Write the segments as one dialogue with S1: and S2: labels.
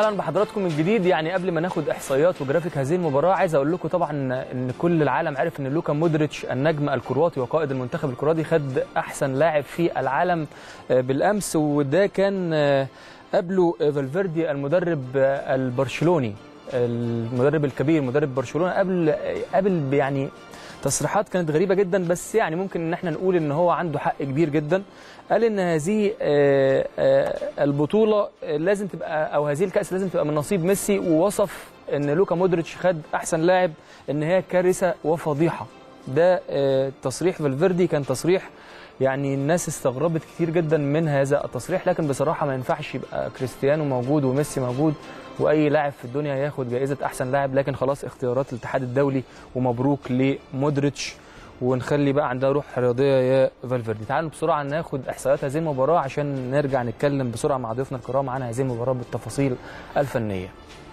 S1: اهلا بحضراتكم من جديد يعني قبل ما ناخد احصائيات وجرافيك هذه المباراه عايز اقول لكم طبعا ان كل العالم عرف ان لوكا مودريتش النجم الكرواتي وقائد المنتخب الكرواتي خد احسن لاعب في العالم بالامس وده كان قبله فالفيردي المدرب البرشلوني المدرب الكبير مدرب برشلونه قبل قبل يعني تصريحات كانت غريبه جدا بس يعني ممكن ان احنا نقول ان هو عنده حق كبير جدا قال ان هذه البطوله لازم تبقى او هذه الكاس لازم تبقى من نصيب ميسي ووصف ان لوكا مودريتش خد احسن لاعب ان هي كارثه وفضيحه ده تصريح فالفيردي كان تصريح يعني الناس استغربت كتير جدا من هذا التصريح لكن بصراحه ما ينفعش يبقى كريستيانو موجود وميسي موجود واي لاعب في الدنيا ياخد جائزه احسن لاعب لكن خلاص اختيارات الاتحاد الدولي ومبروك لمودريتش ونخلي بقى عندها روح رياضيه يا فالفيردي تعالوا بسرعه ناخد احصائيات هذه المباراه عشان نرجع نتكلم بسرعه مع ضيوفنا الكرام عن هذه المباراه بالتفاصيل الفنيه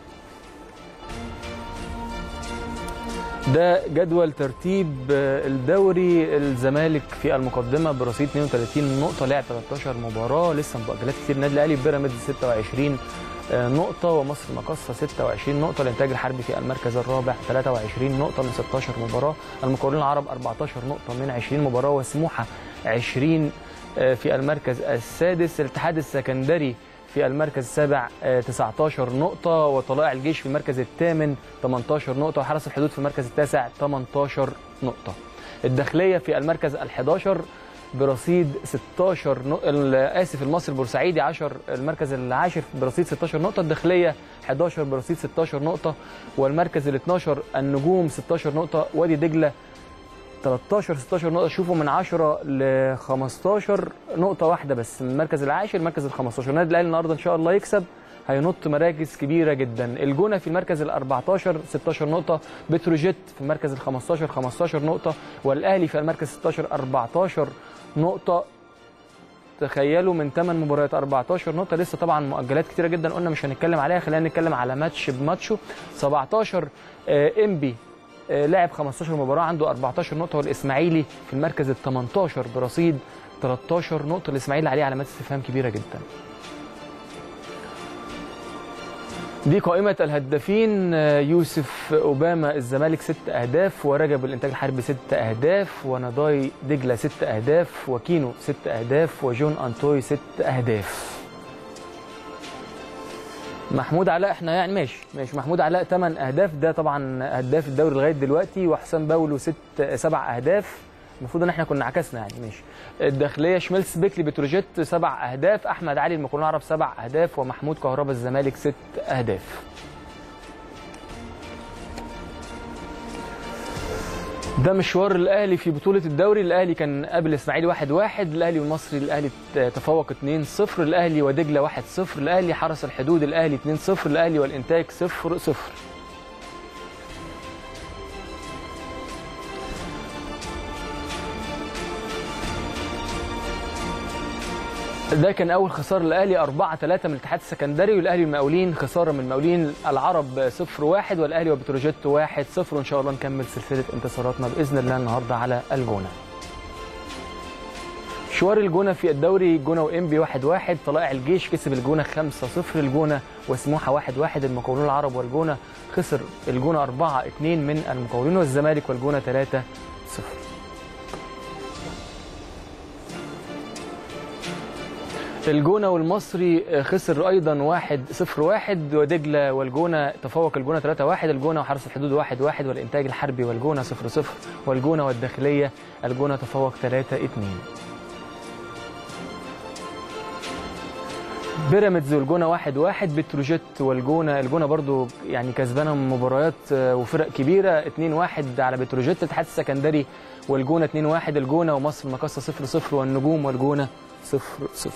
S1: ده جدول ترتيب الدوري الزمالك في المقدمه برصيد 32 نقطه لعب 13 مباراه لسه مؤجلات كتير النادي الاهلي بيراميدز 26 نقطة ومصر مقصة 26 نقطة الإنتاج الحربي في المركز الرابع 23 نقطة من 16 مباراة المقاولون العرب 14 نقطة من 20 مباراة وسموحة 20 في المركز السادس الاتحاد السكندري في المركز السابع 19 نقطة وطلائع الجيش في المركز الثامن 18 نقطة وحرس الحدود في المركز التاسع 18 نقطة الداخلية في المركز ال11 برصيد 16 نق... اسف المصري البورسعيدي 10 المركز العاشر برصيد 16 نقطه الداخليه 11 برصيد 16 نقطه والمركز ال 12 النجوم 16 نقطه وادي دجله 13 16 نقطه شوفوا من 10 ل 15 نقطه واحده بس من المركز العاشر المركز ال 15 النادي الاهلي النهارده ان شاء الله يكسب هينط مراكز كبيره جدا الجونه في المركز ال 14 16 نقطه بتروجيت في المركز ال 15 15 نقطه والاهلي في المركز 16 14 نقطه تخيلوا من 8 مباريات 14 نقطه لسه طبعا مؤجلات كتيره جدا قلنا مش هنتكلم عليها خلينا نتكلم على ماتش بماتشه 17 انبي لعب 15 مباراه عنده 14 نقطه والاسماعيلي في المركز ال 18 برصيد 13 نقطه الاسماعيلي عليه علامات استفهام كبيره جدا دي قائمة الهدافين يوسف أوباما الزمالك ست أهداف ورجب الإنتاج الحربي ست أهداف ونضاي دجلة ست أهداف وكينو ست أهداف وجون أنتوي ست أهداف محمود علاء احنا يعني ماشي ماشي محمود علاء 8 اهداف ده طبعا هداف الدوري لغايه دلوقتي وحسام باولو ست سبع اهداف المفروض ان احنا كنا عكسنا يعني ماشي الداخليه شميلس بيكلي بتروجيت سبع اهداف احمد علي المقاولون العرب سبع اهداف ومحمود كهربا الزمالك ست اهداف ده مشوار الاهلي في بطوله الدوري الاهلي كان قبل الاسماعيلي 1 1 الاهلي والمصري الاهلي تفوق 2 0 الاهلي ودجله 1 0 الاهلي حرس الحدود الاهلي 2 0 الاهلي والانتاج 0 0 ده كان اول خساره للاهلي 4 3 من الاتحاد السكندري والاهلي والمقاولين خساره من المقاولين العرب 0 1 والاهلي وبتروجيت 1 0 وان شاء الله نكمل سلسله انتصاراتنا باذن الله النهارده على الجونه. مشوار الجونه في الدوري الجونه وانبي 1 1 طلائع الجيش كسب الجونه 5 0 الجونه وسموحه 1 1 المقاولون العرب والجونه خسر الجونه 4 2 من المقاولين والزمالك والجونه 3 0 الجونه والمصري خسر ايضا 1 0 1 ودجله والجونه تفوق الجونه 3 1 الجونه وحرس الحدود 1 1 والانتاج الحربي والجونه 0 0 والجونه والداخليه الجونه تفوق 3 2 بيراميدز والجونه 1 1 بتروجيت والجونه الجونه برضو يعني كسبانه مباريات وفرق كبيره 2 1 على بتروجيت الاتحاد السكندري والجونه 2 1 الجونه ومصر مقصه 0 0 والنجوم والجونه 0 0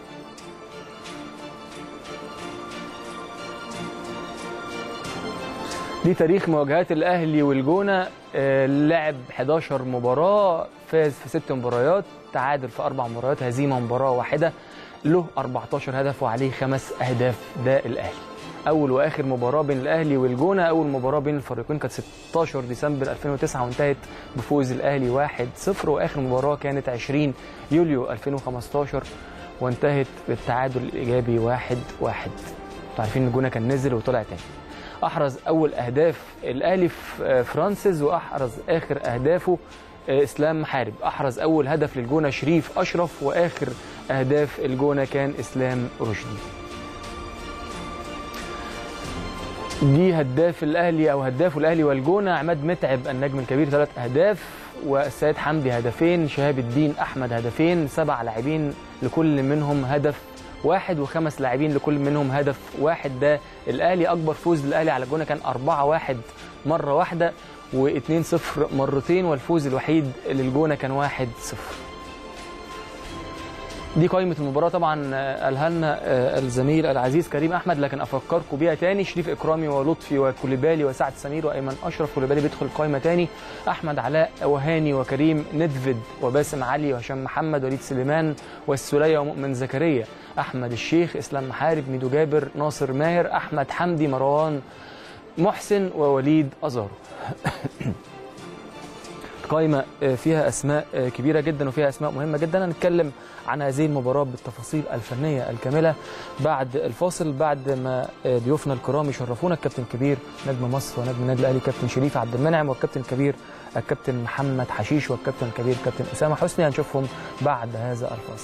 S1: دي تاريخ مواجهات الاهلي والجونه لعب 11 مباراه فاز في ست مباريات تعادل في اربع مباريات هزيمه مباراه واحده له 14 هدف وعليه خمس اهداف ده الاهلي اول واخر مباراه بين الاهلي والجونه اول مباراه بين الفريقين كانت 16 ديسمبر 2009 وانتهت بفوز الاهلي 1-0 واخر مباراه كانت 20 يوليو 2015 وانتهت بالتعادل الايجابي 1-1 انتوا عارفين ان الجونه كان نزل وطلع تاني احرز اول اهداف الاهلي في فرانسيس واحرز اخر اهدافه اسلام محارب احرز اول هدف للجونه شريف اشرف واخر اهداف الجونه كان اسلام رشدي دي هداف الاهلي او هداف الاهلي والجونه عماد متعب النجم الكبير ثلاث اهداف والسيد حمدي هدفين شهاب الدين احمد هدفين سبع لاعبين لكل منهم هدف واحد وخمس لاعبين لكل منهم هدف واحد ده الاهلي اكبر فوز للاهلي على الجونه كان 4 1 مره واحده و2 0 مرتين والفوز الوحيد للجونه كان 1 0 دي قائمة المباراة طبعا قالها لنا الزميل العزيز كريم أحمد لكن أفكركم بيها تاني شريف إكرامي ولطفي وكوليبالي وسعد سمير وأيمن أشرف كوليبالي بيدخل القائمة تاني أحمد علاء وهاني وكريم ندفد وباسم علي وهشام محمد وليد سليمان والسلية ومؤمن زكريا أحمد الشيخ إسلام محارب ميدو جابر ناصر ماهر أحمد حمدي مروان محسن ووليد أزارو قائمة فيها أسماء كبيرة جدا وفيها أسماء مهمة جدا هنتكلم عن هذه المباراة بالتفاصيل الفنية الكاملة بعد الفاصل بعد ما ضيوفنا الكرام يشرفونا الكابتن كبير نجم مصر ونجم النادي الأهلي كابتن شريف عبد المنعم والكابتن الكبير الكابتن محمد حشيش والكابتن الكبير كابتن أسامة حسني هنشوفهم بعد هذا الفاصل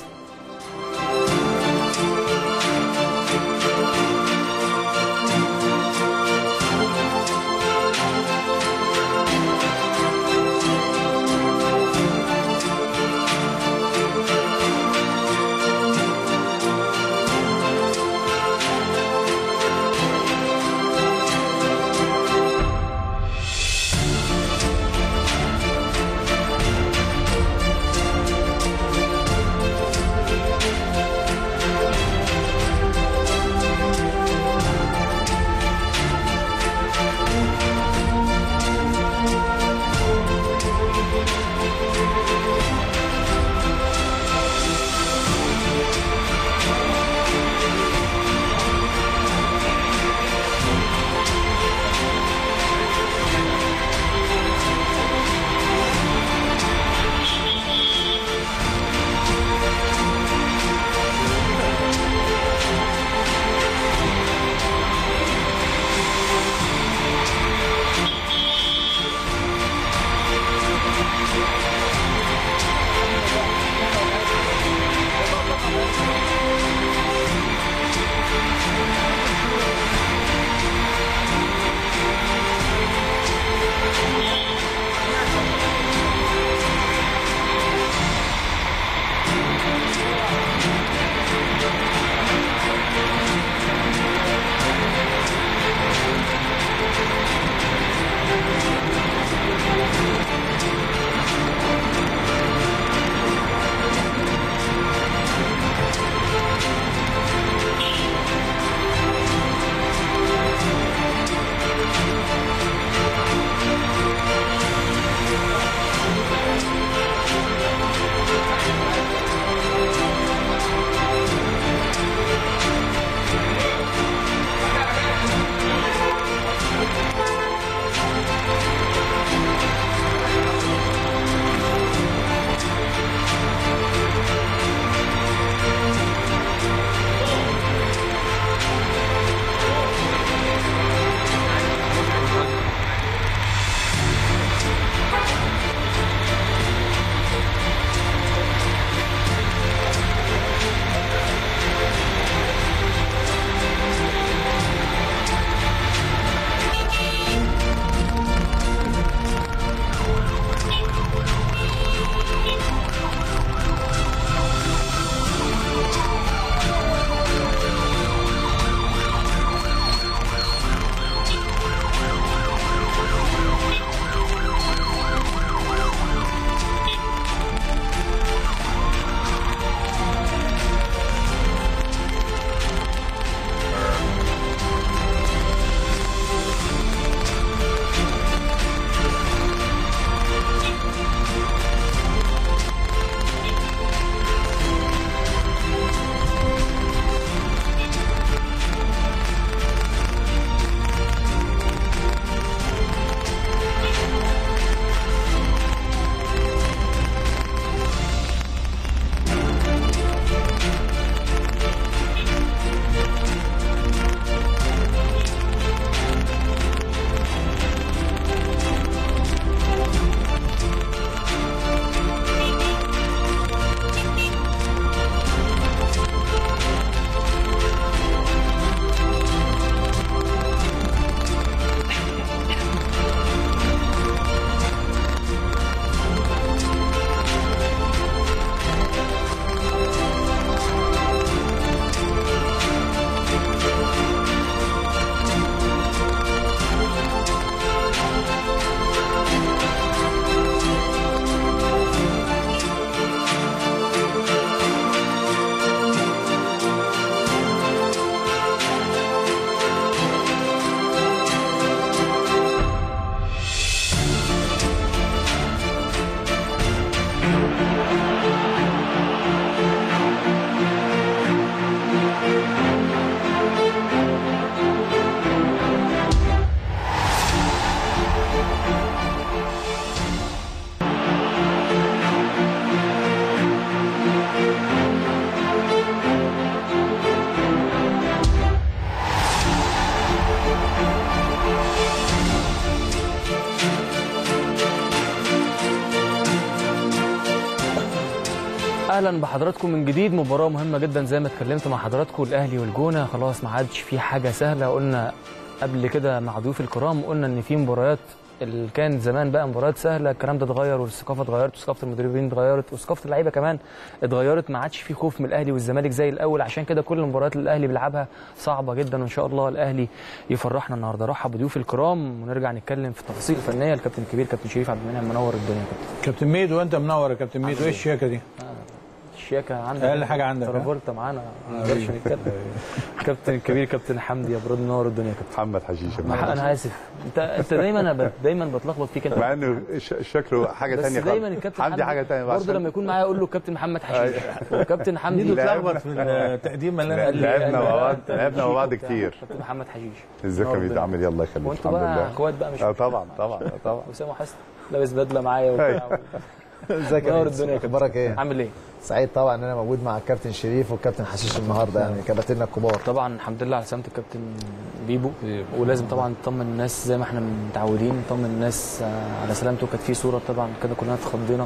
S1: واهلا بحضراتكم من جديد مباراه مهمه جدا زي ما اتكلمت مع حضراتكم الاهلي والجونه خلاص ما عادش في حاجه سهله قلنا قبل كده مع ضيوف الكرام قلنا ان في مباريات اللي كان زمان بقى مباريات سهله الكلام ده اتغير والثقافه اتغيرت وثقافه المدربين اتغيرت وثقافه اللعيبه كمان اتغيرت ما عادش في خوف من الاهلي والزمالك زي الاول عشان كده كل المباريات اللي الاهلي بيلعبها صعبه جدا وان شاء الله الاهلي يفرحنا النهارده رحب بضيوف الكرام ونرجع نتكلم في التفاصيل الفنيه الكابتن الكبير كابتن شريف عبد المنعم منور الدنيا كابتن
S2: كابتن ميدو وانت منور يا كابتن ميدو ايه الشياكه دي؟
S1: الشياكه عندك
S2: أقل حاجة عندك، ها؟
S1: ترافولتا معانا ما نقدرش نتكلم كابتن الكبير كابتن حمدي يا برود منور الدنيا يا كابتن
S3: محمد حشيش
S1: مح- انا اسف انت انت دايما انا ب- دايما بتلخبط فيك انت
S3: مع انه ش- شكله حاجه
S1: بس
S3: ثانيه
S1: دايما الكابتن
S3: حمدي حاجه ثانيه
S1: برضه لما يكون معايا اقول له كابتن محمد حشيش وكابتن حمدي
S2: ميدو
S3: لا،
S2: اتلخبط في التقديم اللي انا
S1: قال لي-
S3: لعبنا
S1: قال لي
S3: مع
S1: لا،
S3: بعض-
S1: أنت
S3: لعبنا مع بعض
S1: وبتاع.
S3: كتير.
S1: كابتن محمد حشيش
S3: ازيك يا
S1: منور
S3: ميدو
S1: الدنيا.
S3: عامل ايه الله يخليك
S1: وانتوا
S3: الحمد
S1: بقى
S3: لله
S1: اخوات بقى مش
S3: اه طبعا طبعا طبعا
S1: وسام وحسن لابس بدله معايا وبتاع
S4: ازيك يا
S1: نور
S4: ميدو؟
S1: الدنيا يا كابتن.
S4: اخبارك ايه؟
S1: عامل ايه؟
S4: سعيد طبعا ان انا موجود مع الكابتن شريف والكابتن حشيش النهارده يعني كباتننا الكبار
S1: طبعا الحمد لله على سلامه الكابتن بيبو ولازم طبعا نطمن الناس زي ما احنا متعودين نطمن الناس آه، على سلامته كانت في صوره طبعا كده كلنا اتخضينا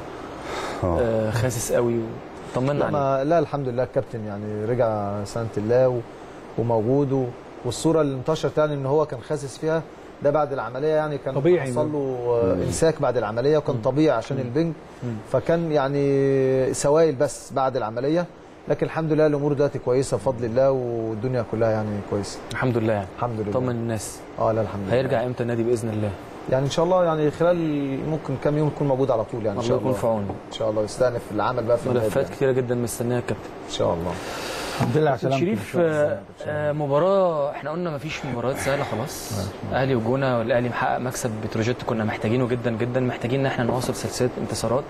S3: اه
S1: آه، خاسس قوي وطمنا
S4: لا,
S1: عليه
S4: ما لا الحمد لله الكابتن يعني رجع سنه الله و- وموجود و- والصوره اللي انتشرت يعني ان هو كان خاسس فيها ده بعد العمليه يعني كان
S2: طبيعي.
S4: حصل له آه، امساك بعد العمليه وكان طبيعي عشان البنج فكان يعني سوائل بس بعد العمليه لكن الحمد لله الامور دلوقتي كويسه بفضل الله والدنيا كلها يعني كويسه
S1: الحمد لله يعني
S4: الحمد لله
S1: طمن الناس
S4: اه لا الحمد لله
S1: هيرجع امتى النادي باذن الله
S4: يعني ان شاء الله يعني خلال ممكن كام يوم يكون موجود على طول يعني ان
S1: الله
S4: شاء
S1: يكون
S4: الله
S1: في عونه
S4: ان شاء الله يستأنف العمل بقى في النادي
S1: ملفات
S4: يعني.
S1: كتيره جدا مستنيه الكابتن
S4: ان شاء الله
S2: الحمد لله على
S1: كابتن
S2: سلامتك
S1: شريف آه، آه، مباراه احنا قلنا مفيش مباريات سهله خلاص اهلي وجونه والاهلي محقق مكسب بتروجيت كنا محتاجينه جدا جدا محتاجين ان احنا نواصل سلسله انتصارات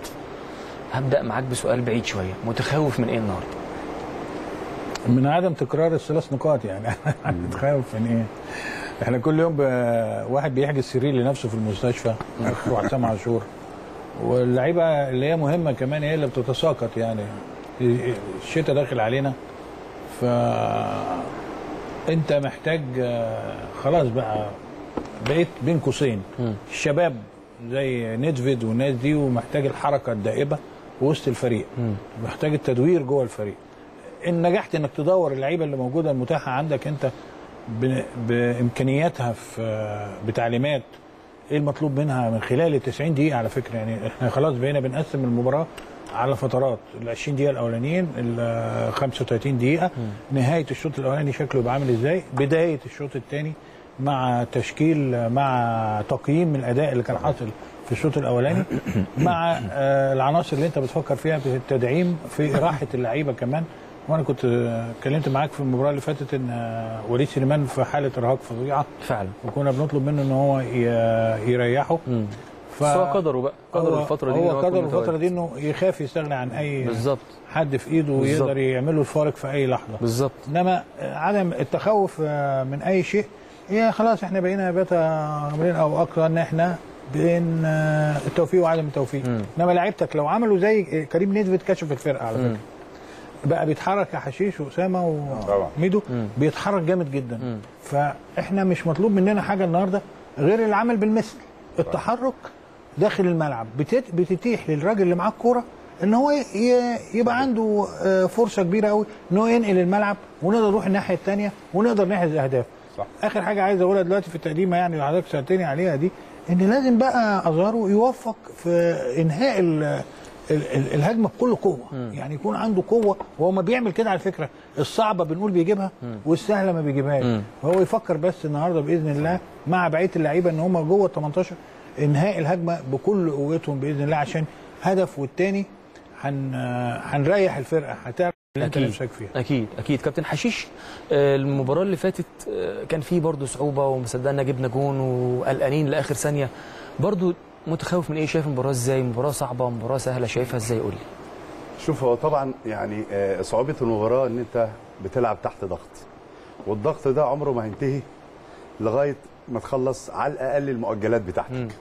S1: هبدا معاك بسؤال بعيد شويه متخوف من ايه النهارده
S2: من عدم تكرار الثلاث نقاط يعني هتخاف من ايه؟ احنا كل يوم ب... واحد بيحجز سرير لنفسه في المستشفى اخره حسام عاشور واللعيبه اللي هي مهمه كمان هي اللي بتتساقط يعني الشتاء داخل علينا ف انت محتاج آه، خلاص بقى بقيت بين قوسين
S1: مم.
S2: الشباب زي نيدفيد والناس دي ومحتاج الحركه الدائبه وسط الفريق
S1: مم.
S2: محتاج التدوير جوه الفريق ان نجحت انك تدور اللعيبه اللي موجوده المتاحه عندك انت ب- بامكانياتها في بتعليمات ايه المطلوب منها من خلال ال 90 دقيقه على فكره يعني احنا خلاص بقينا بنقسم المباراه على فترات ال 20 دقيقه الاولانيين ال 35 دقيقه نهايه الشوط الاولاني شكله يبقى عامل ازاي بدايه الشوط الثاني مع تشكيل مع تقييم الاداء اللي كان حاصل في الشوط الاولاني مع آه، العناصر اللي انت بتفكر فيها في التدعيم في راحه اللعيبه كمان وانا كنت آه، اتكلمت معاك في المباراه اللي فاتت ان آه، وليد سليمان في حاله ارهاق فظيعه
S1: فعلا
S2: وكنا بنطلب منه ان هو ي- يريحه
S1: مم.
S2: ف...
S1: بس هو قدره بقى قدر
S2: هو-
S1: الفتره دي إن
S2: هو
S1: يكون
S2: قدر الفتره
S1: متواجد.
S2: دي انه يخاف يستغنى عن اي
S1: بالظبط
S2: حد في ايده
S1: بالظبط.
S2: ويقدر يعمل له الفارق في اي لحظه
S1: بالظبط
S2: انما عدم التخوف آه، من اي شيء هي خلاص احنا بقينا بيتا امرين او اكثر ان احنا بين آه، التوفيق وعدم التوفيق
S1: مم.
S2: انما لعيبتك لو عملوا زي كريم نيدفيد كشف الفرقه على
S1: مم.
S2: فكره بقى بيتحرك يا حشيش واسامه
S3: طبعا.
S2: وميدو
S1: مم.
S2: بيتحرك جامد جدا
S1: مم.
S2: فاحنا مش مطلوب مننا حاجه النهارده غير العمل بالمثل التحرك داخل الملعب بتت- بتتيح للراجل اللي معاه الكوره ان هو ي- ي- يبقى عنده آه، فرصه كبيره قوي ان هو ينقل الملعب ونقدر نروح الناحيه الثانيه ونقدر نحرز اهداف
S3: صح.
S2: اخر حاجه عايز اقولها دلوقتي في التقديمه يعني اللي حضرتك سالتني عليها دي ان لازم بقى ازارو يوفق في انهاء ال ال- ال- الهجمه بكل قوه يعني يكون عنده قوه وهو ما بيعمل كده على فكره الصعبه بنقول بيجيبها والسهله ما بيجيبهاش
S1: مم.
S2: فهو يفكر بس النهارده باذن الله مع بقيه اللعيبه ان هم جوه ال 18 انهاء الهجمه بكل قوتهم باذن الله عشان هدف والتاني هن هنريح الفرقه هتعرف اللي انت
S1: أكيد.
S2: نفسك فيها
S1: اكيد اكيد كابتن حشيش آه، المباراه اللي فاتت آه، كان في برضه صعوبه ومصدقنا جبنا جون وقلقانين لاخر ثانيه برضه متخوف من ايه شايف المباراه ازاي مباراه صعبه مباراه سهله شايفها ازاي قول لي
S3: شوف هو طبعا يعني آه، صعوبه المباراه ان انت بتلعب تحت ضغط والضغط ده عمره ما هينتهي لغايه ما تخلص على الاقل المؤجلات بتاعتك
S1: مم.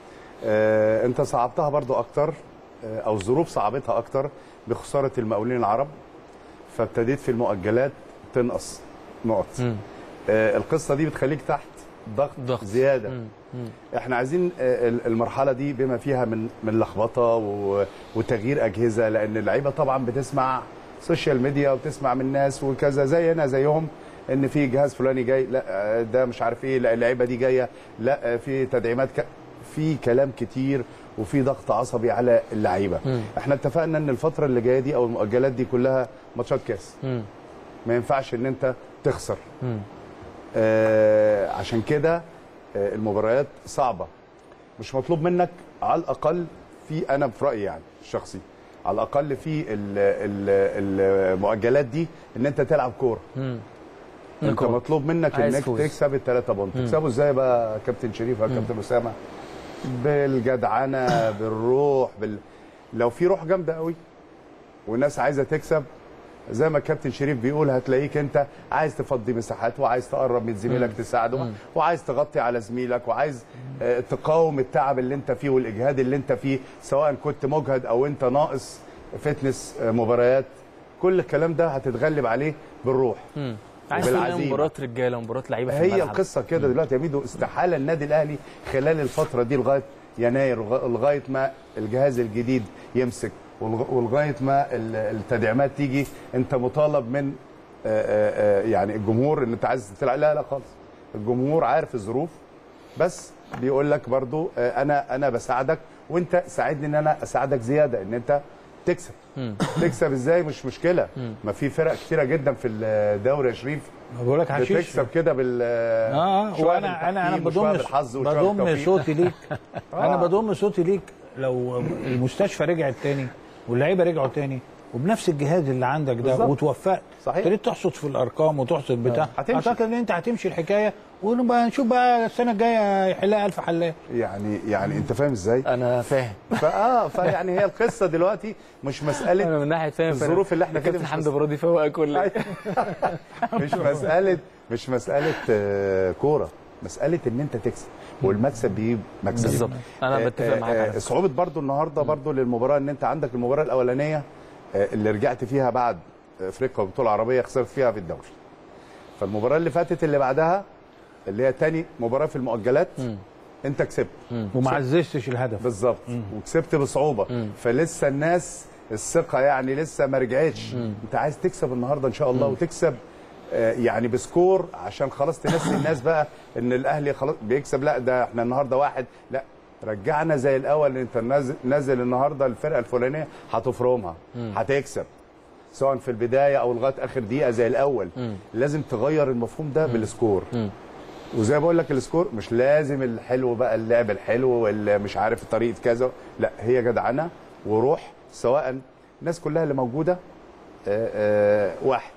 S3: آه، انت صعبتها برضو اكتر آه، او الظروف صعبتها اكتر بخساره المقاولين العرب فابتديت في المؤجلات تنقص نقط
S1: مم.
S3: آه، القصه دي بتخليك تحت ضغط,
S1: ضغط.
S3: زياده
S1: مم. مم.
S3: احنا عايزين آه، ال- المرحله دي بما فيها من من لخبطه و- وتغيير اجهزه لان اللعيبه طبعا بتسمع سوشيال ميديا وبتسمع من ناس وكذا زينا زيهم ان في جهاز فلاني جاي لا آه، ده مش عارف ايه لا اللعيبه دي جايه لا آه، في تدعيمات ك... في كلام كتير وفي ضغط عصبي على اللعيبه
S1: مم.
S3: احنا اتفقنا ان الفتره اللي جايه دي او المؤجلات دي كلها ماتشات كاس
S1: مم.
S3: ما ينفعش ان انت تخسر
S1: مم.
S3: آه عشان كده آه المباريات صعبه مش مطلوب منك على الاقل في انا في رايي يعني الشخصي على الاقل في ال- ال- المؤجلات دي ان انت تلعب كوره
S1: مم.
S3: انت
S1: نكون.
S3: مطلوب منك
S1: عايز
S3: انك
S1: فوز.
S3: تكسب الثلاثه بونت
S1: مم.
S3: تكسبه ازاي بقى يا كابتن شريف يا كابتن اسامه بالجدعنه بالروح بال... لو في روح جامده قوي والناس عايزه تكسب زي ما الكابتن شريف بيقول هتلاقيك انت عايز تفضي مساحات وعايز تقرب من زميلك تساعده وعايز تغطي على زميلك وعايز آه، تقاوم التعب اللي انت فيه والاجهاد اللي انت فيه سواء كنت مجهد او انت ناقص فتنس آه، مباريات كل الكلام ده هتتغلب عليه بالروح
S1: مم. عايز تقول إنها
S3: وبالعزيمة.
S1: مباراه رجاله مباراه لعيبه في
S3: هي
S1: الملعب.
S3: القصه كده دلوقتي يا ميدو استحاله النادي الاهلي خلال الفتره دي لغايه يناير وغ- لغايه ما الجهاز الجديد يمسك ولغ- ولغايه ما ال- التدعيمات تيجي انت مطالب من آه، آه، آه، يعني الجمهور ان انت عايز تلعب لا لا خالص الجمهور عارف الظروف بس بيقول لك برضو آه، انا انا بساعدك وانت ساعدني ان انا اساعدك زياده ان انت تكسب
S1: مم.
S3: تكسب ازاي مش مشكله ما في فرق كتيره جدا في الدوري يا شريف
S2: بقول لك حشيش
S3: بتكسب كده بال
S2: اه
S3: شوية
S2: وانا انا انا
S3: بالتحكيم وشوية
S2: بضم
S3: بالحظ وشوية
S2: بضم
S3: بالتوفيق.
S2: صوتي ليك انا
S3: آه.
S2: بضم صوتي ليك لو المستشفى رجعت تاني واللعيبه رجعوا تاني وبنفس الجهاز اللي عندك ده
S3: بالظبط.
S2: وتوفقت
S3: صحيح.
S2: ابتديت تحصد في الارقام وتحصد بتاع
S3: هتمشي.
S2: اعتقد ان انت هتمشي الحكايه ونبقى نشوف بقى السنه الجايه يحلها الف حلاق
S3: يعني يعني انت فاهم ازاي؟
S1: انا فاهم
S3: فاه فيعني هي القصه دلوقتي مش
S1: انا
S3: مساله
S1: من ناحيه فاهم
S3: الظروف اللي احنا كده
S1: كابتن
S3: مش
S1: حمدي
S3: مس-
S1: برادي فوق كل
S3: مش مساله مش مساله آه، كوره مساله ان انت تكسب والمكسب بيجيب مكسب
S1: بالظبط انا
S3: آه،
S1: بتفق معاك
S3: آه،
S1: على
S3: آه،
S1: ده.
S3: صعوبه برضو النهارده برضو للمباراه ان انت عندك المباراه الاولانيه آه، اللي رجعت فيها بعد افريقيا وبطوله عربيه خسرت فيها في الدوري فالمباراه اللي فاتت اللي بعدها اللي هي تاني مباراه في المؤجلات انت كسبت
S2: وما عززتش الهدف
S3: بالظبط وكسبت بصعوبه فلسه الناس الثقه يعني لسه ما رجعتش انت عايز تكسب النهارده ان شاء الله وتكسب آه، يعني بسكور عشان خلاص تنسي الناس بقى ان الاهلي خلاص بيكسب لا ده احنا النهارده واحد لا رجعنا زي الاول انت نازل نازل النهارده الفرقه الفلانيه هتفرمها هتكسب سواء في البدايه او لغايه اخر دقيقه زي الاول لازم تغير المفهوم ده بالسكور وزي ما بقول لك السكور مش لازم الحلو بقى اللعب الحلو واللي مش عارف طريقه كذا لا هي جدعنه وروح سواء الناس كلها اللي موجوده آه، آه، واحد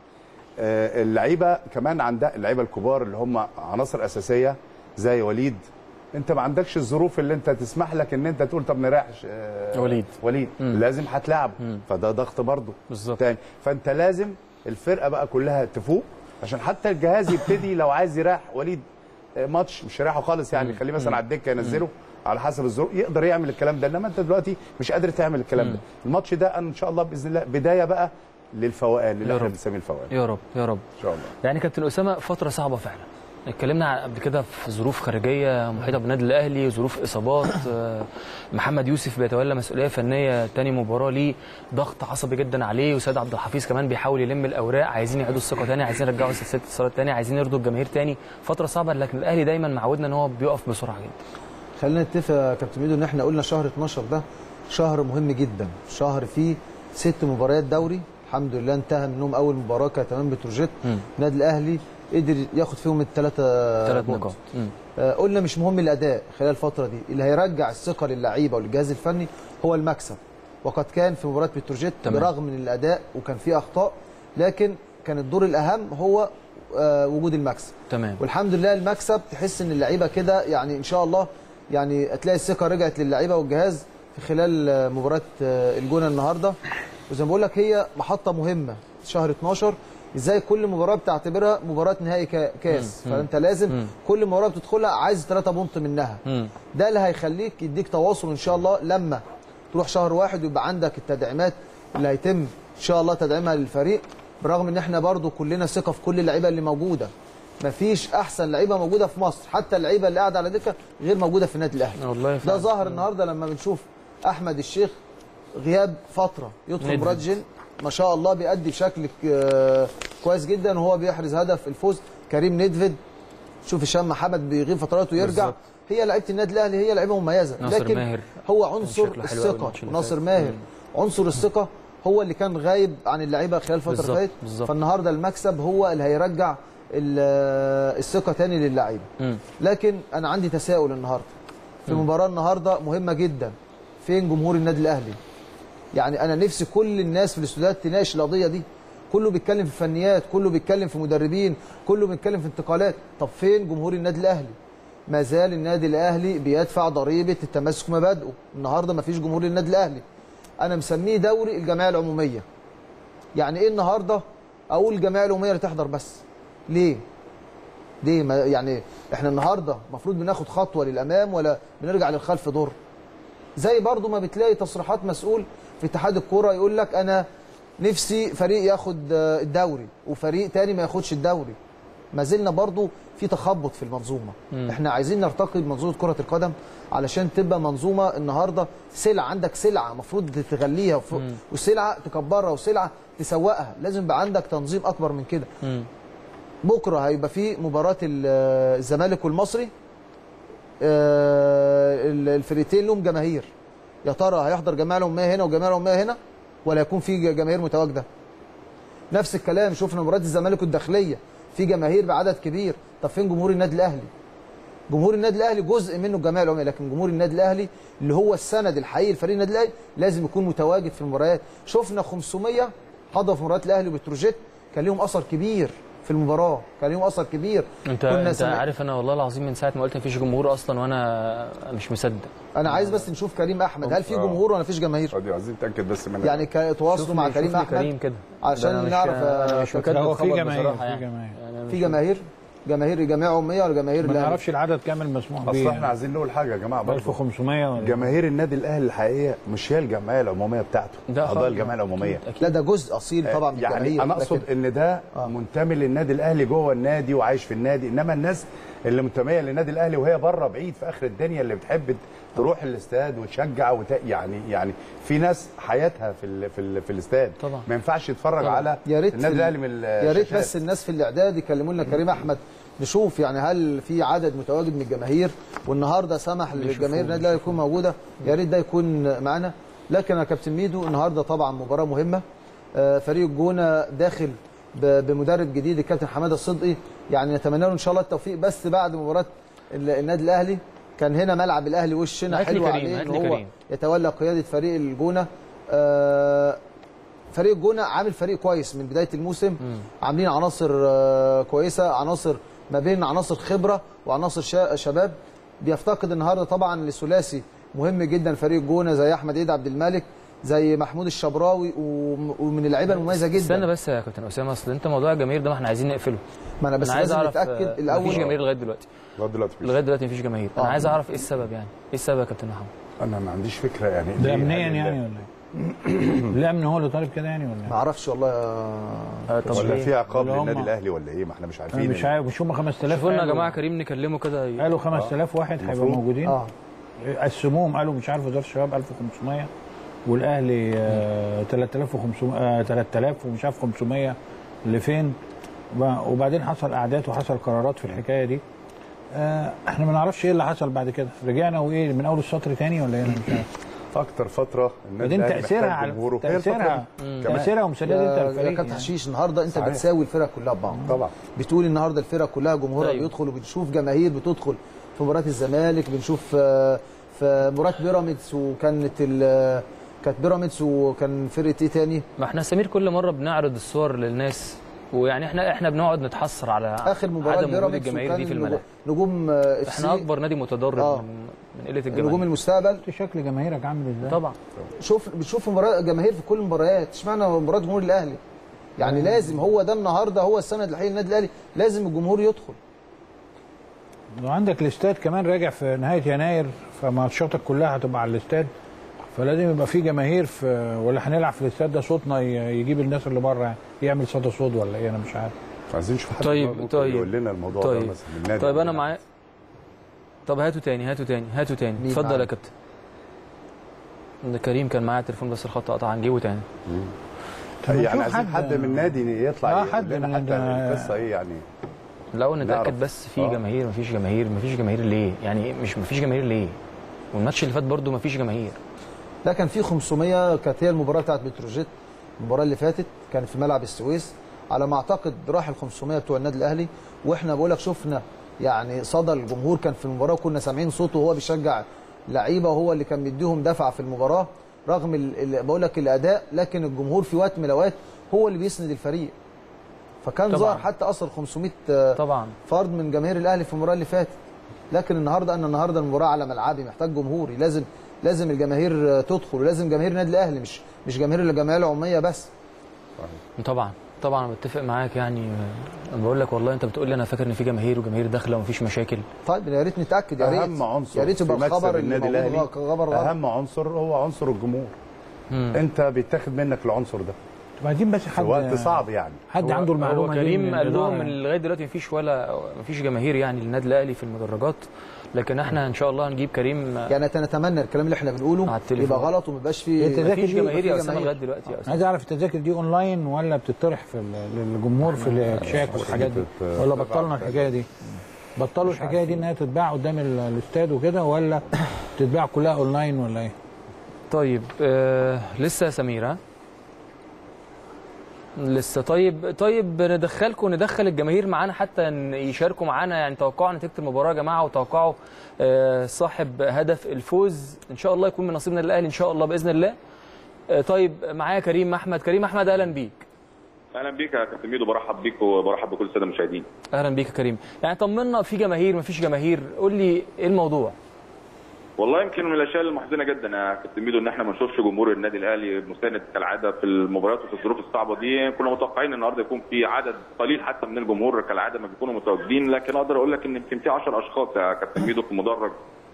S3: آه، اللعيبه كمان عندها اللعيبه الكبار اللي هم عناصر اساسيه زي وليد انت ما عندكش الظروف اللي انت تسمح لك ان انت تقول طب نريح آه،
S1: وليد.
S3: وليد لازم هتلعبه فده ضغط برضه
S1: بالظبط.
S3: تاني فانت لازم الفرقه بقى كلها تفوق عشان حتى الجهاز يبتدي لو عايز يريح وليد آه، ماتش مش يريحه خالص يعني خليه مثلا على الدكه ينزله على حسب الظروف يقدر يعمل الكلام ده انما انت دلوقتي مش قادر تعمل الكلام ده الماتش ده أنا ان شاء الله باذن الله بدايه بقى للفوقان اللي
S1: يا
S3: احنا
S1: رب.
S3: بنسميه الفوقان
S1: يا رب يا رب
S3: ان شاء الله
S1: يعني كابتن اسامه فتره صعبه فعلا اتكلمنا عن- قبل كده في ظروف خارجيه محيطه بالنادي الاهلي ظروف اصابات آه، محمد يوسف بيتولى مسؤوليه فنيه تاني مباراه ليه ضغط عصبي جدا عليه وسيد عبد الحفيظ كمان بيحاول يلم الاوراق عايزين يعيدوا الثقه تاني عايزين يرجعوا سلسله الصلاه تاني عايزين يرضوا الجماهير تاني فتره صعبه لكن الاهلي دايما معودنا ان هو بيقف بسرعه جدا
S4: خلينا نتفق يا كابتن ميدو ان احنا قلنا شهر 12 ده شهر مهم جدا شهر فيه ست مباريات دوري الحمد لله انتهى منهم اول مباراه كانت امام بتروجيت
S1: مم.
S4: النادي الاهلي قدر ياخد فيهم الثلاثه
S1: ثلاث نقاط مم.
S4: آه، قلنا مش مهم الاداء خلال الفتره دي اللي هيرجع الثقه للعيبه وللجهاز الفني هو المكسب وقد كان في مباراه بتروجيت
S1: تمام.
S4: برغم من الاداء وكان فيه اخطاء لكن كان الدور الاهم هو آه، وجود المكسب
S1: تمام
S4: والحمد لله المكسب تحس ان اللعيبه كده يعني ان شاء الله يعني هتلاقي الثقه رجعت للعيبه والجهاز في خلال آه، مباراه آه، الجونه النهارده وزي ما بقول لك هي محطه مهمه شهر 12 ازاي كل مباراه بتعتبرها مباراه نهائي كا- كاس فانت لازم كل مباراه بتدخلها عايز 3 بونت منها
S1: مم.
S4: ده اللي هيخليك يديك تواصل ان شاء الله لما تروح شهر واحد ويبقى عندك التدعيمات اللي هيتم ان شاء الله تدعيمها للفريق برغم ان احنا برضو كلنا ثقه في كل اللعيبه اللي موجوده مفيش احسن لعيبه موجوده في مصر حتى اللعيبه اللي قاعده على دكه غير موجوده في النادي الاهلي
S1: والله
S4: ده
S1: فعلا.
S4: ظاهر النهارده لما بنشوف احمد الشيخ غياب فتره يدخل
S1: ندفد.
S4: مباراه جن ما شاء الله بيأدي بشكل آه، كويس جدا وهو بيحرز هدف الفوز كريم ندفد شوف هشام محمد بيغيب فترات ويرجع
S1: بالظبط.
S4: هي لعيبه النادي الاهلي هي لعيبه مميزه
S1: ناصر
S4: لكن
S1: ماهر
S4: هو
S1: كان
S4: عنصر
S1: شكله حلو أوي
S4: الثقه
S1: الماتش اللي
S4: ناصر
S1: فات.
S4: ماهر عنصر الثقه هو اللي كان غايب عن اللعيبه خلال الفتره اللي
S1: بالظبط،
S4: فاتت
S1: بالظبط.
S4: فالنهارده المكسب هو اللي هيرجع ال- الثقه تاني للعيبه
S1: مم.
S4: لكن انا عندي تساؤل النهارده في مباراه النهارده مهمه جدا فين جمهور النادي الاهلي يعني انا نفسي كل الناس في الاستوديوهات تناقش القضيه دي كله بيتكلم في فنيات كله بيتكلم في مدربين كله بيتكلم في انتقالات طب فين جمهور النادي الاهلي ما زال النادي الاهلي بيدفع ضريبه التمسك مبادئه النهارده ما فيش جمهور للنادي الاهلي انا مسميه دوري الجمعيه العموميه يعني ايه النهارده اقول الجمعيه العموميه اللي تحضر بس ليه ليه ما يعني احنا النهارده المفروض بناخد خطوه للامام ولا بنرجع للخلف دور زي برضو ما بتلاقي تصريحات مسؤول في اتحاد الكوره يقول لك انا نفسي فريق ياخد آه، الدوري وفريق تاني ما ياخدش الدوري ما زلنا برضو في تخبط في المنظومه
S1: مم.
S4: احنا عايزين نرتقي بمنظومه كره القدم علشان تبقى منظومه النهارده سلعه عندك سلعه المفروض تغليها وف-
S1: مم.
S4: وسلعه تكبرها وسلعه تسوقها لازم يبقى عندك تنظيم اكبر من كده
S1: مم.
S4: بكره هيبقى في مباراه ال- الزمالك والمصري آه، ال- الفرقتين لهم جماهير يا ترى هيحضر جماعه الاميه هنا وجماعه الاميه هنا ولا يكون في جماهير متواجده نفس الكلام شفنا مباراه الزمالك والداخليه في جماهير بعدد كبير طب فين جمهور النادي الاهلي جمهور النادي الاهلي جزء منه الجماعه العموميه لكن جمهور النادي الاهلي اللي هو السند الحقيقي لفريق النادي الاهلي لازم يكون متواجد في المباريات شفنا 500 حضروا في مباريات الاهلي وبتروجيت كان ليهم اثر كبير في المباراه كان ليهم اثر كبير
S1: انت انت
S4: سمع-
S1: عارف انا والله العظيم من ساعه ما قلت مفيش جمهور اصلا وانا مش مصدق
S4: انا عايز بس نشوف كريم احمد هل في جمهور ولا مفيش جماهير
S3: ادي عايزين نتاكد بس من
S4: يعني ك- تواصلوا مع
S1: شوف
S4: كريم
S1: لي
S4: احمد
S1: كريم كده
S4: عشان
S1: ده أنا مش-
S4: نعرف،
S1: انا مش
S4: آه،
S1: مكذب
S2: لا، هو في
S1: خبر
S2: جماهير،
S1: بصراحة
S2: في
S1: يعني.
S2: جماهير.
S1: يعني أنا
S4: في
S1: مش-
S4: جماهير جماهير جماعه اميه ولا جماهير
S2: ما
S4: الاهلي
S2: نعرفش العدد كامل مسموح
S3: اصل احنا
S2: بيه
S3: عايزين نقول حاجه يا جماعه برضه
S2: 1500 ولا
S3: جماهير النادي الاهلي الحقيقيه مش هي الجمعيه العموميه بتاعته
S1: ده
S3: اعضاء
S1: خالص.
S3: الجمعيه العموميه
S1: أكيد.
S4: لا ده جزء اصيل طبعا من
S3: يعني
S4: الجماهير
S3: انا اقصد
S4: لكن
S3: ان ده
S4: آه.
S3: منتمي للنادي الاهلي جوه النادي وعايش في النادي انما الناس اللي منتميه للنادي الاهلي وهي بره بعيد في اخر الدنيا اللي بتحب تروح الاستاد وتشجع وت... يعني يعني في ناس حياتها في ال... في ال... في الاستاد
S1: طبعا.
S3: ما ينفعش يتفرج
S1: طبعا.
S3: على
S4: يا ريت
S3: النادي
S4: في ال-
S3: الاهلي من
S4: يا ريت
S3: الشاشات.
S4: بس الناس في الاعداد يكلموا لنا كريم احمد نشوف يعني هل في عدد متواجد من الجماهير والنهارده سمح للجماهير النادي الاهلي يكون موجوده يا ريت ده يكون معانا لكن يا كابتن ميدو النهارده طبعا مباراه مهمه آه، فريق الجونه داخل ب- بمدرب جديد الكابتن حماده الصدقي يعني نتمنى له ان شاء الله التوفيق بس بعد مباراه ال- النادي الاهلي كان هنا ملعب الاهلي وشنا
S1: هات لي
S4: حلو
S1: كريم،
S4: عليه
S1: هات
S4: ان
S1: لي
S4: هو
S1: كريم.
S4: يتولى قياده فريق الجونه آه، فريق الجونه عامل فريق كويس من بدايه الموسم عاملين عناصر آه، كويسه عناصر ما بين عناصر خبره وعناصر شا- شباب بيفتقد النهارده طبعا لثلاثي مهم جدا فريق الجونه زي احمد عيد عبد الملك زي محمود الشبراوي وم- ومن اللعيبه المميزه جدا
S1: استنى بس يا كابتن اسامه اصل انت موضوع الجماهير ده ما احنا عايزين نقفله
S4: ما انا بس
S1: انا عايز
S4: لازم
S1: اعرف
S4: نتاكد
S1: آه،
S4: الاول
S1: مفيش جماهير لغايه دلوقتي
S3: لغايه دلوقتي مفيش.
S1: لغايه دلوقتي مفيش جماهير انا
S4: آه.
S1: عايز اعرف ايه السبب يعني ايه السبب يا كابتن محمد
S3: انا ما عنديش فكره يعني
S2: ده
S3: ليه
S2: امنيا
S3: هل-
S2: يعني ولا ايه؟ الامن هو اللي طالب كده يعني ولا
S4: ما
S2: ايه؟
S4: اعرفش والله يا
S1: آه، طب
S3: ولا
S1: ليه؟
S3: في عقاب
S2: ولا هم-
S3: للنادي الاهلي ولا ايه ما احنا مش عارفين
S2: انا مش عارف مش هم 5000
S1: شوفوا لنا يا
S2: قالوا-
S1: جماعه كريم نكلمه كده ي-
S2: قالوا 5000 واحد هيبقوا
S3: المفروض.
S2: موجودين
S4: اه
S2: قسموهم قالوا مش عارف وزاره الشباب 1500 والاهلي آه، 3500 آه، 3000 ومش عارف 500 لفين وب- وبعدين حصل اعداد وحصل قرارات في الحكايه دي آه، احنا ما نعرفش ايه اللي حصل بعد كده رجعنا وايه من اول السطر تاني ولا ايه انا مش عارف
S3: اكتر فتره النادي
S2: بعدين
S3: الأهلي
S2: تاثيرها
S3: محتاج
S2: على
S3: جمهوره هي الفترة
S2: تاثيرها
S3: دي. كمان.
S2: تاثيرها ومسدد انت
S4: يا يا
S2: الفريق
S4: كابتن
S2: يعني.
S4: حشيش النهارده انت
S3: صحيح.
S4: بتساوي الفرق كلها ببعض
S3: طبعا
S4: بتقول النهارده الفرق كلها جمهورها
S1: أيوة.
S4: بيدخل وبتشوف جماهير بتدخل في مباراه الزمالك بنشوف آه، في مباراه بيراميدز وكانت ال- كانت بيراميدز وكان فرقه ايه تاني
S1: ما احنا سمير كل مره بنعرض الصور للناس ويعني احنا احنا بنقعد نتحسر على
S4: اخر مباراه
S1: عدم وجود
S4: بيراميدز
S1: الجماهير دي في
S4: وكان
S1: الملاعب
S4: نجوم آه، اف
S1: احنا
S4: سي
S1: اكبر نادي متضرر
S4: آه.
S1: من, من قله
S4: نجوم
S1: الجماهير
S4: المستقبل
S2: شفت شكل جماهيرك عامل ازاي
S1: طبعا
S4: شوف بتشوف مباراه جماهير في كل المباريات اشمعنى مباراه جمهور الاهلي يعني لازم هو ده النهارده هو السند الحقيقي للنادي الاهلي لازم الجمهور يدخل
S2: وعندك الاستاد كمان راجع في نهايه يناير فماتشاتك كلها هتبقى على الاستاد فلازم يبقى في جماهير في ولا هنلعب في الاستاد ده صوتنا ي- يجيب الناس اللي بره يعني يعمل صدى صوت ولا ايه انا مش عارف
S3: عايزين نشوف حد
S1: طيب،
S3: ممكن
S1: طيب.
S3: يقول لنا الموضوع
S1: طيب.
S3: ده مثلا من النادي
S1: طيب انا
S3: ولا
S1: معايا طب هاتوا تاني هاتوا تاني هاتوا تاني
S4: مين
S1: اتفضل
S4: معاك؟
S1: يا كابتن ده كريم كان معايا التليفون بس الخط قطع هنجيبه تاني
S2: طب
S3: يعني
S2: نشوف
S3: عايزين حد من النادي يطلع
S2: آه،
S3: يقول
S2: حد
S3: لنا
S2: من
S3: حتى
S2: ال-
S3: القصه ايه يعني
S1: لو
S3: نعرف.
S1: نتاكد بس في
S3: آه.
S1: جماهير مفيش جماهير مفيش جماهير ليه يعني مش مفيش جماهير ليه والماتش اللي فات برضو مفيش جماهير
S4: لا كان في 500 كانت هي المباراه بتاعت بتروجيت المباراه اللي فاتت كانت في ملعب السويس على ما اعتقد راح ال 500 بتوع النادي الاهلي واحنا بقول لك شفنا يعني صدى الجمهور كان في المباراه وكنا سامعين صوته وهو بيشجع لعيبه وهو اللي كان مديهم دفعه في المباراه رغم ال- ال- بقول لك الاداء لكن الجمهور في وقت من الاوقات هو اللي بيسند الفريق فكان
S1: طبعاً.
S4: ظهر حتى اصل 500 آه،
S1: طبعا
S4: فرد من جماهير الاهلي في المباراه اللي فاتت لكن النهارده انا النهارده المباراه على ملعبي محتاج جمهوري لازم لازم الجماهير آه، تدخل ولازم جماهير النادي الاهلي مش مش جماهير الجمعيه العموميه بس
S1: طبعا طبعا أنا بتفق معاك يعني انا بقول لك والله انت بتقول لي انا فاكر ان في جماهير وجماهير داخله ومفيش مشاكل
S4: طيب يا ريت نتاكد يا ريت
S3: اهم عنصر
S4: يا ريت يبقى
S3: في مكسب
S4: الخبر اللي
S3: النادي
S4: موجود
S3: الاهلي
S4: هو خبر غلط
S3: اهم عنصر هو عنصر الجمهور
S1: مم.
S3: انت بيتاخد منك العنصر ده
S2: طب عايزين بس
S3: في
S2: حد
S3: وقت صعب يعني
S2: حد
S1: هو-
S2: عنده المعلومه
S1: هو
S2: دي
S1: كريم
S2: من
S1: قال
S2: الإدارة
S1: لهم
S2: يعني.
S1: إن لغايه دلوقتي مفيش ولا مفيش جماهير يعني للنادي الاهلي في المدرجات لكن احنا ان شاء الله هنجيب كريم
S4: يعني نتمنى الكلام اللي احنا بنقوله
S1: على التليفون.
S4: يبقى غلط وما يبقاش فيه
S2: التذاكر
S1: مفيش
S2: دي-
S1: جماهير يا
S4: في
S1: اسامه
S4: جماهير.
S1: لغايه دلوقتي يا اسامه
S2: عايز اعرف التذاكر دي اونلاين ولا بتطرح في ال- للجمهور في الاكشاك والحاجات دي
S3: بت-
S2: ولا بطلنا الحكايه دي بطلوا الحكايه دي انها تتباع قدام ال- الاستاد وكده ولا تتباع كلها اونلاين ولا ايه
S1: طيب آه لسه يا سمير ها لسه طيب طيب ندخلكم ندخل الجماهير معانا حتى ان يشاركوا معانا يعني توقعوا نتيجه المباراه يا جماعه وتوقعوا آه صاحب هدف الفوز ان شاء الله يكون من نصيبنا الاهلي ان شاء الله باذن الله آه طيب معايا كريم احمد كريم احمد اهلا بيك
S5: اهلا بيك يا كابتن ميدو برحب بيك وبرحب بكل الساده المشاهدين
S1: اهلا بيك يا كريم يعني طمنا في جماهير مفيش جماهير قول لي ايه الموضوع
S5: والله يمكن من الاشياء المحزنه جدا يا كابتن ميدو ان احنا ما نشوفش جمهور النادي الاهلي مساند كالعاده في المباريات وفي الظروف الصعبه دي كنا متوقعين النهارده يكون في عدد قليل حتى من الجمهور كالعاده ما بيكونوا متواجدين لكن اقدر اقول لك ان يمكن في 10 اشخاص يا كابتن ميدو في مدرج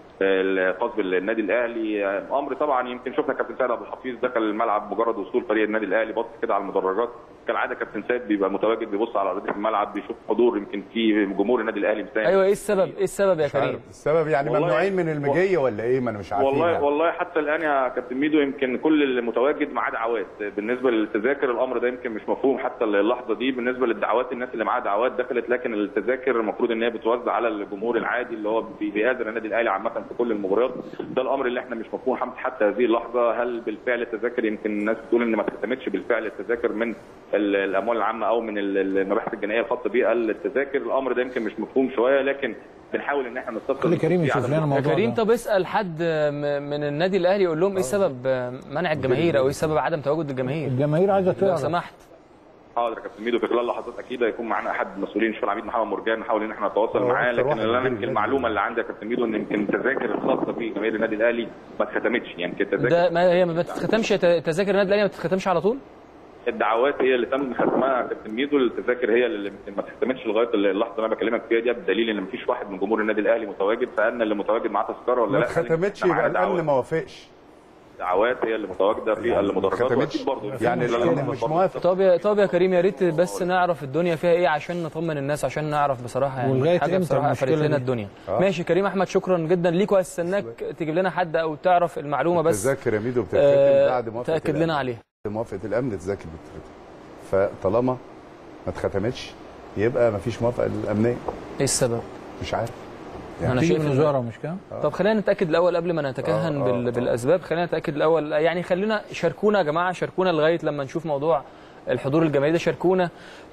S5: الخاص بالنادي الاهلي امر طبعا يمكن شفنا كابتن سيد عبد الحفيظ دخل الملعب مجرد وصول فريق النادي الاهلي بص كده على المدرجات كالعاده كابتن سيد بيبقى متواجد بيبص على ارضيه الملعب بيشوف حضور يمكن في جمهور النادي الاهلي مساند
S1: ايوه ايه السبب ايه السبب يا
S3: مش عارف
S1: كريم
S3: السبب يعني
S5: والله-
S3: ممنوعين من المجيه ولا ايه ما انا مش عارفين
S5: والله
S3: يعني.
S5: والله حتى الان يا كابتن ميدو يمكن كل اللي متواجد معاه دعوات بالنسبه للتذاكر الامر ده يمكن مش مفهوم حتى اللحظه دي بالنسبه للدعوات الناس اللي معاها دعوات دخلت لكن التذاكر المفروض ان هي بتوزع على الجمهور العادي اللي هو بي- بيهاجر النادي الاهلي عامه في كل المباريات ده الامر اللي احنا مش مفهوم حتى- حتى هذه اللحظه هل بالفعل التذاكر يمكن الناس بتقول ان ما اتختمتش بالفعل التذاكر من ال- الاموال العامه او من ال- المباحث الجنائيه الخاصه بالتذاكر الامر ده يمكن مش مفهوم شويه لكن بنحاول ان احنا نستفسر
S2: خلي كريم
S5: فيه
S2: يشوف
S5: على
S2: لنا
S1: يا
S2: الموضوع
S1: كريم
S2: ده
S1: طب اسال حد م- من النادي الاهلي يقول لهم ايه سبب منع الجماهير او ايه سبب عدم تواجد الجماهير
S2: الجماهير عايزه
S1: لو
S2: تعرف
S1: سمحت
S5: حاضر يا كابتن ميدو في خلال لحظات اكيد هيكون معانا احد مسؤولين شؤون العميد محمد مرجان نحاول ان احنا نتواصل
S3: هو
S5: معاه
S3: أكتر
S5: لكن
S3: واحد
S5: اللي انا
S3: كبير
S5: يمكن
S3: جدا.
S5: المعلومه اللي عندي يا كابتن ميدو ان يمكن التذاكر الخاصه بجماهير النادي الاهلي ما اتختمتش يعني يمكن
S1: ده
S5: التذاكر
S1: ما هي ما بتتختمش ت- تذاكر النادي الاهلي ما بتتختمش على طول
S5: الدعوات هي اللي تم ختمها يا كابتن ميدو التذاكر هي اللي يمكن ما اتختمتش لغايه اللحظه اللي انا بكلمك فيها دي بدليل ان مفيش واحد من جمهور النادي الاهلي متواجد فان اللي متواجد معاه تذكره ولا
S3: ما
S5: لا
S3: اتختمتش
S5: إحنا معانا
S3: يبقى الامن
S5: دعوات.
S3: ما وافقش
S5: دعوات هي اللي متواجده في
S3: يعني ما
S5: المدرجات
S3: ختمتش.
S5: واكيد برضه
S3: يعني
S5: في
S3: الامن مش موافق
S1: طب يا طب يا كريم يا ريت بس نعرف الدنيا فيها ايه عشان نطمن الناس عشان نعرف بصراحه يعني
S2: ولغاية
S1: حاجه
S2: إمتى
S1: بصراحه قفلت
S2: المشكلة
S1: لنا
S2: دي؟
S1: الدنيا
S3: آه.
S1: ماشي كريم احمد شكرا جدا ليك وهستناك تجيب لنا حد او تعرف المعلومه بس
S3: التذاكر يا ميدو بتتختم
S1: آه
S3: بعد موافقه
S1: تاكد
S3: الأمن.
S1: لنا عليها
S3: موافقه الامن التذاكر بتتختم فطالما ما اتختمتش يبقى ما فيش موافقه الامنيه
S1: ايه السبب
S3: مش عارف
S1: انا
S2: تيجي
S1: شايف
S2: من
S1: إن-
S2: الوزاره مش كده
S1: طب خلينا نتاكد الاول قبل ما نتكهن
S3: آه،
S1: بال...
S3: آه.
S1: بالاسباب خلينا نتاكد الاول يعني خلينا شاركونا يا جماعه شاركونا لغايه لما نشوف موضوع الحضور الجماهيري ده شاركونا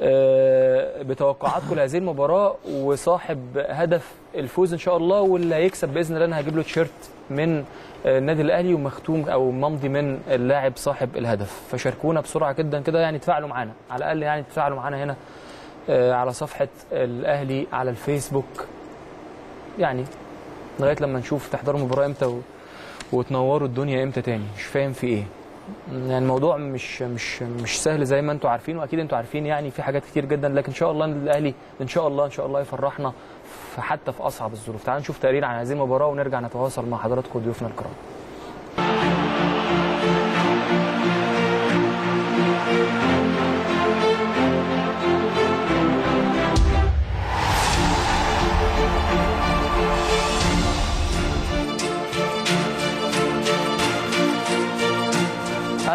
S1: آه، بتوقعاتكم لهذه المباراه وصاحب هدف الفوز ان شاء الله واللي هيكسب باذن الله انا هجيب له تيشيرت من آه، النادي الاهلي ومختوم او ممضي من اللاعب صاحب الهدف فشاركونا بسرعه جدا كده يعني تفاعلوا معانا على الاقل يعني تفاعلوا معانا هنا آه، على صفحه الاهلي على الفيسبوك يعني لغايه لما نشوف تحضروا المباراه امتى و... وتنوروا الدنيا امتى تاني مش فاهم في ايه يعني الموضوع مش مش مش سهل زي ما انتم عارفين واكيد انتم عارفين يعني في حاجات كتير جدا لكن ان شاء الله النادي الاهلي ان شاء الله ان شاء الله يفرحنا في حتى في اصعب الظروف تعالوا نشوف تقرير عن هذه المباراه ونرجع نتواصل مع حضراتكم وضيوفنا الكرام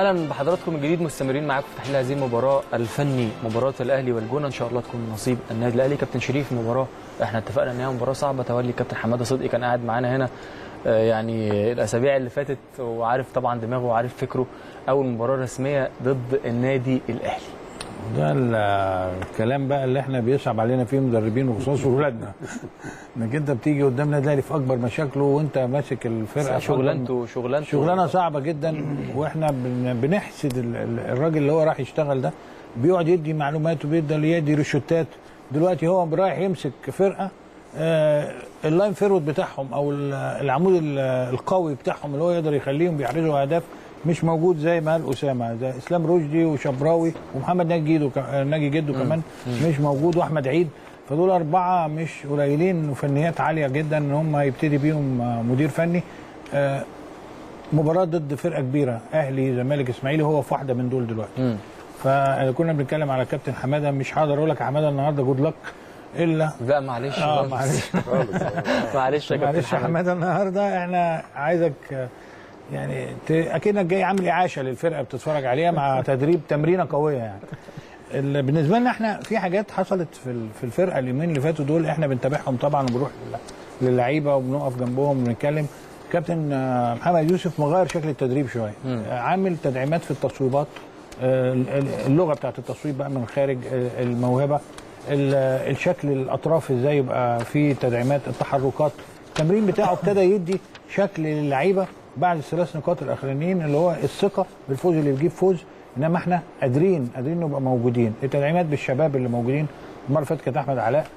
S1: اهلا بحضراتكم من جديد مستمرين معاكم في تحليل هذه المباراه الفني مباراه الاهلي والجونه ان شاء الله تكون من نصيب النادي الاهلي كابتن شريف مباراه احنا اتفقنا ان هي مباراه صعبه تولي كابتن حماده صدقي كان قاعد معانا هنا آه، يعني الاسابيع اللي فاتت وعارف طبعا دماغه وعارف فكره اول مباراه رسميه ضد النادي الاهلي
S2: ده ال- الكلام بقى اللي احنا بيصعب علينا فيه مدربين وخصوصا ولادنا انك انت بتيجي قدام نادي الاهلي في اكبر مشاكله وانت ماسك الفرقه في أكبر
S1: شغلانته شغلانته
S2: شغلانه صعبه جدا واحنا بن- بنحسد ال- ال- الراجل اللي هو راح يشتغل ده بيقعد يدي معلومات وبيفضل يدي روشتات دلوقتي هو رايح يمسك فرقه آه، اللاين فيرود بتاعهم او ال- العمود ال- القوي بتاعهم اللي هو يقدر يخليهم بيحرزوا اهداف مش موجود زي ما قال اسامه ده اسلام رشدي وشبراوي ومحمد ناجي جيدو ك- آه، ناجي جدو كمان مش موجود واحمد عيد فدول اربعه مش قليلين وفنيات عاليه جدا ان هم يبتدي بيهم آه، مدير فني آه، مباراه ضد فرقه كبيره اهلي زمالك اسماعيلي هو في واحده من دول دلوقتي
S1: مم.
S2: فكنا بنتكلم على كابتن حماده مش هقدر اقول لك يا حماده النهارده جود لك الا
S1: لا معلش
S2: اه
S1: خالص.
S2: معلش
S1: معلش يا كابتن
S2: معلش يا
S1: حماد.
S2: حماده النهارده احنا عايزك آه، يعني ت- اكنك جاي عامل اعاشه للفرقه بتتفرج عليها مع تدريب تمرينه قويه يعني ال- بالنسبه لنا احنا في حاجات حصلت في ال- في الفرقه اليومين اللي فاتوا دول احنا بنتابعهم طبعا وبنروح لل- للعيبه وبنقف جنبهم وبنتكلم كابتن آه، محمد يوسف مغير شكل التدريب شويه آه، عامل تدعيمات في التصويبات آه، ال- ال- اللغه بتاعت التصويب بقى من الخارج آه، الموهبه ال- الشكل الاطراف ازاي يبقى في تدعيمات التحركات التمرين بتاعه ابتدى يدي شكل للعيبه بعد الثلاث نقاط الاخرانيين اللي هو الثقه بالفوز اللي بيجيب فوز انما احنا قادرين قادرين نبقى موجودين التدعيمات بالشباب اللي موجودين المره اللي فاتت كانت احمد علاء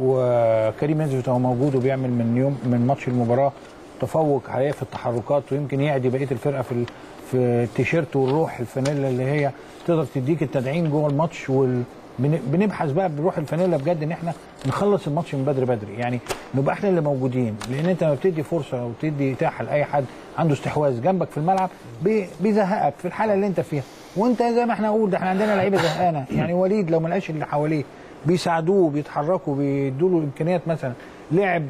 S2: وكريم نزفت هو موجود وبيعمل من يوم من ماتش المباراه تفوق عليه في التحركات ويمكن يعدي بقيه الفرقه في ال- في التيشيرت والروح الفانيلا اللي هي تقدر تديك التدعيم جوه الماتش وال بن- بنبحث بقى بروح الفانيلا بجد ان احنا نخلص الماتش من بدري بدري يعني نبقى احنا اللي موجودين لان انت لما بتدي فرصه وتدي اتاحه لاي حد عنده استحواذ جنبك في الملعب بي- بيزهقك في الحاله اللي انت فيها وانت زي ما احنا نقول ده احنا عندنا لعيبه زهقانه يعني وليد لو ما لقاش اللي حواليه بيساعدوه بيتحركوا بيدوا له امكانيات مثلا لعب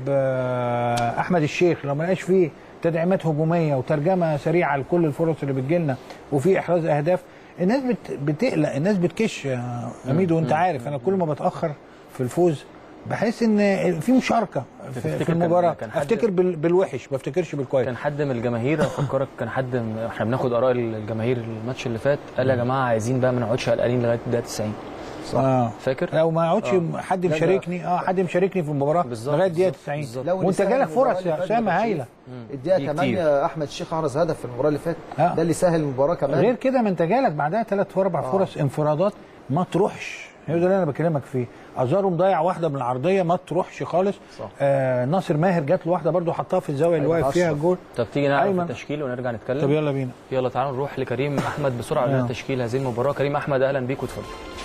S2: آه، احمد الشيخ لو ما لقاش فيه تدعيمات هجوميه وترجمه سريعه لكل الفرص اللي بتجيلنا وفي احراز اهداف الناس بت... بتقلق الناس بتكش يا اميدو وانت عارف انا كل ما بتاخر في الفوز بحس ان في مشاركه في,
S1: تفتكر
S2: في
S1: كان-
S2: المباراه
S1: كان حد-
S2: افتكر بال... بالوحش ما افتكرش بالكويس
S1: كان حد من الجماهير افكرك كان حد من احنا بناخد اراء الجماهير الماتش اللي فات قال يا جماعه عايزين بقى ما نقعدش قلقانين لغايه الدقيقه 90
S2: اه
S1: فاكر؟
S2: لو ما يقعدش حد
S4: لا،
S2: مشاركني اه حد مشاركني في المباراه
S1: بالظبط،
S2: لغايه دقيقه
S1: بالظبط،
S2: 90
S1: بالظبط.
S4: لو
S2: وانت
S4: اللي
S2: جالك
S4: ساهم المباراة
S2: فرص
S4: اللي
S2: يا
S4: فاتت
S2: اسامه
S4: بالتشريف.
S2: هايله
S4: الدقيقه
S1: دي
S4: 8 احمد الشيخ احرز هدف في المباراه اللي فاتت
S2: آه.
S4: ده اللي سهل المباراه كمان
S2: غير كده ما انت جالك بعدها ثلاث واربع فرص انفرادات ما تروحش هي ده اللي انا بكلمك فيه ازارو مضيع واحده من العرضيه ما تروحش خالص
S1: صح.
S2: آه ناصر ماهر جات له واحده برده حطها في الزاويه اللي
S4: أيمن
S2: واقف فيها
S4: أشرف.
S2: الجول
S1: طب تيجي نعرف
S2: أيمن.
S1: التشكيل ونرجع نتكلم
S2: طب يلا بينا
S1: يلا تعالوا نروح لكريم احمد بسرعه لنا
S2: آه.
S1: تشكيل هذه المباراه كريم احمد اهلا بيك واتفضل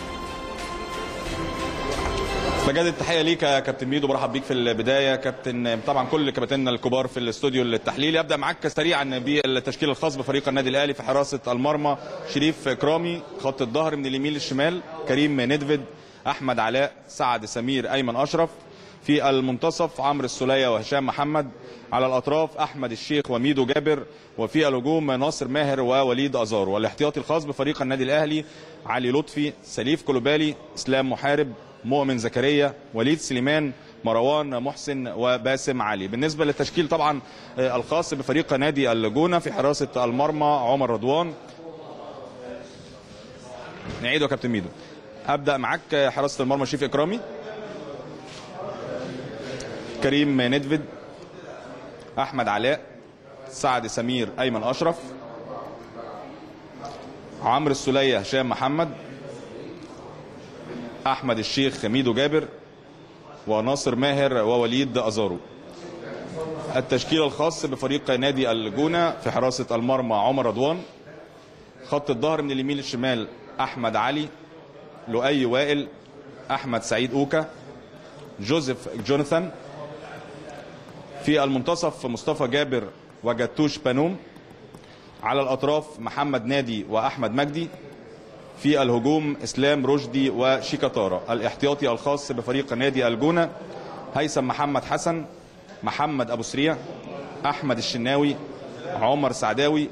S6: بجد التحيه ليك يا كابتن ميدو برحب بيك في البدايه كابتن طبعا كل كباتننا الكبار في الاستوديو التحليلي ابدا معاك سريعا بالتشكيل الخاص بفريق النادي الاهلي في حراسه المرمى شريف كرامي خط الظهر من اليمين للشمال كريم ندفد احمد علاء سعد سمير ايمن اشرف في المنتصف عمرو السوليه وهشام محمد على الاطراف احمد الشيخ وميدو جابر وفي الهجوم ناصر ماهر ووليد ازار والاحتياطي الخاص بفريق النادي الاهلي علي لطفي سليف كلوبالي اسلام محارب مؤمن زكريا وليد سليمان مروان محسن وباسم علي بالنسبة للتشكيل طبعا آه، الخاص بفريق نادي الجونة في حراسة المرمى عمر رضوان نعيده يا كابتن ميدو أبدأ معاك آه، حراسة المرمى شريف إكرامي كريم ندفد أحمد علاء سعد سمير أيمن أشرف عمرو السولية هشام محمد احمد الشيخ ميدو جابر وناصر ماهر ووليد ازارو التشكيل الخاص بفريق نادي الجونه في حراسه المرمى عمر رضوان خط الظهر من اليمين للشمال احمد علي لؤي وائل احمد سعيد اوكا جوزيف جوناثان في المنتصف مصطفى جابر وجتوش بانوم على الاطراف محمد نادي واحمد مجدي في الهجوم اسلام رشدي وشيكاتارا الاحتياطي الخاص بفريق نادي الجونه هيثم محمد حسن محمد ابو سريع احمد الشناوي عمر سعداوي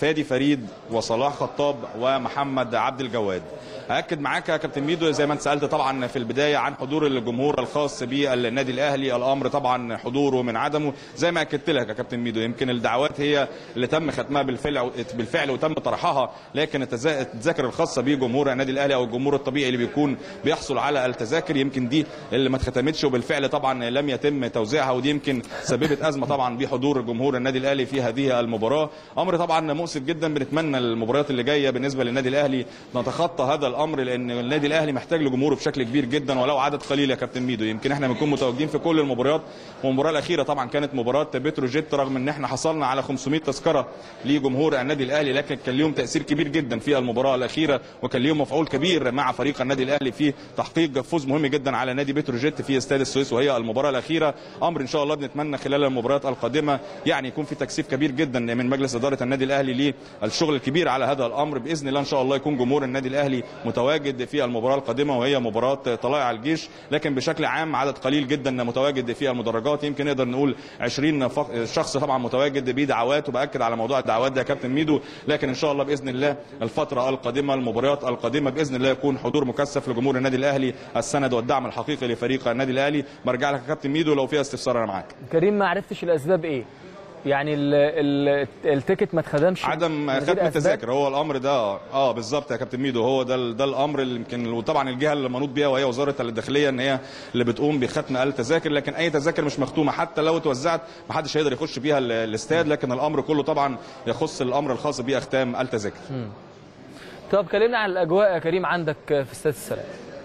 S6: فادي فريد وصلاح خطاب ومحمد عبد الجواد هاكد معاك يا كابتن ميدو زي ما انت سالت طبعا في البدايه عن حضور الجمهور الخاص بالنادي الاهلي الامر طبعا حضوره من عدمه زي ما اكدت لك يا كابتن ميدو يمكن الدعوات هي اللي تم ختمها بالفعل بالفعل وتم طرحها لكن التزا- التذاكر الخاصه بجمهور النادي الاهلي او الجمهور الطبيعي اللي بيكون بيحصل على التذاكر يمكن دي اللي ما اتختمتش وبالفعل طبعا لم يتم توزيعها ودي يمكن سببت ازمه طبعا بحضور جمهور النادي الاهلي في هذه المباراه امر طبعا مؤسف جدا بنتمنى المباريات اللي جايه بالنسبه للنادي الاهلي نتخطى هذا الامر لان النادي الاهلي محتاج لجمهوره بشكل كبير جدا ولو عدد قليل يا كابتن ميدو يمكن احنا بنكون متواجدين في كل المباريات والمباراه الاخيره طبعا كانت مباراه بتروجيت رغم ان احنا حصلنا على 500 تذكره لجمهور النادي الاهلي لكن كان ليهم تاثير كبير جدا في المباراه الاخيره وكان ليهم مفعول كبير مع فريق النادي الاهلي في تحقيق فوز مهم جدا على نادي بتروجيت في استاد السويس وهي المباراه الاخيره امر ان شاء الله بنتمنى خلال المباريات القادمه يعني يكون في تكثيف كبير جدا من مجلس اداره النادي الاهلي للشغل الكبير على هذا الامر باذن الله ان شاء الله يكون جمهور النادي الاهلي متواجد في المباراه القادمه وهي مباراه طلائع الجيش لكن بشكل عام عدد قليل جدا متواجد في المدرجات يمكن نقدر نقول 20 فق- شخص طبعا متواجد بدعوات وباكد على موضوع الدعوات ده يا كابتن ميدو لكن ان شاء الله باذن الله الفتره القادمه المباريات القادمه باذن الله يكون حضور مكثف لجمهور النادي الاهلي السند والدعم الحقيقي لفريق النادي الاهلي برجع لك يا كابتن ميدو لو في استفسار انا معاك
S1: كريم ما عرفتش الاسباب ايه يعني ال ال التيكت ما اتخدمش
S6: عدم
S1: من غير
S6: ختم
S1: أسباب؟
S6: التذاكر هو الامر ده اه بالظبط يا كابتن ميدو هو ده ده الامر اللي يمكن وطبعا الجهه اللي منوط بيها وهي وزاره الداخليه ان هي اللي بتقوم بختم التذاكر لكن اي تذاكر مش مختومه حتى لو اتوزعت ما حدش هيقدر يخش بيها ال- الاستاد لكن الامر كله طبعا يخص الامر الخاص باختام التذاكر
S1: طب كلمنا عن الاجواء يا كريم عندك في استاد السلام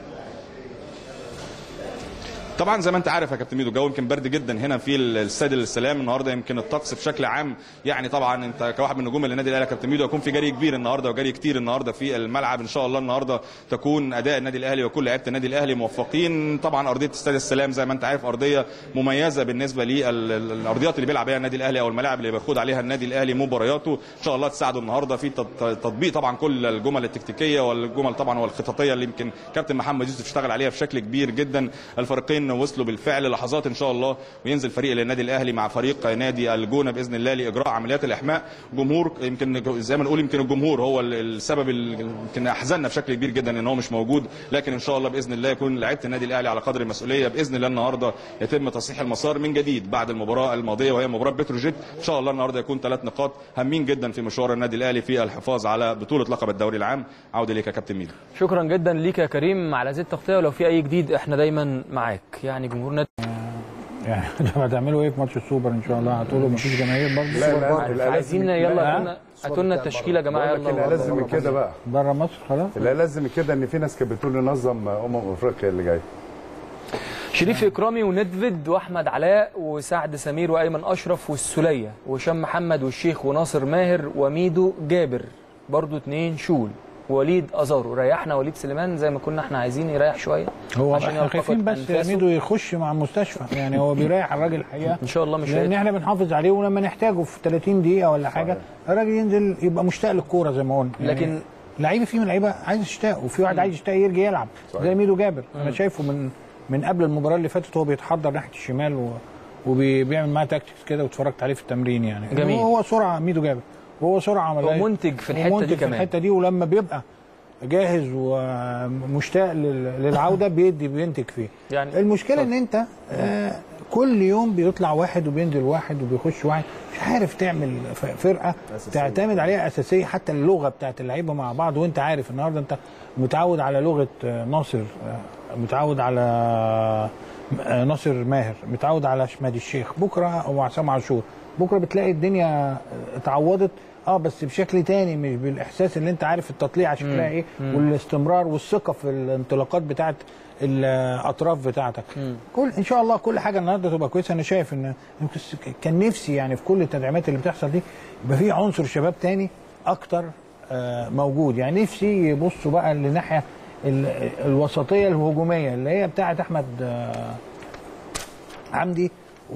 S6: طبعا زي ما انت عارف يا كابتن ميدو الجو يمكن برد جدا هنا في الاستاد السلام النهارده يمكن الطقس بشكل عام يعني طبعا انت كواحد من نجوم النادي الاهلي يا كابتن ميدو هيكون في جري كبير النهارده وجري كتير النهارده في الملعب ان شاء الله النهارده تكون اداء النادي الاهلي وكل لعيبه النادي الاهلي موفقين طبعا ارضيه استاد السلام زي ما انت عارف ارضيه مميزه بالنسبه للارضيات اللي بيلعب عليها النادي الاهلي او الملاعب اللي بيخوض عليها النادي الاهلي مبارياته ان شاء الله تساعده النهارده في تط- تطبيق طبعا كل الجمل التكتيكيه والجمل طبعا والخططيه اللي يمكن كابتن محمد يوسف اشتغل عليها بشكل كبير جدا الفريقين وصلوا بالفعل لحظات ان شاء الله وينزل فريق للنادي الاهلي مع فريق نادي الجونه باذن الله لاجراء عمليات الاحماء جمهور يمكن زي ما نقول يمكن الجمهور هو ال- السبب اللي يمكن احزننا بشكل كبير جدا ان هو مش موجود لكن ان شاء الله باذن الله يكون لعيبه النادي الاهلي على قدر المسؤوليه باذن الله النهارده يتم تصحيح المسار من جديد بعد المباراه الماضيه وهي مباراه بتروجيت ان شاء الله النهارده يكون ثلاث نقاط هامين جدا في مشوار النادي الاهلي في الحفاظ على بطوله لقب الدوري العام عوده ليك يا كابتن ميدو
S1: شكرا جدا ليك يا كريم على هذه التغطيه ولو في اي جديد احنا دايما معاك يعني جمهور نادي
S2: يعني لما تعملوا ايه في ماتش السوبر ان شاء الله هتقولوا مفيش جماهير برضه
S3: لا لا لا
S1: عايزين
S3: لازم
S1: يلا
S2: ها؟
S1: هاتوا لنا- هاتوا لنا التشكيله يا جماعه
S3: بقول لك لا
S1: يلا
S3: لازم من كده بقى
S2: بره مصر خلاص
S3: لا لازم من كده ان في ناس كانت بتقول ننظم امم افريقيا اللي جاي
S1: شريف اكرامي وندفد واحمد علاء وسعد سمير وايمن اشرف والسليه وهشام محمد والشيخ وناصر ماهر وميدو جابر برضو اتنين شول وليد ازارو ريحنا وليد سليمان زي ما كنا احنا عايزين يريح شويه
S2: هو
S1: عشان
S2: احنا
S1: يلتقط
S2: خايفين بس
S1: أنفاسه.
S2: ميدو يخش مع المستشفى يعني هو بيريح الراجل الحقيقه
S1: ان شاء الله مش
S2: لان
S1: هيتعب.
S2: احنا بنحافظ عليه ولما نحتاجه في 30 دقيقه ولا حاجه الراجل ينزل يبقى مشتاق للكوره زي ما قلنا يعني
S1: لكن-
S2: لعيبه فيه من اللعيبه عايز يشتاق وفي واحد عايز يشتاق يرجع يلعب زي ميدو جابر انا شايفه من من قبل المباراه اللي فاتت هو بيتحضر ناحيه الشمال و وبيعمل معاه تاكتكس كده واتفرجت عليه في التمرين يعني
S1: جميل.
S2: هو سرعه ميدو جابر وهو سرعه عمليه
S1: ومنتج في الحتة
S2: ومنتج
S1: دي
S2: في
S1: كمان.
S2: الحته دي ولما بيبقى جاهز ومشتاق لل- للعوده بيدي بينتج فيه
S1: يعني
S2: المشكله ان انت آه كل يوم بيطلع واحد وبينزل واحد وبيخش واحد مش عارف تعمل ف- فرقه تعتمد عليها اساسيه حتى اللغه بتاعت اللعيبه مع بعض وانت عارف النهارده انت متعود على لغه آه، ناصر آه، متعود على آه، ناصر ماهر متعود على شمادي الشيخ بكره او عصام عاشور بكره بتلاقي الدنيا اتعوضت اه بس بشكل تاني مش بالاحساس اللي انت عارف التطليع شكلها ايه والاستمرار والثقه في الانطلاقات بتاعت الاطراف بتاعتك كل ان شاء الله كل حاجه النهارده تبقى كويسه انا شايف ان يمكن كان نفسي يعني في كل التدعيمات اللي بتحصل دي يبقى في عنصر شباب تاني اكتر آه، موجود يعني نفسي يبصوا بقى للناحيه ال- الوسطيه الهجوميه اللي هي بتاعت احمد آه، عمدي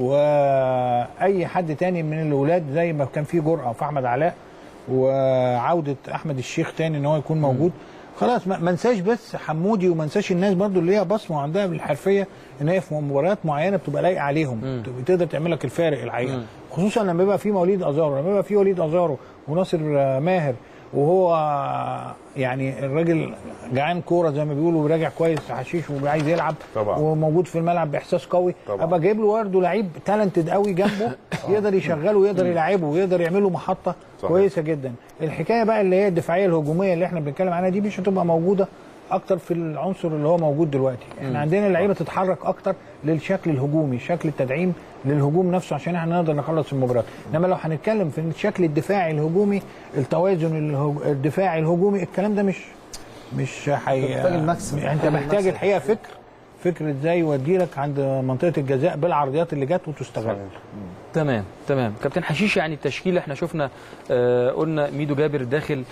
S2: واي حد تاني من الاولاد زي ما كان في جرأه في احمد علاء وعوده احمد الشيخ تاني ان هو يكون موجود خلاص ما ما انساش بس حمودي وما انساش الناس برضو اللي ليها بصمه وعندها بالحرفيه ان هي في مباريات معينه بتبقى لايقه عليهم تقدر تعمل لك الفارق الحقيقه خصوصا لما يبقى في موليد ازارو لما يبقى في وليد ازارو وناصر آه، ماهر وهو آه، يعني الراجل جعان كوره زي ما بيقولوا وراجع كويس حشيش وعايز يلعب
S3: طبعا.
S2: وموجود في الملعب باحساس قوي
S3: طبعا.
S2: ابقى جايب له برضه لعيب تالنتد قوي جنبه يقدر يشغله ويقدر يلعبه ويقدر يعمل له محطه
S3: صحيح.
S2: كويسه جدا الحكايه بقى اللي هي الدفاعيه الهجوميه اللي احنا بنتكلم عنها دي مش هتبقى موجوده اكتر في العنصر اللي هو موجود دلوقتي احنا عندنا اللعيبه تتحرك اكتر للشكل الهجومي شكل التدعيم للهجوم نفسه عشان احنا نقدر نخلص المباراه انما لو هنتكلم في الشكل الدفاعي الهجومي التوازن الهج- الدفاعي الهجومي الكلام ده مش مش حي...
S4: محتاج المكسب.
S2: انت
S4: محتاج
S2: محتاج
S4: المكسب.
S2: الحقيقه فكر فكر ازاي يودي لك عند منطقه الجزاء بالعرضيات اللي جت وتستغل
S1: تمام تمام كابتن حشيش يعني التشكيل احنا شفنا آه قلنا ميدو جابر داخل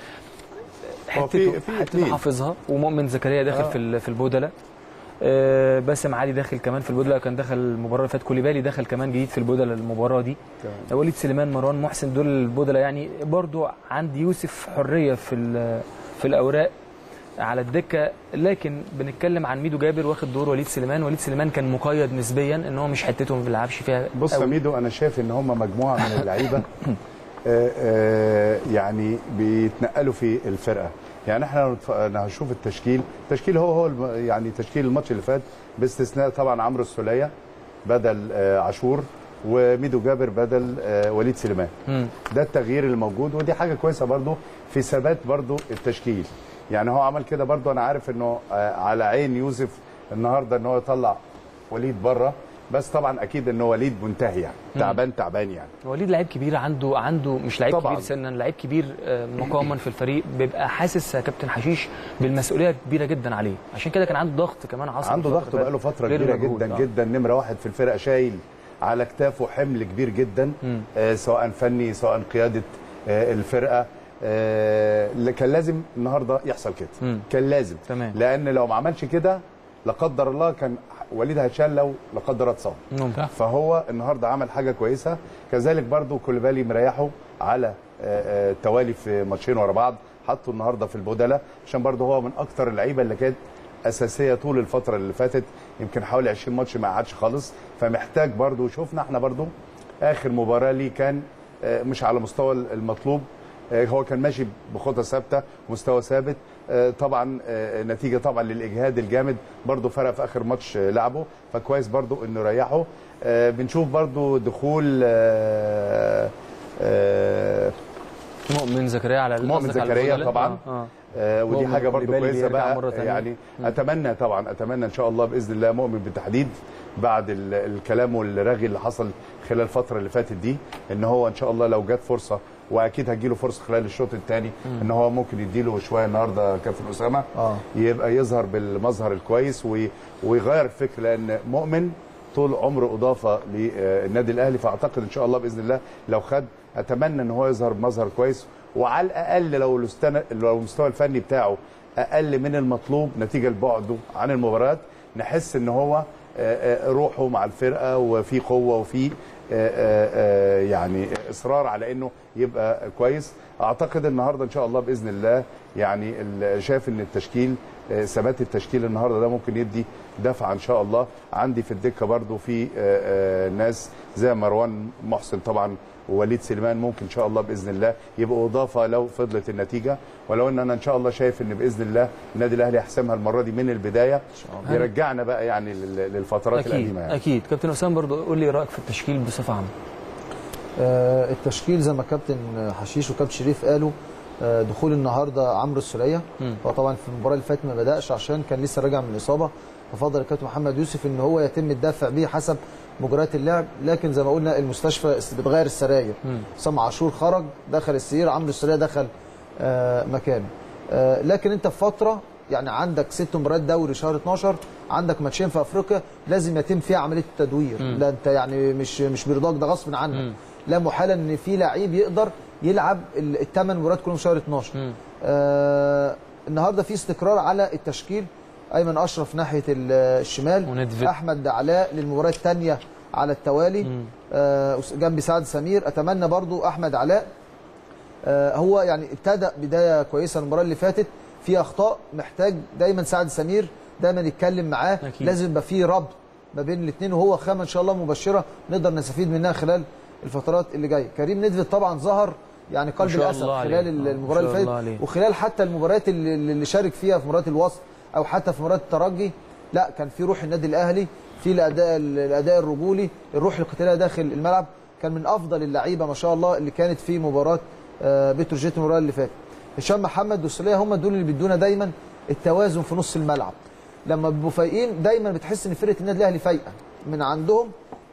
S3: هو
S1: حته
S3: في- في
S1: حته
S3: اتنين.
S1: حافظها ومؤمن زكريا داخل في ال- في البودله آه باسم علي داخل كمان في البودله كان دخل المباراه اللي فاتت كوليبالي دخل كمان جديد في البودله المباراه دي وليد سليمان مروان محسن دول البودله يعني برضو عندي يوسف حريه في ال- في الاوراق على الدكه لكن بنتكلم عن ميدو جابر واخد دور وليد سليمان وليد سليمان كان مقيد نسبيا ان هو مش حتته ما بيلعبش فيها
S3: بص يا
S1: أوي.
S3: ميدو انا شايف ان هم مجموعه من اللعيبه آه، آه، يعني بيتنقلوا في الفرقه يعني احنا لو نتف- انا هشوف التشكيل التشكيل هو هو الم- يعني تشكيل الماتش اللي فات باستثناء طبعا عمرو السوليه بدل آه، عاشور وميدو جابر بدل آه، وليد سليمان
S1: مم.
S3: ده التغيير اللي موجود ودي حاجه كويسه برضو في ثبات برضو التشكيل يعني هو عمل كده برضو انا عارف انه آه، على عين يوسف النهارده ان هو يطلع وليد بره بس طبعا اكيد ان وليد منتهي يعني تعبان تعبان يعني
S1: وليد لعيب كبير عنده عنده مش لعيب
S3: طبعاً.
S1: كبير سنا لعيب كبير آه، مقاما في الفريق بيبقى حاسس يا كابتن حشيش بالمسؤوليه كبيره جدا عليه عشان كده كان عنده ضغط كمان عصبي
S3: عنده
S1: الفترة
S3: ضغط
S1: اللي
S3: بقاله
S1: فاتت.
S3: فتره
S1: غير
S3: كبيره
S1: المجهود.
S3: جدا
S1: آه.
S3: جدا نمره واحد في الفرقه شايل على كتافه حمل كبير جدا
S1: مم.
S3: آه سواء فني سواء قياده آه الفرقه آه اللي كان لازم النهارده يحصل كده
S1: مم.
S3: كان لازم
S1: تمام.
S3: لان لو ما عملش كده لا قدر الله كان وليد هيتشال لو لا قدر الله اتصاب
S1: ممكن
S3: فهو النهارده عمل حاجه كويسه كذلك برضو كوليبالي مريحه على آه، آه، التوالي في ماتشين ورا بعض حطه النهارده في البودله عشان برضو هو من اكتر اللعيبه اللي كانت اساسيه طول الفتره اللي فاتت يمكن حوالي 20 ماتش ما قعدش خالص فمحتاج برضو شفنا احنا برضو اخر مباراه ليه كان آه، مش على مستوى المطلوب آه، هو كان ماشي بخطى ثابته مستوى ثابت آه، طبعا آه، نتيجه طبعا للاجهاد الجامد برضو فرق في اخر ماتش آه، لعبه فكويس برضو انه ريحه آه، بنشوف برضو دخول آه، آه،
S1: مؤمن زكريا على
S3: مؤمن
S1: قصدك على
S3: زكريا
S1: البودلة؟
S3: طبعا.
S1: آه. آه.
S3: آه، ودي
S1: مؤمن
S3: حاجه برضو
S1: كوليبالي
S3: كويسه
S1: بيرجع
S3: بقى
S1: مرة تانية.
S3: يعني
S1: مم.
S3: اتمنى طبعا اتمنى ان شاء الله باذن الله مؤمن بالتحديد بعد ال- الكلام والرغي اللي حصل خلال الفتره اللي فاتت دي ان هو ان شاء الله لو جت فرصه واكيد هتجيله فرصه خلال الشوط الثاني ان هو ممكن يديله شويه النهارده كابتن اسامه
S4: آه.
S3: يبقى يظهر بالمظهر الكويس وي- ويغير الفكر لان مؤمن طول عمره اضافه للنادي الاهلي فاعتقد ان شاء الله باذن الله لو خد اتمنى ان هو يظهر بمظهر كويس وعلى الاقل لو الاستن- لو المستوى الفني بتاعه اقل من المطلوب نتيجه لبعده عن المباريات نحس ان هو آه، آه، روحه مع الفرقه وفي قوه وفي آه، آه، آه، يعني اصرار على انه يبقى كويس اعتقد النهارده ان شاء الله باذن الله يعني ال- شايف ان التشكيل آه، ثبات التشكيل النهارده ده ممكن يدي دفعه ان شاء الله عندي في الدكه برضو في آه، آه، ناس زي مروان محسن طبعا ووليد سليمان ممكن ان شاء الله باذن الله يبقوا اضافه لو فضلت النتيجه ولو ان انا ان شاء الله شايف ان باذن الله النادي الاهلي يحسمها المره دي من البدايه يرجعنا بقى يعني لل- للفترات
S1: اكيد
S3: القديمه يعني.
S1: اكيد كابتن اسامه برضو قول لي رايك في التشكيل بصفه عامه
S4: آه، التشكيل زي ما كابتن حشيش وكابتن شريف قالوا آه، دخول النهارده عمرو السوليه
S1: مم.
S4: هو طبعا في المباراه اللي فاتت ما بداش عشان كان لسه راجع من الاصابه ففضل الكابتن محمد يوسف ان هو يتم الدفع بيه حسب مجريات اللعب لكن زي ما قلنا المستشفى بتغير السراير
S1: مم.
S4: سام عاشور خرج دخل السرير عمرو السوليه دخل آه، مكانه آه، لكن انت في فتره يعني عندك ست مباريات دوري شهر 12 عندك ماتشين في افريقيا لازم يتم فيها عمليه التدوير
S1: مم.
S4: لا انت يعني مش مش بيرضاك ده غصب عنك
S1: مم.
S4: لا محاله ان في لعيب يقدر يلعب الثمان مباريات كلهم شهر 12
S1: مم.
S4: آه النهارده في استقرار على التشكيل ايمن اشرف ناحيه ال- الشمال
S1: وندفد.
S4: احمد علاء للمباراه الثانيه على التوالي
S1: مم.
S4: آه جنب سعد سمير اتمنى برضو احمد علاء آه هو يعني ابتدى بدايه كويسه المباراه اللي فاتت في اخطاء محتاج دايما سعد سمير دايما يتكلم معاه
S1: أكيد.
S4: لازم يبقى في ربط ما بين الاثنين وهو خامه ان شاء الله مبشره نقدر نستفيد منها خلال الفترات اللي جايه كريم ندفد طبعا ظهر يعني قلب
S1: شاء
S4: الاسد
S1: الله
S4: خلال
S1: عليه. آه،
S4: المباراه
S1: ما
S4: اللي
S1: شاء الله
S4: فاتت
S1: عليه.
S4: وخلال حتى المباريات اللي, اللي شارك فيها في مباراه الوصل او حتى في مباراه الترجي لا كان في روح النادي الاهلي في الاداء الاداء الرجولي الروح القتاليه داخل الملعب كان من افضل اللعيبه ما شاء الله اللي كانت في مباراه آه، بتروجيت المباراه اللي فاتت هشام محمد والسوليه هم دول اللي بيدونا دايما التوازن في نص الملعب لما بيبقوا فايقين دايما بتحس ان فرقه النادي الاهلي فايقه من عندهم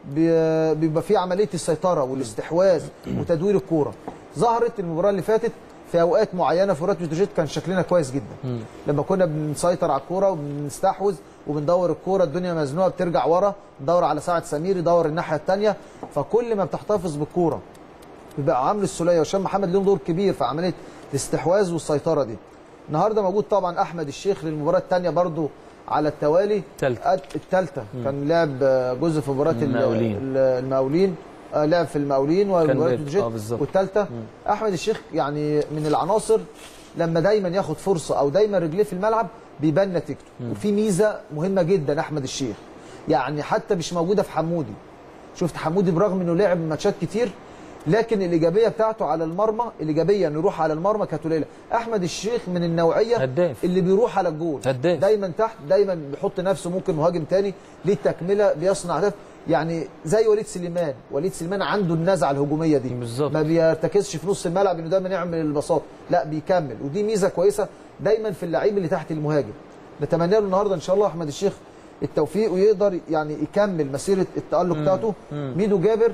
S4: بي- بيبقى في عمليه السيطره والاستحواذ وتدوير الكوره ظهرت المباراه اللي فاتت في اوقات معينه في مباراه بتروجيت كان شكلنا كويس جدا لما كنا بنسيطر على الكوره وبنستحوذ وبندور الكوره الدنيا مزنوقه بترجع ورا ندور على سعد سمير يدور الناحيه الثانيه فكل ما بتحتفظ بالكوره بيبقى عمرو السوليه وهشام محمد لهم دور كبير في عمليه الاستحواذ والسيطره دي النهارده موجود طبعا احمد الشيخ للمباراه الثانيه برضو على التوالي
S1: تالتة.
S4: الثالثه كان لعب آه، جزء في مباراه ال-
S1: المقاولين.
S4: ال- المقاولين آه، لعب في المقاولين ومباراه
S1: بيت-
S4: بتروجيت
S1: آه، بالظبط.
S4: والثالثه احمد الشيخ يعني من العناصر لما دايما ياخد فرصه او دايما رجليه في الملعب بيبان نتيجته وفي ميزه مهمه جدا احمد الشيخ يعني حتى مش موجوده في حمودي شفت حمودي برغم انه لعب ماتشات كتير لكن الايجابيه بتاعته على المرمى الايجابيه انه يروح على المرمى كانت قليله احمد الشيخ من النوعيه
S1: هداف.
S4: اللي بيروح على الجول
S1: هداف.
S4: دايما تحت دايما بيحط نفسه ممكن مهاجم تاني ليه التكمله بيصنع هدف يعني زي وليد سليمان وليد سليمان عنده النزعه الهجوميه دي
S1: بالظبط.
S4: ما بيرتكزش في نص الملعب انه دايما يعمل البساط لا بيكمل ودي ميزه كويسه دايما في اللعيب اللي تحت المهاجم نتمنى له النهارده ان شاء الله احمد الشيخ التوفيق ويقدر يعني يكمل مسيره التالق بتاعته ميدو جابر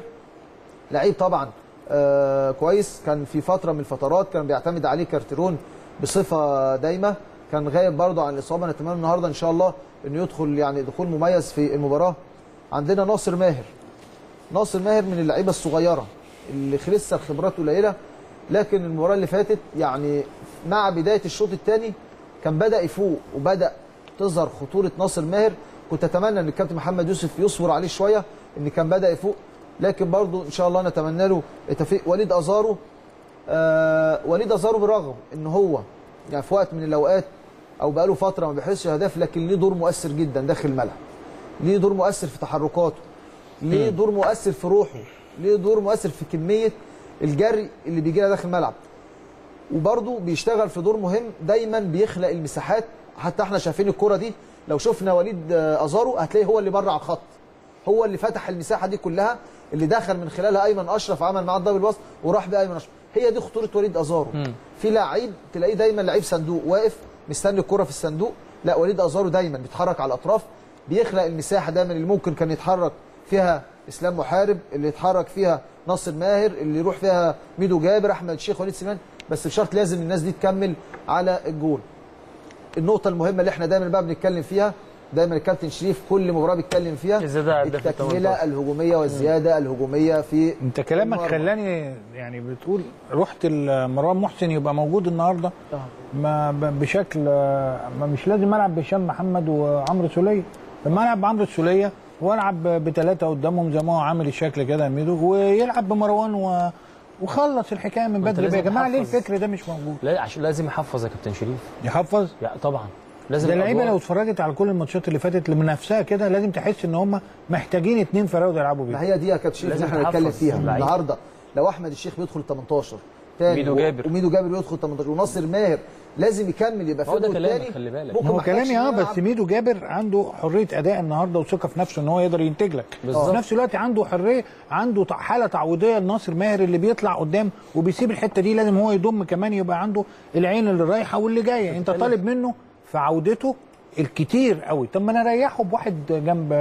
S4: لعيب طبعا آه كويس كان في فتره من الفترات كان بيعتمد عليه كارتيرون بصفه دايمه كان غايب برضه عن الاصابه نتمنى النهارده ان شاء الله انه يدخل يعني دخول مميز في المباراه عندنا ناصر ماهر ناصر ماهر من اللعيبه الصغيره اللي لسه الخبرات قليله لكن المباراه اللي فاتت يعني مع بدايه الشوط الثاني كان بدا يفوق وبدا تظهر خطوره ناصر ماهر كنت اتمنى ان الكابتن محمد يوسف يصبر عليه شويه ان كان بدا يفوق لكن برضو ان شاء الله نتمنى له التوفيق وليد ازارو آه وليد ازارو برغم ان هو يعني في وقت من الاوقات او بقاله فتره ما بيحرزش اهداف لكن ليه دور مؤثر جدا داخل الملعب ليه دور مؤثر في تحركاته ليه دور مؤثر في روحه ليه دور مؤثر في كميه الجري اللي بيجي لها داخل الملعب وبرضه بيشتغل في دور مهم دايما بيخلق المساحات حتى احنا شايفين الكره دي لو شفنا وليد آه، ازارو هتلاقيه هو اللي بره على الخط هو اللي فتح المساحه دي كلها اللي دخل من خلالها ايمن اشرف عمل معاه الدبل باص وراح بايمن اشرف هي دي خطوره وليد ازارو في لعيب تلاقيه دايما لعيب صندوق واقف مستني الكره في الصندوق لا وليد ازارو دايما بيتحرك على الاطراف بيخلق المساحه دايما اللي ممكن كان يتحرك فيها اسلام محارب اللي يتحرك فيها ناصر ماهر اللي يروح فيها ميدو جابر احمد الشيخ وليد سليمان بس بشرط لازم الناس دي تكمل على الجول النقطه المهمه اللي احنا دايما بقى بنتكلم فيها دايما الكابتن شريف كل مباراه بيتكلم فيها
S1: الزيادة على الهدف
S4: التكمله
S1: 18.
S4: الهجوميه والزياده الهجوميه في
S2: انت كلامك
S4: المرمى.
S2: خلاني يعني بتقول رحت مروان محسن يبقى موجود النهارده
S4: آه.
S2: ما ب- بشكل ما مش لازم العب بهشام محمد وعمرو سوليه لما العب بعمرو سوليه والعب بثلاثه قدامهم زي ما هو عامل الشكل كده يا ميدو ويلعب بمروان و... وخلص الحكايه من بدري
S1: لازم
S2: يا جماعه ليه
S1: تحفظ.
S2: الفكر ده مش موجود
S1: لا عشان لازم يحفظ يا كابتن شريف
S2: يحفظ
S1: لا طبعا لازم
S2: ده اللعيبه
S1: الأدوار-
S2: لو اتفرجت على كل الماتشات اللي فاتت اللي من نفسها كده لازم تحس ان هم محتاجين اتنين فراوده يلعبوا بيهم
S4: ما هي دي يا كابتن شريف اللي
S1: لازم
S4: احنا
S1: تحفظ
S4: بنتكلم فيها
S1: اللعيبة.
S4: النهارده لو احمد الشيخ بيدخل 18 تاني
S1: ميدو
S4: و-
S1: جابر.
S4: وميدو جابر يدخل 18 وناصر ماهر لازم يكمل يبقى في
S1: هو ده
S4: الجول
S1: كلامك،
S4: التاني.
S1: خلي بالك.
S4: ممكن
S2: ما هو
S4: ما يحتاجش
S2: كلامي اه
S4: إنه
S2: بس
S4: يلعب.
S2: ميدو جابر عنده حريه اداء النهارده وثقه في نفسه ان هو يقدر ينتج لك
S1: بالظبط.
S2: في نفس الوقت عنده حريه عنده تع- حاله تعويضيه لناصر ماهر اللي بيطلع قدام وبيسيب الحته دي لازم هو يضم كمان يبقى عنده العين اللي رايحه واللي جايه انت طالب منه في عودته الكتير قوي طب ما انا اريحه بواحد جنب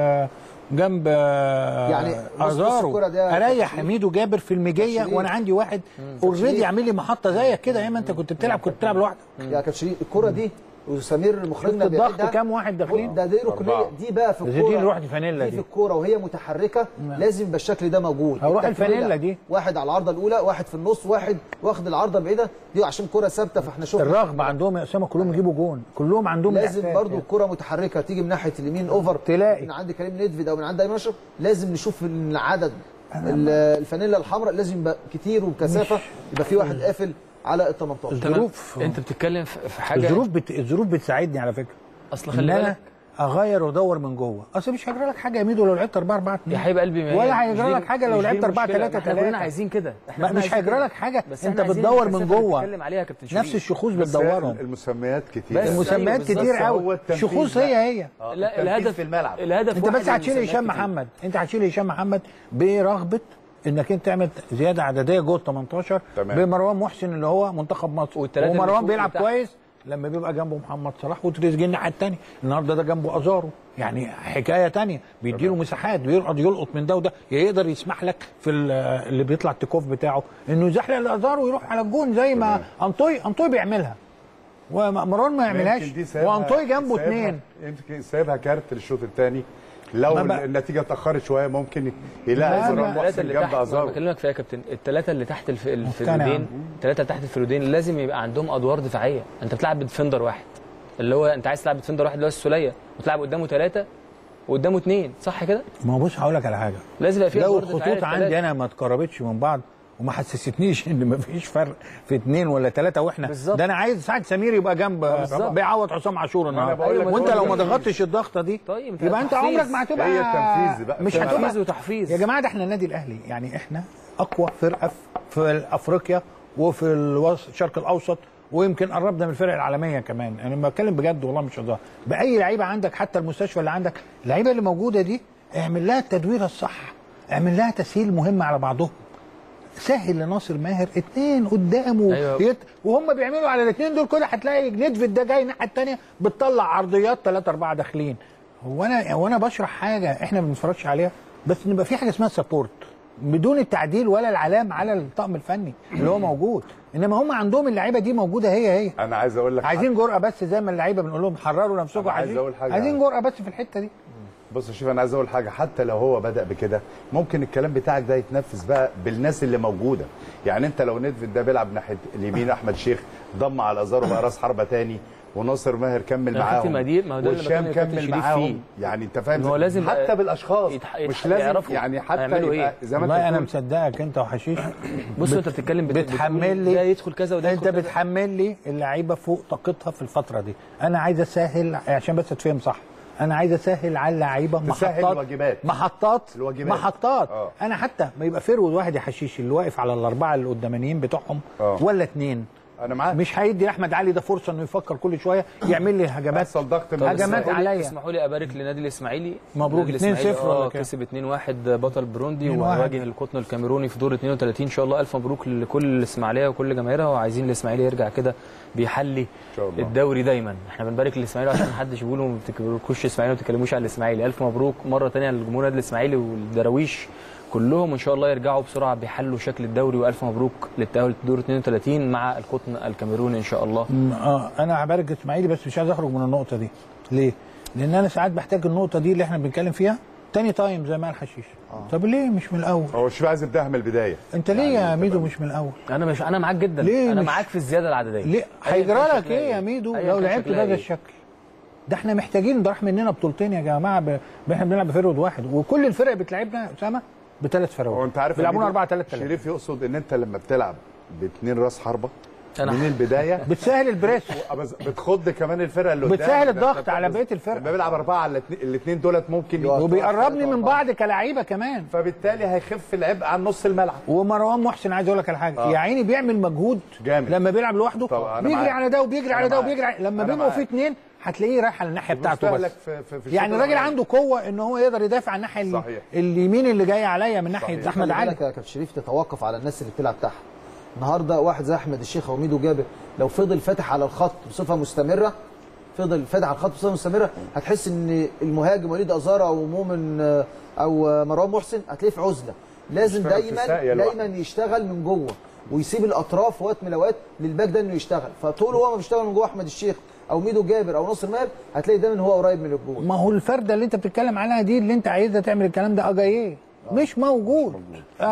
S2: جنب
S4: يعني بص- بص
S2: ازارو
S4: الكرة ده
S2: اريح
S4: تشريف.
S2: ميدو جابر في المجيه
S4: تشريف.
S2: وانا عندي واحد اوريدي
S4: تشريف.
S2: عامل لي محطه زيك كده ايما انت كنت بتلعب كنت بتلعب لوحدك
S4: يا كابتن شريف الكره دي وسمير مخرجنا
S2: شفت الضغط
S4: بيعيدها.
S2: كام واحد داخلين؟
S4: ده دي ركنيه دي بقى في
S2: دي
S4: الكوره
S2: اللي روح فانيلا
S4: دي
S2: دي.
S4: في الكوره وهي متحركه لازم يبقى الشكل ده موجود
S2: هروح
S4: التكملة.
S2: الفانيلا دي.
S4: واحد على العارضه الاولى واحد في النص واحد واخد العارضه البعيده دي عشان كره ثابته فاحنا شفنا
S2: الرغبه عندهم يا اسامه كلهم يجيبوا جون كلهم عندهم
S4: لازم
S2: الإحساس
S4: برضو
S2: يعني.
S4: الكره متحركه تيجي من ناحيه اليمين اوفر
S2: تلاقي.
S4: من عند كريم ندفد او من عند ايمن اشرف لازم نشوف العدد ال- الفانيلا الحمراء لازم يبقى كتير وبكثافه يبقى في واحد قافل على ال 18
S1: تمام.
S2: الظروف
S1: انت بتتكلم في في حاجه
S2: الظروف بت... الظروف بتساعدني على فكره
S1: اصل
S2: ان
S1: خلي
S2: انا
S1: بالك
S2: اغير وادور من جوه اصل مش هيجرى لك حاجه يا ميدو لو لعبت 4 4 2
S1: يا حبيب قلبي ما هي-
S2: ولا
S1: مش
S2: هيجرى
S1: دي-
S2: لك حاجه لو
S1: مش دي
S2: لعبت 4
S1: المشكلة.
S2: 3
S1: احنا كلنا
S2: 3
S1: عايزين كده احنا
S2: ما-
S1: كلنا
S2: مش
S1: عايزين
S2: هيجرى
S1: كده.
S2: لك حاجه
S1: بس
S2: انت
S1: احنا عايزين
S2: بتدور من
S1: الفلسفة اللي
S2: جوه
S1: بتتكلم عليها يا كابتن
S2: نفس
S1: شريف.
S2: الشخوص
S3: بس
S2: بتدورهم
S3: المسميات كتير
S1: بس
S2: المسميات
S1: بالظبط.
S2: كتير
S3: بس هو
S2: قوي
S3: التنفيذ
S2: شخوص
S3: بقى.
S2: هي هي
S3: آه،
S1: لا
S3: التنفيذ
S1: الهدف
S3: في الملعب
S1: الهدف
S2: انت
S1: واحد
S2: بس هتشيل
S1: والمسميات
S2: هشام
S1: كتير.
S2: محمد انت هتشيل هشام محمد برغبه انك انت تعمل زياده عدديه جوه ال 18
S3: تمام.
S2: بمروان محسن اللي هو منتخب مصر
S1: والتلاتة اللي
S2: ومروان
S1: فوق
S2: بيلعب
S1: وتحت.
S2: كويس لما بيبقى جنبه محمد صلاح وتريزيجيه الناحيه الثانيه النهارده ده جنبه ازارو يعني حكايه تانية بيديله مساحات بيقعد يلقط من ده وده يقدر يسمح لك في ال- اللي بيطلع التكوف بتاعه انه يزحلق لازارو ويروح على الجون زي ما انطوي انطوي بيعملها ومروان ما يعملهاش
S3: يمكن دي سايبها-
S2: وانطوي جنبه
S3: سايبها-
S2: اثنين
S3: يمكن سايبها كارت للشوط الثاني لو
S2: ما بقى-
S3: النتيجه اتاخرت شويه ممكن
S2: لا،
S3: يلاقي
S2: لا،
S3: زرار
S1: الثلاثه
S3: محسن
S1: اللي
S3: جنب
S1: تحت ما
S3: ازارو
S1: بكلمك فيها يا كابتن الثلاثه اللي تحت الف...
S2: مقتنع.
S1: الفلودين الثلاثه تحت الفلودين لازم يبقى عندهم ادوار دفاعيه انت بتلعب بديفندر واحد اللي هو انت عايز تلعب بديفندر واحد اللي هو السوليه وتلعب قدامه ثلاثه وقدامه اثنين صح كده
S2: ما هو بص هقول لك على حاجه
S1: لازم يبقى في
S2: لو
S1: أدوار دفاعية
S2: الخطوط
S1: للتلاتة.
S2: عندي انا ما اتقربتش من بعض وما حسستنيش ان ما فيش فرق في اثنين ولا ثلاثه واحنا
S1: بالظبط.
S2: ده انا عايز سعد سمير يبقى جنب
S1: بالظبط.
S2: بيعوض حسام عاشور النهارده
S3: بقول لك
S2: وانت
S3: هو
S2: لو ما
S3: ده
S2: ضغطتش الضغطه دي
S1: طيب، انت
S2: يبقى انت
S1: تحفيز.
S2: عمرك ما هتبقى
S3: هي التنفيذ بقى.
S2: مش
S1: تنفيذ
S2: هتبقى
S1: وتحفيز
S2: يا جماعه ده احنا النادي الاهلي يعني احنا اقوى فرقه في- في افريقيا وفي الوسط الشرق الاوسط ويمكن قربنا من الفرق العالميه كمان انا يعني بتكلم بجد والله مش هزار باي لعيبه عندك حتى المستشفى اللي عندك اللعيبه اللي موجوده دي اعمل لها التدوير الصح اعمل لها تسهيل مهم على بعضهم سهل لناصر ماهر اتنين قدامه
S1: أيوة.
S2: يت... وهم بيعملوا على الاثنين دول كده هتلاقي ندفد ده جاي الناحيه الثانيه بتطلع عرضيات ثلاثه اربعه داخلين هو انا هو انا بشرح حاجه احنا ما بنتفرجش عليها بس نبقى في حاجه اسمها سبورت بدون التعديل ولا العلام على الطاقم الفني اللي هو موجود انما هم عندهم اللعيبه دي موجوده هي هي
S3: انا عايز اقول لك
S2: عايزين جرأه بس زي ما اللعيبه بنقول لهم حرروا نفسكم
S3: أنا عايز
S2: عايزين
S3: أقول حاجة.
S2: عايزين جرأه بس في الحته دي
S3: بص يا شوف انا عايز اقول حاجه حتى لو هو بدا بكده ممكن الكلام بتاعك ده يتنفذ بقى بالناس اللي موجوده يعني انت لو ندفد ده بيلعب ناحيه اليمين احمد شيخ ضم على ازارو بقى راس حربه تاني وناصر ماهر كمل
S1: يا
S3: معاهم
S1: حبيبي ما دي- ما هو ده اللي
S3: وهشام
S1: بكلم الكابتن
S3: كمل
S1: شريف
S3: معاهم
S1: فيه.
S3: يعني انت فاهم
S1: إن هو لازم
S3: حتى
S1: بقى
S3: بالاشخاص
S1: يتح-
S3: مش
S1: يتح-
S3: لازم
S1: يعرفوا
S3: يعني حتى
S1: هيعملوا
S3: يبقى
S1: إيه.
S3: زي ما
S2: والله
S3: انت
S2: انا
S3: بتقول
S2: مصدقك انت وحشيش
S1: بص انت بتتكلم بت-
S2: بتحمل
S1: بتقول
S2: لي
S1: ده يدخل كذا وده
S2: انت
S1: يدخل كذا.
S2: بتحمل لي اللعيبه فوق طاقتها في الفتره دي انا عايز اسهل عشان بس اتفهم صح انا عايز اسهل على اللعيبه
S3: تسهل
S2: محطات
S3: الواجبات.
S2: محطات
S3: الواجبات.
S2: محطات
S3: اه.
S2: انا حتى ما يبقى فرود واحد يا حشيش اللي واقف على الاربعه اللي قدامانيين بتوعهم
S3: اه.
S2: ولا اتنين
S3: انا معاك
S2: مش هيدي احمد علي ده فرصه انه يفكر كل شويه يعمل لي هجمات
S3: يحصل ضغط من
S1: طب
S2: هجمات
S1: اسمحوا لي-
S2: عليا.
S1: اسمحوا لي ابارك لنادي الاسماعيلي
S2: مبروك،
S1: النادي
S2: 2-0
S1: الإسماعيلي،
S2: ولا
S1: اه
S2: كام؟
S1: كسب 2-1 بطل بروندي
S2: 2-1.
S1: وهيواجه القطن الكاميروني في دور 32 ان شاء الله الف مبروك لكل الاسماعيليه وكل جماهيرها وعايزين الاسماعيلي يرجع كده بيحلي
S3: شاء الله.
S1: الدوري دايما احنا بنبارك للاسماعيلي عشان محدش يقولوا ما بتكبروش اسماعيلي وما تتكلموش على الاسماعيلي الف مبروك مره ثانيه لجمهور النادي الاسماعيلي والدراويش كلهم ان شاء الله يرجعوا بسرعه بيحلوا شكل الدوري والف مبروك للتاهل لدور 32 مع القطن الكاميروني ان شاء الله
S2: م- اه انا هبارك اسماعيلي بس مش عايز اخرج من النقطه دي ليه؟ لان انا ساعات بحتاج النقطه دي اللي احنا بنتكلم فيها تاني تايم زي ما قال حشيش طب ليه مش من الاول؟
S3: هو شوف عايز يبداها من البدايه
S2: انت ليه يا ميدو مش من الاول؟
S1: انا مش انا معاك جدا
S2: ليه
S1: انا
S2: مش-
S1: معاك في الزياده العدديه
S2: ليه
S1: أيا
S2: هيجرى
S1: كان
S2: لك
S1: شكلها
S2: ايه يا ميدو
S1: أيا
S2: لو
S1: كان
S2: لعبت
S1: شكلها
S2: بهذا
S1: إيه؟
S2: الشكل؟ ده احنا محتاجين ده راح مننا بطولتين يا جماعه ب... احنا بنلعب بفرود واحد وكل الفرق بتلعبنا يا اسامه بثلاث فراوات
S3: هو انت عارف يا
S2: بيلعبونا
S3: ميدو،
S2: 4 3 3
S3: شريف يقصد ان انت لما بتلعب باثنين راس حربه
S1: أنا-
S3: من البدايه
S2: بتسهل البريس
S3: بس بتخض كمان الفرقه اللي قدام
S2: بتسهل
S3: ده
S2: الضغط
S3: انت
S2: على
S3: بتلعب-
S2: بقية الفرقة.
S3: لما بيلعب اربعه على الاثنين دولت ممكن
S4: يقف.
S2: وبيقربني من بعض كلاعيبه كمان
S3: فبالتالي هيخف العبء عن نص الملعب
S2: ومروان محسن عايز اقول لك على حاجه يا عيني بيعمل مجهود
S3: جامد.
S2: لما بيلعب لوحده
S3: طبعا، أنا
S2: بيجري
S3: معاك.
S2: على ده وبيجري
S3: أنا
S2: على ده
S3: معاك.
S2: وبيجري على... لما
S3: أنا
S2: بيبقوا
S3: معاك.
S2: في اتنين هتلاقيه رايح على الناحيه بتاعته بس
S3: مستهلك في في, في
S2: يعني
S3: الشوط
S2: الراجل
S3: الأولاني.
S2: عنده قوه ان هو يقدر يدافع عن الناحيه ال-
S3: صحيح.
S2: اليمين اللي جايه عليا من ناحيه
S3: صحيح.
S2: احمد
S4: خلي
S2: علي
S4: بالك يا كابتن شريف تتوقف على الناس اللي بتلعب تحت النهارده واحد زي احمد الشيخ او ميدو جابر لو فضل فاتح على الخط بصفه مستمره فضل فاتح على الخط بصفه مستمره هتحس ان المهاجم وليد ازارو او مؤمن آه، او آه، مروان محسن هتلاقيه في عزله لازم
S3: يشتغل في
S4: دايما
S3: الساقية لوحده.
S4: دايما يشتغل من جوه ويسيب الاطراف في وقت من الاوقات للباك ده انه يشتغل فطول هو ما بيشتغل من جوه احمد الشيخ او ميدو جابر او ناصر ماهر هتلاقي دايما هو قريب من الجول
S2: ما هو الفرده اللي انت بتتكلم عنها دي اللي انت عايزها تعمل الكلام ده اجاييه مش موجود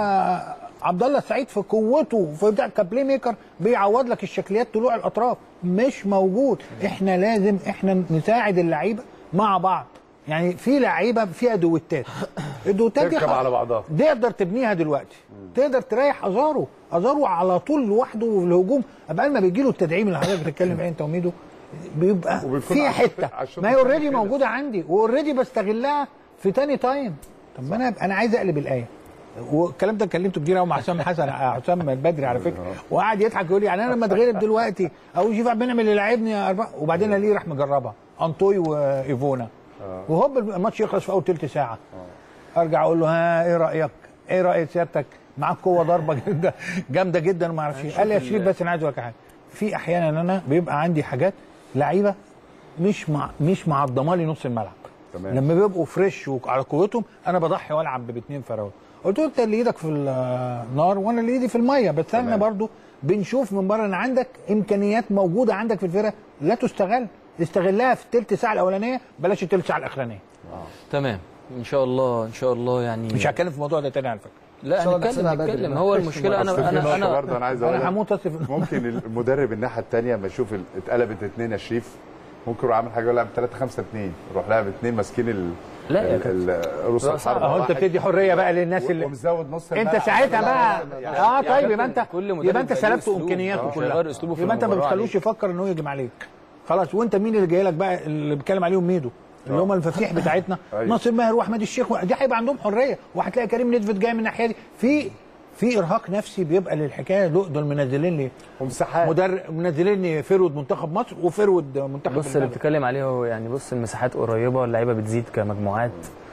S2: آه عبد الله السعيد في قوته في بتاع كبلاي ميكر بيعوض لك الشكليات طلوع الاطراف مش موجود احنا لازم احنا نساعد اللعيبه مع بعض يعني في لعيبه فيها دويتات الدوتات دي
S3: تركب
S2: خ-
S3: على بعضها.
S2: تقدر تبنيها دلوقتي تقدر تريح ازارو ازارو على طول لوحده في الهجوم قبل ما بيجي له التدعيم اللي حضرتك بتتكلم عليه انت وميدو بيبقى
S3: وبيكون
S2: فيها
S3: على الشوط-
S2: حته
S3: على الشوط
S2: ما هي
S3: الثاني
S2: اوريدي
S3: خلص.
S2: موجوده عندي واوريدي بستغلها في تاني تايم طب ما انا انا عايز اقلب الايه والكلام ده اتكلمته كتير قوي مع حسام حسن حسام البدري على فكره وقعد يضحك يقول لي يعني انا لما اتغلب دلوقتي او شوف بنعمل اللي لعبني أربعة وبعدين الاقيه راح مجربها انطوي وايفونا وهوب الماتش يخلص في اول ثلث ساعه ارجع اقول له ها ايه رايك؟ ايه راي سيادتك؟ معاك قوه ضربه جدا جامده جدا وما اعرفش ايه قال لي يا شريف بس انا عايز اقول لك حاجه في احيانا انا بيبقى عندي حاجات لعيبه مش مع مش معضمه لي نص الملعب
S3: تمام.
S2: لما بيبقوا فريش وعلى قوتهم انا بضحي والعب باثنين فراوده قلت له انت اللي ايدك في النار وانا اللي ايدي في الميه بس احنا برضو بنشوف من بره ان عندك امكانيات موجوده عندك في الفرقه لا تستغل استغلها في الثلث ساعه الاولانيه بلاش الثلث ساعه الاخرانيه
S1: تمام ان شاء الله ان شاء الله يعني
S2: مش هتكلم في الموضوع ده تاني على فكره
S1: لا
S4: إن شاء الله
S1: هنتكلم
S4: نحسبها بدري
S1: نتكلم
S4: بقى.
S1: هو
S4: مفيش
S1: المشكله
S3: أصل
S1: انا
S3: في نقطة
S1: انا
S3: برضه
S1: انا
S3: انا عايز اقول
S2: انا
S3: لك.
S2: هموت أصف-
S3: ممكن المدرب الناحيه الثانيه ما يشوف ال- اتقلبت اثنين يا شريف ممكن يروح عامل حاجه يقول لعب 3 5 2 يروح لاعب اثنين ماسكين ال
S1: لا يا
S3: ال-
S1: كابتن.
S3: ال- رؤوس
S1: لا،
S3: الحرب
S2: اهو انت بتدي حريه بقى للناس اللي
S3: ومزود نص
S2: انت
S3: الملعب.
S2: ساعتها بقى
S3: يعني-
S2: اه
S1: يعني
S2: طيب يبقى انت
S1: كل مدرب
S2: يبقى انت
S1: بقى ليه
S2: سلبت
S1: أسلوب.
S2: امكانياته
S1: آه،
S2: كلها
S1: غير أسلوبه في
S2: يبقى انت ما
S1: المباراة
S2: بتخلوش يفكر انه يهجم عليك خلاص وانت مين اللي جاي لك بقى اللي بيتكلم عليهم ميدو اللي هم المفاتيح بتاعتنا
S3: أيوة.
S2: ناصر ماهر واحمد الشيخ دي هيبقى عندهم حريه وهتلاقي كريم نيدفيد جاي من الناحيه دي في في ارهاق نفسي بيبقى للحكايه دول دول منزلين لي
S3: ومساحات
S2: مدرب منزلين لي فرود منتخب مصر وفرود منتخب
S1: بص اللي
S2: البلد.
S1: بتتكلم عليه هو يعني بص المساحات قريبه اللعيبه بتزيد كمجموعات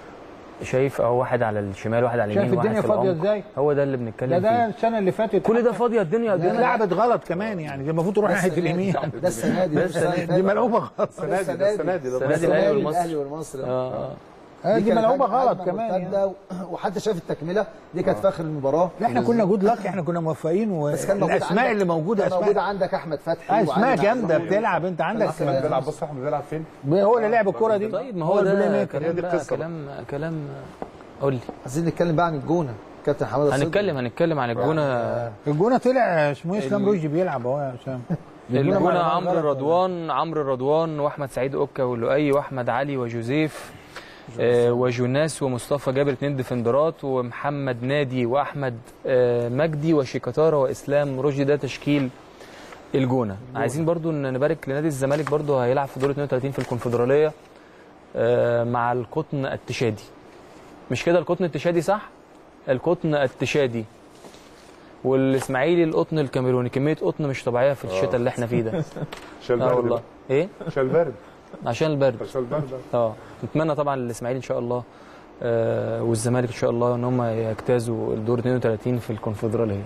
S1: شايف اهو واحد على الشمال واحد على
S2: شايف
S1: اليمين واحد
S2: الدنيا
S1: في
S2: فاضية
S1: العمق.
S2: ازاي؟
S1: هو ده اللي
S2: ده
S1: بنتكلم
S2: ده
S1: فيه
S2: السنه اللي فاتت
S1: كل ده فاضيه الدنيا
S2: دي
S1: الدنيا
S2: اتلعبت غلط كمان يعني دي المفروض تروح ناحيه اليمين
S4: ده السنه دي مش السنة اللي
S2: دي
S4: فاتت.
S2: ملعوبه غلط
S3: السنه دي ده السنه دي ده
S1: السنة دي
S4: السنة
S1: الأهلي
S4: دي
S1: والمصري.
S4: الاهلي والمصري
S1: اه اه
S2: آه، دي
S4: كانت
S2: ملعوبه
S4: هجمة-
S2: غلط
S4: هجمة
S2: كمان يعني.
S4: مرتدة و- وحتى شايف التكمله دي كانت في اخر المباراه
S2: لا احنا كنا جود لك احنا كنا موفقين
S4: بس كان موجود
S2: والاسماء
S4: عندك-
S2: اللي موجوده
S4: كان موجود
S2: اسماء
S4: عندك احمد فتحي
S2: اسماء
S4: وعلي
S2: جامده
S4: معلول.
S2: بتلعب انت عندك
S4: أحمد
S3: بيلعب بص احمد بيلعب فين؟
S2: هو اللي لعب الكره دي
S1: طيب ما هو
S2: البلاي
S1: ده
S2: ميكر.
S1: كلام
S3: دي
S1: بقى
S3: القصة
S1: كلام كلام قول لي
S4: عايزين نتكلم بقى عن الجونه كابتن حماده الصدقي.
S1: هنتكلم هنتكلم عن الجونه
S2: الجونه طلع اسمه ايه اسلام رشدي بيلعب اهو يا اسامه
S1: الجونه
S2: غلط.
S1: عمرو رضوان عمرو رضوان واحمد سعيد اوكا ولؤي واحمد علي وجوزيف آه، وجوناس ومصطفى جابر اتنين ديفندرات ومحمد نادي واحمد آه، مجدي وشيكاتارا واسلام رشدي ده تشكيل الجونه عايزين برضو ان نبارك لنادي الزمالك برضو هيلعب في دور 32 في الكونفدراليه آه، مع القطن التشادي مش كده القطن التشادي صح القطن التشادي والاسماعيلي القطن الكاميروني كميه قطن مش طبيعيه في الشتاء اللي احنا فيه ده
S3: عشان
S1: اه
S3: البرد
S1: والله
S3: بقى.
S1: ايه
S3: عشان البرد
S1: عشان البرد
S3: عشان البرد
S1: اه نتمنى طبعا للاسماعيلي ان شاء الله آه والزمالك ان شاء الله ان هم يجتازوا الدور 32 في الكونفدراليه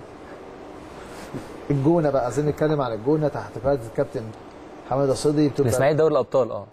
S4: الجونه بقى عايزين نتكلم عن الجونه تحت قياده الكابتن حماده صدقي بتبقى
S1: الاسماعيلي دوري الابطال اه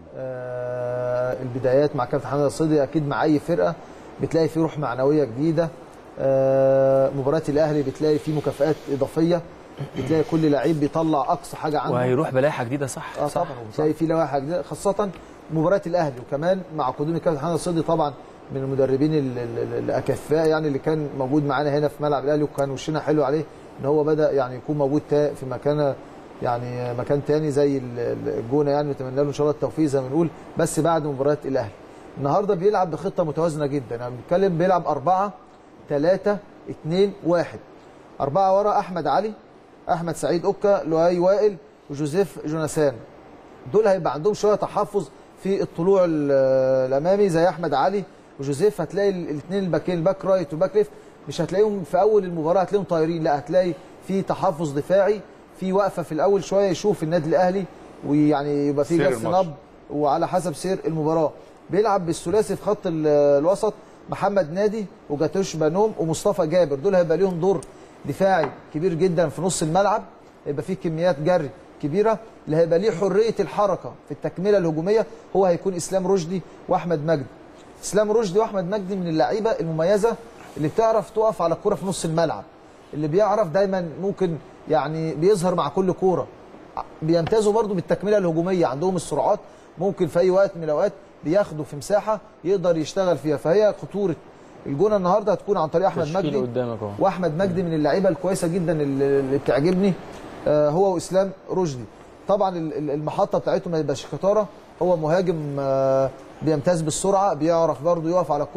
S4: آه، البدايات مع كابتن حماده الصدقي اكيد مع اي فرقه بتلاقي فيه روح معنويه جديده آه، مباراه الاهلي بتلاقي فيه مكافآت اضافيه بتلاقي كل لعيب بيطلع اقصى حاجه عنده
S1: وهيروح بلائحه جديده صح
S4: اه
S1: صح
S4: طبعا وتلاقي فيه لوائح جديده خاصه مباراه الاهلي وكمان مع قدوم الكابتن حماده الصدقي طبعا من المدربين ال- ال- ال- الاكفاء يعني اللي كان موجود معانا هنا في ملعب الاهلي وكان وشنا حلو عليه ان هو بدا يعني يكون موجود تا- في مكانه يعني مكان تاني زي ال- ال- الجونه يعني نتمنى له ان شاء الله التوفيق زي ما بنقول بس بعد مباراه الاهلي النهارده بيلعب بخطه متوازنه جدا يعني بنتكلم بيلعب 4 3 2 1 أربعة ورا أحمد علي أحمد سعيد أوكا لؤي وائل وجوزيف جوناثان دول هيبقى عندهم شويه تحفظ في الطلوع ال- الامامي زي احمد علي وجوزيف هتلاقي الاثنين الباكين الباك رايت والباك ليفت مش هتلاقيهم في اول المباراه هتلاقيهم طايرين لا هتلاقي في تحفظ دفاعي في وقفه في الاول شويه يشوف النادي الاهلي ويعني يبقى في
S3: سير
S4: جس
S3: الماتش.
S4: نبض وعلى حسب سير المباراه بيلعب بالثلاثي في خط ال- الوسط محمد نادي وجاتوش بانوم ومصطفى جابر دول هيبقى ليهم دور دفاعي كبير جدا في نص الملعب هيبقى فيه كميات جري كبيره اللي هيبقى ليه حريه الحركه في التكمله الهجوميه هو هيكون اسلام رشدي واحمد مجدي اسلام رشدي واحمد مجدي من اللعيبه المميزه اللي بتعرف تقف على الكوره في نص الملعب اللي بيعرف دايما ممكن يعني بيظهر مع كل كوره بيمتازوا برضو بالتكمله الهجوميه عندهم السرعات ممكن في اي وقت من الاوقات بياخدوا في مساحه يقدر يشتغل فيها فهي خطوره الجونه النهارده هتكون عن طريق احمد
S1: تشكيل
S4: مجدي
S1: قدامك اهو
S4: واحمد مجدي من اللعيبه الكويسه جدا اللي اللي بتعجبني آه، هو واسلام رشدي طبعا ال- ال- المحطه بتاعتهم هيبقى شيكاتارا هو مهاجم آه، بيمتاز بالسرعه بيعرف برضه يقف على الكوره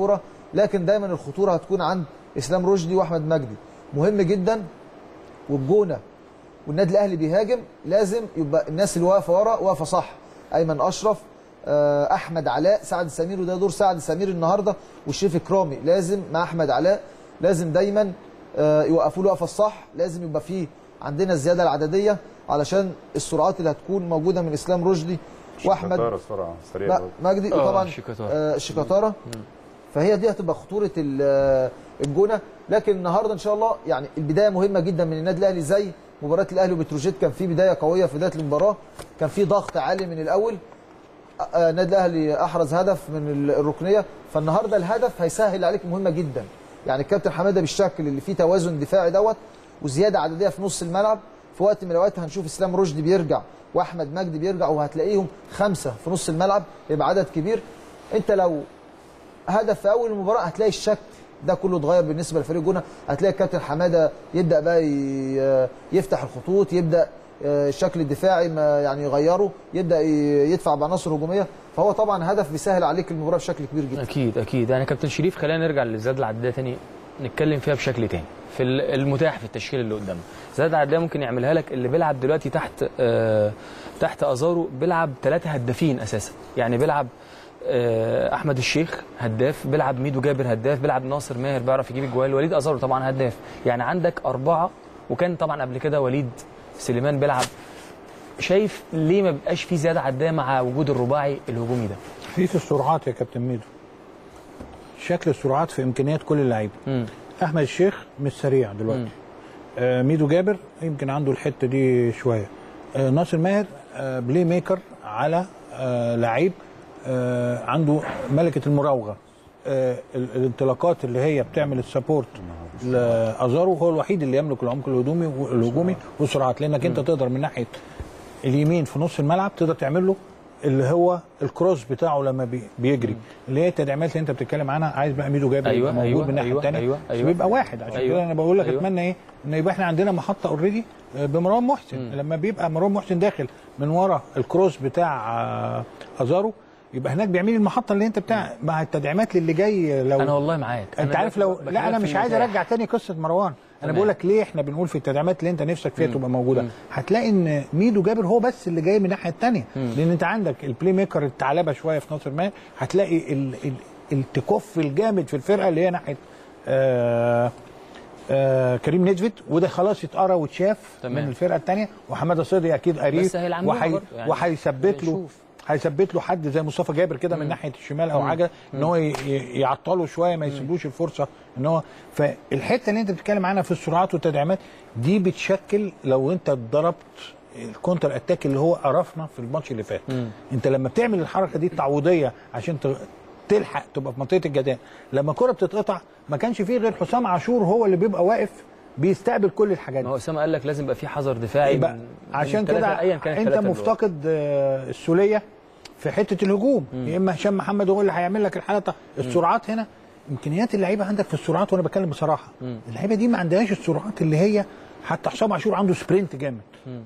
S4: لكن دايما الخطوره هتكون عند اسلام رشدي واحمد مجدي مهم جدا والجونه والنادي الاهلي بيهاجم لازم يبقى الناس اللي واقفه ورا واقفه صح ايمن اشرف آه، احمد علاء سعد سمير وده دور سعد سمير النهارده والشريف اكرامي لازم مع احمد علاء لازم دايما آه، يوقفوا له الوقفه الصح لازم يبقى فيه عندنا الزياده العدديه علشان السرعات اللي هتكون موجوده من اسلام رشدي واحمد
S3: شطارة سرعة سريع
S4: لا
S3: برضه.
S4: مجدي
S1: آه،
S4: وطبعا
S1: شيكاتارا.
S4: آه، شيكاتارا فهي دي هتبقى خطوره ال- آه، الجونه لكن النهارده ان شاء الله يعني البدايه مهمه جدا من النادي الاهلي زي مباراه الاهلي وبتروجيت كان في بدايه قويه في بدايه المباراه كان في ضغط عالي من الاول آه، النادي الاهلي احرز هدف من ال- الركنيه فالنهارده الهدف هيسهل عليك مهمه جدا يعني الكابتن حماده بالشكل اللي فيه توازن دفاعي دوت وزياده عدديه في نص الملعب في وقت من الاوقات هنشوف اسلام رشدي بيرجع واحمد مجدي بيرجع وهتلاقيهم خمسه في نص الملعب يبقى عدد كبير انت لو هدف في اول المباراه هتلاقي الشكل ده كله اتغير بالنسبه لفريق جونه هتلاقي الكابتن حماده يبدا بقى ي- يفتح الخطوط يبدا آه، الشكل الدفاعي ما يعني يغيره يبدا ي- يدفع بعناصر هجوميه فهو طبعا هدف بيسهل عليك المباراه بشكل كبير جدا
S1: اكيد اكيد يعني كابتن شريف خلينا نرجع للزياده العدديه تاني نتكلم فيها بشكل تاني في ال- المتاح في التشكيل اللي قدامنا الزياده العدديه ممكن يعملها لك اللي بيلعب دلوقتي تحت آه تحت ازارو بيلعب ثلاثه هدافين اساسا يعني بيلعب آه احمد الشيخ هداف بيلعب ميدو جابر هداف بيلعب ناصر ماهر بيعرف يجيب الجوال وليد ازارو طبعا هداف يعني عندك اربعه وكان طبعا قبل كده وليد سليمان بيلعب شايف ليه ما بيبقاش في زياده عدديه مع وجود الرباعي الهجومي ده
S2: في السرعات يا كابتن ميدو شكل السرعات في امكانيات كل اللعيبه
S1: مم.
S2: احمد الشيخ مش سريع دلوقتي
S1: مم.
S2: آه ميدو جابر يمكن عنده الحته دي شويه آه ناصر ماهر آه بلاي ميكر على آه لعيب آه عنده ملكه المراوغه آه ال- الانطلاقات اللي هي بتعمل السبورت لازارو هو الوحيد اللي يملك العمق الهجومي الهجومي والسرعات لانك انت تقدر من ناحيه اليمين في نص الملعب تقدر تعمل له اللي هو الكروس بتاعه لما بي- بيجري اللي هي التدعيمات اللي انت بتتكلم عنها عايز بقى ميدو جابر
S1: أيوة،
S2: يبقى موجود
S1: أيوة،
S2: من الناحيه
S1: أيوة،
S2: الثانيه
S1: أيوة، أيوة.
S2: بيبقى واحد عشان
S1: أيوة.
S2: كده انا بقول لك
S1: أيوة.
S2: اتمنى ايه ان يبقى احنا عندنا محطه اوريدي بمروان محسن لما بيبقى مروان محسن داخل من ورا الكروس بتاع آه، ازارو يبقى هناك بيعمل لي المحطه اللي انت بتاع مع التدعيمات اللي جاي لو
S1: انا والله معاك
S2: انت
S1: أنا
S2: عارف لو
S1: بكلمك
S2: لا انا
S1: في
S2: مش عايز
S1: المتاح.
S2: ارجع تاني قصه مروان انا
S1: تمام.
S2: بقول لك ليه احنا بنقول في التدعيمات اللي انت نفسك فيها تبقى موجوده هتلاقي ان ميدو جابر هو بس اللي جاي من الناحيه الثانيه لان انت عندك البلاي ميكر الثعلبه شويه في ناصر مان هتلاقي ال ال التكف الجامد في الفرقه اللي هي ناحيه آه آه كريم نيدفيد وده خلاص اتقرا واتشاف
S1: تمام.
S2: من الفرقه الثانيه وحماده صدقي اكيد قريب
S1: بس هيلعبوها
S2: وحي
S1: برضه يعني.
S2: وهيثبت له
S1: هنشوف.
S2: هيثبت له حد زي مصطفى جابر كده من ناحيه الشمال او حاجه ان هو ي- ي- يعطله شويه ما يسيبلوش الفرصه ان هو فالحته اللي انت بتتكلم عنها في السرعات والتدعيمات دي بتشكل لو انت ضربت الكونتر اتاك اللي هو قرفنا في الماتش اللي فات انت لما بتعمل الحركه دي التعويضيه عشان ت- تلحق تبقى في منطقه الجزاء لما الكره بتتقطع ما كانش فيه غير حسام عاشور هو اللي بيبقى واقف بيستقبل كل الحاجات
S1: ما
S2: دي
S1: هو اسامه قال لك لازم يبقى في حذر دفاعي
S2: يبقى
S1: من- من
S2: عشان
S1: التلاتة
S2: كده
S1: ايا كان
S2: انت مفتقد آه، السوليه في حته الهجوم يا اما هشام محمد هو اللي هيعمل لك الحاله بتاع- السرعات هنا امكانيات اللعيبه عندك في السرعات وانا بتكلم بصراحه اللعيبه دي ما عندهاش السرعات اللي هي حتى حسام عاشور عنده سبرنت جامد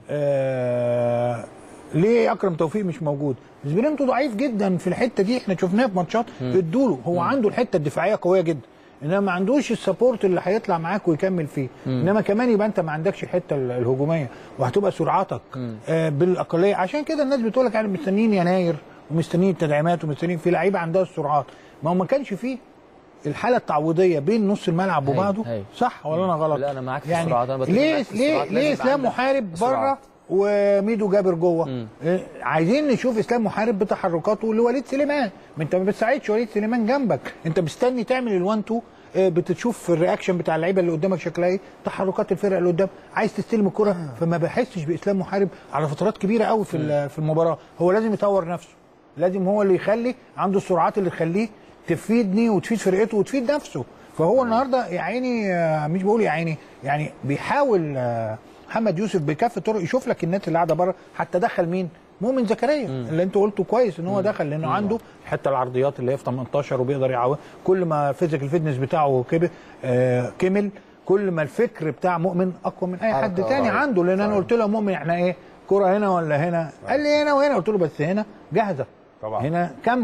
S2: آه ليه اكرم توفيق مش موجود سبرنته ضعيف جدا في الحته دي احنا شفناها في ماتشات ادوله هو عنده الحته الدفاعيه قويه جدا انما ما عندوش السبورت اللي هيطلع معاك ويكمل فيه انما كمان يبقى انت ما عندكش الحته ال- الهجوميه وهتبقى سرعاتك آه بالاقليه عشان كده الناس بتقول لك يعني مستنيين يناير ومستنيين التدعيمات ومستنيين في لعيبه عندها السرعات ما هو ما كانش فيه الحاله التعويضيه بين نص الملعب
S1: هاي-
S2: وبعضه
S1: هاي.
S2: صح ولا انا غلط؟
S1: لا، أنا معاك في
S2: يعني
S1: السرعات، أنا بتفق
S2: ليه
S1: معاك في
S2: ليه
S1: السرعات،
S2: ليه
S1: لازم
S2: اسلام
S1: يبقى
S2: محارب
S1: عندك
S2: بره
S1: سرعات.
S2: وميدو جابر جوه إيه، عايزين نشوف اسلام محارب بتحركاته لوليد سليمان ما انت ما بتساعدش وليد سليمان جنبك انت مستني تعمل الوان تو آه، بتشوف الرياكشن بتاع اللعيبه اللي قدامك شكلها ايه تحركات الفرقه اللي قدام عايز تستلم الكره فما بحسش باسلام محارب على فترات كبيره قوي في ال- في المباراه هو لازم يطور نفسه لازم هو اللي يخلي عنده السرعات اللي تخليه تفيدني وتفيد فرقته وتفيد نفسه فهو النهارده يا عيني آه، مش بقول يا عيني يعني بيحاول آه، محمد يوسف بكافه الطرق يشوف لك الناس اللي قاعده بره حتى دخل مين مؤمن زكريا اللي انت قلته كويس ان هو دخل لانه عنده حتى العرضيات اللي هي في 18 وبيقدر يعوض كل ما فيزيكال فيتنس بتاعه كبر آه كمل كل ما الفكر بتاع مؤمن اقوى من اي حد
S4: حركة.
S2: تاني عنده لان انا قلت له يا مؤمن احنا ايه كرة هنا ولا هنا قال لي هنا وهنا قلت له بس هنا جاهزه
S3: طبعا.
S2: هنا كامله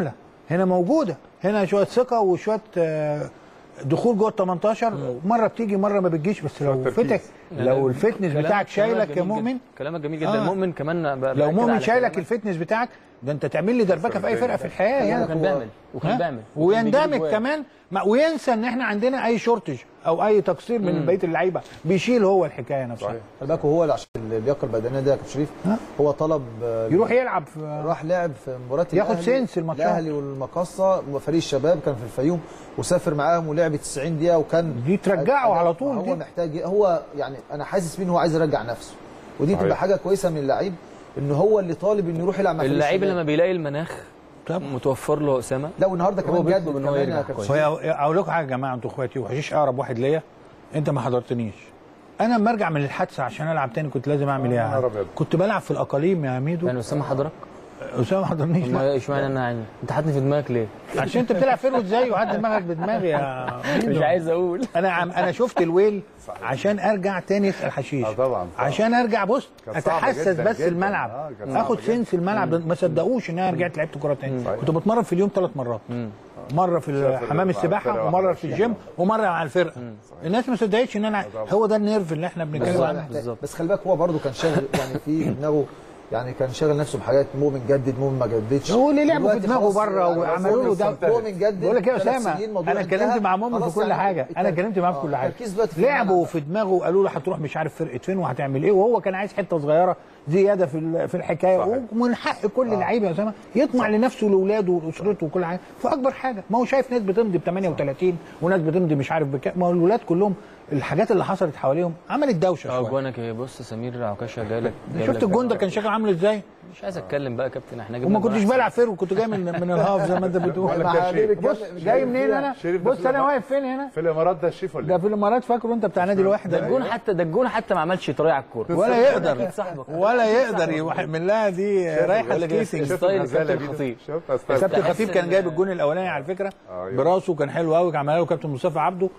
S2: هنا موجوده هنا شويه ثقه وشويه آه، دخول جوه ال 18 مره بتيجي مره ما بتجيش بس لو
S3: تركيز.
S2: فتك لو الفتنس
S1: كلامك-
S2: بتاعك
S1: كلامك
S2: شايلك يا
S1: جميل
S2: مؤمن
S1: جدا. كلامك جميل جدا
S2: آه.
S1: المؤمن كمان ب- بأكد
S2: لو مؤمن
S1: على
S2: شايلك
S1: كلامك.
S2: الفتنس بتاعك ده انت تعمل لي دربكه في اي فرقه في الحياه يعني
S1: وكان بيعمل وكان
S2: ها؟
S1: بيعمل
S2: ويندمج كمان ما وينسى ان احنا عندنا اي شورتج او اي تقصير من بقيه اللعيبه بيشيل هو الحكايه نفسها
S3: صحيح.
S4: خلي بالك هو اللي عشان اللياقه البدنيه دي يا كابتن شريف
S2: ها؟
S4: هو طلب آه،
S2: يروح يلعب في
S4: راح لعب في مباراه
S2: ياخد
S4: الأهلي-
S2: سنس الماتشات.
S4: الاهلي والمقصه فريق الشباب كان في الفيوم وسافر معاهم ولعب 90 دقيقه وكان
S2: دي ترجعه على طول
S4: هو
S2: دي.
S4: محتاج هو يعني انا حاسس بيه ان هو عايز يرجع نفسه ودي
S3: صحيح.
S4: تبقى حاجه كويسه من اللعيب ان هو اللي طالب انه يروح يلعب مع فريق
S1: اللعيب
S4: الشباب.
S1: لما بيلاقي المناخ
S2: طب.
S1: متوفر له اسامه
S4: لا والنهارده
S1: هو
S4: كمان
S1: بيطلب
S4: جدد
S1: إن هو
S4: كمان
S1: يرجع
S4: يا كابتن
S1: كويس.
S4: شريف.
S2: هو اقول لكم حاجه يا جماعه انتوا اخواتي وحشيش اقرب واحد ليا انت ما حضرتنيش انا لما ارجع من الحادثه عشان العب تاني كنت لازم اعمل ايه
S3: يا نهار
S2: يا
S3: أبيض.
S2: كنت بلعب في الاقاليم يا ميدو
S1: يعني اسامه حضرتك
S2: اسامه ما حضرنيش
S1: ما اشمعنى انا يعني انت حاطني في دماغك ليه
S2: عشان انت بتلعب فيرود زيه وحد دماغك بدماغي يا ميدو.
S1: مش عايز اقول
S2: انا عم انا شفت الويل عشان ارجع تاني اسال حشيش
S3: آه طبعاً، طبعاً.
S2: عشان ارجع بص
S3: كانت صعبة
S2: اتحسس
S3: جداً
S2: بس
S3: جداً.
S2: الملعب
S3: آه، كانت صعبة
S2: اخد
S3: جداً.
S2: سنس الملعب ما صدقوش ان انا رجعت لعبت كوره تاني كنت بتمرن في اليوم ثلاث مرات مره في
S3: شاف
S2: حمام
S3: مع
S2: السباحه
S3: الفرقة
S2: ومره
S3: واحدة
S2: في الجيم ومره مع الفرقه الناس ما صدقتش ان انا هو ده النيرف اللي احنا
S4: بس
S2: بنتكلم
S4: هو
S2: عنه
S4: محتاج- بس خلي بالك هو برده كان شاغل يعني في دماغه يعني كان شاغل نفسه بحاجات مؤمن جدد مؤمن ما جددش
S2: هو اللي لعبوا في
S4: دلوقتي
S2: دماغه
S4: خلاص
S2: بره
S4: يعني
S2: وعملوا له ده
S4: مؤمن جدد
S2: بقول لك ايه يا
S4: ثلاث
S2: اسامه
S4: سنين، موضوع
S2: انا اتكلمت
S4: انتهى.
S2: مع مؤمن في
S4: خلاص
S2: كل
S4: يعني
S2: حاجه انا
S4: التركيز-
S2: اتكلمت معاه في
S4: آه،
S2: كل حاجه
S4: التركيز دلوقتي في
S2: لعبوا
S4: الملعب.
S2: في دماغه قالوا له هتروح مش عارف فرقه فين وهتعمل ايه وهو كان عايز حته صغيره زياده في ال- في الحكايه
S3: صحيح.
S2: ومن حق كل لعيب يا اسامه يطمع لنفسه لاولاده ولاسرته وكل حاجه فاكبر حاجه ما هو شايف ناس بتمضي ب 38 وناس بتمضي مش عارف بكام ما هو الولاد كلهم الحاجات اللي حصلت حواليهم عملت دوشه
S1: اه
S2: شويه
S1: جوانك ايه بص سمير عكاشه جالك
S2: شفت الجون ده كان شكله عامل ازاي
S1: مش عايز اتكلم بقى يا كابتن احنا
S2: وما كنتش بلعب فيرو كنت جاي من من الهاف زي ما انت بتقول
S3: بقول لك يا شريف.
S2: بص جاي منين انا
S3: شريف ده
S2: بص
S3: في
S2: انا
S3: الإمارات.
S2: واقف فين هنا
S3: في الامارات ده الشيف ولا
S2: ده
S3: إيه؟
S2: في الامارات فاكره انت بتاع نادي الواحد
S1: ده الجون حتى ده الجون حتى ما عملش طريقه على الكوره
S2: ولا يقدر
S1: أكيد صاحبك
S2: ولا يقدر يعمل لها دي رايحه
S1: بقول لك إيه،
S2: سكيتنج
S1: ستايل
S3: الغزالة
S1: كابتن
S3: دي ده.
S1: خطيب.
S3: شفت أستاذ؟
S2: كابتن
S1: تحس
S2: خفيف كان
S1: إن-
S2: جايب الجون الاولاني على فكره
S3: أيوة.
S2: براسه كان حلو قوي كان عمله له كابتن مصطفى عبده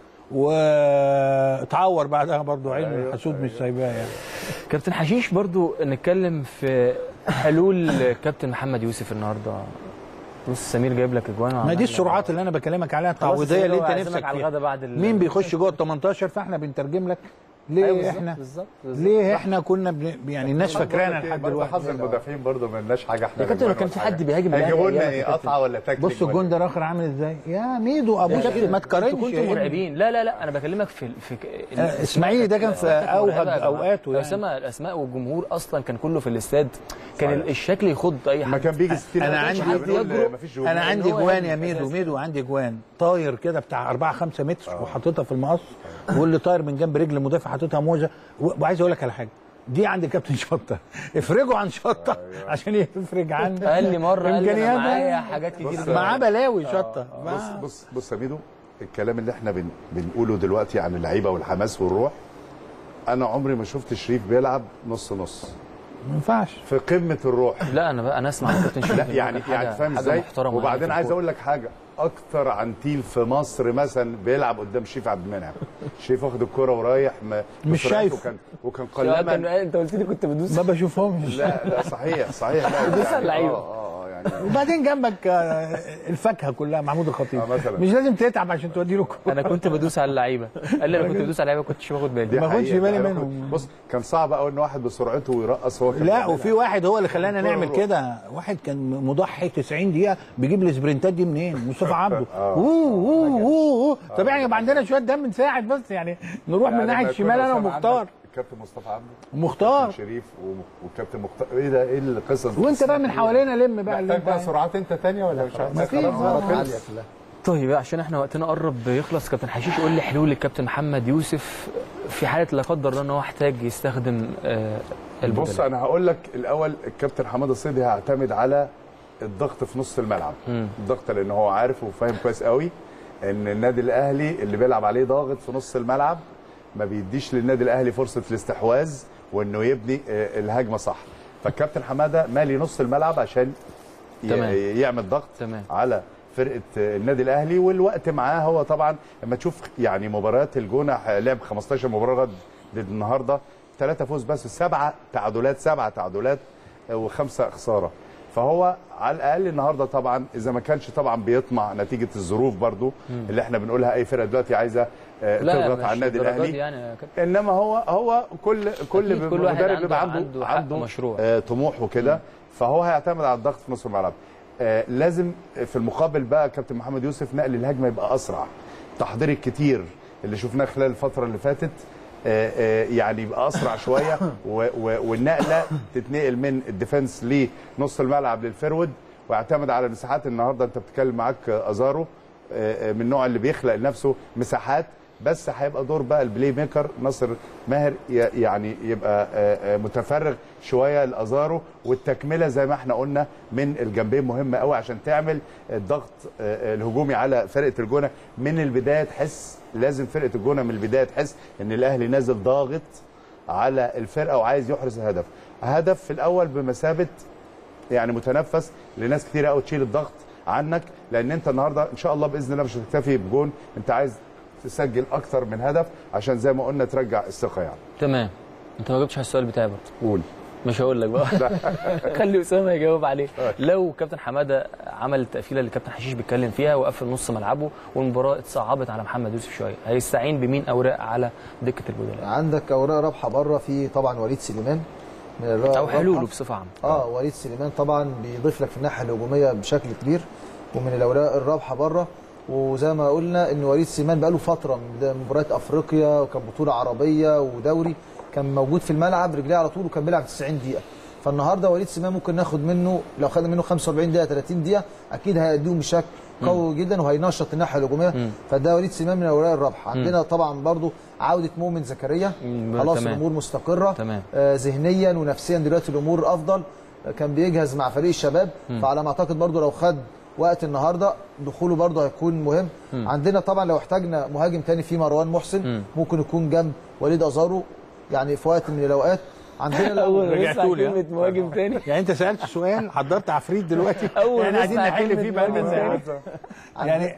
S2: واتعور بعدها برضه عين
S3: أيوة،
S2: الحسود مش سايباه يعني
S1: كابتن حشيش برضو نتكلم في حلول كابتن محمد يوسف النهارده بص سمير جايب لك اجوان
S2: ما
S1: وعمل
S2: دي
S1: لك-
S2: السرعات اللي انا بكلمك عليها
S1: خلاص
S2: التعويضيه اللي
S1: هو
S2: انت
S1: هيعزمك
S2: نفسك
S1: على
S2: فيها
S1: الغدا بعد ال-
S2: مين بيخش جوه ال 18 فاحنا بنترجم لك ليه
S1: أيوة بالظبط،
S2: احنا
S1: بالظبط بالظبط.
S2: ليه احنا كنا بن... يعني الناس فاكرانا لحد
S3: برضه
S2: دلوقتي
S3: حظ المدافعين برضه ما لناش حاجه احنا
S1: يا كابتن لو كان في حد بيهاجم الأهلي
S3: هيجيبوا لنا
S1: أيامك
S3: ايه
S1: يا كابتن.
S3: قطعه ولا تاكلينج
S2: بص الجون ده الاخر عامل ازاي يا ميدو ابو شكل ما تقارنش
S1: انتوا
S2: يا
S1: كنتوا
S2: ابني.
S1: مرعبين لا لا لا انا بكلمك في في
S2: آه، إسماعيلي ده كان في أوهج أوقاته
S1: يا
S2: يعني.
S1: اسامه الاسماء والجمهور اصلا كان كله في الاستاد كان
S3: صحيح.
S1: الشكل يخض اي
S3: ما
S1: حد
S3: كان بيجي 60
S2: أنا
S3: ما
S2: عندي-
S3: كانش بنقول
S1: يجرؤ.
S3: مفيش جمهور.
S2: انا عندي
S1: هو
S2: جوان
S1: يعني
S2: يا ميدو
S1: أساسي.
S2: ميدو عندي جوان طاير كده بتاع 4 5 متر وحاططها في المقص واللي طاير من جنب رجل المدافع حاططها موزه و- وعايز اقول لك على حاجه دي عند كابتن شطه افرجوا عن شطه عشان يفرج عن
S1: قال لي مره قال لي انا
S2: إمكانيات
S1: معايا
S2: بقى.
S1: حاجات كتير
S3: بص-
S1: جدا.
S2: معاه بلاوي شطه
S3: بص بص بص يا ميدو الكلام اللي احنا بن بنقوله دلوقتي عن اللعيبه والحماس والروح انا عمري ما شفت شريف بيلعب نص نص
S2: ما ينفعش
S3: في قمه الروح
S1: لا انا بقى انا اسمع من كابتن شريف
S3: لا
S1: إن
S3: يعني
S1: حاجة-
S3: يعني فاهم
S1: حاجة
S3: ازاي
S1: محترمة
S3: وبعدين
S1: يعني في
S3: عايز
S1: الكورة.
S3: اقول لك حاجه اكتر عنتيل في مصر مثلا بيلعب قدام شريف عبد المنعم شريف واخد الكرة ورايح ما
S2: مش
S3: بسرعته
S2: شايف.
S3: وكان وكان
S1: لا، كان
S3: قلما
S1: انت قلت لي كنت بدوس
S2: ما بشوفهمش
S3: لا لا صحيح صحيح لا
S1: بيدوس على
S3: يعني
S1: اللعيبة.
S3: اه اه يعني
S2: وبعدين جنبك آه، الفاكهه كلها محمود الخطيب
S3: آه، مثلاً.
S2: مش لازم تتعب عشان تودي له الكورة.
S1: انا كنت بدوس على اللعيبه قال لي انا كنت بدوس على اللعيبه ما كنتش باخد بالي
S3: دي
S2: ما كنتش
S3: حقيقة.
S2: بالي
S3: أنا
S2: منهم.
S3: كنت- بص كان صعب قوي ان واحد بسرعته ويرقص هو كان
S2: لا
S3: بيعملها.
S2: وفي واحد هو اللي خلانا
S3: الكورة
S2: نعمل
S3: روح.
S2: كده واحد كان مضحي 90 دقيقه بيجيب السبرنتات دي منين مصطفى عبده
S3: آه.
S2: اوه اوه اوه طب يعني يبقى عندنا شويه دم نساعد بس يعني نروح من
S3: يعني
S2: ناحيه
S3: لما
S2: الشمال
S3: يكون
S2: انا
S3: أسامة
S2: ومختار
S3: عندك الكابتن مصطفى عبده
S2: ومختار
S3: شريف و- وكابتن مختار ايه ده ايه القصص دي؟
S2: وانت بقى من حوالينا لم بقى اللي
S3: محتاج بقى
S2: انت
S3: سرعات انت تانية ولا مش عارف
S2: مفيش.
S3: خلاص بقى
S2: آه.
S3: خلص.
S4: عاليه كلها
S1: طيب عشان احنا وقتنا قرب يخلص كابتن حشيش قول لي حلول الكابتن محمد يوسف في حاله لا قدر الله ان هو احتاج يستخدم آه،
S3: بص
S1: البدلاء
S3: انا هقول لك الاول الكابتن حماده الصيدي هيعتمد على الضغط في نص الملعب
S1: مم.
S3: الضغط لان هو عارف وفاهم كويس قوي ان النادي الاهلي اللي بيلعب عليه ضاغط في نص الملعب ما بيديش للنادي الاهلي فرصه الاستحواذ وانه يبني آه، الهجمه صح فالكابتن حماده مالي نص الملعب عشان ي-
S1: تمام.
S3: يعمل ضغط
S1: تمام.
S3: على فرقه النادي الاهلي والوقت معاه هو طبعا لما تشوف يعني مباريات الجونه لعب 15 مباراه لغايه النهارده ثلاثه فوز بس سبعه تعادلات سبعه تعادلات وخمسه خساره فهو على الاقل النهارده طبعا اذا ما كانش طبعا بيطمع نتيجه الظروف برضو اللي احنا بنقولها اي فرقه دلوقتي عايزه آه،
S1: لا
S3: تضغط
S1: مش
S3: على النادي
S1: الدرجات
S3: الاهلي
S1: دي يعني يا كابتن.
S3: انما هو هو كل كل
S1: أكيد كل واحد
S3: مدرب
S1: عنده-
S3: بيبقى عنده
S1: عنده حق
S3: عنده
S1: مشروع.
S3: آه، طموح وكده فهو هيعتمد على الضغط في نص الملعب آه، لازم في المقابل بقى كابتن محمد يوسف نقل الهجمه يبقى اسرع تحضير الكتير اللي شفناه خلال الفتره اللي فاتت آه، آه، يعني يبقى اسرع شويه و- و- والنقله تتنقل من الديفنس لنص الملعب للفرود ويعتمد على مساحات النهارده انت بتتكلم معاك آه، ازارو آه، آه، من النوع اللي بيخلق لنفسه مساحات بس هيبقى دور بقى البلاي ميكر ناصر ماهر ي- يعني يبقى آه، آه، متفرغ شويه لازارو والتكمله زي ما احنا قلنا من الجنبين مهمه قوي عشان تعمل الضغط آه، آه، الهجومي على فرقه الجونه من البدايه تحس لازم فرقه الجونه من البدايه تحس ان الاهلي نازل ضاغط على الفرقه وعايز يحرز هدف هدف في الاول بمثابه يعني متنفس لناس كتير قوي تشيل الضغط عنك لان انت النهارده ان شاء الله باذن الله مش هتكتفي بجون انت عايز تسجل اكتر من هدف عشان زي ما قلنا ترجع الثقه يعني
S1: تمام انت ما جبتش على السؤال بتاعي برضه
S3: قول
S1: مش هقول لك بقى خلي اسامه يجاوب عليه لو كابتن حماده عمل التقفيله اللي كابتن حشيش بيتكلم فيها وقفل نص ملعبه والمباراه اتصعبت على محمد يوسف شويه هيستعين بمين اوراق على دكه البدلاء
S4: عندك اوراق رابحه بره في طبعا وليد سليمان من الأوراق
S1: او
S4: الرابحة.
S1: حلوله بصفه عامه
S4: اه وليد سليمان طبعا بيضيف لك في الناحيه الهجوميه بشكل كبير ومن الاوراق الرابحه بره وزي ما قلنا ان وليد سليمان بقاله فتره من بداية مباريات افريقيا وكان بطوله عربيه ودوري كان موجود في الملعب رجليه على طول وكان بيلعب 90 دقيقه فالنهارده وليد سليمان ممكن ناخد منه لو خدنا منه 45 دقيقه 30 دقيقه اكيد هيأديهم بشكل قوي جدا وهينشط الناحيه الهجوميه فده وليد سليمان من الاوراق الرابحه عندنا طبعا برضو عوده مؤمن زكريا
S1: مم،
S4: خلاص
S1: تمام.
S4: الامور مستقره
S1: تمام.
S4: آه، ذهنيا ونفسيا دلوقتي الامور افضل آه، كان بيجهز مع فريق الشباب فعلى ما اعتقد برضو لو خد وقت النهارده دخوله برضو هيكون مهم عندنا طبعا لو احتاجنا مهاجم تاني في مروان محسن ممكن يكون جنب وليد ازارو يعني في وقت من الاوقات عندنا لو
S2: رجعتوا لي، ها؟
S1: كلمه مهاجم تاني
S2: يعني انت سالت سؤال حضرت عفريت دلوقتي
S1: أول
S2: يعني
S1: ما
S2: قاعدين
S1: أسمع
S2: نحل
S1: كلمة
S2: فيه بقى
S1: مهاجم
S2: ساعه يعني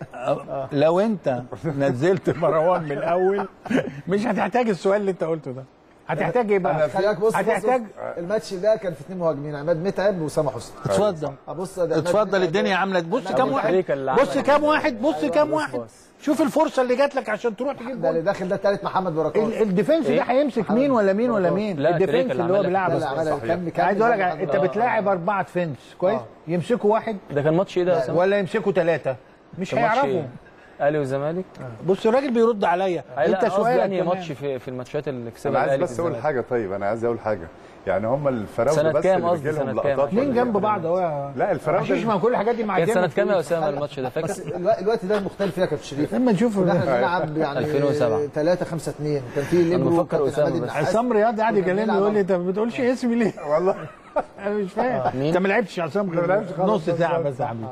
S2: لو انت نزلت مروان من الاول مش هتحتاج السؤال اللي انت قلته ده هتحتاج ايه بقى؟
S4: خليك بص بص
S2: هتحتاج
S4: بص، الماتش ده كان في اثنين مهاجمين عماد متعب واسامه حسني
S2: اتفضل
S4: ابص ده عماد
S2: اتفضل
S4: متعب
S2: الدنيا عامله بص
S4: عماد
S2: كام
S4: متعب.
S2: واحد
S1: أمريكا اللي
S2: بص
S1: عملت
S2: كام واحد بص
S4: أيوة،
S2: كام
S1: بص
S2: واحد
S1: بص.
S2: شوف الفرصه اللي جات لك عشان تروح تجيب
S4: ده اللي
S2: جول
S4: داخل ده الثالث محمد بركات
S2: ال- الديفنس ده
S1: إيه؟
S2: هيمسك مين ولا مين ولا مين
S1: لا،
S2: الديفنس
S1: تريكة اللي
S2: اللي هو
S1: عملها.
S2: بيلعب
S4: ده اللي عملها كان كان
S2: عايز اقول لك
S4: محمد
S2: انت
S4: بركات.
S2: بتلاعب اربعه ديفنس كويس يمسكوا واحد
S1: ده كان ماتش ايه ده يا اسامه؟
S2: ولا يمسكوا ثلاثه مش
S1: كان ماتش
S2: هيعرفوا
S1: إيه؟ اهلي والزمالك
S2: بص الراجل بيرد عليا
S1: أي لا،
S2: انت
S1: قصدي
S2: سؤالك
S1: انهي
S2: كمان.
S1: ماتش في في الماتشات اللي كسبها
S3: انا عايز
S1: الأهلي
S3: بس
S1: في
S3: اقول
S1: الزمالك؟
S3: حاجه طيب انا عايز اقول حاجه يعني هم الفراوده
S1: سنة
S3: بس
S1: كام
S3: اللي
S1: قصدي؟
S3: بيجي لهم
S1: سنة كام؟
S3: لقطات
S2: اتنين
S3: ولا
S2: جنب
S3: إيه؟
S2: بعض اهو
S3: لا الفراوده
S2: مفيش ما كل الحاجات دي
S1: كان
S2: معديه
S1: سنه كام يا اسامه الماتش ده فاكر؟
S4: بس الو- الوقت ده مختلف فيها يا كابتن شريف
S2: لما نشوف
S4: كنا احنا بنلعب يعني
S1: 2007.
S4: 3 5 2 كان في ليبرو
S1: بفكر
S4: كابتن
S1: أسامة
S4: عماد
S1: بس.
S4: النحاس.
S2: عصام رياض قاعد
S4: كنا
S2: يكلمني
S4: بنلعب
S2: يقول لي انت ما بتقولش اسمي ليه؟
S3: والله
S2: انا مش فاهم
S1: مين؟
S2: انت ما لعبتش عصام
S3: ما لعبتش خالص.
S2: نص ساعه بس يا حبيبي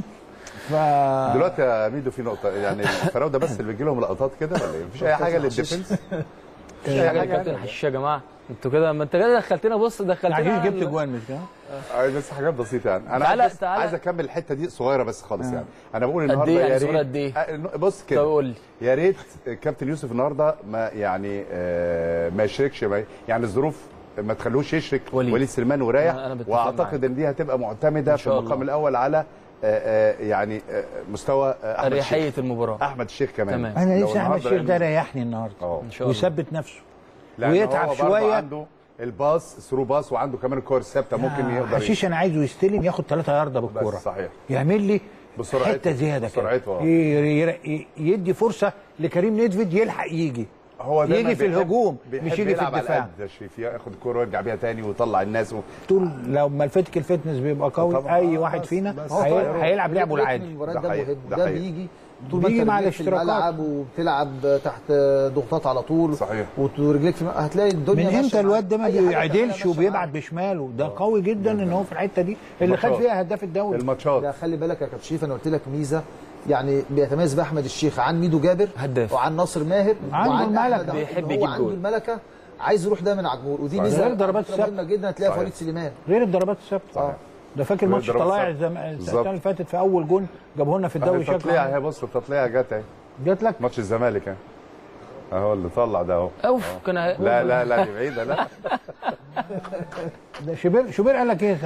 S2: ف
S3: دلوقتي يا ميدو في نقطه يعني الفراوده بس اللي بيجي لهم لقطات كده ولا ايه؟ مفيش اي حاجه للديفنس
S1: مفيش حاجه للكابتن حشيش يا جماعه انتوا كده ما انت كده دخلتنا بص دخلتنا
S2: عشان
S1: على
S2: جبت
S1: ال-
S2: جوان مش كده؟
S3: آه، بس حاجات بسيطه يعني انا
S1: تعالى-
S3: عايز بس
S1: تعالى.
S3: عايز اكمل الحته دي صغيره بس خالص يعني انا بقول
S1: قد
S3: النهارده
S1: إيه
S3: يا
S1: يعني
S3: ريت
S1: صغيرة قد إيه؟
S3: آه، بص
S1: طب
S3: كده
S1: قول لي
S3: يا ريت كابتن يوسف النهارده ما يعني آه، ما يشركش ما يعني الظروف ما تخلوش يشرك
S1: وليد.
S3: وليد, سليمان ورايح
S1: أنا- أنا بتفق
S3: واعتقد
S1: معاك.
S3: ان دي هتبقى معتمده
S1: إن
S3: في
S1: شاء
S3: المقام
S1: الله.
S3: الاول على آه، آه، يعني آه، مستوى آه، احمد
S1: اريحيه
S3: الشيخ
S1: المباراه
S3: احمد الشيخ كمان
S1: تمام.
S2: انا
S3: لو
S2: نفسي احمد
S3: النهاردة
S2: الشيخ ده
S3: لأن-
S2: ريحني النهارده
S3: اه
S1: ان شاء الله
S2: ويثبت نفسه
S3: لأن
S2: ويتعب
S3: هو برضه
S2: شوية.
S3: عنده الباص ثرو باص وعنده كمان الكور الثابته ممكن يقدر
S2: حشيش انا عايزه يستلم ياخد ثلاثة ياردة
S3: بس
S2: بالكوره
S3: صحيح
S2: يعمل لي
S3: بسرعته.
S2: حته زياده كده
S3: بسرعته، آه.
S2: ي- ي- ي- يدي فرصه لكريم نيدفيد يلحق يجي
S3: هو دايما
S2: يجي في
S3: بيحب-
S2: الهجوم
S3: بيحب
S2: مش يجي في
S3: يلعب على
S2: الدفاع
S3: القد يا شريف ياخد الكوره ويرجع بيها تاني ويطلع الناس و...
S2: طول لو ما الفتك الفتنس بيبقى قوي
S3: طبعاً.
S2: اي
S3: آه،
S2: واحد
S3: بس-
S2: فينا
S3: بس
S2: هي-
S3: هو
S2: هيلعب لعبه
S4: رتم
S2: العادي
S4: المباراه
S3: ده
S4: ده
S3: حقيقي،
S4: مهم
S3: ده
S4: ده
S3: حقيقي.
S4: بيجي طول ما
S2: بيجي
S4: انت
S2: مع
S4: رجليك في
S2: الاشتراكات.
S4: الملعب وبتلعب تحت ضغوطات على طول
S3: صحيح.
S4: ورجليك في الم- هتلاقي الدنيا
S2: من
S4: ماشية
S2: امتى الواد ده ما
S4: معاك. أي حاجة
S2: بيعدلش
S4: تعملها
S2: وبيبعت
S4: ماشية
S2: بشماله ده قوي جدا ان هو في الحته دي اللي خد
S3: الماتشات.
S2: فيها هداف الدوري
S3: الماتشات
S4: ده خلي بالك يا كابتن شريف انا قلت لك ميزه يعني بيتميز باحمد الشيخ عن ميدو جابر
S1: هداف.
S4: وعن ناصر ماهر
S2: عنده
S4: وعن
S2: الملكة.
S4: أحمد عبد-
S1: بيحب
S4: هو
S1: يجيب
S4: عنده
S1: جول.
S4: الملكه عايز يروح دايما على الجول ودي
S2: صحيح.
S4: ميزه
S2: غير ضربات
S4: على فكرة مهمه
S3: الثابتة.
S4: جدا هتلاقيها في
S3: صحيح.
S4: وليد سليمان
S2: غير الضربات الثابته
S3: صحيح.
S2: ده فاكر
S3: غير
S2: ماتش
S3: الضربات
S2: طلائع
S3: الثابتة.
S2: الزم...
S3: بالظبط.
S2: السنه اللي فاتت في اول جون جابوه لنا في الدوري
S3: التطليع
S2: شكله
S3: اهي بص التطليع جت اهي
S2: جات لك
S3: ماتش الزمالك اهي اهو اللي طلع ده اهو
S1: اوف كان هي-
S3: لا لا لا دي بعيده لا
S2: ده شوبير شوبير قال لك ايه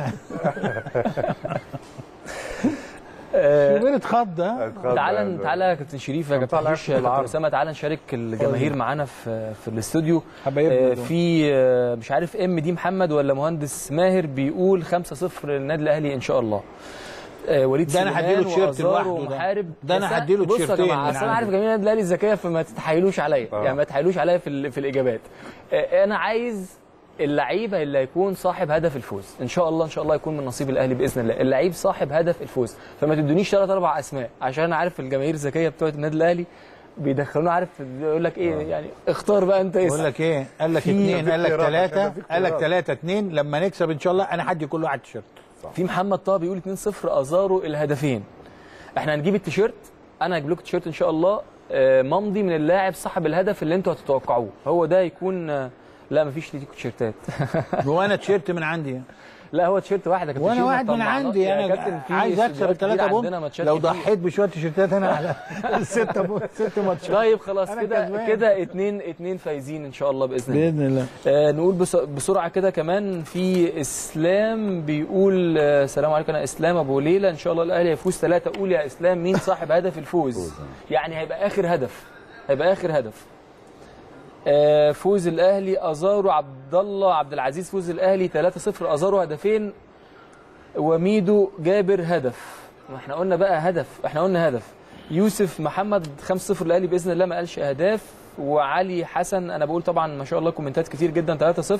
S2: شوبير اتخض ها
S3: اتفضل.
S1: تعالى تعالى يا كابتن شريف يا
S3: طالع
S1: كابتن حشيش
S3: في
S1: يا كابتن
S3: العرض.
S1: اسامه تعالى نشارك الجماهير معانا في في الاستوديو
S2: حبايبنا
S1: آه،
S2: دول.
S1: في آه، مش عارف ام دي محمد ولا مهندس ماهر بيقول 5-0 للنادي الاهلي ان شاء الله آه، وليد
S2: ده أنا
S1: سليمان
S2: هديله تيشيرت
S1: وأزار
S2: لوحده ده.
S1: ومحارب
S2: ده أنا
S1: بس
S2: هديله
S1: بصوا يا
S2: تيشيرتين
S1: جماعه
S2: من
S1: اصل انا
S2: عندي.
S1: عارف جماهير النادي الاهلي الذكيه فما تتحايلوش عليا
S3: آه.
S1: يعني ما تتحايلوش عليا في ال- في الاجابات آه، انا عايز اللعيبه اللي هيكون صاحب هدف الفوز ان شاء الله ان شاء الله يكون من نصيب الاهلي باذن الله اللعيب صاحب هدف الفوز فما تدونيش ثلاث اربع اسماء عشان انا عارف الجماهير الذكيه بتوع النادي الاهلي بيدخلونا عارف يقول لك ايه يعني اختار بقى انت
S2: بقول
S1: اسم
S2: لك ايه قال لك
S1: في-
S2: اثنين قال لك
S3: اختيارات،
S2: ثلاثه
S3: عشان في
S2: قال لك
S3: اختيارات.
S2: ثلاثه اثنين لما نكسب ان شاء الله انا هدي كل واحد تيشيرت
S1: في محمد طه بيقول 2-0 ازارو الهدفين احنا هنجيب التيشيرت انا هجيب لكم التيشيرت ان شاء الله آه، ممضي من اللاعب صاحب الهدف اللي انتوا هتتوقعوه هو ده يكون آه، لا مفيش ليكوا تيشيرتات
S2: وانا تيشيرت من عندي
S1: لا هو تيشيرت واحد يا كابتن
S2: وانا
S1: شيرين،
S2: واحد
S1: ما
S2: من
S1: طمعناش.
S2: عندي
S1: يا
S2: انا
S1: كابتن في
S2: عايز اكسب
S1: استوديوهات
S2: الثلاثه
S1: كتير
S2: بونت
S1: عندنا ماتشات
S2: لو
S1: كتير.
S2: ضحيت بشويه تيشيرتات انا على الستة بونت ست ماتشات
S1: طيب خلاص
S2: أنا
S1: كده
S2: كسبان.
S1: كده اتنين اتنين فايزين ان شاء الله باذن الله
S2: باذن الله
S1: آه نقول بس بسرعه كده كمان في اسلام بيقول آه سلام عليكم انا اسلام ابو ليلى ان شاء الله الاهلي هيفوز ثلاثه قول يا اسلام مين صاحب هدف الفوز يعني هيبقى اخر هدف هيبقى اخر هدف آه فوز الاهلي ازارو عبد الله عبد العزيز فوز الاهلي 3-0 ازارو هدفين وميدو جابر هدف ما احنا قلنا بقى هدف احنا قلنا هدف يوسف محمد 5-0 الاهلي باذن الله ما قالش اهداف وعلي حسن انا بقول طبعا ما شاء الله كومنتات كتير جدا 3-0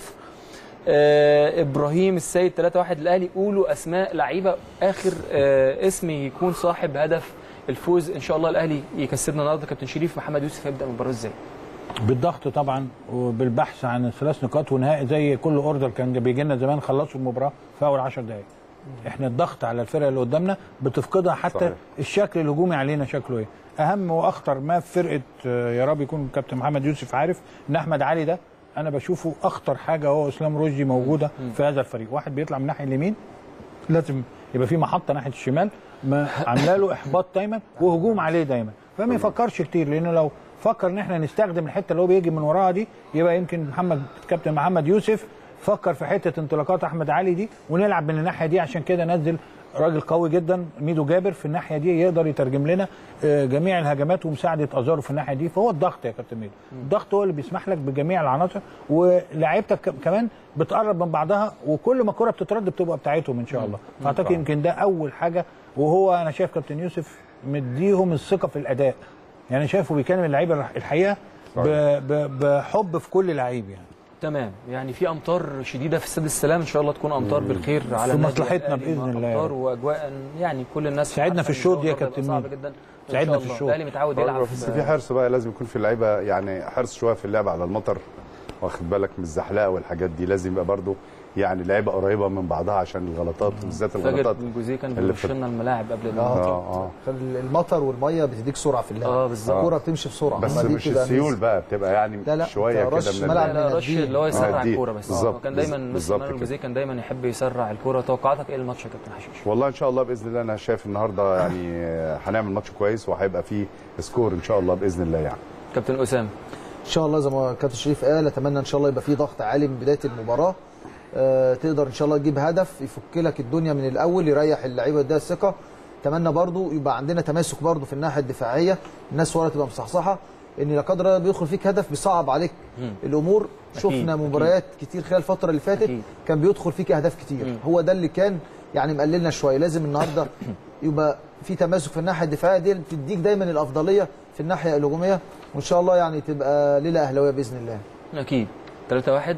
S1: آه ابراهيم السيد 3-1 الاهلي قولوا اسماء لعيبه اخر آه اسم يكون صاحب هدف الفوز ان شاء الله الاهلي يكسبنا النهارده كابتن شريف محمد يوسف هيبدا المباراه ازاي
S2: بالضغط طبعا وبالبحث عن الثلاث نقاط ونهائي زي كل اوردر كان بيجي لنا زمان خلصوا المباراه في اول 10 دقائق احنا الضغط على الفرقه اللي قدامنا بتفقدها حتى
S3: صحيح.
S2: الشكل الهجومي علينا شكله ايه اهم واخطر ما في فرقه آه، يا رب يكون كابتن محمد يوسف عارف ان احمد علي ده انا بشوفه اخطر حاجه هو اسلام رشدي موجوده في هذا الفريق واحد بيطلع من الناحيه اليمين لازم يبقى في محطه ناحيه الشمال ما عامله له احباط دايما وهجوم عليه دايما فما يفكرش كتير لانه لو فكر ان احنا نستخدم الحته اللي هو بيجي من وراها دي يبقى يمكن محمد كابتن محمد يوسف فكر في حته انطلاقات احمد علي دي ونلعب من الناحيه دي عشان كده نزل راجل قوي جدا ميدو جابر في الناحيه دي يقدر يترجم لنا آه، جميع الهجمات ومساعده ازارو في الناحيه دي فهو الضغط يا كابتن ميدو الضغط هو اللي بيسمح لك بجميع العناصر ولاعيبتك ك- كمان بتقرب من بعضها وكل ما الكره بتترد بتبقى بتاعتهم ان شاء الله فاعتقد يمكن ده اول حاجه وهو انا شايف كابتن يوسف مديهم الثقه في الاداء يعني شايفه بيكلم اللعيبه الحقيقه ب- ب- بحب في كل لعيب يعني
S1: تمام يعني في امطار شديده في استاد السلام ان شاء الله تكون امطار بالخير على
S2: في
S1: النادي
S2: مصلحتنا
S1: الأهلي.
S2: بإذن الله يا
S1: امطار
S2: رب.
S1: واجواء يعني كل الناس
S2: ساعدنا
S1: عارفة
S2: في
S1: إن
S2: الشوط دي يا
S1: الجو ده
S2: كابتن
S1: صعب
S2: ميدو.
S1: جدا إن
S2: ساعدنا
S1: شاء
S2: في
S1: الله.
S2: الشوط.
S1: الاهلي متعود يلعب
S3: بس في حرص بقى لازم يكون في اللعيبه يعني حرص شويه في اللعب على المطر واخد بالك من الزحلقه والحاجات دي لازم يبقى برضو يعني لعيبه قريبه من بعضها عشان الغلطات بالذات
S1: فاجر
S3: الغلطات
S1: بن جوزيه كان
S3: اللي
S1: بيرش
S3: في-
S1: لنا الملاعب قبل
S3: اه
S1: الماتش
S3: اه
S4: المطر والميه بتديك سرعه في اللعب
S1: اه بالظبط
S4: الكوره بتمشي بسرعه
S3: بس
S4: هما دي
S3: مش
S4: بتبقى
S3: السيول
S4: ميزة.
S3: بقى بتبقى يعني
S4: لا، لا،
S3: شويه
S4: أنت رش
S3: كده من
S4: ملعب
S3: ال-
S1: لا لا رش
S4: دي-
S1: اللي هو
S3: آه،
S1: يسرع
S3: دي.
S1: الكوره بس
S3: بالظبط،
S1: كان دايما
S3: بالظبط
S1: مستر مانويل
S3: كده.
S1: جوزيه كان دايما يحب يسرع الكوره توقعاتك ايه الماتش يا كابتن حشيش
S3: والله ان شاء الله باذن الله انا شايف النهارده يعني آه، هنعمل ماتش كويس وهيبقى فيه سكور ان شاء الله باذن الله يعني
S1: كابتن اسامه
S4: ان شاء الله زي ما كابتن شريف قال اتمنى ان شاء الله يبقى في ضغط عالي من بدايه المباراه آه، تقدر ان شاء الله تجيب هدف يفك لك الدنيا من الاول يريح اللعيبه ده الثقه اتمنى برضو يبقى عندنا تماسك برضو في الناحيه الدفاعيه الناس ورا تبقى مصحصحه ان لا قدر الله بيدخل فيك هدف بيصعب عليك الامور شفنا
S1: أكيد.
S4: مباريات كتير خلال الفتره اللي فاتت
S1: أكيد.
S4: كان بيدخل فيك اهداف كتير هو ده اللي كان يعني مقللنا شويه لازم النهارده يبقى في تماسك في الناحيه الدفاعيه دي بتديك دايما الافضليه في الناحيه الهجوميه وان شاء الله يعني تبقى ليله اهلاويه باذن الله
S1: اكيد 3 1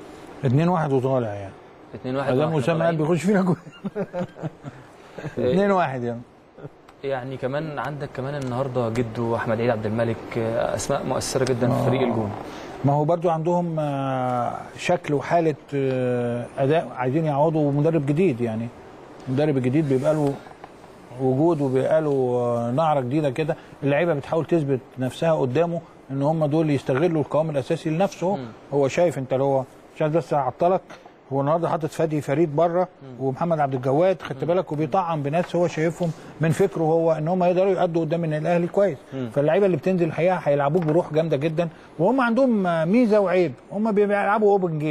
S2: 2 1 وطالع يعني
S1: 2 1
S2: ادام اسامه قال بيخش فينا جول 2 1 يعني
S1: يعني كمان عندك كمان النهارده جدو احمد عيد عبد الملك آه، اسماء مؤثره جدا في فريق الجون
S2: ما هو برضو عندهم آه، شكل وحاله آه، اداء عايزين يعوضوا مدرب جديد يعني مدرب الجديد بيبقى له وجود وبيبقى له آه، نعره جديده كده اللعيبه بتحاول تثبت نفسها قدامه ان هم دول يستغلوا القوام الاساسي لنفسه هو شايف انت اللي هو مش عايز بس اعطلك هو النهارده حاطط فادي فريد بره ومحمد عبد الجواد خدت بالك وبيطعم بناس هو شايفهم من فكره هو ان هم يقدروا يأدوا قدام النادي الاهلي كويس فاللعيبه اللي بتنزل الحقيقه هيلعبوك بروح جامده جدا وهم عندهم آه، ميزه وعيب هم بيلعبوا اوبن جيم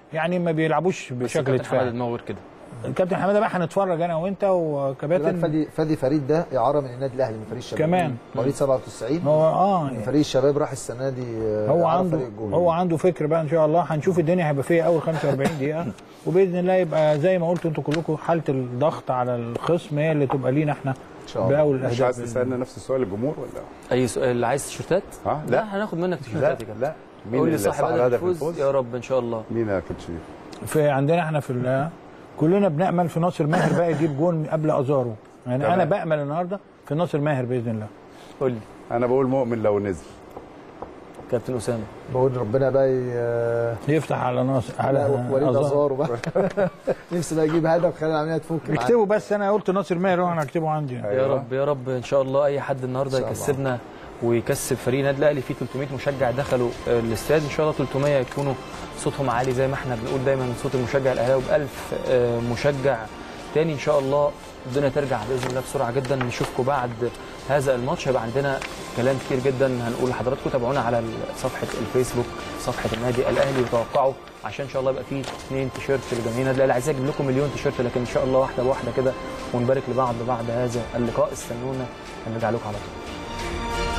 S2: يعني ما بيلعبوش
S1: بس
S2: بشكل
S1: كابتن حماده
S2: دفاعي
S1: دماغ كده
S2: الكابتن حماده بقى هنتفرج انا وانت
S4: كمان
S2: وكباتن
S4: فادي فادي فريد ده اعاره من النادي الاهلي من فريق الشباب
S2: كمان.
S4: مواليد 97
S2: هو اه
S4: من فريق الشباب راح السنه دي آه،
S2: هو
S4: إعارة
S2: عنده
S4: فريق الجول.
S2: هو عنده فكر بقى ان شاء الله هنشوف الدنيا هيبقى فيها اول 45 دقيقه وباذن الله يبقى زي ما قلتوا انتوا كلكم حاله الضغط على الخصم هي اللي تبقى لينا احنا
S4: شاء الله.
S2: باول
S3: مش
S2: الاهداف
S3: عايز تسالنا نفس السؤال الجمهور ولا
S1: اي سؤال عايز تيشيرتات؟
S3: ها
S1: لا
S3: لا
S1: هناخد منك
S3: لا
S1: تيشيرتات يا كابتن
S3: لا
S1: قول لي
S3: اللي
S1: صاحب
S3: صاحب
S1: هدف الفوز يا رب ان شاء الله
S3: مين يا كابتن شريف
S2: في عندنا احنا في ال- كلنا بنامل في ناصر ماهر بقى يجيب جون قبل ازارو يعني
S3: تمام.
S2: انا بامل النهارده في ناصر ماهر باذن الله
S1: قول لي
S3: انا بقول مؤمن لو نزل
S1: كابتن اسامه
S4: بقول ربنا بقى ي-
S2: يفتح على ناصر
S4: على
S2: على
S4: وليد
S2: أزارو.
S4: ازارو بقى نفسي بقى يجيب هدف خلي العمليه تفك معاه.
S2: اكتبوا بس انا قلت ناصر ماهر وانا هكتبه عندي يعني.
S1: يا رب يا رب ان شاء الله اي حد النهارده
S4: إن شاء الله.
S1: يكسبنا ويكسب فريق النادي الاهلي فيه 300 مشجع دخلوا آه، الاستاد ان شاء الله 300 يكونوا صوتهم عالي زي ما احنا بنقول دايما صوت المشجع الاهلاوي ب 1000 آه، مشجع تاني ان شاء الله الدنيا ترجع باذن الله بسرعه جدا نشوفكم بعد هذا الماتش هيبقى عندنا كلام كتير جدا هنقول لحضراتكم تابعونا على صفحه الفيسبوك صفحه النادي الاهلي وتوقعوا عشان ان شاء الله يبقى فيه اثنين تيشيرت لجماهير النادي الاهلي عايز اجيب لكم مليون تيشيرت لكن ان شاء الله واحده بواحده كده ونبارك لبعض بعد هذا اللقاء استنونا هنرجع لكم على طول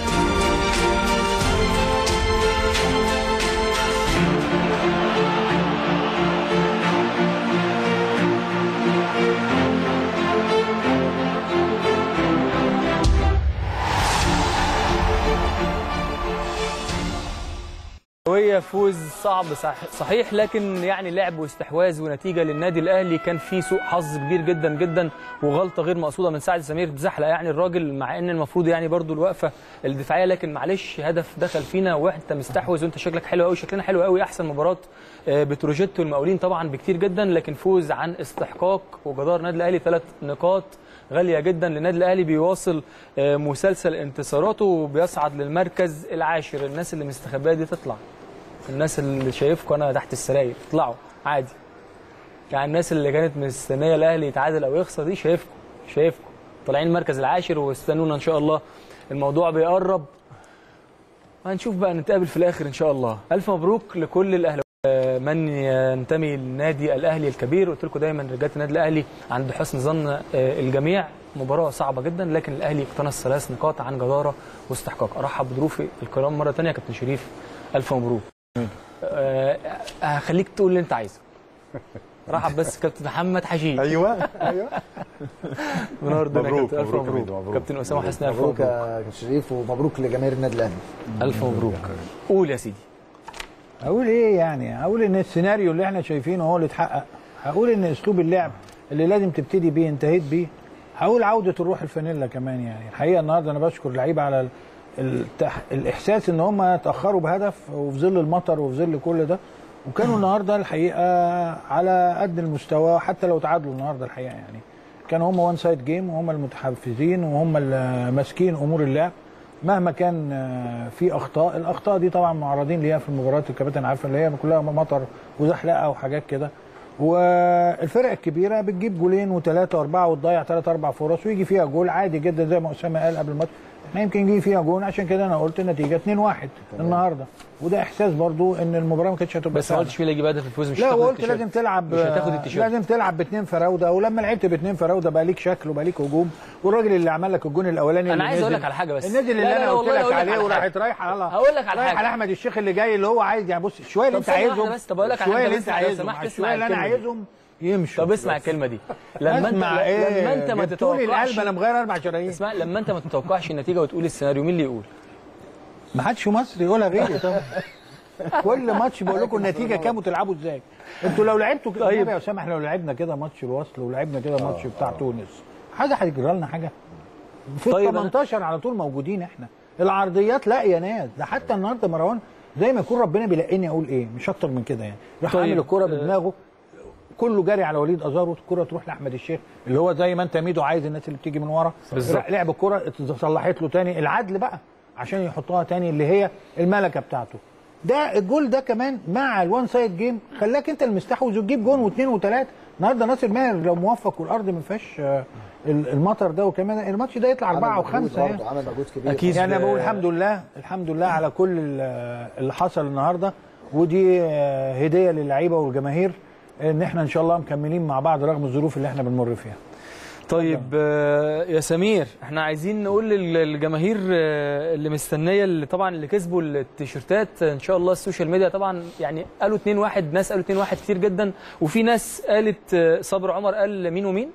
S1: وهي فوز صعب صح- صحيح لكن يعني لعب واستحواذ ونتيجه للنادي الاهلي كان في سوء حظ كبير جدا جدا وغلطه غير مقصوده من سعد سمير بزحلق يعني الراجل مع ان المفروض يعني برضو الوقفه الدفاعيه لكن معلش هدف دخل فينا وانت مستحوذ وانت شكلك حلو قوي شكلنا حلو قوي احسن مباراه آه، بتروجيت والمقاولين طبعا بكتير جدا لكن فوز عن استحقاق وجدار النادي الاهلي ثلاث نقاط غاليه جدا للنادي الاهلي بيواصل آه، مسلسل انتصاراته وبيصعد للمركز العاشر الناس اللي مستخبيه دي تطلع الناس اللي شايفكم انا تحت السراير اطلعوا عادي يعني الناس اللي كانت مستنيه الاهلي يتعادل او يخسر دي شايفكم شايفكم طالعين المركز العاشر واستنونا ان شاء الله الموضوع بيقرب هنشوف بقى نتقابل في الاخر ان شاء الله الف مبروك لكل الاهلاويه آه، من ينتمي للنادي الاهلي الكبير قلت لكم دايما رجاله النادي الاهلي عند حسن ظن آه، الجميع مباراه صعبه جدا لكن الاهلي اقتنص ثلاث نقاط عن جداره واستحقاق ارحب بضيوفي الكرام مره ثانيه كابتن شريف الف مبروك آه، هخليك تقول اللي انت عايزه رحب بس كابتن محمد حشيش
S3: ايوه ايوه
S1: منور الدنيا يا
S3: مبروك،
S1: كابتن. الف
S3: مبروك يا
S1: مبروك
S3: ميدو، مبروك.
S1: كابتن اسامه حسني الف
S4: مبروك
S1: مبروك
S4: يا كابتن شريف ومبروك لجماهير النادي الاهلي
S1: الف مبروك قول يا سيدي
S2: اقول ايه يعني اقول ان السيناريو اللي احنا شايفينه هو اللي اتحقق هقول ان اسلوب اللعب اللي لازم تبتدي بيه انتهيت بيه هقول عوده الروح الفانيلا كمان يعني الحقيقه النهارده انا بشكر اللعيبه على ال- التح... الاحساس ان هم اتاخروا بهدف وفي ظل المطر وفي ظل كل ده وكانوا النهارده الحقيقه على قد المستوى حتى لو تعادلوا النهارده الحقيقه يعني كانوا هم وان سايد جيم وهم المتحفزين وهم اللي ماسكين امور اللعب مهما كان آه، في اخطاء الاخطاء دي طبعا معرضين ليها في المباريات الكباتن عارفه اللي هي كلها مطر وزحلقه وحاجات كده والفرق الكبيره بتجيب جولين وثلاثه واربعه وتضيع ثلاث اربع فرص ويجي فيها جول عادي جدا زي ما اسامه قال قبل الماتش احنا يمكن يجي فيها جول عشان كده انا قلت النتيجه 2-1 النهارده وده احساس برضو ان المباراه ما كانتش هتبقى
S1: بس ما
S2: سهلة.
S1: قلتش مين اللي يجيب هدف الفوز مش
S2: لا
S1: هتاخد
S2: وقلت
S1: التيشيرت.
S2: لازم تلعب
S1: مش هتاخد التيشيرت
S2: لازم تلعب باثنين فراوده ولما لعبت باثنين فراوده بقى ليك شكل وبقى ليك هجوم والراجل اللي عمل لك الجون الاولاني
S1: انا
S2: اللي
S1: عايز
S2: نزل-
S1: اقول لك على حاجه بس
S2: النادي اللي
S1: لا، لا،
S2: انا
S1: لا،
S2: قلت
S1: والله
S2: لك
S1: أقول
S2: عليه
S1: على
S2: وراحت
S1: حاجة.
S2: رايحه على
S1: هقول لك على
S2: رايح
S1: حاجة.
S2: على احمد الشيخ اللي جاي اللي هو عايز يعني بص الشويه اللي
S1: طب
S2: انت
S1: ثانية
S2: عايزهم
S1: واحدة بس، طب أقول لك على
S2: الشويه
S1: حاجة
S2: اللي
S1: بس
S2: انت
S1: لو
S2: عايزهم
S1: سمحت
S2: على
S1: اسمع
S2: الشويه اللي انا
S1: الكلمة دي.
S2: عايزهم يمشوا
S1: طب اسمع الكلمه دي لما انت
S2: اسمع ايه
S1: لما انت ما
S2: جبتولي
S1: تتوقعش
S2: القلب انا مغير اربع شرايين
S1: اسمع لما انت ما تتوقعش النتيجه وتقول السيناريو مين اللي يقول
S2: ما حدش في مصر يقولها غيري طبعا كل ماتش بقول لكم النتيجه كام وتلعبوا ازاي انتوا لو لعبتوا كده طيب يا اسامه احنا لو لعبنا كده ماتش الوصل ولعبنا كده ماتش بتاع تونس حاجه هتجرى لنا حاجه في
S1: طيب
S2: ال 18 على طول موجودين احنا العرضيات لا يا ناس ده حتى النهارده مروان زي ما يكون ربنا بيلاقيني اقول ايه مش اكتر من كده يعني راح
S1: طيب،
S2: عامل الكره
S1: آه،
S2: بدماغه كله جري على وليد ازارو الكره تروح لاحمد الشيخ اللي هو زي ما انت ميدو عايز الناس اللي بتيجي من ورا
S1: بالظبط.
S2: لعب الكره اتصلحت له تاني العدل بقى عشان يحطها تاني اللي هي الملكه بتاعته ده الجول ده كمان مع الوان سايد جيم خلاك انت المستحوذ وتجيب جون واثنين وثلاثه النهارده ناصر ماهر لو موفق والارض ما فيهاش آه، ال- المطر ده وكمان الماتش ده يطلع اربعه
S4: عمل مجهود
S2: وخمسه يعني
S4: برضه، عمل مجهود كبير
S1: أكيد.
S2: يعني انا
S1: ب-
S2: بقول الحمد لله الحمد لله على كل ال- اللي حصل النهارده ودي آه، هديه للعيبه والجماهير ان احنا ان شاء الله مكملين مع بعض رغم الظروف اللي احنا بنمر فيها
S1: طيب آه، يا سمير احنا عايزين نقول للجماهير آه، اللي مستنيه اللي طبعا اللي كسبوا التيشيرتات ان شاء الله السوشيال ميديا طبعا يعني قالوا 2 1 ناس قالوا 2 1 كتير جدا وفي ناس قالت آه، صبر عمر قال مين ومين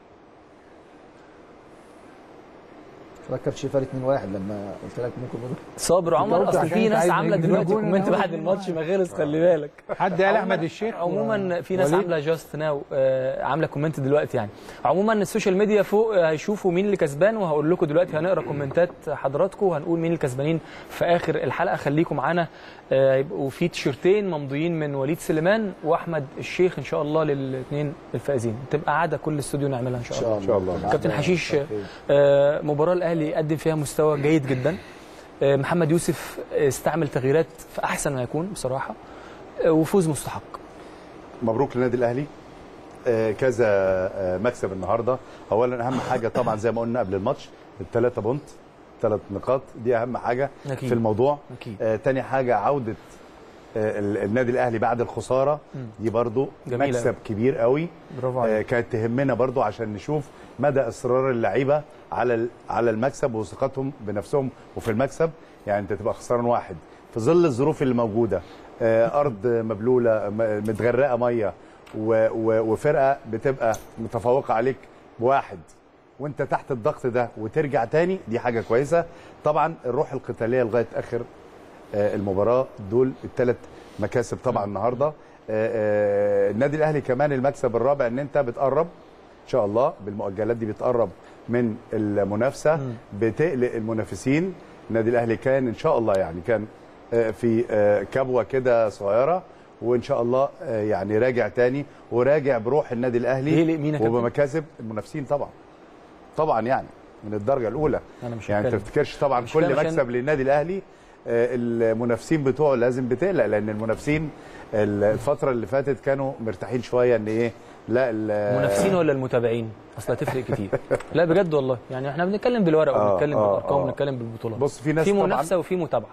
S4: فكر شيفار 2 1 لما قلت لك ممكن نقول
S1: صابر عمر
S2: قلت
S1: اصل
S2: عشان
S1: في
S2: انت
S1: ناس
S2: عايز
S1: عامله
S2: نجيب
S1: دلوقتي
S2: جول
S1: كومنت
S2: الأول.
S1: بعد الماتش ما خلص خلي بالك
S2: حد قال احمد الشيخ
S1: عموما في ناس
S2: وليد.
S1: عامله جاست ناو عامله كومنت دلوقتي يعني عموما السوشيال ميديا فوق آه، هيشوفوا مين اللي كسبان وهقول لكم دلوقتي هنقرا كومنتات حضراتكم وهنقول مين الكسبانين في اخر الحلقه خليكم معانا آه، هيبقوا في تيشرتين ممضيين من وليد سليمان واحمد الشيخ ان شاء الله للاثنين الفائزين تبقى عاده كل استوديو نعملها ان شاء الله
S3: ان شاء الله
S1: كابتن حشيش آه، مباراة الأهلي قدم فيها مستوى جيد جدا آه، محمد يوسف استعمل تغييرات في أحسن ما يكون بصراحة آه، وفوز مستحق
S3: مبروك للنادي الاهلي آه، كذا آه، مكسب النهارده اولا اهم حاجه طبعا زي ما قلنا قبل الماتش الثلاثه بونت ثلاث نقاط دي اهم حاجه
S1: أكيد.
S3: في الموضوع
S1: أكيد.
S3: آه، تاني حاجه عوده آه، ال- النادي الاهلي بعد الخساره دي برضو
S1: جميلة
S3: مكسب
S1: أوي.
S3: كبير قوي
S1: برافو
S3: آه،
S1: عليك
S3: كانت تهمنا برضو عشان نشوف مدى اصرار اللعيبه على ال- على المكسب وثقتهم بنفسهم وفي المكسب يعني انت تبقى خسران واحد في ظل الظروف اللي موجوده آه، ارض مبلوله م- متغرقه ميه و- و- وفرقه بتبقى متفوقه عليك بواحد وانت تحت الضغط ده وترجع تاني دي حاجه كويسه طبعا الروح القتاليه لغايه اخر آه، المباراه دول الثلاث مكاسب طبعا النهارده آه، آه، النادي الاهلي كمان المكسب الرابع ان انت بتقرب ان شاء الله بالمؤجلات دي بتقرب من المنافسه بتقلق المنافسين النادي الاهلي كان ان شاء الله يعني كان آه، في آه، كبوه كده صغيره وان شاء الله آه، يعني راجع تاني وراجع بروح النادي الاهلي
S1: يقلق مين يا كابتن؟
S3: وبمكاسب المنافسين طبعا طبعا يعني من الدرجه الاولى
S1: أنا مش
S3: يعني انت
S1: هتكلم.
S3: تفتكرش طبعا
S1: مش
S3: كل
S1: فاهم عشان-
S3: مكسب للنادي الاهلي آه، المنافسين بتوعه لازم بتقلق لان المنافسين الفتره اللي فاتت كانوا مرتاحين شويه ان ايه لا ال-
S1: المنافسين ولا المتابعين اصل هتفرق كتير لا بجد والله يعني احنا بنتكلم بالورق
S3: آه،
S1: وبنتكلم
S3: آه،
S1: بالارقام
S3: آه.
S1: وبنتكلم بالبطولات
S3: بص في ناس
S1: في
S3: طبعاً-
S1: منافسه وفي متابعه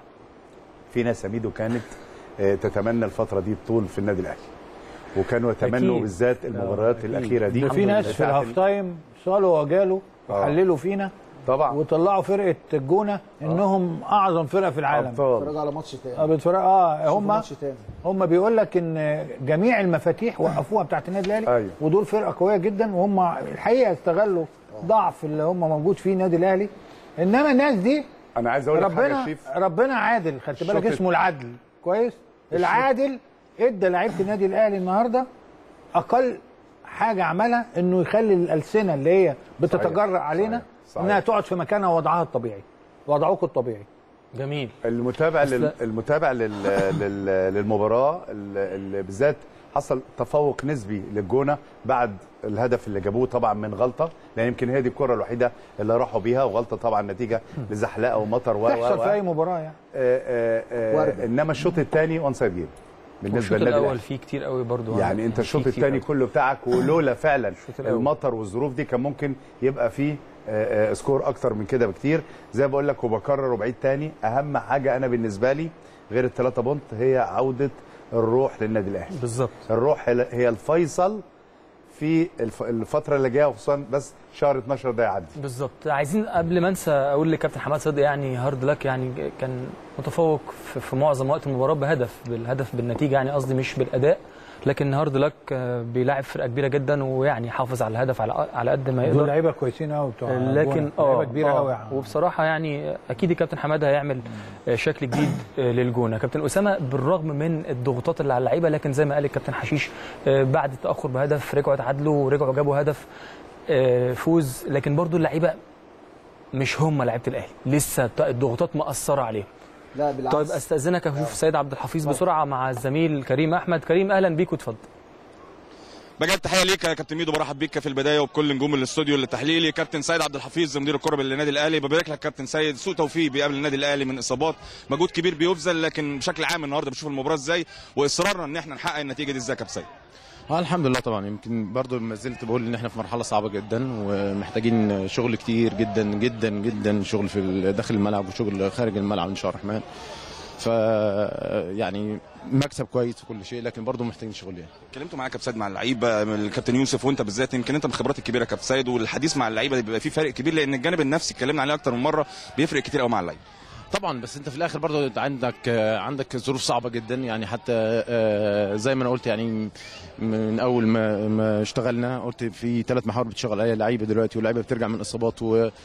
S3: في ناس اميدو كانت آه، تتمنى الفتره دي طول في النادي الاهلي وكانوا يتمنوا
S1: أكيد.
S3: بالذات المباريات
S1: أكيد.
S3: الاخيره دي
S2: ده في ناس في
S3: بتاعت ال-
S2: الهاف تايم صالوا وجالوا
S3: آه.
S2: وحللوا فينا
S3: طبعا
S2: وطلعوا فرقه الجونه انهم اعظم فرقه في العالم
S3: ابطال
S4: اتفرج على ماتش تاني
S2: اه بتفرق اه
S4: شوفوا
S2: هم
S4: ماتش تاني
S2: هم بيقول لك ان جميع المفاتيح وقفوها بتاعت النادي الاهلي
S3: أيوة.
S2: ودول فرقه قويه جدا وهم الحقيقه استغلوا ضعف اللي هم موجود فيه النادي الاهلي انما الناس دي
S3: انا عايز اقول لك حاجه يا
S2: ربنا
S3: شريف
S2: ربنا عادل خدت بالك
S3: الشوط
S2: اسمه العدل كويس العادل ادى لعيبه النادي الاهلي النهارده اقل حاجه عملها انه يخلي الالسنه اللي هي بتتجرأ علينا
S3: صحيح. صحيح.
S2: انها تقعد في مكانها وضعها الطبيعي وضعوك الطبيعي
S1: جميل
S3: المتابع لل...
S1: أصل-
S3: المتابع لل... لل... للمباراه اللي بالذات حصل تفوق نسبي للجونه بعد الهدف اللي جابوه طبعا من غلطه لان يمكن هي دي الكره الوحيده اللي راحوا بيها وغلطه طبعا نتيجه لزحلقه ومطر و و
S2: تحصل
S3: و.
S2: في اي مباراه يعني
S3: آه، آه، آه،
S4: وردة.
S3: انما الشوط الثاني اون سايد جيم بالنسبه
S1: والشوط
S3: للنادي
S1: الاول
S3: الاهلي
S1: فيه كتير قوي برضو
S3: يعني انت
S1: فيه
S3: الشوط
S1: كتير
S3: الثاني
S1: قوي.
S3: كله بتاعك ولولا فعلا
S1: الأول.
S3: المطر والظروف دي كان ممكن يبقى فيه آه، آه، سكور اكتر من كده بكتير زي ما بقول لك وبكرر وبعيد تاني اهم حاجه انا بالنسبه لي غير الثلاثه بونت هي عوده الروح للنادي الاهلي
S1: بالظبط
S3: الروح هي هي الفيصل في الف- الفتره اللي جايه وخصوصا بس شهر 12 ده يعدي
S1: بالظبط عايزين قبل ما انسى اقول لكابتن حماد صدقي يعني هارد لك يعني كان متفوق في, في معظم وقت المباراه بهدف بالهدف بالنتيجه يعني قصدي مش بالاداء لكن هارد لك آه، بيلاعب فرقه كبيره جدا ويعني حافظ على الهدف على على قد ما
S2: دول
S1: يقدر
S2: لعيبه كويسين قوي بتوع
S1: لكن
S2: الجونة.
S1: اه
S2: لعيبه كبيره
S1: آه،
S2: قوي
S1: وبصراحه يعني اكيد الكابتن حماد هيعمل آه، شكل جديد آه، للجونه كابتن اسامه بالرغم من الضغوطات اللي على اللعيبه لكن زي ما قال الكابتن حشيش آه، بعد التاخر بهدف رجعوا تعادلوا ورجعوا جابوا هدف آه، فوز لكن برضو اللعيبه مش هم لعيبه الاهلي لسه الضغوطات مأثره عليهم
S4: لا بالعكس
S1: طيب استاذنك اشوف سيد عبد الحفيظ بسرعه مع الزميل كريم احمد كريم اهلا بيك واتفضل
S6: بجد تحيه ليك يا كابتن ميدو برحب بيك في البدايه وبكل نجوم الاستوديو التحليلي كابتن سيد عبد الحفيظ مدير الكره بالنادي الاهلي ببارك لك كابتن سيد سوء توفيق بيقابل النادي الاهلي من اصابات مجهود كبير بيبذل لكن بشكل عام النهارده بشوف المباراه ازاي واصرارنا ان احنا نحقق النتيجه دي ازاي يا كابتن سيد
S7: اه الحمد لله طبعا يمكن برضو ما زلت بقول ان احنا في مرحله صعبه جدا ومحتاجين شغل كتير جدا جدا جدا شغل في ال- داخل الملعب وشغل خارج الملعب ان شاء الله الرحمن ف يعني مكسب كويس وكل شيء لكن برضه محتاجين شغل يعني
S6: اتكلمتوا معاك يا كابتن سيد مع اللعيبه الكابتن يوسف وانت بالذات يمكن انت من الخبرات الكبيره يا كابتن سيد والحديث مع اللعيبه بيبقى فيه فرق كبير لان الجانب النفسي اتكلمنا عليه اكتر من مره بيفرق كتير قوي مع اللعيبه
S7: طبعا بس انت في الاخر برضه انت عندك آه، عندك ظروف صعبه جدا يعني حتى آه، زي ما انا قلت يعني من اول ما ما اشتغلنا قلت في ثلاث محاور بتشتغل عليها لعيبه دلوقتي واللعيبه بترجع من اصابات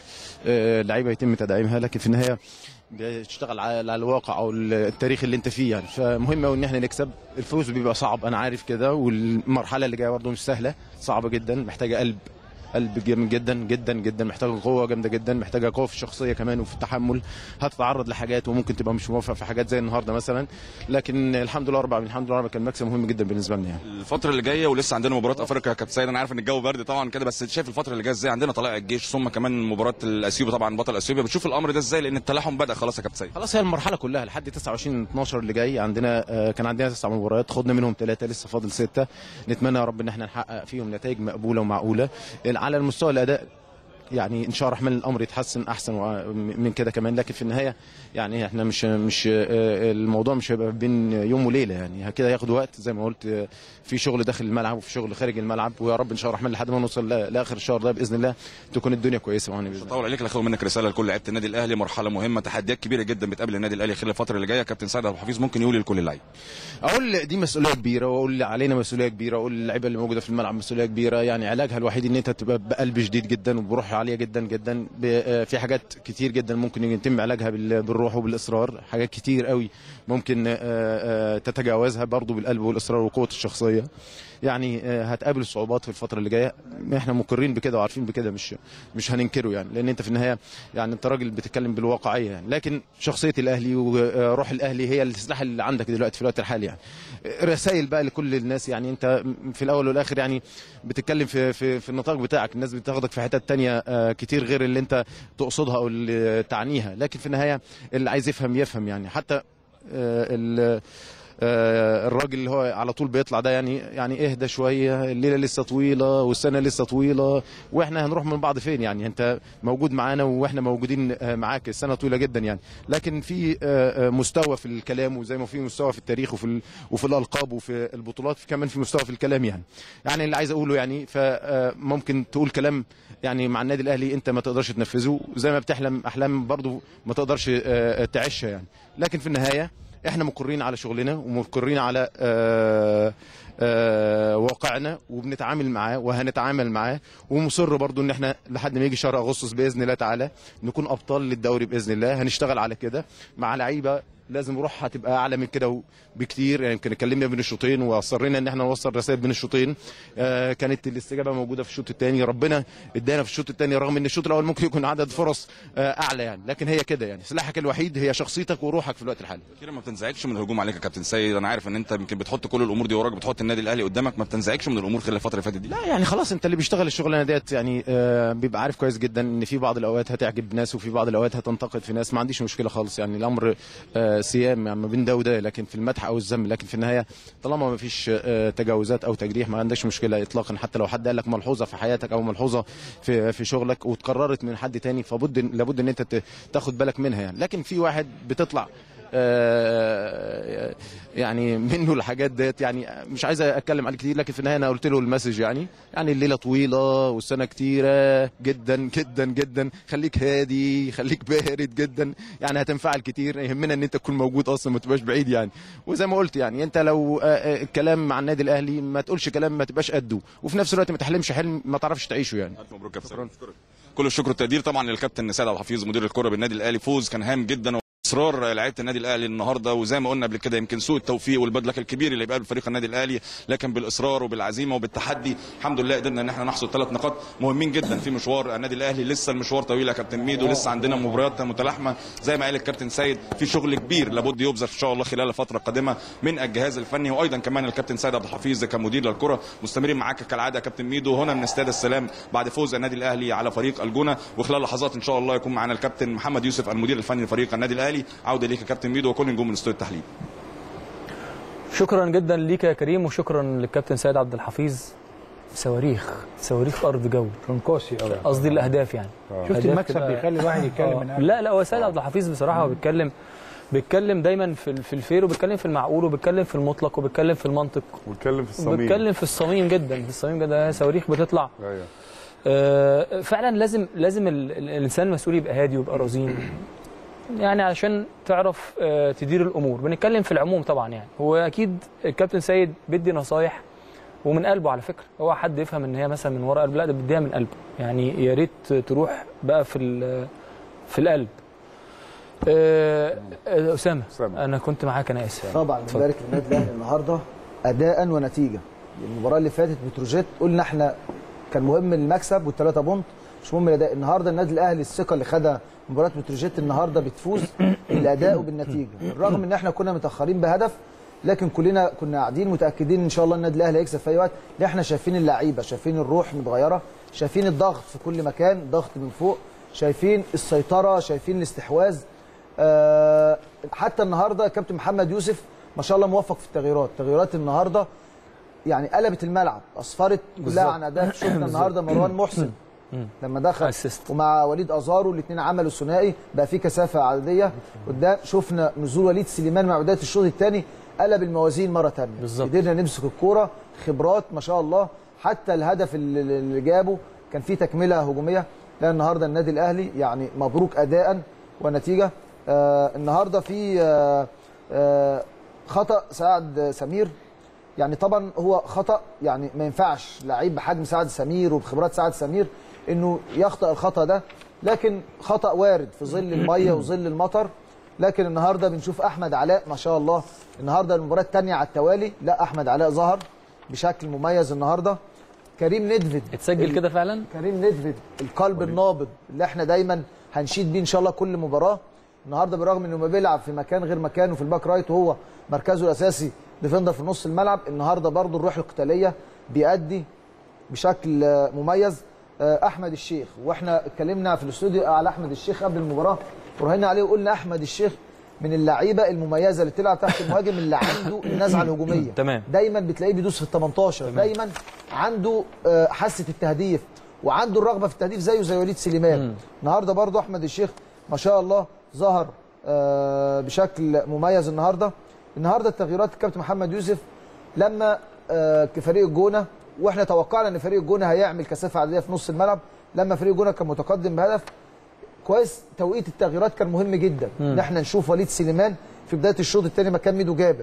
S7: واللعيبه يتم تدعيمها لكن في النهايه بتشتغل على على الواقع او التاريخ اللي انت فيه يعني فمهم قوي ان احنا نكسب الفوز بيبقى صعب انا عارف كده والمرحله اللي جايه برضه مش سهله صعبه جدا محتاجه قلب قلب جامد جدا جدا جدا محتاجه قوه جامده جدا محتاجه قوه في الشخصيه كمان وفي التحمل هتتعرض لحاجات وممكن تبقى مش موافق في حاجات زي النهارده مثلا لكن الحمد لله رب العالمين الحمد لله رب كان مكسب مهم جدا بالنسبه لنا يعني
S6: الفتره اللي جايه ولسه عندنا مباراه افريقيا يا كابتن سيد انا عارف ان الجو برد طبعا كده بس شايف الفتره اللي جايه ازاي عندنا طلائع الجيش ثم كمان مباراه الاثيوبي طبعا بطل اثيوبيا بتشوف الامر ده ازاي لان التلاحم بدا خلاص يا كابتن سيد
S7: خلاص هي المرحله كلها لحد 29 12 اللي جاي عندنا آه، كان عندنا تسع مباريات خدنا منهم ثلاثه لسه فاضل سته نتمنى يا رب ان احنا نحقق فيهم نتائج مقبوله ومعقوله على المستوى الاداء يعني ان شاء الله الرحمن الامر يتحسن احسن وع- من كده كمان لكن في النهايه يعني احنا مش مش آه، الموضوع مش هيبقى بين يوم وليله يعني كده هياخد وقت زي ما قلت آه، في شغل داخل الملعب وفي شغل خارج الملعب ويا رب ان شاء الله الرحمن لحد ما نوصل ل- لاخر الشهر ده باذن الله تكون الدنيا كويسه معانا باذن الله
S6: طول عليك الاخوه منك رساله لكل لعيبه النادي الاهلي مرحله مهمه تحديات كبيره جدا بتقابل النادي الاهلي خلال الفتره اللي جايه كابتن سيد عبد الحفيظ ممكن يقول لكل اللعيبه
S7: اقول دي مسؤوليه كبيره واقول علينا مسؤوليه كبيره واقول للعيبه اللي موجوده في الملعب مسؤوليه كبيره يعني علاجها الوحيد ان انت تبقى بقلب شديد جدا وبروح عاليه جدا جدا ب- آه، في حاجات كتير جدا ممكن يتم علاجها بال- بالروح وبالاصرار حاجات كتير قوي ممكن آه، آه، تتجاوزها برضو بالقلب والاصرار وقوه الشخصيه يعني آه، هتقابل صعوبات في الفتره اللي جايه احنا مقرين بكده وعارفين بكده مش مش هننكره يعني لان انت في النهايه يعني انت راجل بتتكلم بالواقعيه يعني لكن شخصيه الاهلي وروح الاهلي هي السلاح اللي عندك دلوقتي في الوقت الحالي يعني رسائل بقى لكل الناس يعني انت في الاول والاخر يعني بتتكلم في في, في النطاق بتاعك الناس بتاخدك في حتت تانية آه، كتير غير اللي انت تقصدها او اللي تعنيها لكن في النهايه اللي عايز يفهم يفهم يعني حتى آه، ال- آه، الراجل اللي هو على طول بيطلع ده يعني يعني اهدى شويه الليله لسه طويله والسنه لسه طويله واحنا هنروح من بعض فين يعني انت موجود معانا واحنا موجودين آه، معاك السنه طويله جدا يعني لكن في آه، آه، مستوى في الكلام وزي ما في مستوى في التاريخ وفي ال- وفي الالقاب وفي البطولات في كمان في مستوى في الكلام يعني يعني اللي عايز اقوله يعني فممكن تقول كلام يعني مع النادي الاهلي انت ما تقدرش تنفذه زي ما بتحلم احلام برضو ما تقدرش آه، تعيشها يعني لكن في النهايه احنا مقرين على شغلنا ومقرين على آه، آه، واقعنا وبنتعامل معاه وهنتعامل معاه ومصر برضو ان احنا لحد ما يجي شهر اغسطس باذن الله تعالى نكون ابطال للدوري باذن الله هنشتغل على كده مع لعيبه لازم روحها تبقى اعلى من كده بكتير يعني يمكن اتكلمنا بين الشوطين واصرينا ان احنا نوصل رسائل بين الشوطين آه كانت الاستجابه موجوده في الشوط الثاني ربنا ادانا في الشوط الثاني رغم ان الشوط الاول ممكن يكون عدد فرص آه اعلى يعني لكن هي كده يعني سلاحك الوحيد هي شخصيتك وروحك في الوقت الحالي
S6: كده ما بتنزعجش من الهجوم عليك يا كابتن سيد انا عارف ان انت يمكن بتحط كل الامور دي وراك بتحط النادي الاهلي قدامك ما بتنزعجش من الامور خلال الفتره اللي فاتت دي
S7: لا يعني خلاص انت اللي بيشتغل الشغلانه ديت يعني آه بيبقى عارف كويس جدا ان في بعض الاوقات هتعجب ناس وفي بعض الاوقات هتنتقد في ناس ما عنديش مشكله خالص يعني الامر آه سيام يعني ما بين ده وده لكن في المدح او الذم لكن في النهايه طالما ما فيش آه تجاوزات او تجريح ما عندكش مشكله اطلاقا حتى لو حد قال لك ملحوظه في حياتك او ملحوظه في في شغلك واتكررت من حد تاني فبد لابد ان انت ت- تاخد بالك منها يعني لكن في واحد بتطلع آه، يعني منه الحاجات ديت يعني مش عايز اتكلم عليه كتير لكن في النهايه انا قلت له المسج يعني يعني الليله طويله والسنه كتيره جدا جدا جدا خليك هادي خليك بارد جدا يعني هتنفعل كتير يهمنا ان انت تكون موجود اصلا ما تبقاش بعيد يعني وزي ما قلت يعني انت لو آه، آه، الكلام مع النادي الاهلي ما تقولش كلام ما تبقاش قده وفي نفس الوقت ما تحلمش حلم ما تعرفش تعيشه يعني
S6: الف مبروك يا كابتن سيد. كل الشكر والتقدير طبعا للكابتن سيد عبد الحفيظ مدير الكره بالنادي الاهلي فوز كان هام جدا اصرار لعيبه النادي الاهلي النهارده وزي ما قلنا قبل كده يمكن سوء التوفيق والبدلك الكبير اللي بيقابل فريق النادي الاهلي لكن بالاصرار وبالعزيمه وبالتحدي الحمد لله قدرنا ان احنا نحصد ثلاث نقاط مهمين جدا في مشوار النادي الاهلي لسه المشوار طويل يا كابتن ميدو لسه عندنا مباريات متلاحمه زي ما قال الكابتن سيد في شغل كبير لابد يبذل ان شاء الله خلال الفتره القادمه من الجهاز الفني وايضا كمان الكابتن سيد عبد الحفيظ كمدير للكره مستمرين معاك كالعاده يا كابتن ميدو هنا من استاد السلام بعد فوز النادي الاهلي على فريق الجونه وخلال لحظات ان شاء الله يكون معنا الكابتن محمد يوسف المدير الفني لفريق النادي الاهلي عوده ليك يا كابتن ميدو وكل نجوم من استوديو التحليل
S1: شكرا جدا ليك يا كريم وشكرا للكابتن سيد عبد الحفيظ صواريخ صواريخ ارض جو
S2: رنكوسي قوي
S1: قصدي الاهداف يعني
S2: شفت
S1: أهداف
S2: المكسب
S1: كده-
S2: بيخلي الواحد يتكلم
S1: آه.
S2: من قبل.
S1: لا لا هو سيد عبد الحفيظ بصراحه هو بيتكلم بيتكلم دايما في ال- في الفير وبيتكلم في المعقول وبيتكلم في المطلق وبيتكلم في المنطق
S3: واتكلم في الصميم
S1: وبيتكلم في الصميم جدا في الصميم جدا صواريخ بتطلع
S3: ايوه
S1: آه، فعلا لازم لازم ال- ال- الانسان المسؤول يبقى هادي ويبقى رزين يعني علشان تعرف آه، تدير الامور بنتكلم في العموم طبعا يعني هو اكيد الكابتن سيد بيدي نصايح ومن قلبه على فكره هو حد يفهم ان هي مثلا من ورا قلب لا ده بيديها من قلبه يعني يا ريت تروح بقى في ال- في القلب آه، آه، اسامه
S3: أسامة.
S1: انا كنت معاك انا اسف
S4: طبعا بنبارك للنادي الاهلي النهارده اداء ونتيجه المباراه اللي فاتت بتروجيت قلنا احنا كان مهم المكسب والثلاثه بونت مش مهم الاداء النهارده النادي الاهلي الثقه اللي خدها مباراه بتروجيت النهارده بتفوز بالاداء وبالنتيجه بالرغم ان احنا كنا متاخرين بهدف لكن كلنا كنا قاعدين متاكدين ان شاء الله النادي الاهلي هيكسب في اي وقت لان احنا شايفين اللعيبه شايفين الروح متغيره شايفين الضغط في كل مكان ضغط من فوق شايفين السيطره شايفين الاستحواذ آه، حتى النهارده كابتن محمد يوسف ما شاء الله موفق في التغييرات تغييرات النهارده يعني قلبت الملعب اصفرت كلها عن اداء شفنا النهارده مروان محسن لما دخل
S1: اسيست
S4: ومع وليد ازارو الاثنين عملوا ثنائي بقى في كثافه عدديه قدام شفنا نزول وليد سليمان مع بدايه الشوط الثاني قلب الموازين مره ثانيه
S1: بالظبط.
S4: قدرنا نمسك الكوره خبرات ما شاء الله حتى الهدف اللي اللي جابه كان فيه تكمله هجوميه لا النهارده النادي الاهلي يعني مبروك اداء ونتيجه آه النهارده في آه آه خطا سعد سمير يعني طبعا هو خطا يعني ما ينفعش لعيب بحجم سعد سمير وبخبرات سعد سمير انه يخطا الخطا ده لكن خطا وارد في ظل الميه وظل المطر لكن النهارده بنشوف احمد علاء ما شاء الله النهارده المباراه الثانيه على التوالي لا احمد علاء ظهر بشكل مميز النهارده كريم ندفد
S1: اتسجل كده فعلا
S4: كريم ندفد القلب النابض اللي احنا دايما هنشيد بيه ان شاء الله كل مباراه النهارده بالرغم انه ما بيلعب في مكان غير مكانه في الباك رايت وهو مركزه الاساسي ديفندر في نص الملعب النهارده برضو الروح القتاليه بيأدي بشكل آه، مميز آه، احمد الشيخ واحنا اتكلمنا في الاستوديو على احمد الشيخ قبل المباراه وراهنا عليه وقلنا احمد الشيخ من اللعيبه المميزه اللي تلعب تحت المهاجم اللي عنده النزعه الهجوميه
S1: تمام.
S4: دايما بتلاقيه بيدوس في ال 18 دايما عنده آه، حاسه التهديف وعنده الرغبه في التهديف زيه زي وليد سليمان النهارده برضو احمد الشيخ ما شاء الله ظهر آه، بشكل مميز النهارده النهارده التغييرات الكابتن محمد يوسف لما آه، فريق الجونه واحنا توقعنا ان فريق الجونه هيعمل كثافه عدديه في نص الملعب لما فريق الجونه كان متقدم بهدف كويس توقيت التغييرات كان مهم جدا ان احنا نشوف وليد سليمان في بدايه الشوط الثاني مكان ميدو جابر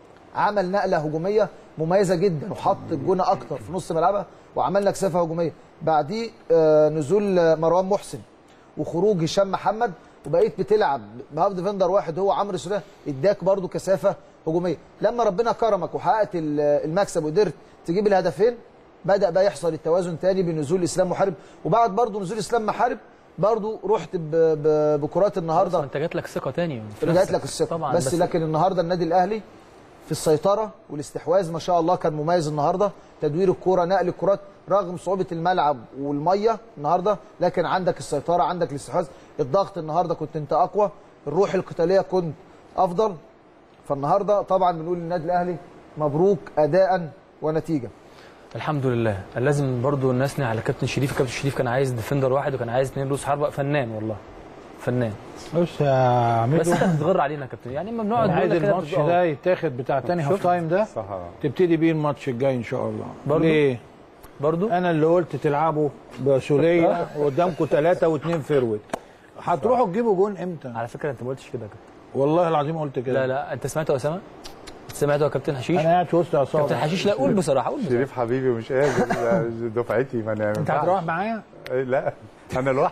S4: عمل نقله هجوميه مميزه جدا وحط الجونه اكتر في نص ملعبها وعملنا كثافه هجوميه بعديه آه، نزول آه، مروان محسن وخروج هشام محمد وبقيت بتلعب بهاف ديفندر واحد هو عمرو سوليه اداك برضو كثافه هجوميه لما ربنا كرمك وحققت ال- المكسب وقدرت تجيب الهدفين بدا بقى يحصل التوازن تاني بنزول اسلام محارب وبعد برضو نزول اسلام محارب برضو رحت ب- ب- بكرات النهارده
S1: انت جات لك ثقه تاني في
S4: رجعت
S1: نفسك.
S4: لك الثقه
S1: طبعا
S4: بس, بس لكن النهارده النادي الاهلي في السيطره والاستحواذ ما شاء الله كان مميز النهارده تدوير الكوره نقل الكرات رغم صعوبه الملعب والميه النهارده لكن عندك السيطره عندك الاستحواذ الضغط النهارده كنت انت اقوى الروح القتاليه كنت افضل فالنهارده طبعا بنقول للنادي الاهلي مبروك اداء ونتيجه
S1: الحمد لله لازم برضو نثني على كابتن شريف كابتن شريف كان عايز ديفندر واحد وكان عايز اثنين روس حربه فنان والله فنان
S2: بص يا
S1: بس
S2: عميدو
S1: انت بتغر علينا يا كابتن يعني اما بنقعد
S2: انا عايز
S1: نقول لك كده
S2: الماتش
S1: بتبقى-
S2: ده يتاخد بتاع تاني هاف تايم ده
S3: صح
S2: تبتدي بيه الماتش الجاي ان شاء الله
S1: برضو؟
S2: ليه؟
S1: برضو
S2: انا اللي قلت تلعبوا بسوليه وقدامكم ثلاثه واثنين فيرويد هتروحوا تجيبوا جون امتى؟
S1: على فكره انت ما قلتش كده يا كابتن
S2: والله العظيم قلت كده
S1: لا لا انت سمعته يا اسامه انت سمعته يا كابتن حشيش
S2: انا قاعد في وسط
S1: كابتن
S2: عصابه
S1: حشيش لا قول بصراحه قول بصراحه
S3: شريف حبيبي مش قادر ده دفعتي ما انا
S2: انت هتروح معايا؟
S3: لا انا لوحدي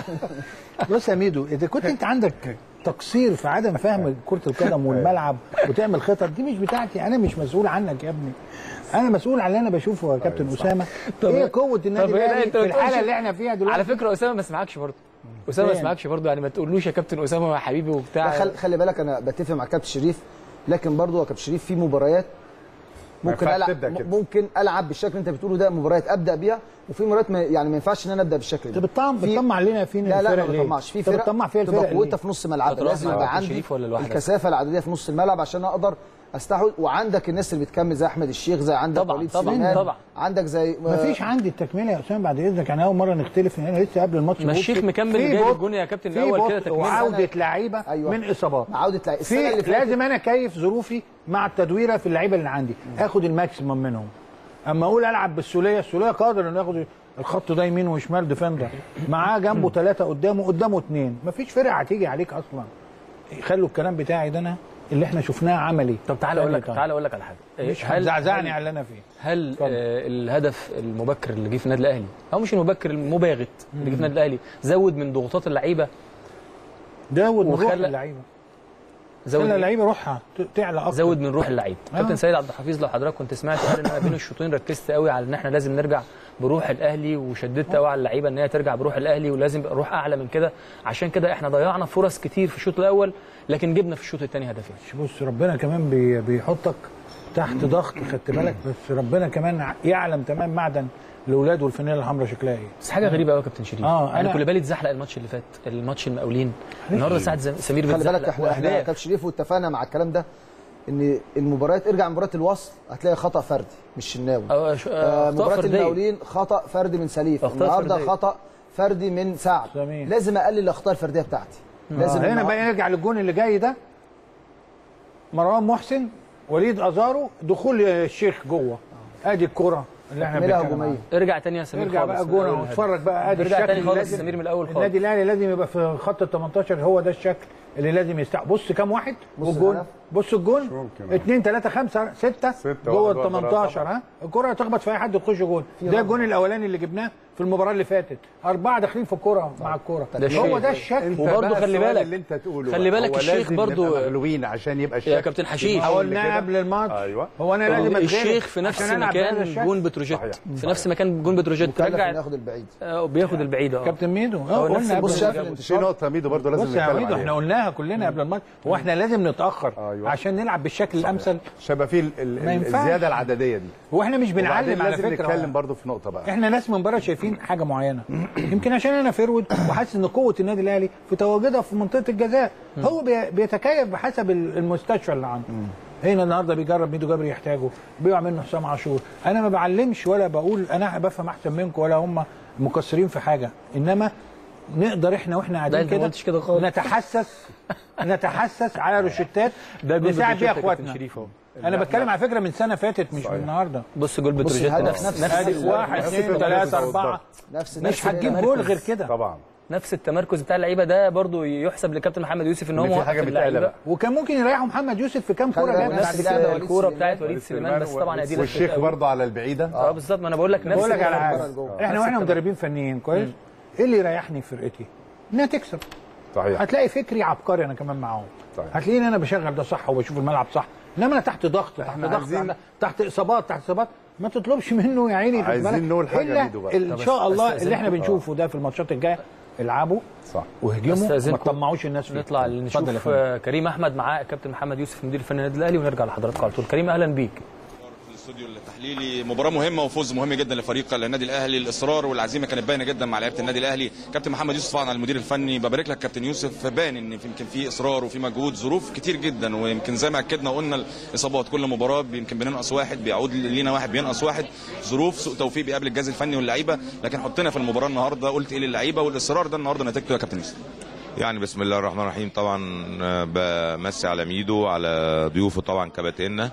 S2: بص يا ميدو اذا كنت انت عندك تقصير في عدم فهم كره القدم والملعب وتعمل خطط دي مش بتاعتي انا مش مسؤول عنك يا ابني انا مسؤول عن اللي انا بشوفه يا كابتن اسامه ايه قوه النادي
S1: طب إيه؟ لا،
S2: الاهلي
S1: أنت
S2: في
S1: ما
S2: الحاله
S1: تقولش-
S2: اللي احنا فيها دلوقتي
S1: على فكره اسامه ما سمعكش برضه اسامه ما
S2: فين؟
S1: سمعكش برضه يعني ما تقولوش يا كابتن اسامه يا حبيبي وبتاع
S4: لا، خلي, خلي بالك انا بتفق مع كابتن شريف لكن برضو يا كابتن شريف في مباريات ممكن
S3: ينفعش
S4: العب
S3: تبدأ كده.
S4: ممكن العب بالشكل اللي انت بتقوله ده مباريات ابدا بيها وفي مباريات ما يعني ما ينفعش ان انا ابدا بالشكل ده
S2: انت بتطمع
S4: في-
S2: بتطمع علينا فين
S4: لا لا
S2: الفرق
S4: ما
S2: ليه؟
S4: بطمعش في
S2: انت
S4: فرق
S2: بتطمع فيها
S4: تبقى
S2: الفرق
S4: قوتها
S2: ليه؟
S4: في نص ملعبها
S1: هتروح
S4: لازم
S1: مع
S4: يبقى
S1: كابتن
S4: عندي
S1: شريف ولا لوحدك؟
S4: الكثافه العدديه في نص الملعب عشان اقدر استحوذ وعندك الناس اللي بتكمل زي احمد الشيخ زي عندك
S1: طبعاً،
S4: وليد
S1: طبعاً،
S4: سليمان
S1: طبعاً.
S4: عندك زي
S2: مفيش عندي التكمله يا اسامه بعد اذنك انا اول مره نختلف من هنا لسه قبل الماتش
S1: ما
S2: بقول
S1: الشيخ
S2: في-
S1: مكمل
S2: في
S1: جايب
S2: بطء-
S1: الجون يا كابتن
S2: في
S1: الأول كده
S2: بطء
S1: تكملة.
S2: وعوده لعيبه
S4: أيوة.
S2: من اصابات
S4: عوده لعيبة. السنه
S2: في
S4: اللي فاتت
S2: لازم انا كيف ظروفي مع التدويره في اللعيبه اللي عندي اخد الماكسيمم منهم اما اقول العب بالسوليه السوليه قادر انه ياخد الخط ده يمين وشمال ديفندر معاه جنبه ثلاثه قدامه قدامه اثنين مفيش فرقه هتيجي عليك اصلا خلوا الكلام بتاعي ده انا اللي احنا شفناه عملي
S1: طب تعالى اقول لك
S2: تاني
S1: تعالى اقول لك على حاجه إيه،
S2: مش هتزعزعني على اللي انا فيه
S1: هل
S2: اتفضل.
S1: آه الهدف المبكر اللي جه في النادي الاهلي او مش المبكر المباغت اللي جه في النادي الاهلي زود من ضغوطات اللعيبه
S2: داود من روح
S1: وخلى-
S2: اللعيبه
S1: زود
S2: خلى اللعيبه روحها ت- تعلى اكتر
S1: زود من روح اللعيب
S2: آه.
S1: كابتن سيد عبد الحفيظ لو حضرتك كنت سمعت قال ان انا بين الشوطين ركزت قوي على ان احنا لازم نرجع بروح الاهلي وشددت قوي على اللعيبه ان هي ترجع بروح الاهلي ولازم يبقى روح اعلى من كده عشان كده احنا ضيعنا فرص كتير في الشوط الاول لكن جبنا في الشوط الثاني هدفين
S2: بص ربنا كمان بي بيحطك تحت ضغط خدت بالك بس ربنا كمان ع- يعلم تمام معدن الاولاد والفانيله الحمراء شكلها ايه
S1: بس حاجه غريبه قوي يا كابتن شريف
S2: آه،
S1: انا
S2: أنا-
S1: كل بالي اتزحلق الماتش اللي فات الماتش المقاولين النهارده ساعه زم- سمير
S4: خلي بالك
S1: بيتزحلق
S4: احنا احنا
S1: واهداف
S4: كابتن شريف واتفقنا مع الكلام ده ان المباريات ارجع مباراه الوصل هتلاقي خطا فردي مش شناوي
S1: آه، ش- آه،
S4: آه،
S1: أخطاء
S4: مباراه
S1: فردية.
S4: المقاولين خطا فردي من سليف
S1: أخطاء
S4: النهارده
S1: فردية.
S4: خطا فردي من سعد
S2: جميل.
S4: لازم اقلل الاخطاء الفرديه بتاعتي لازم
S2: آه هنا
S4: النهار-
S2: بقى نرجع للجون اللي جاي ده مروان محسن وليد ازارو دخول الشيخ جوه ادي الكره اللي احنا
S4: تكملة
S2: بنتكلم
S4: هجومية.
S2: عنها.
S1: ارجع تاني يا سمير
S2: نرجع
S1: خالص
S2: بقى
S1: من
S2: جون
S1: أول
S2: اهو
S1: الهدف.
S2: اتفرج بقى ادي
S1: نرجع
S2: الشكل
S1: تاني
S2: اللي
S1: خالص
S2: لازم-
S1: سمير من الأول خالص.
S2: النادي الاهلي لازم يبقى في خط ال 18 هو ده الشكل اللي لازم يستحق بص كام واحد
S4: بص
S2: والجون
S4: الهدف.
S2: بص الجون
S3: ممكن.
S2: 2 3 5 6
S3: ستة
S2: جوه
S3: واحد
S2: ال
S3: ورا
S2: 18
S3: طبعا.
S2: ها الكره تخبط في اي حد تخش جون ده
S4: رابع.
S2: الجون الاولاني اللي جبناه في المباراه اللي فاتت اربعه داخلين في الكره مع الكره
S1: ده
S2: هو
S1: شيء.
S2: ده الشكل
S3: انت
S1: وبرضه
S3: بقى
S1: خلي
S3: السؤال
S1: بالك-
S3: اللي انت تقوله
S1: خلي
S3: بقى،
S1: بالك
S3: هو
S1: الشيخ
S3: لازم
S1: برضه-
S3: نبقى مغلوبين عشان يبقى الشكل
S1: كابتن حشيش.
S3: يبقى
S2: قلنا
S3: كده.
S2: قبل الماتش
S3: ايوه
S2: هو انا لازم أتغلب
S1: الشيخ في نفس
S2: عشان ألعب بهذا
S1: مكان
S2: الشكل.
S1: جون بتروجيت
S3: صحيح.
S1: في نفس مكان جون بتروجيت
S4: مكلف انه
S1: رجع
S4: ياخد البعيد
S1: آه، بياخد البعيد اه
S2: كابتن ميدو اه
S1: هو نفس
S2: قلنا
S1: البص
S2: قبل-
S4: شاف
S3: في
S4: الانتشار
S3: نقطه ميدو برضه لازم
S2: بص يا
S3: نتكلم
S2: ميدو احنا
S3: عليها
S2: قلناها كلنا قبل الماتش هو احنا لازم نتاخر
S3: أيوة.
S2: عشان نلعب بالشكل الامثل
S3: عشان يبقى في ال- ال-
S2: ما ينفعش.
S3: الزياده العدديه دي
S2: هو احنا مش
S3: وبعدين
S2: بنعلم على
S3: لازم
S2: فكره
S3: نتكلم برضه في نقطه بقى
S2: احنا ناس من بره شايفين حاجه معينه يمكن عشان انا فيرود وحاسس ان قوه النادي الاهلي في تواجدها في منطقه الجزاء هو بي- بيتكيف بحسب ال- المستشفى اللي عنده هنا النهارده بيجرب ميدو جبري يحتاجه بيقع منه حسام عاشور انا ما بعلمش ولا بقول انا بفهم احسن منكم ولا هم مقصرين في حاجه انما نقدر احنا واحنا
S1: لا،
S2: قاعدين
S1: أنت ما
S2: كده
S1: قلتش كده خالص.
S2: نتحسس نتحسس على روشتات
S1: ده جول
S2: نساعد بيها
S1: بتروجيت يا كابتن
S2: اخواتنا
S1: شريف اهو
S2: انا بتكلم على فكره من سنه فاتت مش من النهارده
S1: بص جول بتروجيت
S4: الهدف
S1: نفس
S4: نفس
S1: نفس
S2: ادي
S1: ال-
S2: واحد
S3: نفس
S2: اثنين
S3: التمركز
S2: ثلاثه
S3: بالظبط.
S2: اربعه
S4: نفس
S2: مش
S4: نفس
S2: هتجيب
S1: التمركز.
S2: جول غير كده
S3: طبعا
S1: نفس التمركز بتاع اللعيبه ده برضو يحسب لكابتن محمد يوسف ان هو
S3: إن في
S1: موقف
S3: حاجة
S1: اللعيبه
S3: بتقلق بقى.
S2: وكان ممكن يريحوا محمد يوسف في كام
S4: خلي
S2: كوره
S4: بالك
S2: جت
S4: نفس
S2: بعد
S4: اللعبة
S2: كده
S4: وليد
S1: الكوره
S4: سليمان.
S1: بتاعت وليد سليمان بس طبعا ادي
S3: والشيخ برضه على البعيده
S1: اه بالظبط ما انا بقول لك نفس
S2: بقول لك على
S1: الكورة
S2: حاجه
S4: لجوه.
S2: احنا
S1: نفس
S2: واحنا
S1: الكلام.
S2: مدربين فنيين كويس ايه اللي يريحني في فرقتي؟ انها تكسب
S3: صحيح
S2: هتلاقي فكري عبقري انا كمان معاهم
S3: صحيح.
S2: هتلاقيني انا بشغل ده صح وبشوف الملعب صح انما انا تحت ضغط تحت
S3: إحنا
S2: ضغط
S3: عايزين-
S2: تحت, تحت اصابات تحت اصابات ما تطلبش منه يا عيني خد
S3: عايزين
S2: بالك.
S3: نقول حاجة
S2: إلا
S3: ميدو بقى.
S2: ان
S1: طب
S2: شاء الله
S1: أستأذنكم.
S2: اللي احنا بنشوفه ده في الماتشات الجايه العبوا
S3: صح
S2: وهجموا وما
S1: أستأذنكم.
S2: تطمعوش الناس فيه
S1: نطلع
S2: اتفضل يا
S1: نشوف
S2: فندم.
S1: آه، كريم احمد معاه كابتن محمد يوسف مدير الفني النادي الاهلي ونرجع لحضراتكم على طول كريم اهلا بيك
S6: في الاستوديو التحليلي مباراه مهمه وفوز مهم جدا لفريق النادي الاهلي الاصرار والعزيمه كانت باينه جدا مع لعيبه النادي الاهلي كابتن محمد يوسف طبعا المدير الفني ببارك لك كابتن يوسف بان ان في- يمكن في اصرار وفي مجهود ظروف كتير جدا ويمكن زي ما اكدنا وقلنا الاصابات كل مباراه يمكن بننقص واحد بيعود لينا واحد بينقص واحد ظروف سوء توفيق بيقابل الجهاز الفني واللعيبه لكن حطينا في المباراه النهارده قلت ايه للعيبه والاصرار ده النهارده نتيجته يا كابتن يوسف
S8: يعني بسم الله الرحمن الرحيم طبعا آه، بمسي على ميدو على ضيوفه طبعا كباتنة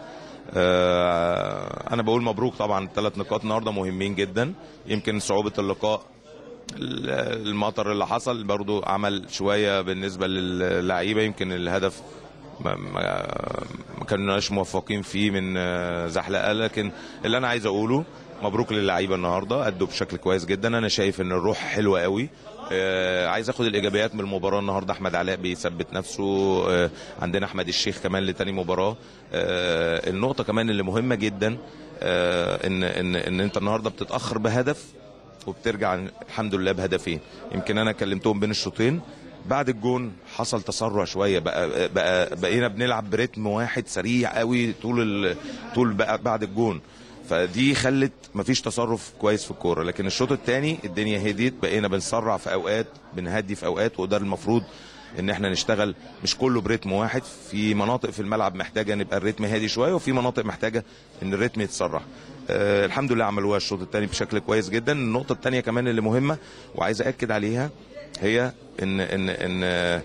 S8: آه، انا بقول مبروك طبعا ثلاث نقاط النهارده مهمين جدا يمكن صعوبه اللقاء ال- المطر اللي حصل برضو عمل شويه بالنسبه للعيبه يمكن الهدف ما, ما, ما كناش موفقين فيه من آه، زحلقه لكن اللي انا عايز اقوله مبروك للعيبه النهارده ادوا بشكل كويس جدا انا شايف ان الروح حلوه قوي آه، عايز اخد الايجابيات من المباراه النهارده احمد علاء بيثبت نفسه آه، عندنا احمد الشيخ كمان لتاني مباراه آه، النقطه كمان اللي مهمه جدا آه، ان ان ان انت النهارده بتتاخر بهدف وبترجع الحمد لله بهدفين يمكن انا كلمتهم بين الشوطين بعد الجون حصل تسرع شويه بقى بقى بقينا بنلعب برتم واحد سريع قوي طول ال... طول بقى بعد الجون فدي خلت مفيش تصرف كويس في الكوره لكن الشوط الثاني الدنيا هديت بقينا بنسرع في اوقات بنهدي في اوقات وده المفروض ان احنا نشتغل مش كله بريتم واحد في مناطق في الملعب محتاجه نبقى الريتم هادي شويه وفي مناطق محتاجه ان الريتم يتسرع آه الحمد لله عملوها الشوط الثاني بشكل كويس جدا النقطه الثانيه كمان اللي مهمه وعايز اكد عليها هي ان ان ان آه،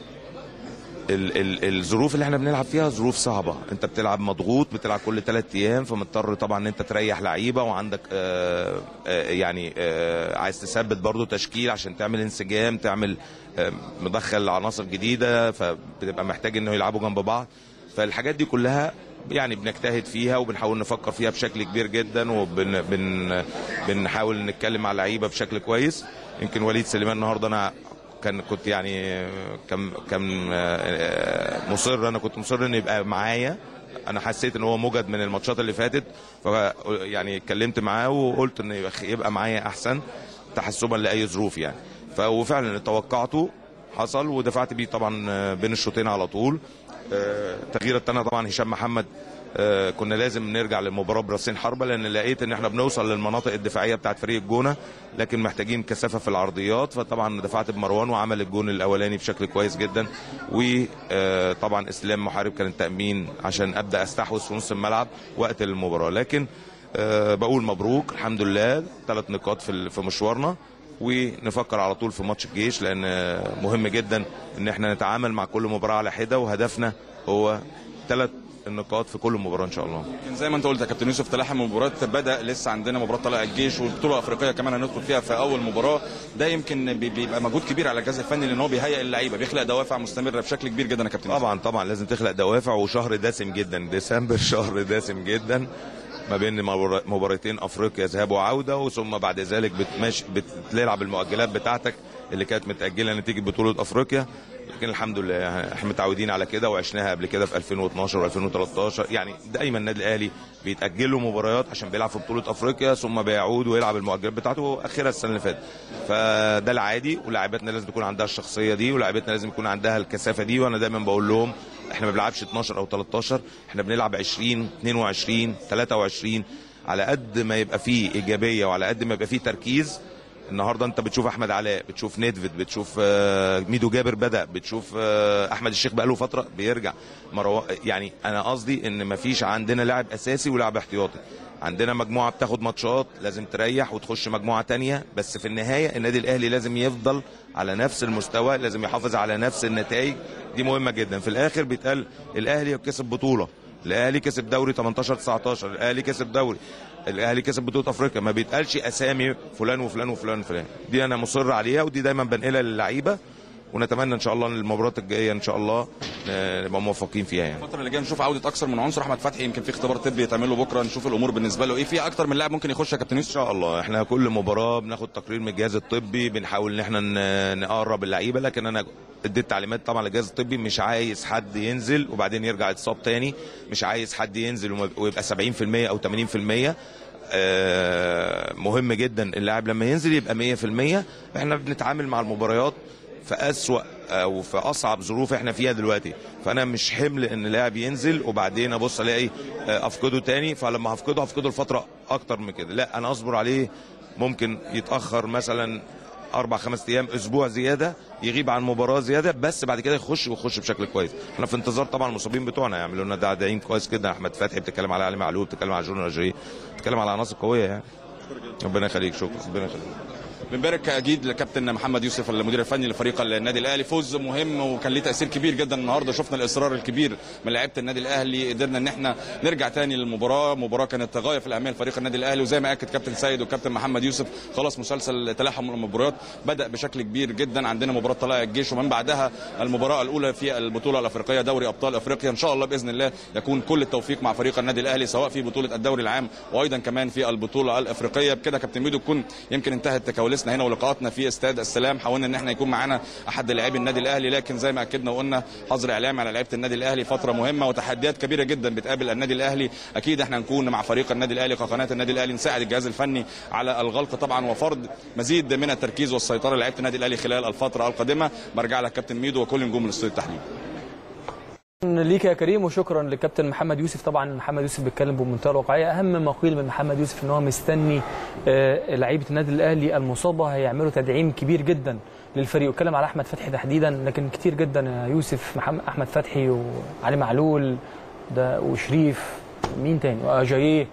S8: ال ال الظروف اللي احنا بنلعب فيها ظروف صعبه انت بتلعب مضغوط بتلعب كل ثلاث ايام فمضطر طبعا ان انت تريح لعيبه وعندك آه آه يعني آه عايز تثبت برضو تشكيل عشان تعمل انسجام تعمل آه مدخل عناصر جديده فبتبقى محتاج انه يلعبوا جنب بعض فالحاجات دي كلها يعني بنجتهد فيها وبنحاول نفكر فيها بشكل كبير جدا وبن بن بنحاول نتكلم مع اللعيبه بشكل كويس يمكن وليد سليمان النهارده انا كان كنت يعني كان كان آه، مصر انا كنت مصر انه يبقى معايا انا حسيت ان هو موجد من الماتشات اللي فاتت ف يعني اتكلمت معاه وقلت انه يبقى- يبقى معايا احسن تحسبا لاي ظروف يعني ف وفعلا اللي توقعته حصل ودفعت بيه طبعا آه، بين الشوطين على طول آه، التغيير الثاني طبعا هشام محمد آه، كنا لازم نرجع للمباراه براسين حربه لان لقيت ان احنا بنوصل للمناطق الدفاعيه بتاعت فريق الجونه لكن محتاجين كثافه في العرضيات فطبعا دفعت بمروان وعمل الجون الاولاني بشكل كويس جدا وطبعا اسلام محارب كان التامين عشان ابدا استحوذ في نص الملعب وقت المباراه لكن آه، بقول مبروك الحمد لله ثلاث نقاط في ال- في مشوارنا ونفكر على طول في ماتش الجيش لان آه، مهم جدا ان احنا نتعامل مع كل مباراه على حده وهدفنا هو ثلاث النقاط في كل مباراه ان شاء الله
S6: يمكن زي ما انت قلت يا كابتن يوسف تلاحم المباريات بدا لسه عندنا مباراه طلائع الجيش والبطوله الافريقيه كمان هندخل فيها في اول مباراه ده يمكن بي- بيبقى مجهود كبير على الجهاز الفني لان هو بيهيئ اللعيبه بيخلق دوافع مستمره بشكل كبير جدا يا كابتن يوسف.
S8: طبعا طبعا لازم تخلق دوافع وشهر دسم جدا ديسمبر شهر دسم جدا ما بين مبار- مباراتين افريقيا ذهاب وعوده وثم بعد ذلك بتماشي بتلعب المؤجلات بتاعتك اللي كانت متاجله نتيجه بطوله افريقيا لكن الحمد لله يعني احنا متعودين على كده وعشناها قبل كده في 2012 و2013 يعني دايما النادي الاهلي بيتاجل له مباريات عشان بيلعب في بطوله افريقيا ثم بيعود ويلعب المؤجلات بتاعته واخرها السنه اللي فاتت فده العادي ولاعيبتنا لازم تكون عندها الشخصيه دي ولاعيبتنا لازم يكون عندها الكثافه دي وانا دايما بقول لهم احنا ما بنلعبش 12 او 13 احنا بنلعب 20 22 23 على قد ما يبقى فيه ايجابيه وعلى قد ما يبقى فيه تركيز النهارده انت بتشوف احمد علاء بتشوف نيدفيد بتشوف آه، ميدو جابر بدا بتشوف آه، احمد الشيخ بقاله فتره بيرجع مروا يعني انا قصدي ان مفيش عندنا لاعب اساسي ولاعب احتياطي عندنا مجموعه بتاخد ماتشات لازم تريح وتخش مجموعه تانية بس في النهايه النادي الاهلي لازم يفضل على نفس المستوى لازم يحافظ على نفس النتائج دي مهمه جدا في الاخر بيتقال الاهلي كسب بطوله الاهلي كسب دوري 18 19 الاهلي كسب دوري الاهلي كسب بطوله افريقيا ما بيتقالش اسامي فلان وفلان وفلان وفلان دي انا مصر عليها ودي دايما بنقلها للعيبه ونتمنى ان شاء الله ان المباريات الجايه ان شاء الله آه، نبقى موفقين فيها يعني
S6: الفتره اللي جايه نشوف عوده اكثر من عنصر احمد فتحي يمكن في اختبار طبي يتعمل له بكره نشوف الامور بالنسبه له ايه في اكتر من لاعب ممكن يخش يا كابتن
S8: ان
S6: يوسف
S8: شاء الله احنا كل مباراه بناخد تقرير من الجهاز الطبي بنحاول ان احنا ن- نقرب اللعيبه لكن انا اديت تعليمات طبعا للجهاز الطبي مش عايز حد ينزل وبعدين يرجع يتصاب تاني مش عايز حد ينزل وما- ويبقى 70% او 80% آه، مهم جدا اللاعب لما ينزل يبقى 100% احنا بنتعامل مع المباريات في أسوأ او في اصعب ظروف احنا فيها دلوقتي فانا مش حمل ان لاعب ينزل وبعدين ابص الاقي آه، افقده تاني فلما هفقده هفقده لفتره اكتر من كده لا انا اصبر عليه ممكن يتاخر مثلا اربع خمس ايام اسبوع زياده يغيب عن مباراه زياده بس بعد كده يخش ويخش بشكل كويس احنا في انتظار طبعا المصابين بتوعنا يعملوا لنا دعم كويس جدا احمد فتحي بتتكلم على علي معلول بتتكلم على جون رجعي بتتكلم على عناصر قويه يعني ربنا يخليك شكرا ربنا يخليك
S6: بنبارك اكيد لكابتن محمد يوسف المدير الفني لفريق النادي الاهلي فوز مهم وكان ليه تاثير كبير جدا النهارده شفنا الاصرار الكبير من لعيبه النادي الاهلي قدرنا ان احنا نرجع تاني للمباراه مباراه كانت غايه في الاهميه لفريق النادي الاهلي وزي ما اكد كابتن سيد وكابتن محمد يوسف خلاص مسلسل تلاحم المباريات بدا بشكل كبير جدا عندنا مباراه طلائع الجيش ومن بعدها المباراه الاولى في البطوله الافريقيه دوري ابطال افريقيا ان شاء الله باذن الله يكون كل التوفيق مع فريق النادي الاهلي سواء في بطوله الدوري العام وايضا كمان في البطوله الافريقيه بكده كابتن ميدو تكون يمكن انتهت كواليسنا هنا ولقاءاتنا في استاد السلام حاولنا ان احنا يكون معانا احد لاعبي النادي الاهلي لكن زي ما اكدنا وقلنا حظر اعلامي على لعيبه النادي الاهلي فتره مهمه وتحديات كبيره جدا بتقابل النادي الاهلي اكيد احنا نكون مع فريق النادي الاهلي كقناه النادي الاهلي نساعد الجهاز الفني على الغلق طبعا وفرض مزيد من التركيز والسيطره لعيبه النادي الاهلي خلال الفتره القادمه برجع لك كابتن ميدو وكل نجوم الاستوديو التحليل
S1: ليك يا كريم وشكرا للكابتن محمد يوسف طبعا محمد يوسف بيتكلم بمنتهى الواقعيه اهم ما قيل من محمد يوسف ان هو مستني آه، لعيبه النادي الاهلي المصابه هيعملوا تدعيم كبير جدا للفريق واتكلم على احمد فتحي تحديدا لكن كتير جدا يا يوسف محمد احمد فتحي وعلي معلول ده وشريف مين تاني وجاييه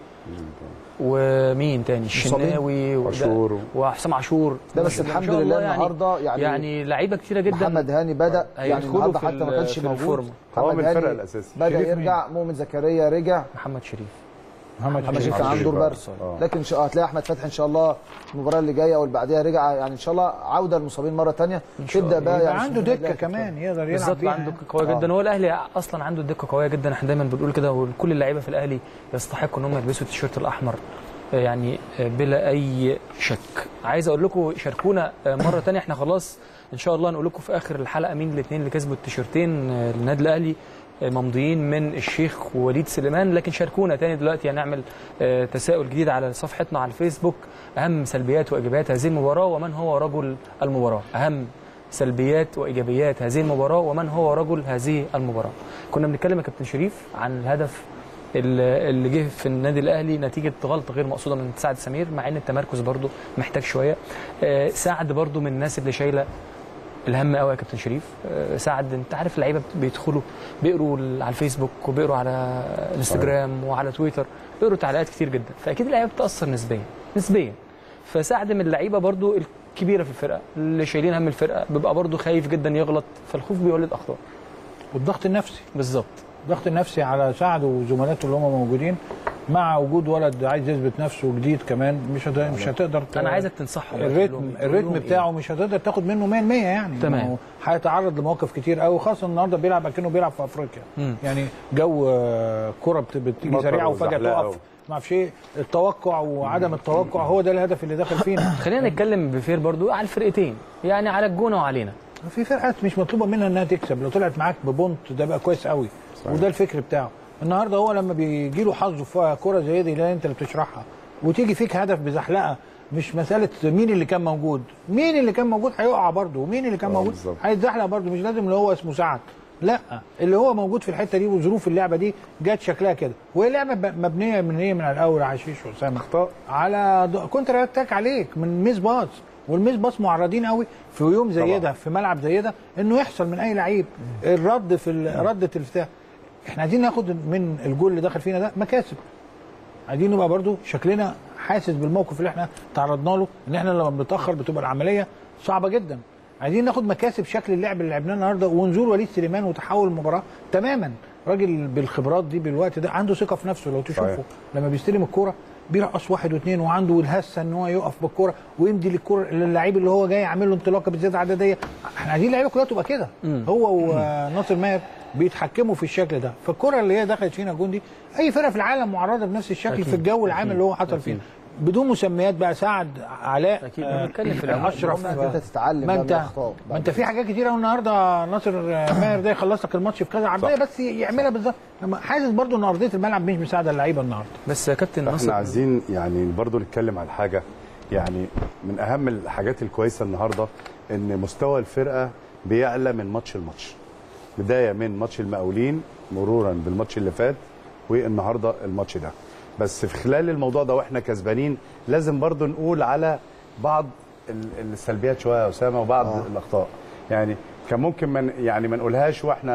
S1: ومين تاني الشناوي وده-
S3: عاشور.
S1: وحسام عاشور
S4: ده بس
S1: ما شاء
S4: الحمد
S1: الله
S4: لله
S1: يعني
S4: النهارده يعني,
S1: يعني لعيبه كتيره جدا
S4: محمد هاني بدا يعني
S1: هيدخلوا
S4: النهارده
S1: في
S4: حتى ما
S1: ال-
S4: كانش
S1: في
S4: موجود
S1: الفورمة.
S3: هو
S4: محمد
S3: من الفرق
S4: هاني
S3: الاساسي
S4: بدا
S2: شريف مين؟
S4: يرجع مؤمن زكريا رجع
S1: محمد شريف
S2: محمد
S4: محمد شريف
S2: شريف
S4: كان عنده دور
S3: آه.
S4: برد
S3: آه.
S4: لكن شاء هتلاقي احمد فتحي ان شاء الله المباراه اللي جايه او اللي بعديها رجع يعني ان شاء الله عوده للمصابين مره ثانيه تبدا بقى
S2: يبقى
S4: يعني
S2: عنده
S4: سبحان
S2: دكه
S4: الله
S2: كمان يقدر يلعب
S1: بالظبط
S2: بيها
S1: عنده دكه قويه جدا هو الاهلي اصلا عنده دكه قويه جدا احنا دايما بنقول كده وكل اللعيبه في الاهلي يستحقوا ان هم يلبسوا التيشيرت الاحمر يعني بلا اي شك عايز اقول لكم شاركونا مره تانية احنا خلاص ان شاء الله نقول لكم في اخر الحلقه مين الاثنين اللي كسبوا التيشيرتين للنادي الاهلي ممضيين من الشيخ وليد سليمان لكن شاركونا تاني دلوقتي هنعمل آه، تساؤل جديد على صفحتنا على الفيسبوك اهم سلبيات وايجابيات هذه المباراه ومن هو رجل المباراه اهم سلبيات وايجابيات هذه المباراه ومن هو رجل هذه المباراه كنا بنتكلم يا كابتن شريف عن الهدف اللي اللي جه في النادي الاهلي نتيجه غلطه غير مقصوده من سعد سمير مع ان التمركز برده محتاج شويه آه، سعد برده من الناس اللي شايله الهم قوي يا كابتن شريف آه، سعد انت عارف اللعيبه بيدخلوا بيقروا ال- على الفيسبوك وبيقروا على الانستجرام وعلى تويتر بيقروا تعليقات كتير جدا فاكيد اللعيبه بتاثر نسبيا نسبيا فسعد من اللعيبه برضو الكبيره في الفرقه اللي شايلين هم الفرقه بيبقى برضو خايف جدا يغلط فالخوف بيولد اخطاء
S2: والضغط النفسي
S1: بالظبط
S2: الضغط النفسي على سعد وزملاته اللي هم موجودين مع وجود ولد عايز يثبت نفسه جديد كمان مش هت- مش هتقدر ت-
S1: انا عايزك تنصحهم بقى،
S2: الريتم
S1: تقول لهم-
S2: الريتم
S1: تقول لهم
S2: بتاعه مش هتقدر تاخد منه 100% يعني
S1: تمام.
S2: ما هو هيتعرض لمواقف كتير قوي خاصه النهارده بيلعب اكنه بيلعب في افريقيا
S1: مم.
S2: يعني جو آه، كره بت- بتيجي
S3: مطر
S2: سريعه وفجاه
S3: وزحلقة
S2: تقف ما اعرفش ايه التوقع وعدم التوقع هو ده الهدف اللي داخل فينا
S1: خلينا نتكلم بفير برضو على الفرقتين يعني على الجونه وعلينا
S2: في فرقات مش مطلوبه منها انها تكسب لو طلعت معاك ببونت ده بقى كويس قوي وده الفكر بتاعه النهارده هو لما بيجي له حظه في كره زي دي اللي انت اللي بتشرحها وتيجي فيك هدف بزحلقه مش مساله مين اللي كان موجود مين اللي كان موجود هيقع برده ومين اللي كان
S3: آه،
S2: موجود
S3: بالظبط.
S2: هيتزحلق برده مش لازم اللي هو اسمه سعد لا اللي هو موجود في الحته دي وظروف اللعبه دي جت شكلها كده وهي لعبه ب- مبنيه من هي من الاول عشيش واسامه
S3: اخطاء
S2: على د- كونتر اتاك عليك من ميس باص والميس باص معرضين قوي في يوم زي
S3: طبعا.
S2: ده في ملعب زي ده انه يحصل من اي لعيب الرد في ال- رده البتاع احنا عايزين ناخد من الجول اللي دخل فينا ده مكاسب عايزين نبقى برضو شكلنا حاسس بالموقف اللي احنا تعرضنا له ان احنا لما بنتاخر بتبقى العمليه صعبه جدا عايزين ناخد مكاسب شكل اللعب اللي لعبناه النهارده ونزول وليد سليمان وتحول المباراه تماما راجل بالخبرات دي بالوقت ده عنده ثقه في نفسه لو تشوفه
S3: صحيح.
S2: لما بيستلم الكوره بيرقص واحد واثنين وعنده الهسه ان هو يقف بالكوره ويمدي للكوره للعيب اللي هو جاي عامل له انطلاقه بزياده عدديه احنا عايزين اللعيبه كلها تبقى كده هو وناصر ماهر بيتحكموا في الشكل ده فالكره اللي هي دخلت فينا جون دي اي فرقه في العالم معرضه بنفس الشكل
S1: أكيد.
S2: في الجو العام
S1: أكيد.
S2: اللي هو حصل
S1: أكيد.
S2: فيه بدون مسميات بقى سعد علاء
S1: أكيد.
S2: آه،
S1: بنتكلم في العموم.
S2: اشرف
S4: المهم إنك أنت تتعلم
S2: ما
S4: بقى من
S2: انت
S4: الأخطاء
S2: ما انت في حاجات كتير قوي النهارده ناصر ماهر ده يخلص لك الماتش في كذا عرضيه بس يعملها بالظبط لما حاسس برضو ان ارضيه الملعب مش مساعده اللعيبه النهارده
S1: بس يا كابتن
S3: احنا
S1: ناصر
S3: عايزين يعني برضو نتكلم عن حاجه يعني من اهم الحاجات الكويسه النهارده ان مستوى الفرقه بيعلى من ماتش لماتش بدايه من ماتش المقاولين مرورا بالماتش اللي فات والنهارده الماتش ده بس في خلال الموضوع ده واحنا كسبانين لازم برضو نقول على بعض ال- السلبيات شويه يا اسامه وبعض آه. الاخطاء يعني كان ممكن من يعني ما نقولهاش واحنا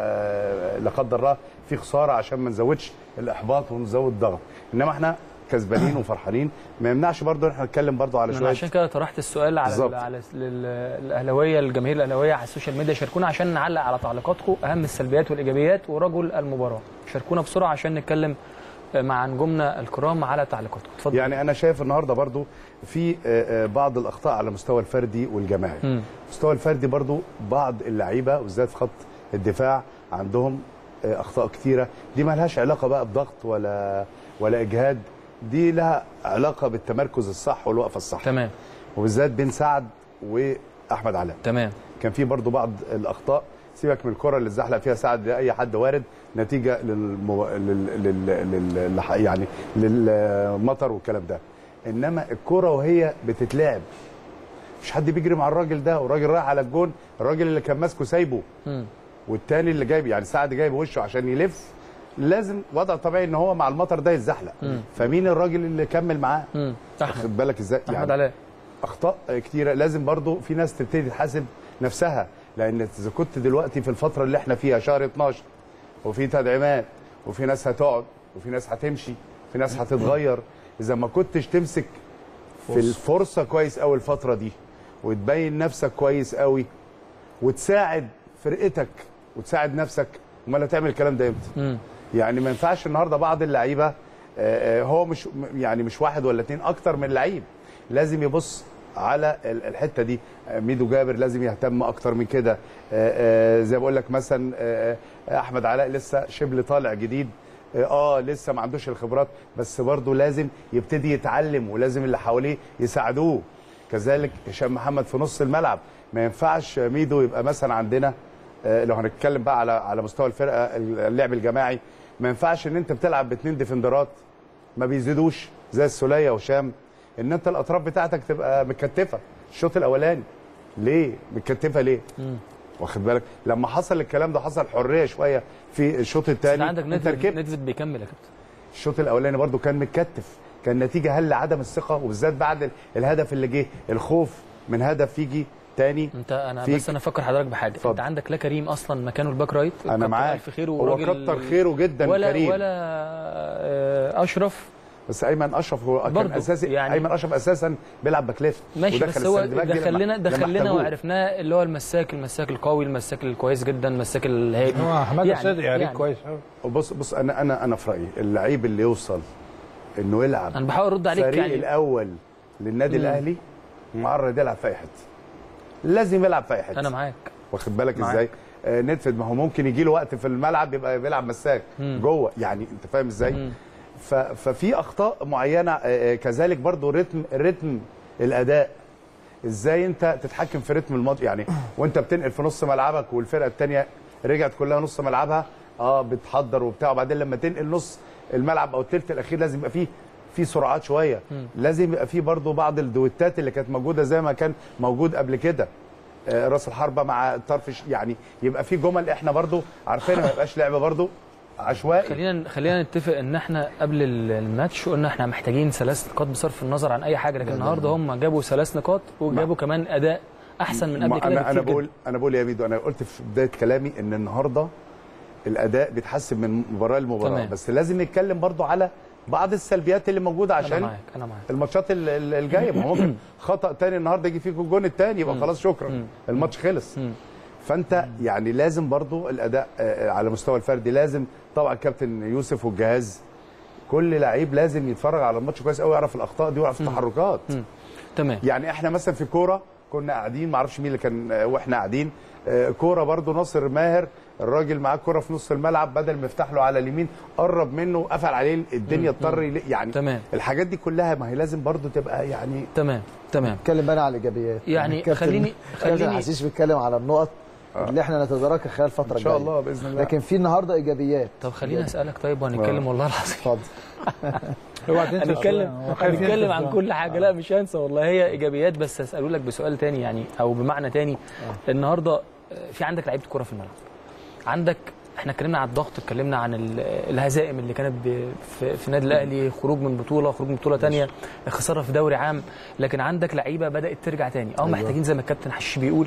S3: آه، لا قدر الله في خساره عشان ما نزودش الاحباط ونزود ضغط انما احنا كسبانين وفرحانين ما يمنعش برضو ان احنا نتكلم برضو على
S1: انا
S3: شويه
S1: عشان كده طرحت السؤال على
S3: بالظبط.
S1: ال على ال- ال- الاهلاويه الجماهير الاهلاويه على السوشيال ميديا شاركونا عشان نعلق على تعليقاتكم اهم السلبيات والايجابيات ورجل المباراه شاركونا بسرعه عشان نتكلم مع نجومنا الكرام على تعليقاتكم اتفضل
S3: يعني انا شايف النهارده برضو في آه، آه، بعض الاخطاء على المستوى الفردي والجماعي
S1: مم.
S3: المستوى الفردي برضو بعض اللعيبه وبالذات في خط الدفاع عندهم آه، اخطاء كتيره دي ما لهاش علاقه بقى بضغط ولا ولا اجهاد دي لها علاقه بالتمركز الصح والوقفه الصح
S1: تمام
S3: وبالذات بين سعد واحمد علاء
S1: تمام
S3: كان في برضو بعض الاخطاء سيبك من الكره اللي اتزحلق فيها سعد لاي حد وارد نتيجه للمو... لل... لل... لل... لل... يعني للمطر والكلام ده انما الكره وهي بتتلعب مش حد بيجري مع الراجل ده والراجل رايح على الجون الراجل اللي كان ماسكه سايبه
S1: مم.
S3: والتاني اللي جايب يعني سعد جايب وشه عشان يلف لازم وضع طبيعي ان هو مع المطر ده يتزحلق فمين الراجل اللي كمل معاه
S1: مم. احمد
S3: خد بالك ازاي
S1: احمد علاء
S3: اخطاء كتيره لازم برضو في ناس تبتدي تحاسب نفسها لان اذا كنت دلوقتي في الفتره اللي احنا فيها شهر 12 وفي تدعيمات وفي ناس هتقعد وفي ناس هتمشي في ناس هتتغير اذا ما كنتش تمسك في الفرصه كويس قوي الفتره دي وتبين نفسك كويس قوي وتساعد فرقتك وتساعد نفسك امال هتعمل الكلام ده امتى يعني ما ينفعش النهارده بعض اللعيبه آه، آه، هو مش يعني مش واحد ولا اتنين اكتر من لعيب لازم يبص على ال- الحته دي آه، ميدو جابر لازم يهتم اكتر من كده آه، آه، زي ما بقول لك مثلا آه، آه، احمد علاء لسه شبل طالع جديد اه آه، لسه ما عندوش الخبرات بس برضه لازم يبتدي يتعلم ولازم اللي حواليه يساعدوه كذلك هشام محمد في نص الملعب ما ينفعش ميدو يبقى مثلا عندنا آه، لو هنتكلم بقى على على مستوى الفرقه اللعب الجماعي ما ينفعش ان انت بتلعب باثنين ديفندرات ما بيزيدوش زي السوليه وشام ان انت الاطراف بتاعتك تبقى متكتفه الشوط الاولاني ليه متكتفه ليه واخد بالك لما حصل الكلام ده حصل حريه شويه في الشوط
S1: انت
S3: الثاني
S1: عندك
S3: انت
S1: نتفت
S3: ركبت
S1: نتفت بيكمل يا كابتن
S3: الشوط الاولاني برضو كان متكتف كان نتيجه هل عدم الثقه وبالذات بعد ال- الهدف اللي جه الخوف من هدف يجي تاني
S1: انت انا
S3: فيك.
S1: بس انا افكر حضرتك بحاجه
S3: اتفضل.
S1: انت عندك لا كريم اصلا مكانه الباك رايت
S3: انا
S1: كتر
S3: معاك
S1: الف خيره
S3: هو
S1: وراجل
S3: كتر خيره جدا
S1: ولا
S3: كريم
S1: ولا آه، اشرف
S3: بس ايمن اشرف هو كان
S1: برضو
S3: اساسي
S1: يعني-
S3: يعني ايمن اشرف اساسا بيلعب باك ليفت
S1: ماشي
S3: ودخل
S1: بس هو
S3: السند باك دي لما-
S1: دخلنا
S3: لما
S1: دخلنا
S3: احتاجوه.
S1: وعرفناه اللي هو المساك المساك القوي المساك الكويس جدا المساك الهادي
S2: هو حماده صدقي يعني كويس قوي
S3: بص بص انا انا انا في رايي اللعيب اللي يوصل انه يلعب
S1: انا بحاول ارد عليك
S3: الفريق
S1: يعني
S3: الاول للنادي الاهلي معرض يلعب في اي حته لازم يلعب في اي حته
S1: انا معاك
S3: واخد بالك
S1: معاك.
S3: ازاي آه ندفد ما هو ممكن يجي له وقت في الملعب يبقى بيلعب مساك جوه يعني انت فاهم ازاي ف- ففي اخطاء معينه آه، آه، كذلك برضو رتم رتم الاداء ازاي انت تتحكم في رتم الماتش يعني وانت بتنقل في نص ملعبك والفرقه الثانيه رجعت كلها نص ملعبها اه بتحضر وبتاع وبعدين لما تنقل نص الملعب او الثلث الاخير لازم يبقى فيه في سرعات شويه لازم يبقى فيه برضو بعض الدويتات اللي كانت موجوده زي ما كان موجود قبل كده آه، راس الحربه مع طرف ش- يعني يبقى في جمل احنا برضو عارفينها ما يبقاش لعب برضو عشوائي
S1: خلينا خلينا نتفق ان احنا قبل ال- الماتش قلنا احنا محتاجين ثلاث نقاط بصرف النظر عن اي حاجه لكن النهارده هم جابوا ثلاث نقاط وجابوا كمان اداء احسن من
S3: ما
S1: قبل كده
S3: انا
S1: بكتير
S3: انا
S1: جدا.
S3: بقول انا بقول يا ميدو انا قلت في بدايه كلامي ان النهارده الاداء بيتحسن من مباراه لمباراه
S1: تمام.
S3: بس لازم نتكلم برضو على بعض السلبيات اللي موجوده
S1: انا
S3: عشان
S1: معاك انا معاك
S3: الماتشات ال- ال- الجايه ما هو ممكن خطا تاني النهارده يجي فيك الجون التاني يبقى خلاص شكرا الماتش خلص فانت يعني لازم برضو الاداء آه، على مستوى الفردي لازم طبعا كابتن يوسف والجهاز كل لعيب لازم يتفرج على الماتش كويس قوي يعرف الاخطاء دي ويعرف التحركات
S1: تمام
S3: يعني احنا مثلا في كوره كنا قاعدين ما اعرفش مين اللي كان آه، واحنا قاعدين آه، كوره برضو ناصر ماهر الراجل معاه كوره في نص الملعب بدل ما يفتح له على اليمين قرب منه قفل عليه الدنيا اضطر يل- يعني
S1: تمام.
S3: الحاجات دي كلها ما هي لازم برضو تبقى يعني
S1: تمام تمام
S4: اتكلم بقى على الايجابيات
S1: يعني
S4: الكابتن-
S1: خليني-
S4: كابتن
S1: خليني-
S4: حسيش بيتكلم على النقط اللي احنا نتداركها خلال الفتره
S3: ان شاء
S4: الجايه
S3: الله باذن الله
S4: لكن في النهارده ايجابيات
S1: طب خليني اسالك طيب وهنتكلم والله العظيم
S4: اتفضل
S2: اوعى تنسى
S1: هنتكلم
S2: السؤال. هو خايف
S1: هنتكلم
S2: ينسى
S1: عن
S2: السؤال.
S1: كل حاجه لا مش هنسى والله هي ايجابيات بس هساله لك بسؤال تاني يعني او بمعنى تاني النهارده آه، في عندك لعيبه كوره في الملعب عندك احنا اتكلمنا عن الضغط اتكلمنا عن ال- الهزائم اللي كانت ب- في, في النادي الاهلي خروج من بطوله خروج من بطوله تانية خساره في دوري عام لكن عندك لعيبه بدات ترجع تاني اه محتاجين زي ما الكابتن حشيش بيقول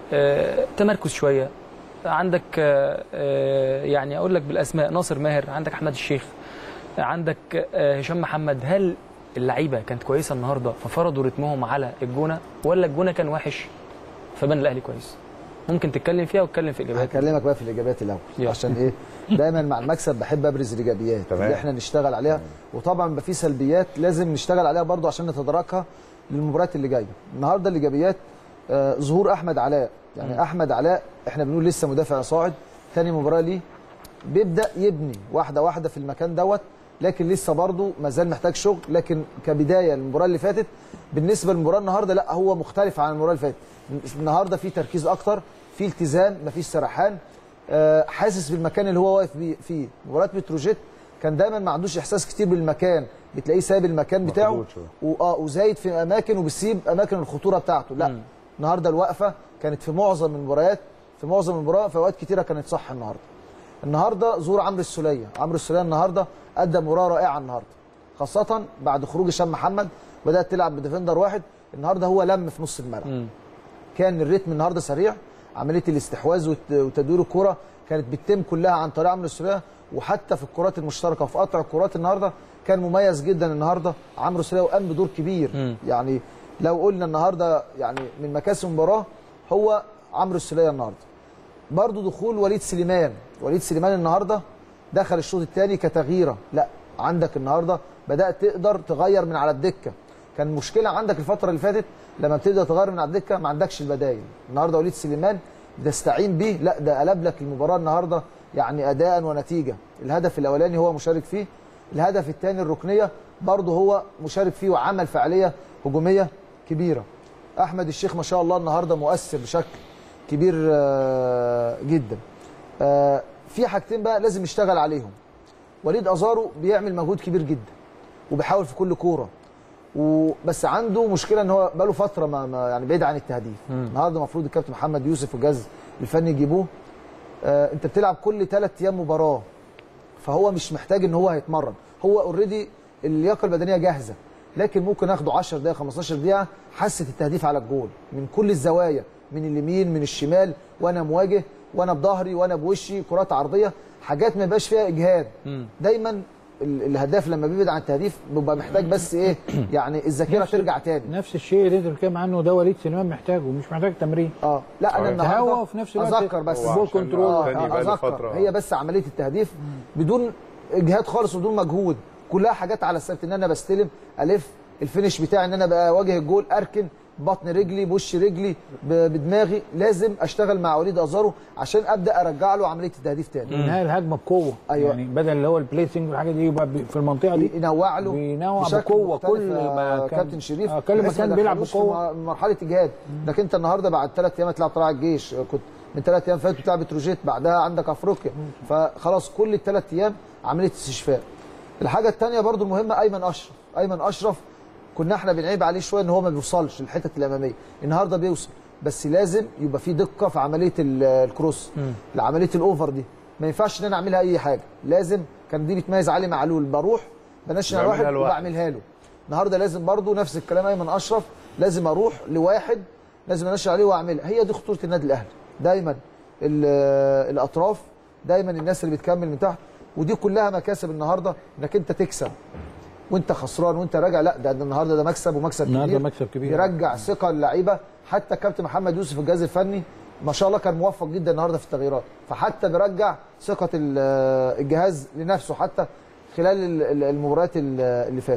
S1: آه تمركز شويه عندك آه آه يعني اقول لك بالاسماء ناصر ماهر عندك احمد الشيخ عندك آه، هشام محمد هل اللعيبه كانت كويسه النهارده ففرضوا رتمهم على الجونه ولا الجونه كان وحش فبان الاهلي كويس ممكن تتكلم فيها وتتكلم في الاجابات
S4: هكلمك بقى في الايجابيات الاول
S1: يلا.
S4: عشان ايه دايما مع المكسب بحب ابرز الايجابيات
S3: تمام.
S4: اللي احنا نشتغل عليها وطبعا بيبقى في سلبيات لازم نشتغل عليها برضو عشان نتداركها للمباريات اللي جايه النهارده الايجابيات آه ظهور احمد علاء يعني احمد علاء احنا بنقول لسه مدافع صاعد ثاني مباراه ليه بيبدا يبني واحده واحده في المكان دوت لكن لسه برضه ما زال محتاج شغل لكن كبدايه للمباراه اللي فاتت بالنسبه للمباراه النهارده لا هو مختلف عن المباراه اللي فاتت النهارده في تركيز اكتر في التزام مفيش سرحان آه، حاسس بالمكان اللي هو واقف بيه- فيه مباراه بتروجيت كان دايما ما عندوش احساس كتير بالمكان بتلاقيه سايب المكان بتاعه
S3: مخدوع شوية.
S4: واه وزايد في اماكن وبيسيب اماكن الخطوره بتاعته لا النهارده الوقفه كانت في معظم المباريات في معظم المباريات في اوقات كتيره كانت صح النهارده النهارده ظهور عمرو السوليه عمرو السوليه النهارده ادى مباراه رائعه النهارده خاصه بعد خروج هشام محمد بدات تلعب بديفندر واحد النهارده هو لم في نص الملعب
S1: مم.
S4: كان الريتم النهارده سريع عمليه الاستحواذ وت- وتدوير الكره كانت بتتم كلها عن طريق عمرو السوليه وحتى في الكرات المشتركه وفي قطع الكرات النهارده كان مميز جدا النهارده عمرو السوليه وقام بدور كبير
S1: مم.
S4: يعني لو قلنا النهارده يعني من مكاسب المباراه هو عمرو السوليه النهارده برضه دخول وليد سليمان وليد سليمان النهارده دخل الشوط الثاني كتغييره لا عندك النهارده بدات تقدر تغير من على الدكه كان مشكله عندك الفتره اللي فاتت لما بتبدا تغير من على الدكه ما عندكش البدايل النهارده وليد سليمان تستعين بيه لا ده قلب لك المباراه النهارده يعني اداء ونتيجه الهدف الاولاني هو مشارك فيه الهدف الثاني الركنيه برضه هو مشارك فيه وعمل فعاليه هجوميه كبيره احمد الشيخ ما شاء الله النهارده مؤثر بشكل كبير آه، جدا آه، في حاجتين بقى لازم يشتغل عليهم وليد ازارو بيعمل مجهود كبير جدا وبيحاول في كل كوره وبس عنده مشكله ان هو بقاله فتره ما ما- يعني بعيد عن التهديف النهارده المفروض الكابتن محمد يوسف والجهاز الفني يجيبوه آه انت بتلعب كل ثلاث ايام مباراه فهو مش محتاج ان هو هيتمرن هو اوريدي اللياقه البدنيه جاهزه لكن ممكن اخده 10 دقائق 15 دقيقه حاسه التهديف على الجول من كل الزوايا من اليمين من الشمال وانا مواجه وانا بظهري وانا بوشي كرات عرضيه حاجات ما يبقاش فيها اجهاد دايما ال- الهداف لما بيبعد عن التهديف بيبقى محتاج بس ايه يعني الذاكره ترجع تاني
S2: نفس الشيء اللي انت بتتكلم عنه ده وليد سليمان محتاجه مش محتاج تمرين
S4: اه لا انا
S3: آه.
S4: النهارده
S2: هوا وفي نفس الوقت
S4: اذكر بس
S3: هو
S2: بول
S3: عشان
S2: كنترول.
S3: آه،
S4: آه،
S3: تاني بقى له
S4: اذكر
S3: فترة.
S4: هي بس عمليه التهديف بدون اجهاد خالص وبدون مجهود كلها حاجات على الثابت ان انا بستلم الف الفينش بتاعي ان انا بقى اواجه الجول اركن بطن رجلي بوش رجلي ب- بدماغي لازم اشتغل مع وليد ازارو عشان ابدا ارجع له عمليه التهديف تاني
S2: انهاء الهجمه بقوه
S4: أيوة.
S2: يعني بدل اللي هو البليسنج والحاجات دي يبقى بي- في المنطقه دي
S4: ينوع له
S2: بينوع
S4: بشكل
S2: بقوه
S4: مختلف
S2: كل
S4: يا
S2: ما كان
S4: كابتن شريف
S2: آه، كل ما
S4: بحيث
S2: كان بيلعب
S4: دخلوش في
S2: بقوه
S4: م- مرحله اجهاد لكن انت النهارده بعد ثلاث ايام هتلعب طلائع الجيش كنت من ثلاث ايام فاتوا بتلعب بتروجيت بعدها عندك افريقيا فخلاص كل الثلاث ايام عمليه استشفاء الحاجه الثانيه برضو المهمه ايمن اشرف ايمن اشرف كنا احنا بنعيب عليه شويه ان هو ما بيوصلش للحتت الاماميه النهارده بيوصل بس لازم يبقى في دقه في عمليه ال- الكروس عمليه الاوفر دي ما ينفعش ان انا اعملها اي حاجه لازم كان دي بتميز علي معلول بروح بنشن على
S3: بعملها
S4: واحد
S3: لوحدي.
S4: وبعملها له النهارده لازم برضو نفس الكلام ايمن اشرف لازم اروح لواحد لازم انشن عليه واعملها هي دي خطوره النادي الاهلي دايما ال- الاطراف دايما الناس اللي بتكمل من تحت ودي كلها مكاسب النهارده انك انت تكسب وانت خسران وانت راجع لا ده, ده النهارده ده مكسب ومكسب
S2: النهارده
S4: كبير
S2: مكسب كبير.
S4: يرجع ثقه للعيبه حتى كابتن محمد يوسف الجهاز الفني ما شاء الله كان موفق جدا النهارده في التغييرات فحتى بيرجع ثقه ال- الجهاز لنفسه حتى خلال ال- ال- المباريات ال- اللي فاتت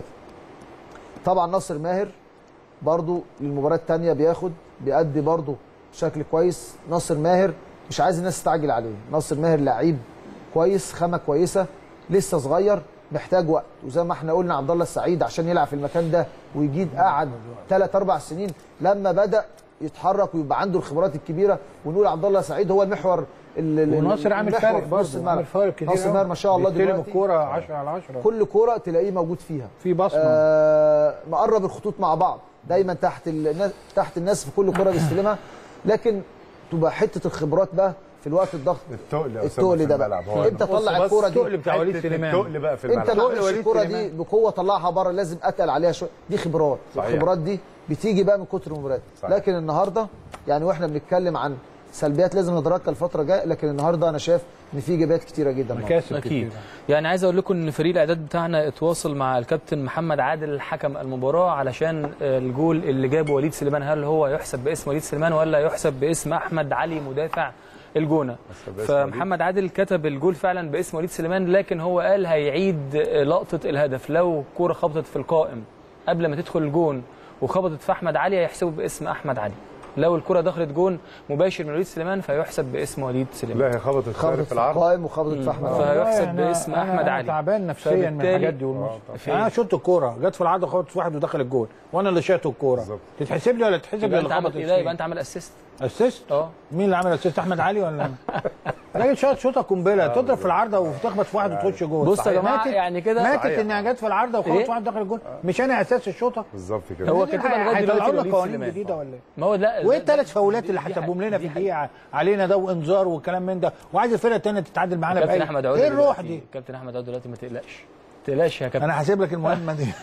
S4: طبعا ناصر ماهر برضو للمباراه الثانيه بياخد بيأدي برضو بشكل كويس ناصر ماهر مش عايز الناس تستعجل عليه ناصر ماهر لعيب كويس خامه كويسه لسه صغير محتاج وقت وزي ما احنا قلنا عبد الله السعيد عشان يلعب في المكان ده ويجيد قعد ثلاث اربع سنين لما بدا يتحرك ويبقى عنده الخبرات الكبيره ونقول عبد الله السعيد هو المحور ال- ال-
S2: وناصر عامل
S4: المحور
S2: فارق
S4: في نص
S2: برضه
S4: الملعب.
S2: عامل فارق كتير
S4: ناصر
S2: أوي.
S4: ماهر ما شاء الله
S2: بيستلم
S4: دلوقتي
S2: الكوره 10 على 10
S4: كل كوره تلاقيه موجود فيها
S2: في بصمه
S4: آه مقرب الخطوط مع بعض دايما تحت الناس تحت الناس في كل كره بيستلمها لكن تبقى حته الخبرات بقى في الوقت الضغط
S3: التقل يا أسامة
S4: التقل
S3: في
S4: ده بقى
S3: الملعب. هو
S4: انت
S3: بص
S4: طلع
S3: بس
S4: الكوره دي
S2: التقل بتاع وليد
S3: حتة
S2: سليمان
S3: التقل بقى في
S4: انت
S3: الملعب
S4: ما
S2: وليد
S4: الكوره
S2: سليمان.
S4: دي بقوه طلعها بره لازم اتقل عليها شويه دي خبرات
S3: صحيح.
S4: الخبرات دي بتيجي بقى من كتر المباريات
S3: صحيح.
S4: لكن النهارده يعني واحنا بنتكلم عن سلبيات لازم ندركها الفتره الجايه لكن النهارده انا شايف ان في ايجابيات كتيره جدا النهاردة.
S2: مكاسب
S1: اكيد
S2: كتير
S1: يعني عايز اقول لكم ان فريق الاعداد بتاعنا اتواصل مع الكابتن محمد عادل حكم المباراه علشان الجول اللي جابه وليد سليمان هل هو يحسب باسم وليد سليمان ولا يحسب باسم احمد علي مدافع الجونه
S3: باسم وليد.
S1: فمحمد عادل كتب الجول فعلا باسم وليد سليمان لكن هو قال هيعيد لقطه الهدف لو كوره خبطت في القائم قبل ما تدخل الجون وخبطت في احمد علي هيحسبوا باسم احمد علي لو الكره دخلت جون مباشر من وليد سليمان فيحسب باسم وليد سليمان
S3: لا هي خبطت خارج
S4: خبطت
S3: في العرض
S4: القائم وخبطت في احمد علي.
S1: فهيحسب
S2: أنا-
S1: باسم
S2: أنا-
S1: احمد
S2: أنا
S1: علي
S2: تعبان نفسيا من
S1: فبالتالي-
S2: الحاجات دي والماتش
S1: في-
S2: انا شوت الكوره جت في العرض خبطت في واحد ودخل الجول وانا اللي شاط الكوره
S3: بالظبط.
S2: تتحسب لي ولا تتحسب
S1: يبقى
S2: لي
S1: انت
S2: اللي
S1: عملت
S2: خبطت
S1: ايه ده يبقى انت عامل اسيست
S2: اسيست
S1: اه
S2: مين اللي عمل اسيست احمد علي ولا انا راجل شاط شوطه قنبله تضرب في العارضه وتخبط في واحد وتخش جول
S1: بص يا
S2: صحيح.
S1: جماعة،
S2: ماتت-
S1: يعني كده-
S2: ماتت
S3: صحيح.
S2: انها جت في العارضه وخبطت
S1: إيه؟
S2: في واحد دخل الجول مش انا اساس الشوطه
S3: بالظبط كده
S1: هو كده لغايه دلوقتي
S2: هيطلعوا لنا
S1: وليد
S2: قوانين
S1: سليمان.
S2: جديده ولا ايه؟
S1: ما هو لا
S2: وايه
S1: ده-
S2: الثلاث
S1: دي-
S2: فاولات
S1: دي-
S2: اللي
S1: دي
S2: حسبوهم
S1: حقيقة.
S2: لنا في
S1: دي حقيقة.
S2: الدقيقه علينا ده وانذار والكلام من ده وعايز الفرقه الثانيه تتعادل معانا
S1: كابتن
S2: باي
S1: احمد عوده
S2: ايه الروح
S1: دلوقتي-
S2: دي؟
S1: كابتن احمد عوده دلوقتي ما تقلقش ما تقلقش يا كابتن
S2: انا هسيب لك المهمه دي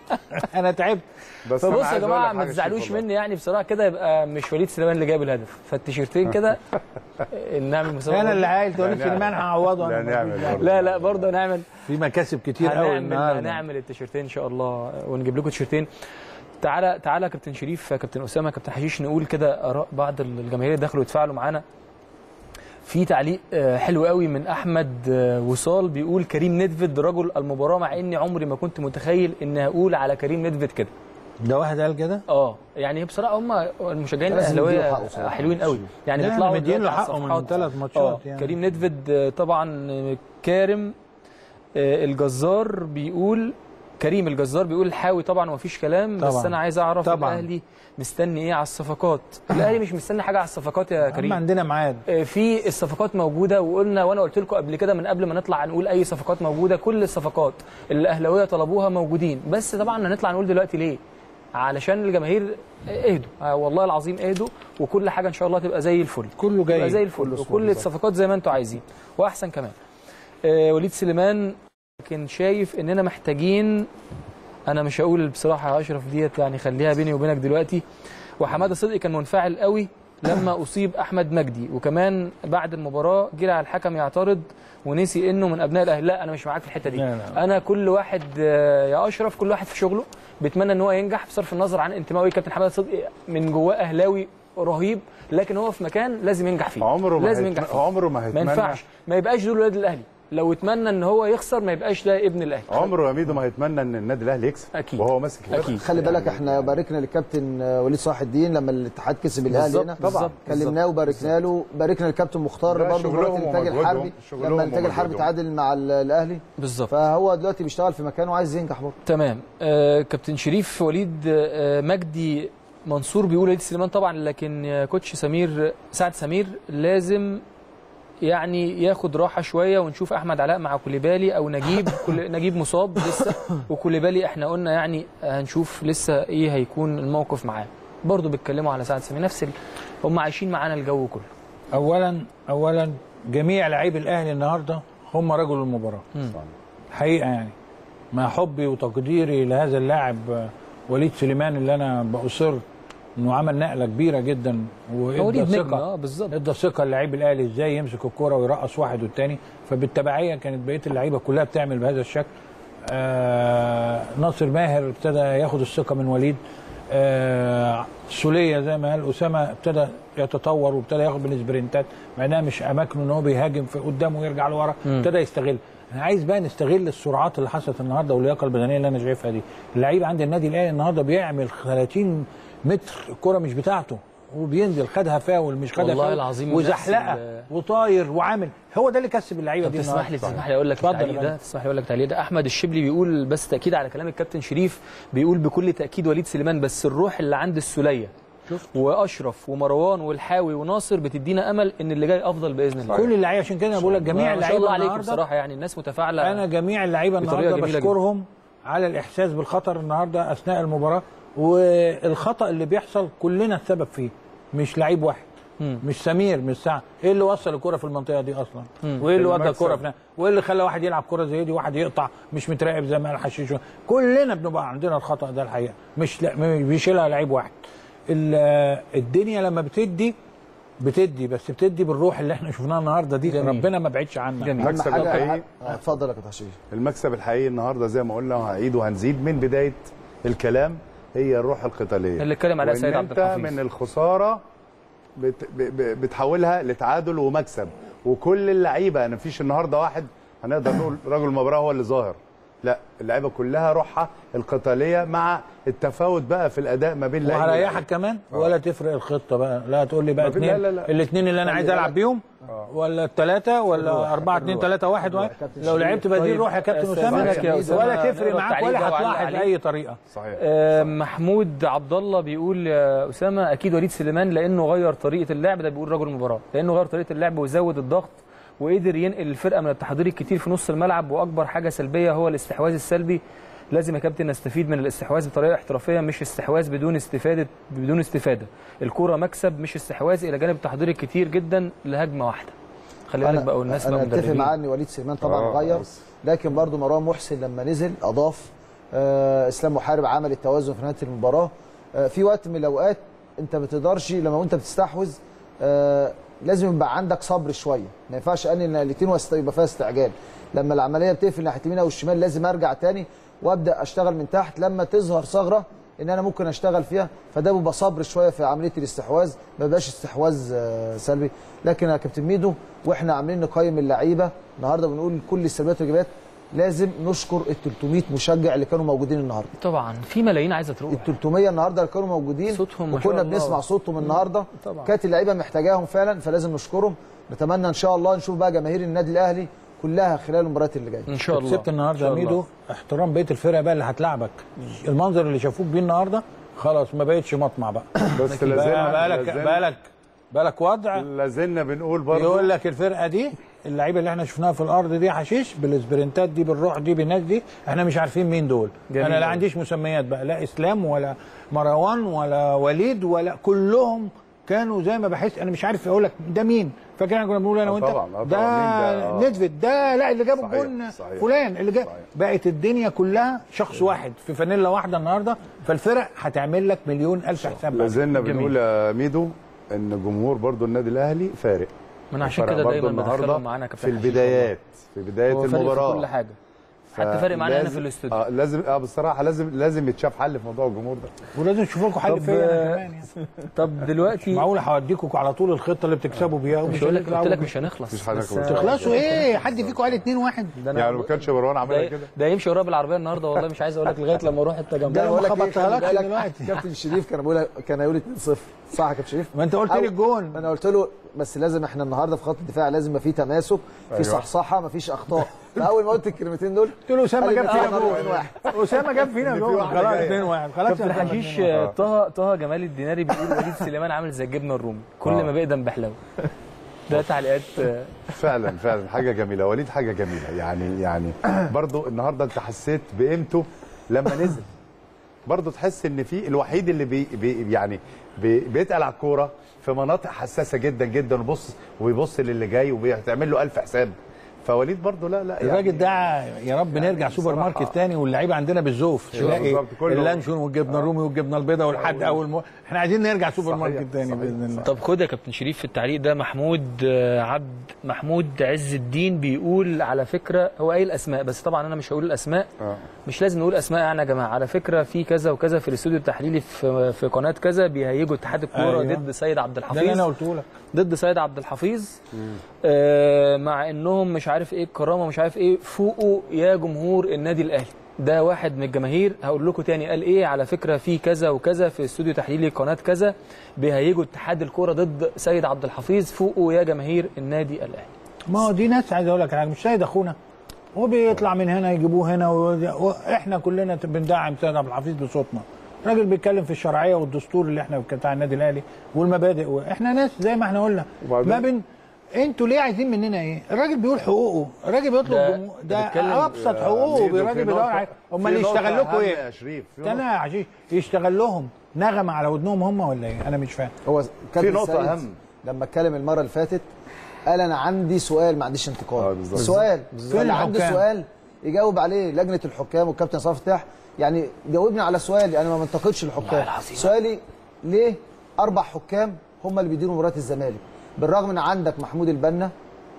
S2: انا تعبت
S3: بس أنا
S1: فبص يا
S3: عايز أقول
S1: جماعه
S3: لك
S1: ما
S3: حاجة
S1: تزعلوش
S3: شوف والله.
S1: مني يعني بصراحه كده يبقى مش وليد سليمان اللي جايب الهدف فالتيشيرتين كده نعمل مسابقه
S2: انا
S1: برضه.
S2: اللي عايز تقول سليمان هعوضه
S3: لا
S2: أنا
S3: نعمل
S2: مفيش داعي.
S3: برضه.
S1: لا لا برضه هنعمل
S2: في مكاسب كتير قوي
S1: هنعمل
S2: النهارده
S1: هنعمل التيشيرتين ان شاء الله ونجيب لكم تيشيرتين تعالى تعالى يا كابتن شريف يا كابتن اسامه يا كابتن حشيش نقول كده اراء بعض الجماهير اللي دخلوا يتفاعلوا معانا في تعليق آه، حلو قوي من احمد آه، وصال بيقول كريم ندفد رجل المباراه مع اني عمري ما كنت متخيل ان هقول على كريم ندفد كده
S2: ده واحد قال كده
S1: اه يعني بصراحه هم المشجعين
S4: لازم نديله
S1: الاهلاويه
S4: حقه صراحة.
S1: حلوين قوي يعني
S2: لا،
S1: بيطلعوا
S2: مدين له
S1: دلوقتي على
S2: حقه من
S1: الصفحات.
S2: ثلاث ماتشات
S1: اه
S2: يعني.
S1: كريم ندفد آه، طبعا آه، كارم آه، الجزار بيقول كريم الجزار بيقول الحاوي طبعا ومفيش كلام بس
S2: طبعاً.
S1: انا عايز اعرف
S2: طبعاً.
S1: الاهلي مستني ايه على الصفقات الاهلي مش مستني حاجه على الصفقات يا
S2: اما
S1: كريم
S2: عندنا ميعاد
S1: آه، في الصفقات موجوده وقلنا وانا قلت لكم قبل كده من قبل ما نطلع نقول اي صفقات موجوده كل الصفقات اللي الاهلاويه طلبوها موجودين بس طبعا هنطلع نقول دلوقتي ليه علشان الجماهير آه، اهدوا آه، والله العظيم اهدوا وكل حاجه ان شاء الله تبقى زي الفل
S2: كله جاي
S1: تبقى زي الفل وكل الصفقات زي ما انتم عايزين واحسن كمان آه، وليد سليمان لكن شايف اننا محتاجين انا مش هقول بصراحه يا اشرف ديت يعني خليها بيني وبينك دلوقتي وحماده صدقي كان منفعل قوي لما اصيب احمد مجدي وكمان بعد المباراه جرى على الحكم يعترض ونسي انه من ابناء الاهلي لا انا مش معاك في الحته دي
S2: لا، لا.
S1: انا كل واحد آه، يا اشرف كل واحد في شغله بيتمنى ان هو ينجح بصرف النظر عن انتمائه كابتن حماده صدقي من جواه اهلاوي رهيب لكن هو في مكان لازم ينجح فيه
S3: عمره ما
S1: لازم
S3: هيتم-
S1: ينجح فيه
S3: عمره ما
S1: ما
S3: هيتمنى
S1: ينفعش ما يبقاش دول ولاد الاهلي لو اتمنى ان هو يخسر ما يبقاش ده ابن الاهلي
S3: عمره يا ميدو ما هيتمنى ان النادي الاهلي يكسب
S1: أكيد.
S3: وهو ماسك الفرقة.
S1: أكيد.
S4: خلي بالك احنا باركنا للكابتن آه، وليد صلاح الدين لما الاتحاد كسب الاهلي
S1: بالظبط،
S4: هنا
S1: طبعاً.
S4: كلمناه وباركنا له باركنا للكابتن مختار
S3: ده
S4: برضه
S3: شغلهم
S4: دلوقتي الانتاج
S3: ومجهودهم،
S4: الحربي
S3: شغلهم
S4: لما الانتاج الحربي
S3: ومجهودهم.
S4: تعادل مع ال- الاهلي
S1: بالظبط
S4: فهو دلوقتي بيشتغل في مكانه وعايز ينجح برضه
S1: تمام آه كابتن شريف وليد آه مجدي منصور بيقول وليد سليمان طبعا لكن يا كوتش سمير سعد سمير لازم يعني ياخد راحه شويه ونشوف احمد علاء مع كوليبالي او نجيب كل نجيب مصاب لسه وكوليبالي احنا قلنا يعني هنشوف لسه ايه هيكون الموقف معاه برضه بيتكلموا على سعد سمير نفس ال... هم عايشين معانا الجو كله
S2: اولا اولا جميع لاعبي الاهلي النهارده هم رجل المباراه حقيقه يعني مع حبي وتقديري لهذا اللاعب آه، وليد سليمان اللي انا باصر انه عمل نقله كبيره جدا وادى
S1: وليد نجم
S2: ثقه
S1: اه بالظبط
S2: ادى ثقه للاعيب الاهلي ازاي يمسك الكوره ويرقص واحد والتاني فبالتبعيه كانت بقيه اللعيبه كلها بتعمل بهذا الشكل آه ناصر ماهر ابتدى ياخد الثقه من وليد آه سوليه زي ما قال اسامه ابتدى يتطور وابتدى ياخد بالسبرنتات مع انها مش اماكنه ان هو بيهاجم في قدامه ويرجع لورا ابتدى يستغل انا عايز بقى نستغل السرعات اللي حصلت النهارده واللياقه البدنيه اللي انا شايفها دي اللعيب عند النادي الاهلي النهارده بيعمل 30 متر الكره مش بتاعته وبينزل خدها فاول مش خدها
S1: والله
S2: فاول
S1: العظيم
S2: وزحلقه
S1: نفس ال-
S2: وطاير وعامل هو ده اللي كسب اللعيبه
S1: طب
S2: دي
S1: تسمح لي
S2: النهاردة.
S1: تسمح لي اقول لك
S2: اتفضل يا
S1: التعليق ده
S2: فندم.
S1: تسمح لي اقول لك التعليق ده احمد الشبلي بيقول بس تاكيد على كلام الكابتن شريف بيقول بكل تاكيد وليد سليمان بس الروح اللي عند السوليه واشرف ومروان والحاوي وناصر بتدينا امل ان اللي جاي افضل باذن الله
S2: كل اللعيبه عشان كده انا بقول لك جميع
S1: ما شاء
S2: اللعيبه
S1: الله عليكم
S2: النهارده
S1: بصراحه يعني الناس متفاعله
S2: انا جميع اللعيبه
S1: بطريقة
S2: النهارده
S1: جميلة
S2: بشكرهم على الاحساس بالخطر النهارده اثناء المباراه والخطا اللي بيحصل كلنا السبب فيه مش لعيب واحد
S1: مم.
S2: مش سمير مش سعد ايه اللي وصل الكره في المنطقه دي اصلا وايه اللي ودى
S3: المكسب.
S2: الكره في وايه اللي خلى واحد يلعب كره زي دي واحد يقطع مش متراقب زي ما قال حشيش كلنا بنبقى عندنا الخطا ده الحقيقه مش لا مش بيشيلها لعيب واحد ال- الدنيا لما بتدي بتدي بس بتدي بالروح اللي احنا شفناها النهارده دي
S1: جميل.
S2: ربنا ما بعدش عنا
S1: جميل.
S4: اهم
S3: المكسب
S4: حاجه
S3: الحقيقي
S4: آه، اتفضل يا كابتن حشيش
S3: المكسب الحقيقي النهارده زي ما قلنا وهعيد وهنزيد من بدايه الكلام هي الروح القتاليه
S1: اللي اتكلم عليها
S3: وإن
S1: سيد عبد
S3: انت
S1: الحفيظ.
S3: من الخساره بت ب- ب- بتحولها لتعادل ومكسب وكل اللعيبه انا مفيش النهارده واحد هنقدر نقول رجل المباراه هو اللي ظاهر لا اللعيبه كلها روحها القتاليه مع التفاوت بقى في الاداء ما بين لعيبة
S2: وهريحك كمان ولا تفرق الخطه بقى لا تقول لي بقى
S3: ما في-
S2: اثنين
S3: لا، لا، لا.
S2: الاثنين اللي انا عايز العب بيهم ولا الثلاثه ولا أربعة اثنين ثلاثة واحد واحد لو لعبت بديل
S1: طيب،
S2: روح يا كابتن
S1: أستاذنك
S2: اسامه
S1: يا أسامة
S2: ولا تفرق
S1: نقرأ
S2: معاك
S1: التعليق
S2: ولا
S1: ده وأعلق
S2: هتلاحظ
S1: عليه.
S2: باي طريقه
S3: صحيح
S1: آه، محمود عبد الله بيقول يا اسامه اكيد وليد سليمان لانه غير طريقه اللعب ده بيقول رجل المباراه لانه غير طريقه اللعب وزود الضغط وقدر ينقل الفرقه من التحضير الكتير في نص الملعب واكبر حاجه سلبيه هو الاستحواذ السلبي لازم يا كابتن نستفيد من الاستحواذ بطريقه احترافيه مش استحواذ بدون استفاده بدون استفاده الكوره مكسب مش استحواذ الى جانب التحضير الكتير جدا لهجمه واحده خلي بالك بقى والناس
S4: انا
S1: بقى
S4: اتفق
S1: مدربين
S4: معاه ان وليد سليمان طبعا
S3: آه،
S4: غير
S3: بس.
S4: لكن برضو مروان محسن لما نزل اضاف آه، اسلام محارب عمل التوازن في نهايه المباراه آه، في وقت من الاوقات انت ما بتقدرش لما انت بتستحوذ آه، لازم يبقى عندك صبر شويه ما ينفعش ان الاثنين يبقى فيها استعجال لما العمليه بتقفل ناحيه اليمين او الشمال لازم ارجع تاني وابدا اشتغل من تحت لما تظهر ثغره ان انا ممكن اشتغل فيها فده بيبقى صبر شويه في عمليه الاستحواذ ما بيبقاش استحواذ آه، سلبي لكن يا كابتن ميدو واحنا عاملين نقيم اللعيبه النهارده بنقول كل السلبيات والايجابيات لازم نشكر ال 300 مشجع اللي كانوا موجودين النهارده
S1: طبعا في ملايين عايزه تروح
S4: ال 300 النهارده اللي كانوا موجودين
S1: صوتهم ما شاء
S4: وكنا
S1: الله.
S4: بنسمع صوتهم النهارده
S1: طبعا.
S4: كانت اللعيبه محتاجاهم فعلا فلازم نشكرهم نتمنى ان شاء الله نشوف بقى جماهير النادي الاهلي كلها خلال المباريات اللي جايه
S1: ان شاء الله
S2: كسبت النهارده يا
S1: إن شاء الله.
S2: ميدو احترام بقيه الفرق بقى اللي هتلعبك المنظر اللي شافوك بيه النهارده خلاص ما بقتش مطمع بقى
S3: بس
S2: بقى
S3: لازلنا
S2: بقالك
S3: لازلنا-
S2: بقالك بقالك وضع
S3: لازلنا بنقول برضه
S2: يقول لك الفرقه دي اللعيبه اللي احنا شفناها في الارض دي حشيش بالسبرنتات دي بالروح دي بالناس دي احنا مش عارفين مين دول
S1: جميل
S2: انا لا
S1: أوي.
S2: عنديش مسميات بقى لا اسلام ولا مروان ولا وليد ولا كلهم كانوا زي ما بحس انا مش عارف اقول لك ده مين فاكر احنا كنا بنقول انا
S3: آه
S2: وانت
S3: طبعاً، آه
S2: ده,
S3: طبعاً، مين ده؟ آه.
S2: ندفد ده لا اللي جاب
S3: صحيح،
S2: الجون
S3: صحيح.
S2: فلان اللي جاب
S3: صحيح.
S2: بقت الدنيا كلها شخص واحد في فانيلا واحده النهارده فالفرق هتعمل لك مليون الف حساب بعد.
S3: لازلنا
S1: جميل.
S3: بنقول يا ميدو ان جمهور برضو النادي الاهلي فارق
S1: ما انا عشان
S3: فرق
S1: كده
S3: برضو
S1: دايما
S3: النهاردة
S1: بدخلهم معانا يا كابتن
S3: في
S1: حشيش
S3: البدايات في بدايه
S1: والله. هو فارق
S3: المباراه
S1: في كل حاجه حتى فارق معانا هنا
S3: فلازم-
S1: في الاستوديو
S3: اه لازم اه بصراحه لازم لازم يتشاف حل في موضوع الجمهور ده
S2: ولازم تشوف لكم حل
S1: طب،
S2: فيا انا
S1: آه،
S2: كمان يعني
S1: طب دلوقتي
S2: معقول هوديكم على طول الخطه اللي بتكسبوا بيها
S1: مش هقول لك قلت لك مش هنخلص
S3: مفيش حاجة
S1: بس
S3: كويسة.
S2: تخلصوا ايه حد فيكم قال 2 1
S1: ده أنا-
S3: يعني ما كانش مروان عملها
S1: ده,
S3: كده
S1: ده يمشي ورايا بالعربيه النهارده والله مش عايز اقول لك لغايه لما اروح التجمع
S2: ده
S4: أنا
S2: لو
S4: بقول
S2: ما
S4: لك إيه، خلي
S2: خبطتها لكش
S4: بالك،
S2: دلوقتي
S4: كابتن شريف كان بيقول كان هيقول 2-0 صح يا كابتن شريف
S2: ما انت قلت لي
S4: أو-
S2: الجون
S4: انا قلت له بس لازم احنا النهارده في خط الدفاع لازم يبقى في تماسك في
S3: أيوة.
S4: صحصحه مفيش اخطاء فاول ما قلت الكلمتين دول
S2: قلت له اسامه
S4: قال لي
S2: جاب فينا
S4: آه،
S2: جول
S4: 2-1.
S2: اسامه جاب فينا
S3: إن في
S2: جول
S3: واحدة
S2: خلاص
S3: جاية.
S2: 2 1 خلاص
S1: كابتن
S2: يا أسامة
S1: حشيش
S2: 2-1.
S1: آه، طه طه جمال الديناري بيقول وليد سليمان عامل زي الجبنه الرومي كل
S3: آه.
S1: ما بيقدم بحلو ده تعليقات آه،
S3: فعلا فعلا حاجه جميله وليد حاجه جميله يعني يعني برضو النهارده انت حسيت بقيمته لما نزل برضو تحس ان في الوحيد اللي بي بي يعني بي بيتقل على الكوره في مناطق حساسه جدا جدا وبص ويبص للي جاي وبيعمل له ألف حساب فوليد برضو لا لا يعني
S2: الراجل ده يا رب نرجع سوبر
S3: بصراحة.
S2: ماركت تاني واللعيبه عندنا بالزوف
S3: أيوة
S2: تلاقي
S3: بالظبط، كله.
S2: اللانشون والجبنه الرومي والجبنه البيضاء والحد اول م... احنا عايزين نرجع سوبر
S3: صحيح،
S2: ماركت تاني
S3: صحيح،
S2: باذن الله
S1: طب خد يا كابتن شريف في التعليق ده محمود آه، عبد محمود عز الدين بيقول على فكره هو قايل اسماء بس طبعا انا مش هقول الاسماء
S3: آه.
S1: مش لازم نقول اسماء يعني يا جماعه على فكره في كذا وكذا في الاستوديو التحليلي في في قناه كذا بيهيجوا اتحاد الكوره
S2: أيوة.
S1: أيوة. ضد سيد عبد
S2: ده اللي انا
S1: الحفيظ
S2: قلته لك
S1: ضد سيد عبد الحفيظ آه مع انهم مش عارف ايه الكرامه مش عارف ايه فوقوا يا جمهور النادي الاهلي ده واحد من الجماهير هقول لكم تاني قال ايه على فكره في كذا وكذا في استوديو تحليلي قناه كذا بيهيجوا اتحاد الكوره ضد سيد عبد الحفيظ فوقوا يا جماهير النادي الاهلي
S2: ما هو دي ناس عايز اقول لك حاجه مش سيد اخونا هو بيطلع من هنا يجيبوه هنا و- واحنا كلنا بندعم سيد عبد الحفيظ بصوتنا راجل بيتكلم في الشرعيه والدستور اللي احنا بتاع النادي الاهلي والمبادئ احنا ناس زي ما احنا قلنا
S3: وبعدين-
S2: ما بين انتوا ليه عايزين مننا ايه؟ الراجل بيقول حقوقه، الراجل بيطلب
S1: ده-
S2: جمهور-
S1: ده
S2: ده
S1: بيتكلم-
S2: ابسط حقوقه
S3: ميدو،
S2: الراجل
S3: في
S2: بيدور
S3: نقطة-
S2: عليه امال
S3: في
S2: اللي
S3: نقطة
S2: يشتغل لكم
S3: أهم
S2: ايه؟
S3: يا شريف في
S2: استنى يا عشيش يشتغل لهم نغمه على ودنهم هم ولا ايه؟ انا مش فاهم
S4: هو كابتن
S3: نقطة
S4: سيد
S3: أهم.
S4: لما اتكلم المره اللي فاتت قال انا عندي سؤال ما عنديش
S3: آه،
S4: انتقاد
S3: بالظبط.
S4: سؤال
S2: فين
S4: فانا عندي
S2: الحكام؟
S4: سؤال يجاوب عليه لجنه الحكام والكابتن صلاح فتاح يعني جاوبني على سؤالي انا ما بنتقدش الحكام سؤالي ليه اربع حكام هم اللي بيديروا مباريات الزمالك بالرغم ان عندك محمود البنا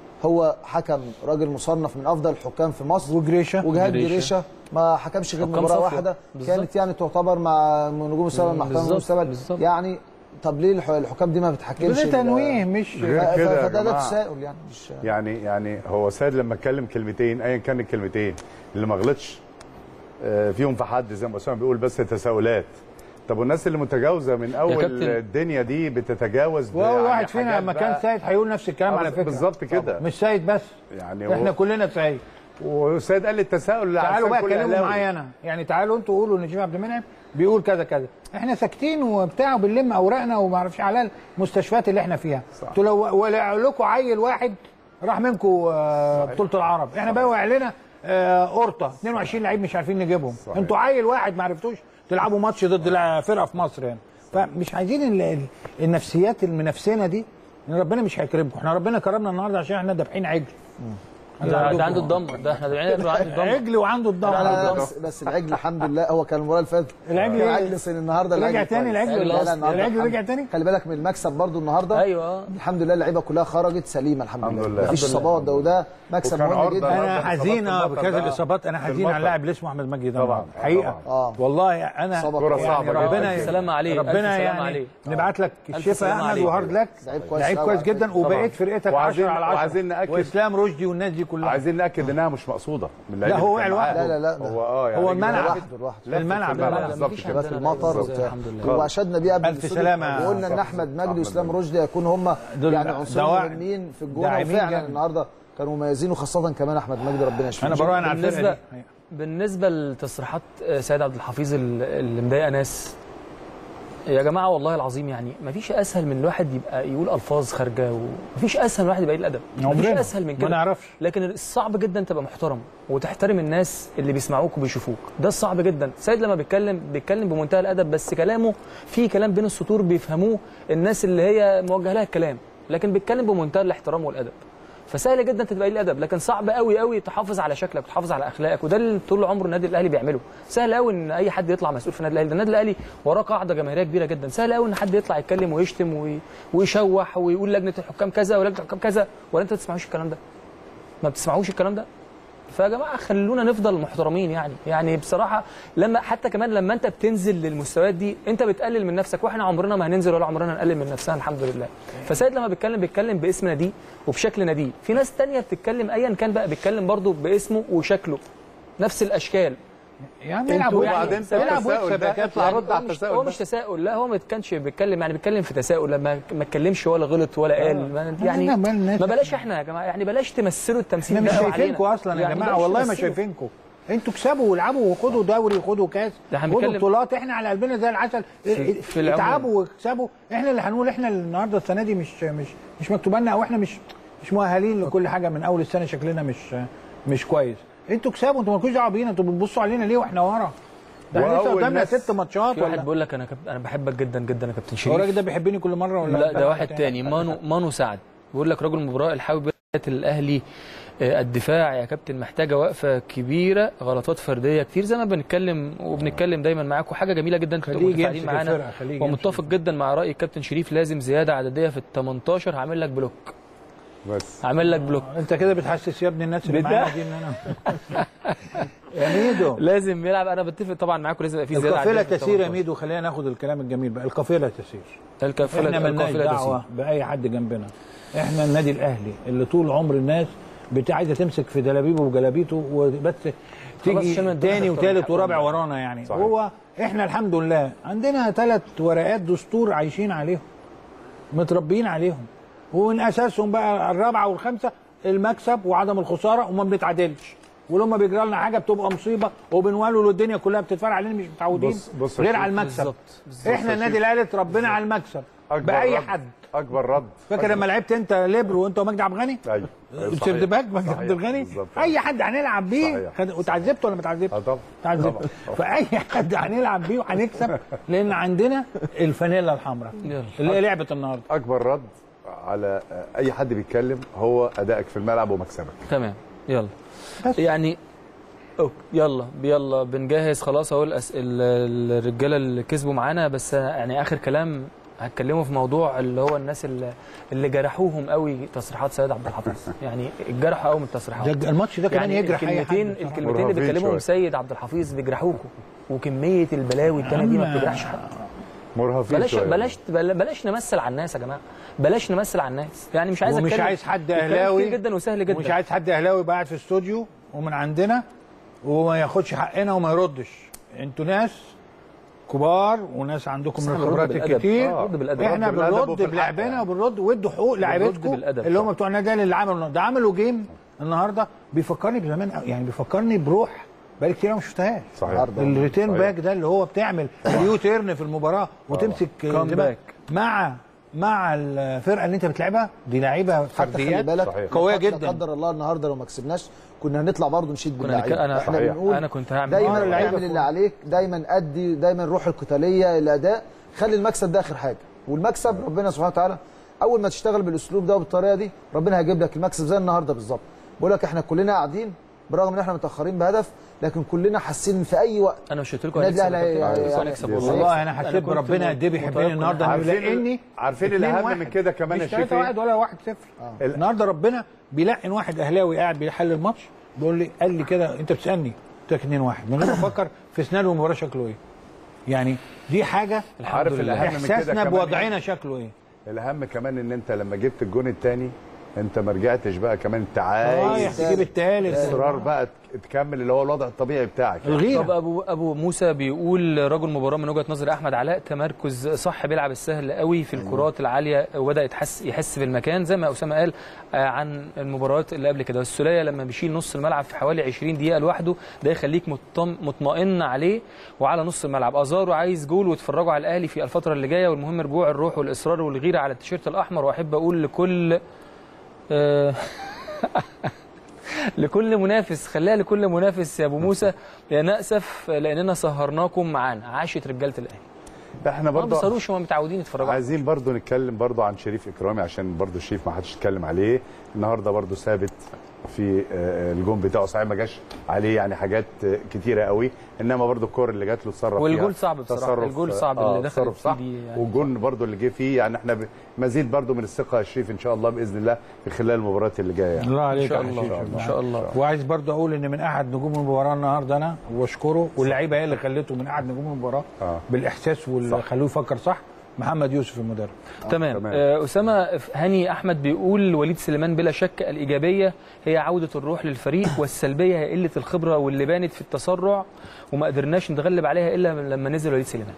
S4: هو حكم راجل مصنف من افضل الحكام في مصر
S2: وجريشه
S4: وجهاد
S1: جريشة.
S4: جريشه ما حكمش غير
S1: حكام
S4: مباراه
S1: صفوة.
S4: واحده
S1: بالظبط.
S4: كانت يعني تعتبر مع من نجوم السبع مع حكام
S1: بالظبط،
S4: السبع
S1: بالظبط.
S4: يعني طب ليه الح- الحكام دي ما بتحكمش
S2: ده
S4: ال-
S2: تنويه مش
S3: غير
S4: ف-
S3: كده يا
S4: فده ده
S3: جماعة.
S4: تساؤل يعني مش
S3: يعني يعني هو سيد لما اتكلم كلمتين ايا كان الكلمتين اللي ما غلطش آه، فيهم في حد زي ما اسامه بيقول بس تساؤلات طب والناس اللي متجاوزه من اول
S1: كابتن.
S3: الدنيا دي بتتجاوز
S2: واول
S3: يعني
S2: واحد فينا
S3: حاجات
S2: لما كان
S3: بقى-
S2: سيد هيقول نفس الكلام
S3: آه،
S2: على فكره
S3: بالظبط كده
S2: مش سيد بس
S3: يعني
S2: احنا
S3: هو
S2: كلنا سيد
S3: وسيد قال لي التساؤل اللي
S2: تعالوا بقى
S3: عشان كل
S2: اتكلموا
S3: أهلاوي.
S2: معايا انا يعني تعالوا انتوا قولوا ان شريف عبد المنعم بيقول كذا كذا احنا ساكتين وبتاع وبنلم اوراقنا وما اعرفش على المستشفيات اللي احنا فيها
S3: صح.
S2: انتوا لو ولع لكم عيل واحد راح منكم آه، بطوله العرب احنا بقى وقع لنا آه، قرطه 22 لعيب مش عارفين نجيبهم
S3: صحيح.
S2: انتوا عيل واحد ما عرفتوش تلعبوا ماتش ضد لا- فرقه في مصر يعني فمش عايزين ال- ال- النفسيات المنافسينه دي ان ربنا مش هيكرمكم احنا ربنا كرمنا النهارده عشان احنا دافعين عجل
S1: ده, ده عنده الضمه ده احنا بنعمل عنده الضمه
S2: عجل وعنده
S4: لا لا, لا
S2: الضمه
S4: بس, بس العجل الحمد لله هو كان المباراه اللي فاتت
S2: العجل
S4: كان
S2: إيه؟
S4: عجل سن النهارده
S2: رجع
S4: العجل
S2: تاني
S4: كويس.
S2: العجل
S4: لا، لا،
S2: ولا
S4: النهاردة
S2: العجل
S4: الحمد-
S2: رجع تاني
S4: خلي بالك من المكسب برضو النهارده
S1: ايوه اه
S4: الحمد لله اللعيبه كلها خرجت سليمه الحمد,
S3: الحمد
S4: لله
S3: لله.
S4: مفيش
S1: الحمد لله.
S4: اصابات ده وده مكسب
S3: وكان
S4: مهم
S3: عرضة
S4: جدا
S3: النهاردة.
S2: انا حزين اه
S3: الإصابات
S2: بكذا
S3: بقى.
S2: الاصابات انا
S3: في
S2: حزين على
S3: المطر.
S2: اللاعب اللي اسمه احمد مجدي ده
S3: طبعا.
S2: حقيقه
S4: اه
S2: والله انا
S4: إصابة
S3: كرة
S4: قوية.
S3: صعبة
S4: يعني
S3: جدا.
S2: ربنا
S1: ألف سلامة عليه، ألف
S2: ربنا
S1: سلامة
S2: يعني
S1: عليه.
S2: نبعت لك
S1: ألف
S2: الشفاء
S1: سلامة
S2: احمد
S1: عليه.
S2: وهارد لك
S4: لعيب كويس
S2: لعيب
S4: أوي
S2: كويس
S4: على فكرة.
S2: جدا وبقيت فرقتك 10
S3: وعايزين-
S2: على 10
S3: وعايزين نأكد-
S2: واسلام رشدي والناس دي كلها
S3: وعايزين ناكد انها مش مقصوده من اللعيبة
S2: لا، هو
S3: اللي كان
S2: وقع
S3: معاه.
S2: لوحده.
S4: لا، لا، لا، ده-
S3: هو اه يعني
S2: هو الملعب.
S4: لوحده لوحده
S3: لف في
S2: الملعب.
S3: الملعب
S2: لا، لا،
S3: بالظبط
S1: مفيش
S3: كده
S4: بات
S1: عندنا
S4: المطر
S1: لعيبة
S4: وبتاع
S1: الحمد لله.
S4: واشدنا بيه قبل
S2: ألف
S4: الاستوديو
S2: سلامة.
S4: وقلنا ان
S3: صح،
S4: احمد
S3: صح،
S4: مجدي واسلام
S3: مجدي.
S4: رشدي هيكونوا هم
S2: دول
S4: يعني
S2: دواعي-
S4: عنصرين مهمين في الجونه
S2: داعمين
S4: وفعلا
S2: جامد.
S4: النهارده كانوا مميزين وخاصه كمان احمد مجدي ربنا يشفيه
S2: انا براهن على الفرقه
S1: بالنسبه
S2: دي
S1: بالنسبه لتصريحات آه، سيد عبد الحفيظ ال- اللي مضايقه ناس يا جماعه والله العظيم يعني مفيش اسهل من الواحد يبقى يقول الفاظ خارجه ومفيش اسهل من الواحد يبقى يقول ادب مفيش
S2: عمرنا.
S1: اسهل من
S2: ما
S1: كده
S2: نعرفش
S1: لكن الصعب جدا تبقى محترم وتحترم الناس اللي بيسمعوك وبيشوفوك ده الصعب جدا سيد لما بيتكلم بيتكلم بمنتهى الادب بس كلامه في كلام بين السطور بيفهموه الناس اللي هي موجه لها الكلام لكن بيتكلم بمنتهى الاحترام والادب فسهل جدا تبقى قليل الادب لكن صعب قوي قوي تحافظ على شكلك وتحافظ على اخلاقك وده اللي طول عمره النادي الاهلي بيعمله سهل قوي ان اي حد يطلع مسؤول في النادي الاهلي ده النادي الاهلي وراه قاعده جماهيريه كبيره جدا سهل قوي ان حد يطلع يتكلم ويشتم وي- ويشوح ويقول لجنه الحكام كذا ولجنه الحكام كذا ولا انت ما بتسمعوش الكلام ده ما بتسمعوش الكلام ده فيا جماعه خلونا نفضل محترمين يعني يعني بصراحه لما حتى كمان لما انت بتنزل للمستويات دي انت بتقلل من نفسك واحنا عمرنا ما هننزل ولا عمرنا نقلل من نفسنا الحمد لله فسيد لما بيتكلم بيتكلم باسم ناديه وبشكل ناديه في ناس تانية بتتكلم ايا كان بقى بيتكلم برضه باسمه وشكله نفس الاشكال
S2: يا عم
S1: انتوا
S2: العب
S1: يعني
S3: وبعدين في
S2: العب
S3: التساؤل
S2: واكسب
S3: ده
S2: يا كابتن.
S3: اطلع رد على
S1: هو مش-
S3: التساؤل
S1: هو
S3: ده
S1: مش تساؤل لا هو ما كانش بيتكلم يعني بيتكلم في تساؤل لما ما اتكلمش ولا غلط ولا قال ما- يعني
S2: لا، ما الناس-
S1: ما بلاش احنا يا جماعه يعني بلاش تمثلوا التمثيل
S2: احنا مش
S1: ده قوي
S2: شايفينكم
S1: علينا.
S2: اصلا يا
S1: يعني
S2: جماعه
S1: بلاش
S2: والله ما
S1: تمثلوا.
S2: شايفينكم انتوا اكسبوا والعبوا وخدوا دوري وخدوا كاس
S1: ده احنا
S2: خدوا
S1: بنتكلم-
S2: بطولات احنا على قلبنا زي العسل
S1: في- في العموم.
S2: اتعبوا واكسبوا احنا اللي هنقول احنا اللي النهارده السنه دي مش مش مش مكتوب لنا او احنا مش مش مؤهلين لكل حاجه من اول السنه شكلنا مش مش كويس انتوا اكسبوا انتوا مالكوش دعوه بينا انتوا بتبصوا علينا ليه واحنا ورا ده احنا لسه
S3: وأول
S2: قدامنا
S3: ناس-
S2: ست ماتشات
S1: في واحد
S2: ولا
S1: بيقول لك انا كب... انا بحبك جدا جدا يا كابتن
S2: هو
S1: شريف
S2: الراجل ده بيحبني كل مره ولا
S1: لا ده واحد تاني مانو مانو سعد بيقول لك رجل مباراه الحاوي الاهلي آه، الدفاع يا كابتن محتاجه وقفه كبيره غلطات فرديه كتير زي ما بنتكلم وبنتكلم دايما معاك وحاجه جميله جدا انتوا
S2: خليه
S1: متفاعلين
S2: يمسك
S1: معانا
S2: الفرقة، خليه يمسك
S1: ومتفق جدا مع راي الكابتن شريف لازم زياده عدديه في ال 18 هعمل لك بلوك
S3: بس
S1: هعمل لك بلوك
S2: انت كده بتحسس يا ابني الناس اللي
S1: بتاع-
S2: معانا دي ان انا يا ميدو
S1: لازم يلعب انا بتفق طبعا معاكم لازم يبقى في زياده
S2: القافله
S1: عددية في ال
S2: تسير يا
S1: 18.
S2: ميدو خلينا ناخد الكلام الجميل بقى القافله تسير
S1: القافله
S2: احنا مالناش
S1: القافله
S2: دعوه
S1: تسير.
S2: باي حد جنبنا احنا النادي الاهلي اللي طول عمر الناس بتاع عايزه تمسك في دلابيبه وجلابيته وبس
S1: عشان
S2: تيجي
S1: ما ندينا
S2: تاني
S1: أكتر
S2: وتالت
S1: من
S2: ورابع
S1: حقهم.
S2: ورانا يعني
S3: صحيح.
S2: هو احنا الحمد لله عندنا ثلاث ورقات دستور عايشين عليهم متربيين عليهم ومن اساسهم بقى الرابعه والخامسه المكسب وعدم الخساره وما بنتعادلش ولما بيجرى لنا حاجه بتبقى مصيبه وبنولوا الدنيا كلها بتتفرج علينا مش متعودين
S3: بص- بص يا
S2: غير
S3: شيخ.
S2: على المكسب
S1: بالظبط بالظبط.
S2: احنا النادي الاهلي اتربينا على المكسب
S3: اكبر
S2: باي
S3: رد
S2: حد
S3: اكبر رد
S2: فاكر لما لعبت انت ليبرو وانت ومجدي عبد الغني
S3: ايوه
S2: سيرد باك مجدي
S3: صحيح.
S2: عبد الغني
S3: بالظبط.
S2: اي حد هنلعب بيه
S3: صحيح.
S2: خد- وتعذبت ولا ما
S3: اه
S2: تعذبتش؟
S3: طبعا
S2: تعذبت فاي حد هنلعب بيه وهنكسب لان عندنا الفانيلا الحمراء
S1: يلا.
S2: اللي هي لعبه النهارده
S3: اكبر رد على اي حد بيتكلم هو ادائك في الملعب ومكسبك
S1: تمام يلا
S2: بس.
S1: يعني أوك. يلا يلا بنجهز خلاص اهو الأس... ال- الرجاله اللي كسبوا معانا بس يعني اخر كلام هتكلموا في موضوع اللي هو الناس اللي, اللي جرحوهم قوي تصريحات سيد عبد الحفيظ يعني اتجرحوا قوي من التصريحات
S2: ده الماتش ده كمان
S1: يعني
S2: يجرح اي حد
S1: الكلمتين
S2: بصراحة.
S1: الكلمتين اللي
S3: مرهفين
S1: بيتكلمهم
S3: شوية.
S1: سيد عبد الحفيظ بيجرحوكوا وكميه البلاوي التانيه دي ما
S2: أما-
S1: بتجرحش حد
S3: مرهفين
S1: بلاش
S3: شوية.
S1: بلاش بلاش نمثل على الناس يا جماعه بلاش نمثل على الناس يعني مش عايز
S2: ومش
S1: أتكلم-
S2: عايز حد
S1: الكلام
S2: اهلاوي
S1: كتير جدا وسهل جدا
S2: ومش عايز حد اهلاوي يبقى قاعد في استوديو ومن عندنا وما ياخدش حقنا وما يردش انتوا ناس كبار وناس عندكم
S1: بس
S2: من
S1: احنا
S2: الخبرات
S1: بنرد بالأدب.
S2: الكتير
S1: آه، بنرد بالأدب.
S2: احنا
S3: بنرد بالأدب
S2: بنرد
S3: وفي الحق
S2: بلعبنا
S3: يعني.
S2: وبنرد وادوا حقوق لعيبتكم
S1: بالأدب
S2: اللي هم
S1: طبعا.
S2: بتوع النادي الأهلي اللي عملوا ده عملوا جيم النهارده بيفكرني بزمان قوي، يعني بيفكرني بروح بقالي كتير أوي ما شفتهاش
S3: صحيح
S2: الريتيرن
S3: صحيح.
S2: باك ده اللي هو بتعمل اليو تيرن في المباراه وتمسك
S1: كام
S2: زي ما-
S1: باك.
S2: مع مع الفرقه اللي انت بتلعبها دي لعيبه
S4: حتى خلي
S2: فرديات
S4: بالك
S3: صحيح.
S2: قوية
S4: لا
S2: جدا.
S4: قدر الله النهارده لو ما كسبناش كنا هنطلع برضه نشيد
S1: كنا هنك-
S4: باللعيبه
S1: أنا-
S4: احنا
S3: صحيح.
S4: بنقول
S1: انا كنت هعمل
S4: دايما
S2: آه، اللعيبة
S4: اعمل
S2: فوق.
S4: اللي عليك دايما ادي دايما روح القتاليه الاداء خلي المكسب ده اخر حاجه والمكسب ربنا سبحانه وتعالى اول ما تشتغل بالاسلوب ده وبالطريقه دي ربنا هيجيب لك المكسب زي النهارده بالظبط بقول لك احنا كلنا قاعدين برغم ان احنا متاخرين بهدف لكن كلنا حاسين في اي وقت
S1: انا مش قلت لكم
S4: النادي
S1: هنكسب
S4: الأهلي
S1: يا كابتن؟
S4: يعني-
S1: قلت لكم هنكسب والله
S2: والله انا حسيت
S1: كنت
S2: بربنا قد ايه بيحبني
S1: متيقن
S2: النهارده انه
S3: عارفين-
S2: يلاقيني
S3: عارفين
S2: 2
S3: الأهم
S2: واحد.
S3: من كده كمان يا
S2: مش 3
S3: شريف إيه؟
S2: 1 ولا 1 0 النهارده ربنا بيلقن واحد اهلاوي قاعد بيحل الماتش بيقول لي قال لي كده انت بتسالني قلت لك 2 1 من غير ما افكر في سيناريو المباراه شكله ايه يعني دي حاجه
S3: عارف الاهم من كده
S2: احساسنا
S3: كمان
S2: بوضعنا شكله ايه
S3: الاهم كمان ان انت لما جبت الجون الثاني انت ما رجعتش بقى كمان انت
S2: رايح
S3: عايز
S2: تجيب التالت
S3: اصرار بقى ت- تكمل اللي هو الوضع الطبيعي بتاعك
S1: طب
S2: الغيره
S1: ابو ابو موسى بيقول رجل مباراه من وجهه نظر احمد علاء تمركز صح بيلعب السهل قوي في الكرات العاليه وبدا يتحس يحس بالمكان زي ما اسامه قال آه، عن المباريات اللي قبل كده والسوليه لما بيشيل نص الملعب في حوالي 20 دقيقه لوحده ده يخليك مطم- مطمئن عليه وعلى نص الملعب ازارو عايز جول واتفرجوا على الاهلي في الفتره اللي جايه والمهم رجوع الروح والاصرار والغيره على التيشيرت الاحمر واحب اقول لكل آه، لكل منافس خليها لكل منافس يا ابو موسى يا ناسف لاننا سهرناكم معانا عاشت رجاله الاهلي
S3: احنا
S1: ما
S3: برضه
S1: بيسهروش هم متعودين يتفرجوا على
S3: عايزين برضو نتكلم برضو عن شريف اكرامي عشان برضو شريف ما حدش اتكلم عليه النهارده برضو ثابت في آه، الجون بتاعه صحيح ما جاش عليه يعني حاجات آه، كتيره قوي انما برضو الكور اللي جات له اتصرف
S1: والجول
S3: فيها.
S1: صعب بصراحة.
S3: تصرف،
S1: الجول صعب اللي
S3: آه،
S1: دخلت
S3: تصرف
S1: فيه
S3: صح
S1: دي يعني.
S3: والجون برضو اللي جه فيه يعني احنا ب- مزيد برضو من الثقه يا شريف ان شاء الله باذن الله في خلال المباريات اللي جايه يعني.
S2: الله
S1: ان
S2: عليك
S1: شاء
S2: يا
S1: الله
S2: حشيش.
S1: ان شاء الله
S2: وعايز برضه اقول ان من احد نجوم المباراه النهارده انا واشكره واللعيبه هي اللي خلته من احد نجوم المباراه
S3: آه.
S2: بالاحساس واللي خلوه يفكر صح محمد يوسف المدرب
S1: تمام
S3: تمام.
S1: آه، اسامه هاني احمد بيقول وليد سليمان بلا شك الايجابيه هي عوده الروح للفريق والسلبيه هي قله الخبره واللي بانت في التسرع وما قدرناش نتغلب عليها الا لما نزل وليد سليمان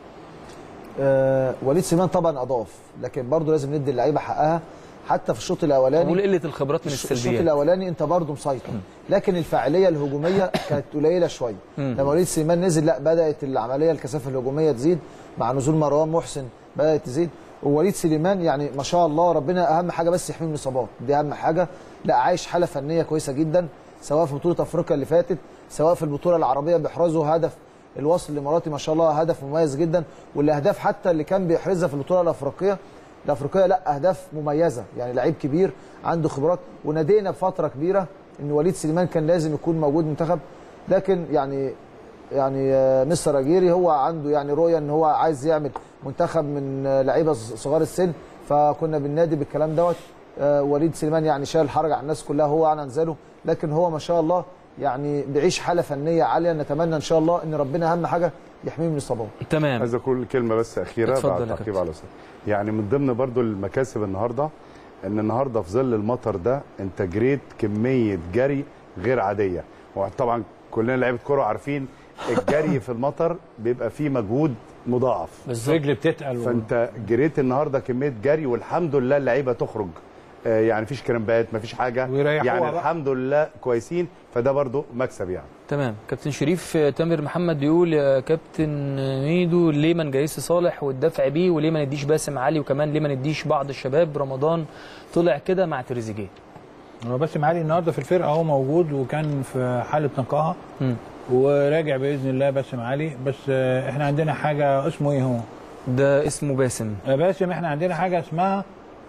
S4: آه وليد سليمان طبعا اضاف لكن برضه لازم ندي اللعيبه حقها حتى في الشوط الاولاني
S1: بقول قله الخبرات من
S4: الشوط
S1: السلبيات
S4: الاولاني انت برضه مسيطر لكن الفاعليه الهجوميه كانت قليله شويه لما وليد سليمان نزل لا بدات العمليه الكثافه الهجوميه تزيد مع نزول مروان محسن بدات تزيد ووليد سليمان يعني ما شاء الله ربنا اهم حاجه بس يحميه من الاصابات دي اهم حاجه لا عايش حاله فنيه كويسه جدا سواء في بطوله افريقيا اللي فاتت سواء في البطوله العربيه بيحرزوا هدف الوصل الاماراتي ما شاء الله هدف مميز جدا والاهداف حتى اللي كان بيحرزها في البطوله الافريقيه الافريقيه لا اهداف مميزه يعني لعيب كبير عنده خبرات ونادينا بفتره كبيره ان وليد سليمان كان لازم يكون موجود منتخب لكن يعني يعني آه، مستر اجيري هو عنده يعني رؤيه ان هو عايز يعمل منتخب من آه، لعيبه صغار السن فكنا بننادي بالكلام دوت آه، وليد سليمان يعني شال الحرج على الناس كلها هو على انزاله لكن هو ما شاء الله يعني بيعيش حاله فنيه عاليه نتمنى ان شاء الله ان ربنا اهم حاجه يحميه من الاصابات
S1: تمام
S3: عايز اقول كلمه بس اخيره
S1: اتفضل
S3: بعد
S1: يا
S3: تعقيب
S1: كابتن.
S3: على أستاذ. يعني من ضمن برضو المكاسب النهارده ان النهارده في ظل المطر ده انت جريت كميه جري غير عاديه وطبعا كلنا لعيبه كوره عارفين الجري في المطر بيبقى فيه مجهود مضاعف
S1: بالظبط
S2: رجل بتتقل و-
S3: فانت جريت النهارده كميه جري والحمد لله اللعيبه تخرج آه، يعني مفيش كرامبات مفيش حاجه
S2: ويريحوها
S3: يعني
S2: بقى.
S3: الحمد لله كويسين فده برضو مكسب يعني
S1: تمام كابتن شريف آه، تامر محمد بيقول يا كابتن ميدو ليه ما نجيش صالح والدفع بيه وليه ما نديش باسم علي وكمان ليه ما نديش بعض الشباب رمضان طلع كده مع تريزيجيه
S2: هو باسم علي النهارده في الفرقه اهو موجود وكان في حاله نقاهه
S1: مم.
S2: وراجع باذن الله باسم علي بس آه، احنا عندنا حاجه اسمه ايه هو؟
S1: ده اسمه باسم
S2: آه، باسم احنا عندنا حاجه اسمها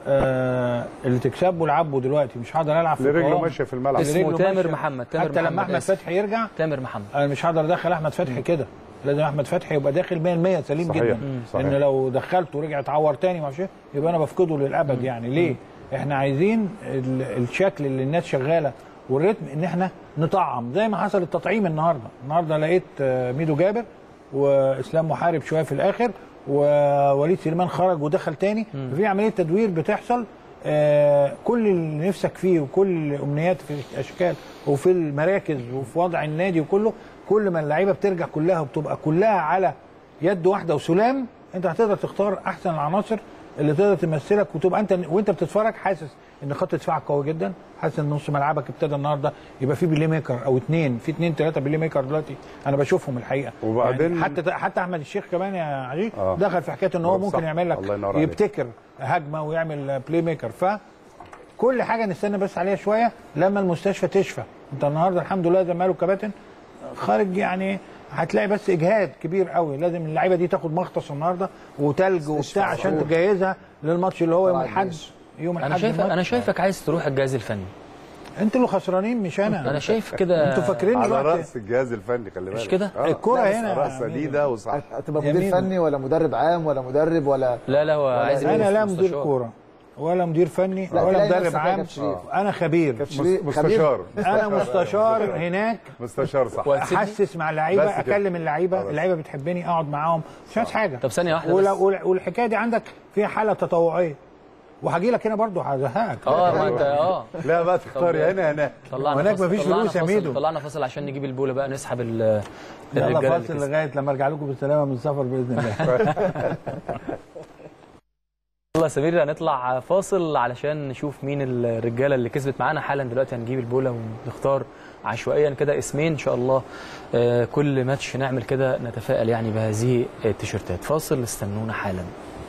S2: آه اللي تكسبه العبه دلوقتي مش هقدر العب في
S3: اللي رجله
S2: القوام.
S3: ماشيه في الملعب
S1: اسمه
S2: رجله
S1: تامر
S2: ماشية.
S1: محمد تامر
S2: حتى لما
S1: محمد
S2: احمد
S1: آسف.
S2: فتحي يرجع
S1: تامر محمد
S2: انا مش هقدر ادخل احمد فتحي كده لازم احمد فتحي يبقى داخل 100% سليم
S3: صحيح.
S2: جدا
S3: مم. صحيح.
S2: لان لو دخلته ورجع اتعور تاني ما اعرفش إيه، يبقى انا بفقده للابد يعني ليه احنا عايزين ال- الشكل اللي الناس شغاله والريتم ان احنا نطعم زي ما حصل التطعيم النهارده النهارده لقيت آه، ميدو جابر واسلام محارب شويه في الاخر ووليد سليمان خرج ودخل تاني ففي عمليه تدوير بتحصل آه، كل اللي نفسك فيه وكل الامنيات في الاشكال وفي المراكز وفي وضع النادي وكله كل ما اللعيبه بترجع كلها وبتبقى كلها على يد واحده وسلام انت هتقدر تختار احسن العناصر اللي تقدر تمثلك وتبقى انت وانت بتتفرج حاسس ان خط دفاعك قوي جدا حاسس ان نص ملعبك ابتدى النهارده يبقى في بلاي ميكر او اثنين في اثنين ثلاثه بلاي ميكر دلوقتي انا بشوفهم الحقيقه
S3: وبعدين-
S2: يعني حتى حتى احمد الشيخ كمان يا عجيب
S3: آه.
S2: دخل في حكايه ان هو
S3: صح.
S2: ممكن يعمل لك
S3: الله ينور عليك.
S2: يبتكر هجمه ويعمل بلاي ميكر ف كل حاجه نستنى بس عليها شويه لما المستشفى تشفى انت النهارده الحمد لله زي ما قالوا الكباتن خارج يعني هتلاقي بس اجهاد كبير قوي لازم اللعيبه دي تاخد مغطس النهارده وتلج وبتاع عشان تجهزها للماتش اللي هو يوم
S4: طبعاً
S2: الاحد
S4: ماشي.
S2: يوم
S1: انا
S2: الاحد
S1: شايفك
S2: الماتش.
S1: انا شايفك عايز تروح الجهاز الفني
S2: انتوا اللي خسرانين مش انا
S1: انا شايف كده
S2: انتوا فاكرين
S3: على
S2: دلوقتي
S3: راس الجهاز الفني خلي بالك
S1: كده؟
S3: آه.
S2: الكرة
S3: لا، بس
S2: هنا
S3: راس
S2: يا
S3: سديده وصح
S4: هتبقى
S2: يا
S4: مدير
S2: ميدو.
S4: فني ولا مدرب عام ولا مدرب ولا
S1: لا لا هو عايز يبقى
S2: انا لا
S1: مستشار.
S2: مدير كوره ولا مدير فني
S4: لا،
S2: ولا
S4: تلاقي
S2: مدرب
S4: نفسك يا
S2: عام
S4: كابتن شريف.
S2: انا خبير
S4: كابتن شريف-
S3: مستشار
S2: انا مستشار هناك
S3: مستشار صح
S1: وهتسيبني؟
S2: احسس مع اللعيبه
S3: بس كده.
S2: اكلم اللعيبه
S3: خلاص.
S2: اللعيبه بتحبني اقعد معاهم مش عايز حاجه
S1: طب ثانيه واحده
S2: ولا-
S1: بس
S2: ولا- والحكايه دي عندك فيها حاله تطوعيه وهاجي لك هنا برضه هزهقك
S1: اه ما انت اه
S3: لا بقى تختار يا هنا يا هناك
S1: طلعنا
S2: هناك
S1: فاصل-
S2: مفيش
S1: طلعنا
S2: فلوس يا
S1: فاصل-
S2: ميدو.
S1: طلعنا فاصل عشان نجيب البوله بقى نسحب ال
S2: يلا
S1: الرجاله اللي
S2: فاصل
S1: كسبوا.
S2: لغايه لما ارجع لكم بالسلامه من السفر باذن الله
S1: يلا يا سمير هنطلع فاصل علشان نشوف مين الرجاله اللي كسبت معانا حالا دلوقتي هنجيب البوله ونختار عشوائيا كده اسمين ان شاء الله آه، كل ماتش نعمل كده نتفائل يعني بهذه التيشيرتات فاصل استنونا حالا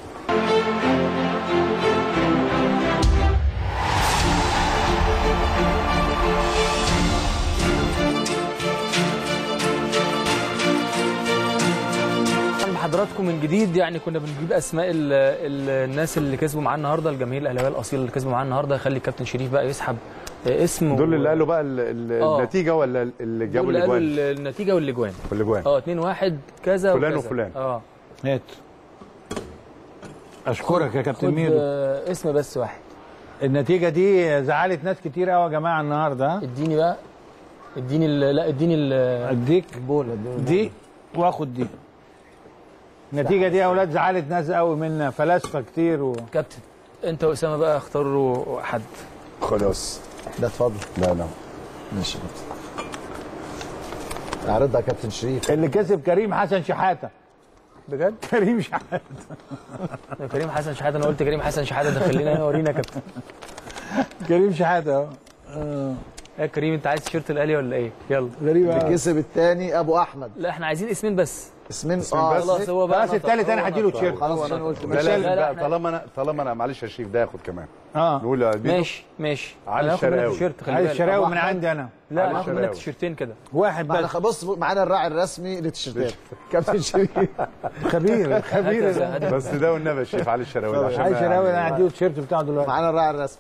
S1: اهلا بحضراتكم من جديد يعني كنا بنجيب اسماء ال ال الناس اللي كسبوا معانا النهارده الجماهير الاهلاويه الاصيل اللي كسبوا معانا النهارده خلي الكابتن شريف بقى يسحب آه، اسم
S3: دول
S1: و-
S3: اللي قالوا بقى ال- ال-
S1: آه.
S3: النتيجه ولا اللي جابوا
S1: دول اللي قالوا
S3: الاجوان
S1: ال- النتيجه والاجوان
S3: والاجوان
S1: اه 2 1 كذا
S3: فلان
S1: وكذا.
S3: وفلان.
S1: اه
S2: هات اشكرك يا كابتن
S1: خد
S2: ميدو
S1: آه، اسم بس واحد
S2: النتيجه دي زعلت ناس كتير قوي يا جماعه النهارده ها؟
S1: اديني بقى اديني ال- لا اديني ال-
S2: اديك
S4: بولا
S2: دي واخد دي النتيجه دي يا اولاد زعلت ناس قوي منا فلاسفه كتير و...
S1: كابتن انت واسامه بقى اختاروا حد
S3: خلاص
S4: ده اتفضل
S3: لا لا
S4: ماشي اعرضها يا كابتن شريف
S2: اللي كسب كريم حسن شحاته
S1: بجد
S2: كريم شحاته
S1: كريم حسن شحاته انا قلت كريم حسن شحاته ده خلينا هنا ورينا يا كابتن
S2: كريم شحاته اهو آه،
S1: يا كريم انت عايز تيشيرت الاهلي ولا ايه يلا
S2: غريب
S4: اللي
S2: قوي
S4: كسب الثاني ابو احمد
S1: لا احنا عايزين اسمين بس
S4: اسمين
S3: بس.
S1: خلاص هو بقى
S2: خلاص التالت انا هديله تيشيرت
S4: خلاص عشان قلت
S3: لا
S4: ماشي
S3: لازم
S1: لا،
S3: بقى
S1: إحنا-
S3: طالما انا طالما انا معلش يا شريف ده ياخد كمان
S2: اه
S3: نقول يا بيدو.
S1: ماشي ماشي
S3: علي
S1: أنا هاخد منك
S3: الشرقاوي.
S1: تيشيرت خلي
S2: عايز
S1: بالك
S2: الشراوي
S4: أبو
S2: من
S4: أحمد.
S2: عندي انا
S1: لا
S3: علي
S1: انا هاخد منك
S3: الشرقاوي.
S1: تيشيرتين كده
S2: واحد
S4: معنا
S2: بس
S4: بص معانا الراعي الرسمي للتيشيرتات كابتن شريف
S2: خبير
S1: هات يا
S2: خبير
S1: زهد.
S3: بس ده والنبي يا شريف علي الشراوي ده عشان
S2: عايز شراوي
S3: يعني-
S2: انا هديله التيشيرت بتاعه دلوقتي
S4: معانا الراعي الرسمي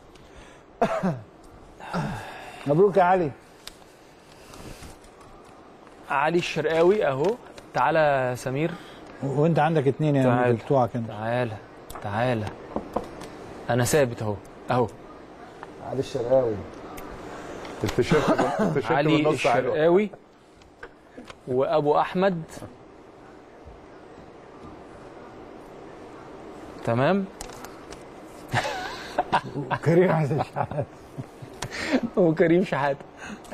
S2: مبروك يا علي
S1: علي الشرقاوي اهو تعالى يا سمير
S2: وانت عندك اتنين يا
S1: تعال.
S2: ميدو بتوعك انت
S1: تعالى تعالى انا ثابت اهو اهو
S4: علي الشرقاوي
S3: التيشيرت التيشيرت
S1: علي
S3: بالنص حلو
S1: الشرقاوي وابو احمد تمام
S2: كريم حسن شحاته
S1: وكريم شحاته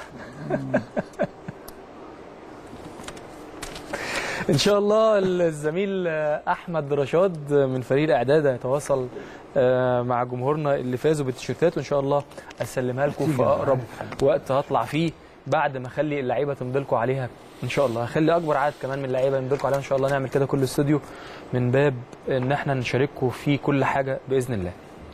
S1: ان شاء الله الزميل احمد رشاد من فريق الاعداد هيتواصل آه، مع جمهورنا اللي فازوا بالتيشيرتات وان شاء الله اسلمها لكم في اقرب وقت هطلع فيه بعد ما اخلي اللعيبه تمضي لكم عليها ان شاء الله هخلي اكبر عدد كمان من اللعيبه يمضي لكم عليها ان شاء الله نعمل كده كل استوديو من باب ان احنا نشارككم في كل حاجه باذن الله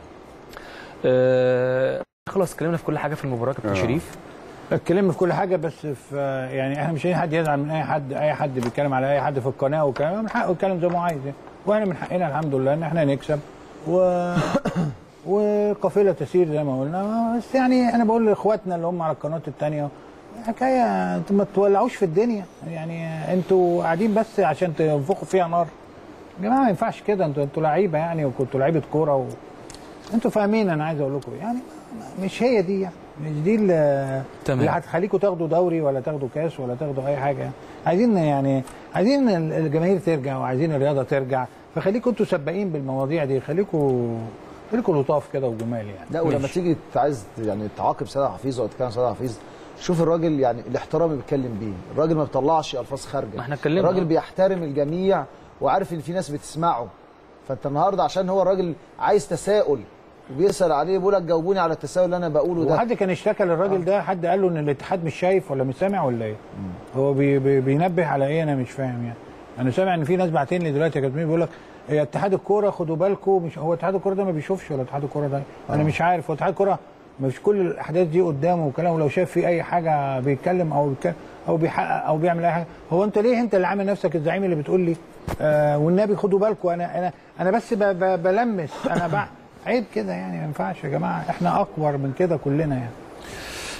S1: آه، خلاص اتكلمنا في كل حاجه في المباراه كابتن
S3: آه.
S1: شريف
S2: اتكلمنا في كل حاجه بس في يعني احنا مش عايزين حد يزعل من اي حد اي حد بيتكلم على اي حد في القناه وكلام من حقه يتكلم زي ما هو عايز يعني. واحنا من حقنا الحمد لله ان احنا نكسب و وقافله تسير زي ما قلنا بس يعني انا بقول لاخواتنا اللي هم على القنوات الثانيه حكايه انتوا ما تولعوش في الدنيا يعني انتوا قاعدين بس عشان تنفخوا فيها نار يا جماعه ما ينفعش كده انتوا انتوا لعيبه يعني وكنتوا لعيبه كوره و... انتوا فاهمين انا عايز اقول لكم يعني مش هي دي يعني مش دي اللي
S1: تمام.
S2: اللي هتخليكم تاخدوا دوري ولا تاخدوا كاس ولا تاخدوا اي حاجه عايزين يعني عايزين الجماهير ترجع وعايزين الرياضه ترجع فخليكم انتوا سباقين بالمواضيع دي خليكم خليكم لطاف كده وجمال يعني
S4: لا ولما تيجي عايز يعني تعاقب سيد حفيظ ولا تتكلم سيد حفيظ شوف الراجل يعني الاحترام اللي بيتكلم بيه الراجل ما بيطلعش الفاظ خارجه
S1: ما احنا اتكلمنا.
S4: الراجل بيحترم الجميع وعارف ان في ناس بتسمعه فانت النهارده عشان هو الراجل عايز تساؤل وبيسال عليه بيقول لك جاوبوني على التساؤل اللي انا بقوله ده
S2: وحد كان اشتكى للراجل ده حد قال له ان الاتحاد مش شايف ولا مش سامع ولا ايه؟ هو بي بي بينبه على ايه انا مش فاهم يعني انا سامع ان في ناس باعتين لي دلوقتي يا كابتن بيقول لك يا اتحاد الكوره خدوا بالكم مش هو اتحاد الكوره ده ما بيشوفش ولا اتحاد الكوره ده انا مش عارف هو اتحاد الكوره مش كل الاحداث دي قدامه وكلام لو شاف في اي حاجه بيتكلم او بيتكلم او بيحقق او بيعمل اي حاجه هو انت ليه انت اللي عامل نفسك الزعيم اللي بتقول لي آه والنبي خدوا بالكم انا انا انا بس ب ب بلمس انا بع... عيب كده يعني ما ينفعش يا جماعه احنا اكبر من كده كلنا يعني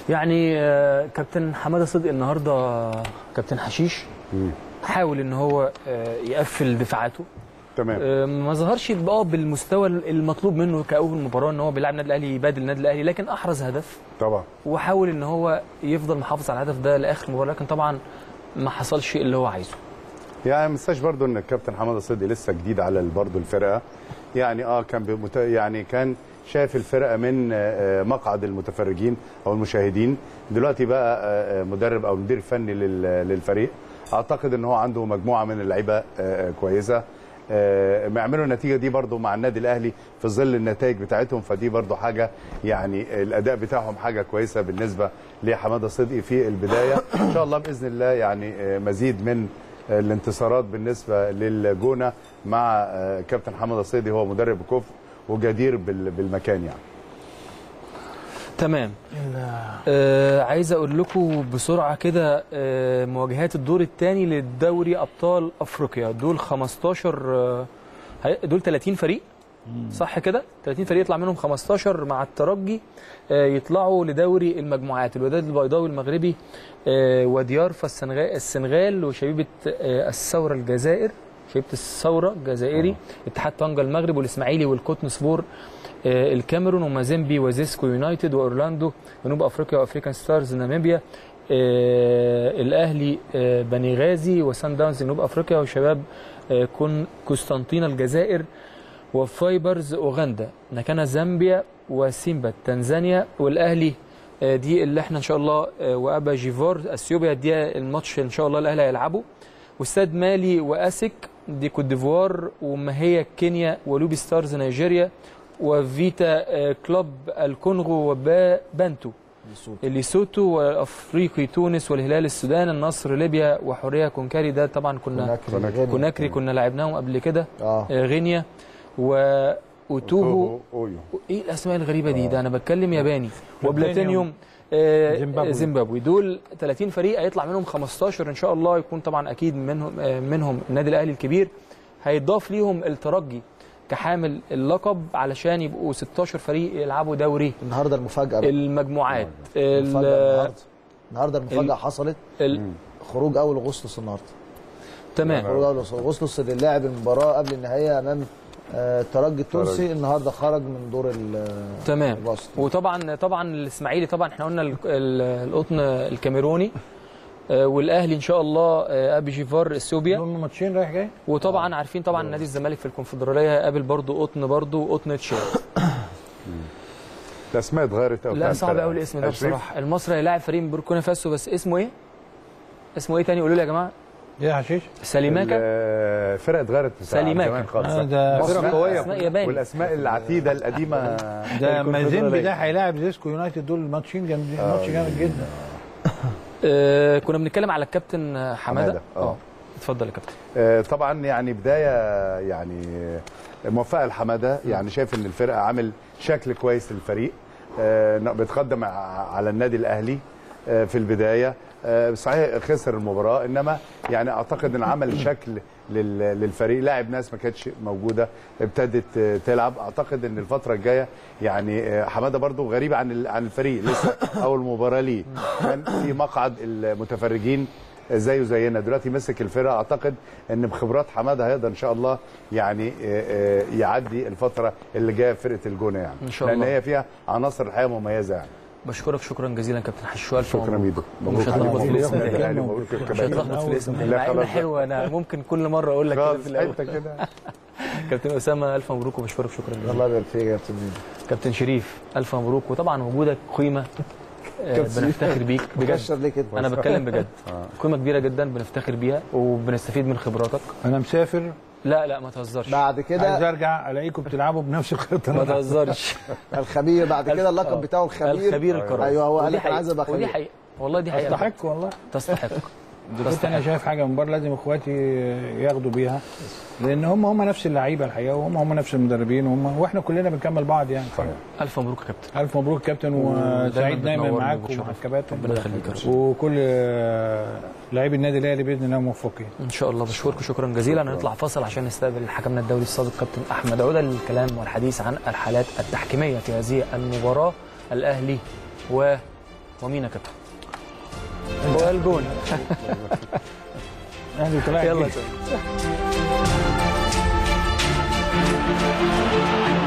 S1: يعني آه، كابتن حماده صدقي النهارده كابتن حشيش حاول ان هو آه، يقفل دفاعاته
S3: تمام
S1: آه، ما ظهرش بقى بالمستوى المطلوب منه كاول مباراه ان هو بيلعب النادي الاهلي يبادل النادي الاهلي لكن احرز هدف
S3: طبعا
S1: وحاول ان هو يفضل محافظ على الهدف ده لاخر مباراه لكن طبعا ما حصلش اللي هو عايزه
S3: يعني ما ننساش برضو ان الكابتن حماده صدقي لسه جديد على برضو الفرقه يعني اه كان بمت... يعني كان شايف الفرقه من آه، مقعد المتفرجين او المشاهدين دلوقتي بقى آه، آه، مدرب او مدير فني لل- للفريق اعتقد ان هو عنده مجموعه من اللعيبه آه، آه، كويسه آه، ما يعملوا النتيجه دي برضو مع النادي الاهلي في ظل النتائج بتاعتهم فدي برضو حاجه يعني الاداء بتاعهم حاجه كويسه بالنسبه لحماده صدقي في البدايه ان شاء الله باذن الله يعني آه، مزيد من الانتصارات بالنسبه للجونه مع آه، كابتن حماده صدقي هو مدرب كفء وجدير بال- بالمكان يعني
S1: تمام آه عايز اقول لكم بسرعه كده آه مواجهات الدور الثاني للدوري ابطال افريقيا دول 15 آه هي- دول 30 فريق صح كده 30 فريق يطلع منهم 15 مع الترجي آه يطلعوا لدوري المجموعات الوداد البيضاوي المغربي آه وديارفا السنغال السنغال وشبيبه آه الثوره الجزائر شبيبه الثوره الجزائري اتحاد طنجه المغرب والاسماعيلي والقطن سبور آه، الكاميرون ومازيمبي وزيسكو يونايتد واورلاندو جنوب افريقيا وافريكان ستارز ناميبيا آه، الاهلي آه، بني غازي وسان داونز جنوب افريقيا وشباب آه، كون قسطنطينه الجزائر وفايبرز اوغندا نكانا زامبيا وسيمبا تنزانيا والاهلي آه، دي اللي احنا ان شاء الله آه، وابا جيفور اثيوبيا دي الماتش ان شاء الله الاهلي هيلعبه واستاد مالي واسك دي كوت ديفوار وماهيه كينيا ولوبي ستارز نيجيريا وفيتا آه، كلوب الكونغو وبانتو ليسوتو وافريقي تونس والهلال السودان النصر ليبيا وحوريه كونكاري ده طبعا كنا
S4: كوناكري
S1: كوناكري كنا لعبناهم قبل كده
S4: اه
S1: آه، غينيا واوتوهو
S3: أويو.
S1: ايه الاسماء الغريبه دي ده انا بتكلم ياباني وبلاتينيوم آه،
S2: زيمبابوي.
S1: زيمبابوي دول 30 فريق هيطلع منهم 15 ان شاء الله يكون طبعا اكيد منهم آه، منهم النادي الاهلي الكبير هيضاف ليهم الترجي كحامل اللقب علشان يبقوا 16 فريق يلعبوا دوري
S4: النهارده المفاجاه بقى
S1: المجموعات
S4: المفاجاه
S1: ال-
S4: النهارده النهارده المفاجاه
S1: ال-
S4: حصلت
S1: ال-
S4: خروج اول اغسطس النهارده
S1: تمام
S4: خروج اول اغسطس اللي لعب المباراه قبل النهائيه امام آه، الترجي التونسي النهارده خرج من دور ال-
S1: تمام
S4: الوسط
S1: وطبعا طبعا الاسماعيلي طبعا احنا قلنا ال- ال- القطن الكاميروني آه، والاهلي ان شاء الله آه، ابي جيفار اثيوبيا
S2: دول ماتشين رايح جاي
S1: وطبعا عارفين طبعا نادي الزمالك في الكونفدراليه هيقابل برضه قطن برضه قطن تشاد
S3: الاسماء اتغيرت أوي
S1: لا
S3: كام
S1: صعب
S3: فرقة؟
S1: قوي الاسم ده
S3: عشرين؟
S1: بصراحه المصري هيلاعب فريق من بوركينا فاسو بس اسمه ايه؟ اسمه ايه تاني قولوا لي يا جماعه
S2: ايه يا حشيش
S1: سليماكا
S3: الفرقه اتغيرت بتاع
S1: سليماكا.
S3: زمان خالص
S2: آه، ده
S3: مصر
S2: فرقة
S3: قويه
S1: أسماء ياباني.
S3: والاسماء العتيده القديمه
S2: ده
S3: الكونفدرالية.
S2: مازيمبي ده هيلاعب زيسكو يونايتد دول ماتشين جامدين ماتش جامد جدا
S1: آه كنا بنتكلم على الكابتن حماده
S3: حمادة، آه.
S1: اه اتفضل يا كابتن
S3: آه، طبعا يعني بدايه يعني موفقه لحماده يعني شايف ان الفرقه عامل شكل كويس للفريق آه، بيتقدم ع- على النادي الاهلي آه، في البدايه آه، صحيح خسر المباراه انما يعني اعتقد ان عمل شكل لل- للفريق لاعب ناس ما كانتش موجوده ابتدت آه، تلعب اعتقد ان الفتره الجايه يعني آه، حماده برضو غريب عن ال- عن الفريق لسه اول مباراه ليه كان في مقعد المتفرجين زيه زينا دلوقتي مسك الفرقه اعتقد ان بخبرات حماده هيقدر ان شاء الله يعني آه، آه، يعدي الفتره اللي جايه في فرقه الجونه يعني
S1: إن شاء
S3: لان
S1: الله.
S3: هي فيها عناصر الحقيقه مميزه يعني
S1: بشكرك شكرا جزيلا كابتن حشوال
S3: شكرا ميدو
S1: مش هتلخبط في الاسم
S2: مبروك.
S1: ده
S3: مبروك يا
S1: مش
S3: كابتن.
S1: هتلخبط في الاسم ده
S3: لا
S1: مع انه
S3: خلاص.
S1: حلو انا ممكن كل مره اقول لك كده في
S3: خلاص
S1: الاول
S3: حته كده
S1: كابتن اسامه الف مبروك وبشكرك شكرا جزيلا
S4: الله يبارك فيك يا كابتن ميدو
S1: كابتن شريف الف مبروك وطبعا وجودك قيمه آه، بنفتخر بيك بجد
S4: بجد ليه كده
S1: انا بتكلم بجد قيمه كبيره جدا بنفتخر بيها وبنستفيد من خبراتك
S2: انا مسافر
S1: لا لا ما تهزرش
S4: بعد
S2: عايز
S4: كده
S2: ارجع الاقيكم بتلعبوا بنفس الخطه
S1: ما
S2: اللي أنا-
S1: تهزرش
S4: الخبير بعد كده اللقب بتاعه الخبير
S1: الخبير الكروي
S4: ايوه هو قال
S1: ودي
S4: لك انا عايز ابقى
S1: ودي
S4: خبير
S1: حقيقه والله دي حقيقه
S2: استحق والله
S1: تستحق
S2: كنت انا شايف حاجه من بره لازم اخواتي ياخدوا بيها لان هم هم نفس اللعيبه الحقيقه وهم هم نفس المدربين وهم واحنا كلنا بنكمل بعض يعني
S1: الف مبروك يا كابتن
S2: الف مبروك كابتن
S1: ودايماً
S2: وسعيد دايما
S1: بتنورنا
S2: معاك
S1: وبتشرفنا.
S2: ومع الكباتن
S1: ربنا يخليك يا رب.
S2: وكل آه، لاعبي النادي الاهلي باذن الله موفقين
S1: ان شاء الله بشكركم شكرا جزيلا هنطلع فاصل عشان نستقبل حكمنا الدولي السابق كابتن احمد عوده للكلام والحديث عن الحالات التحكيميه في هذه المباراه الاهلي ومين يا كابتن؟ هو الجون
S2: اهلي طلع
S1: يلا
S2: جديد.
S1: يا سيدي.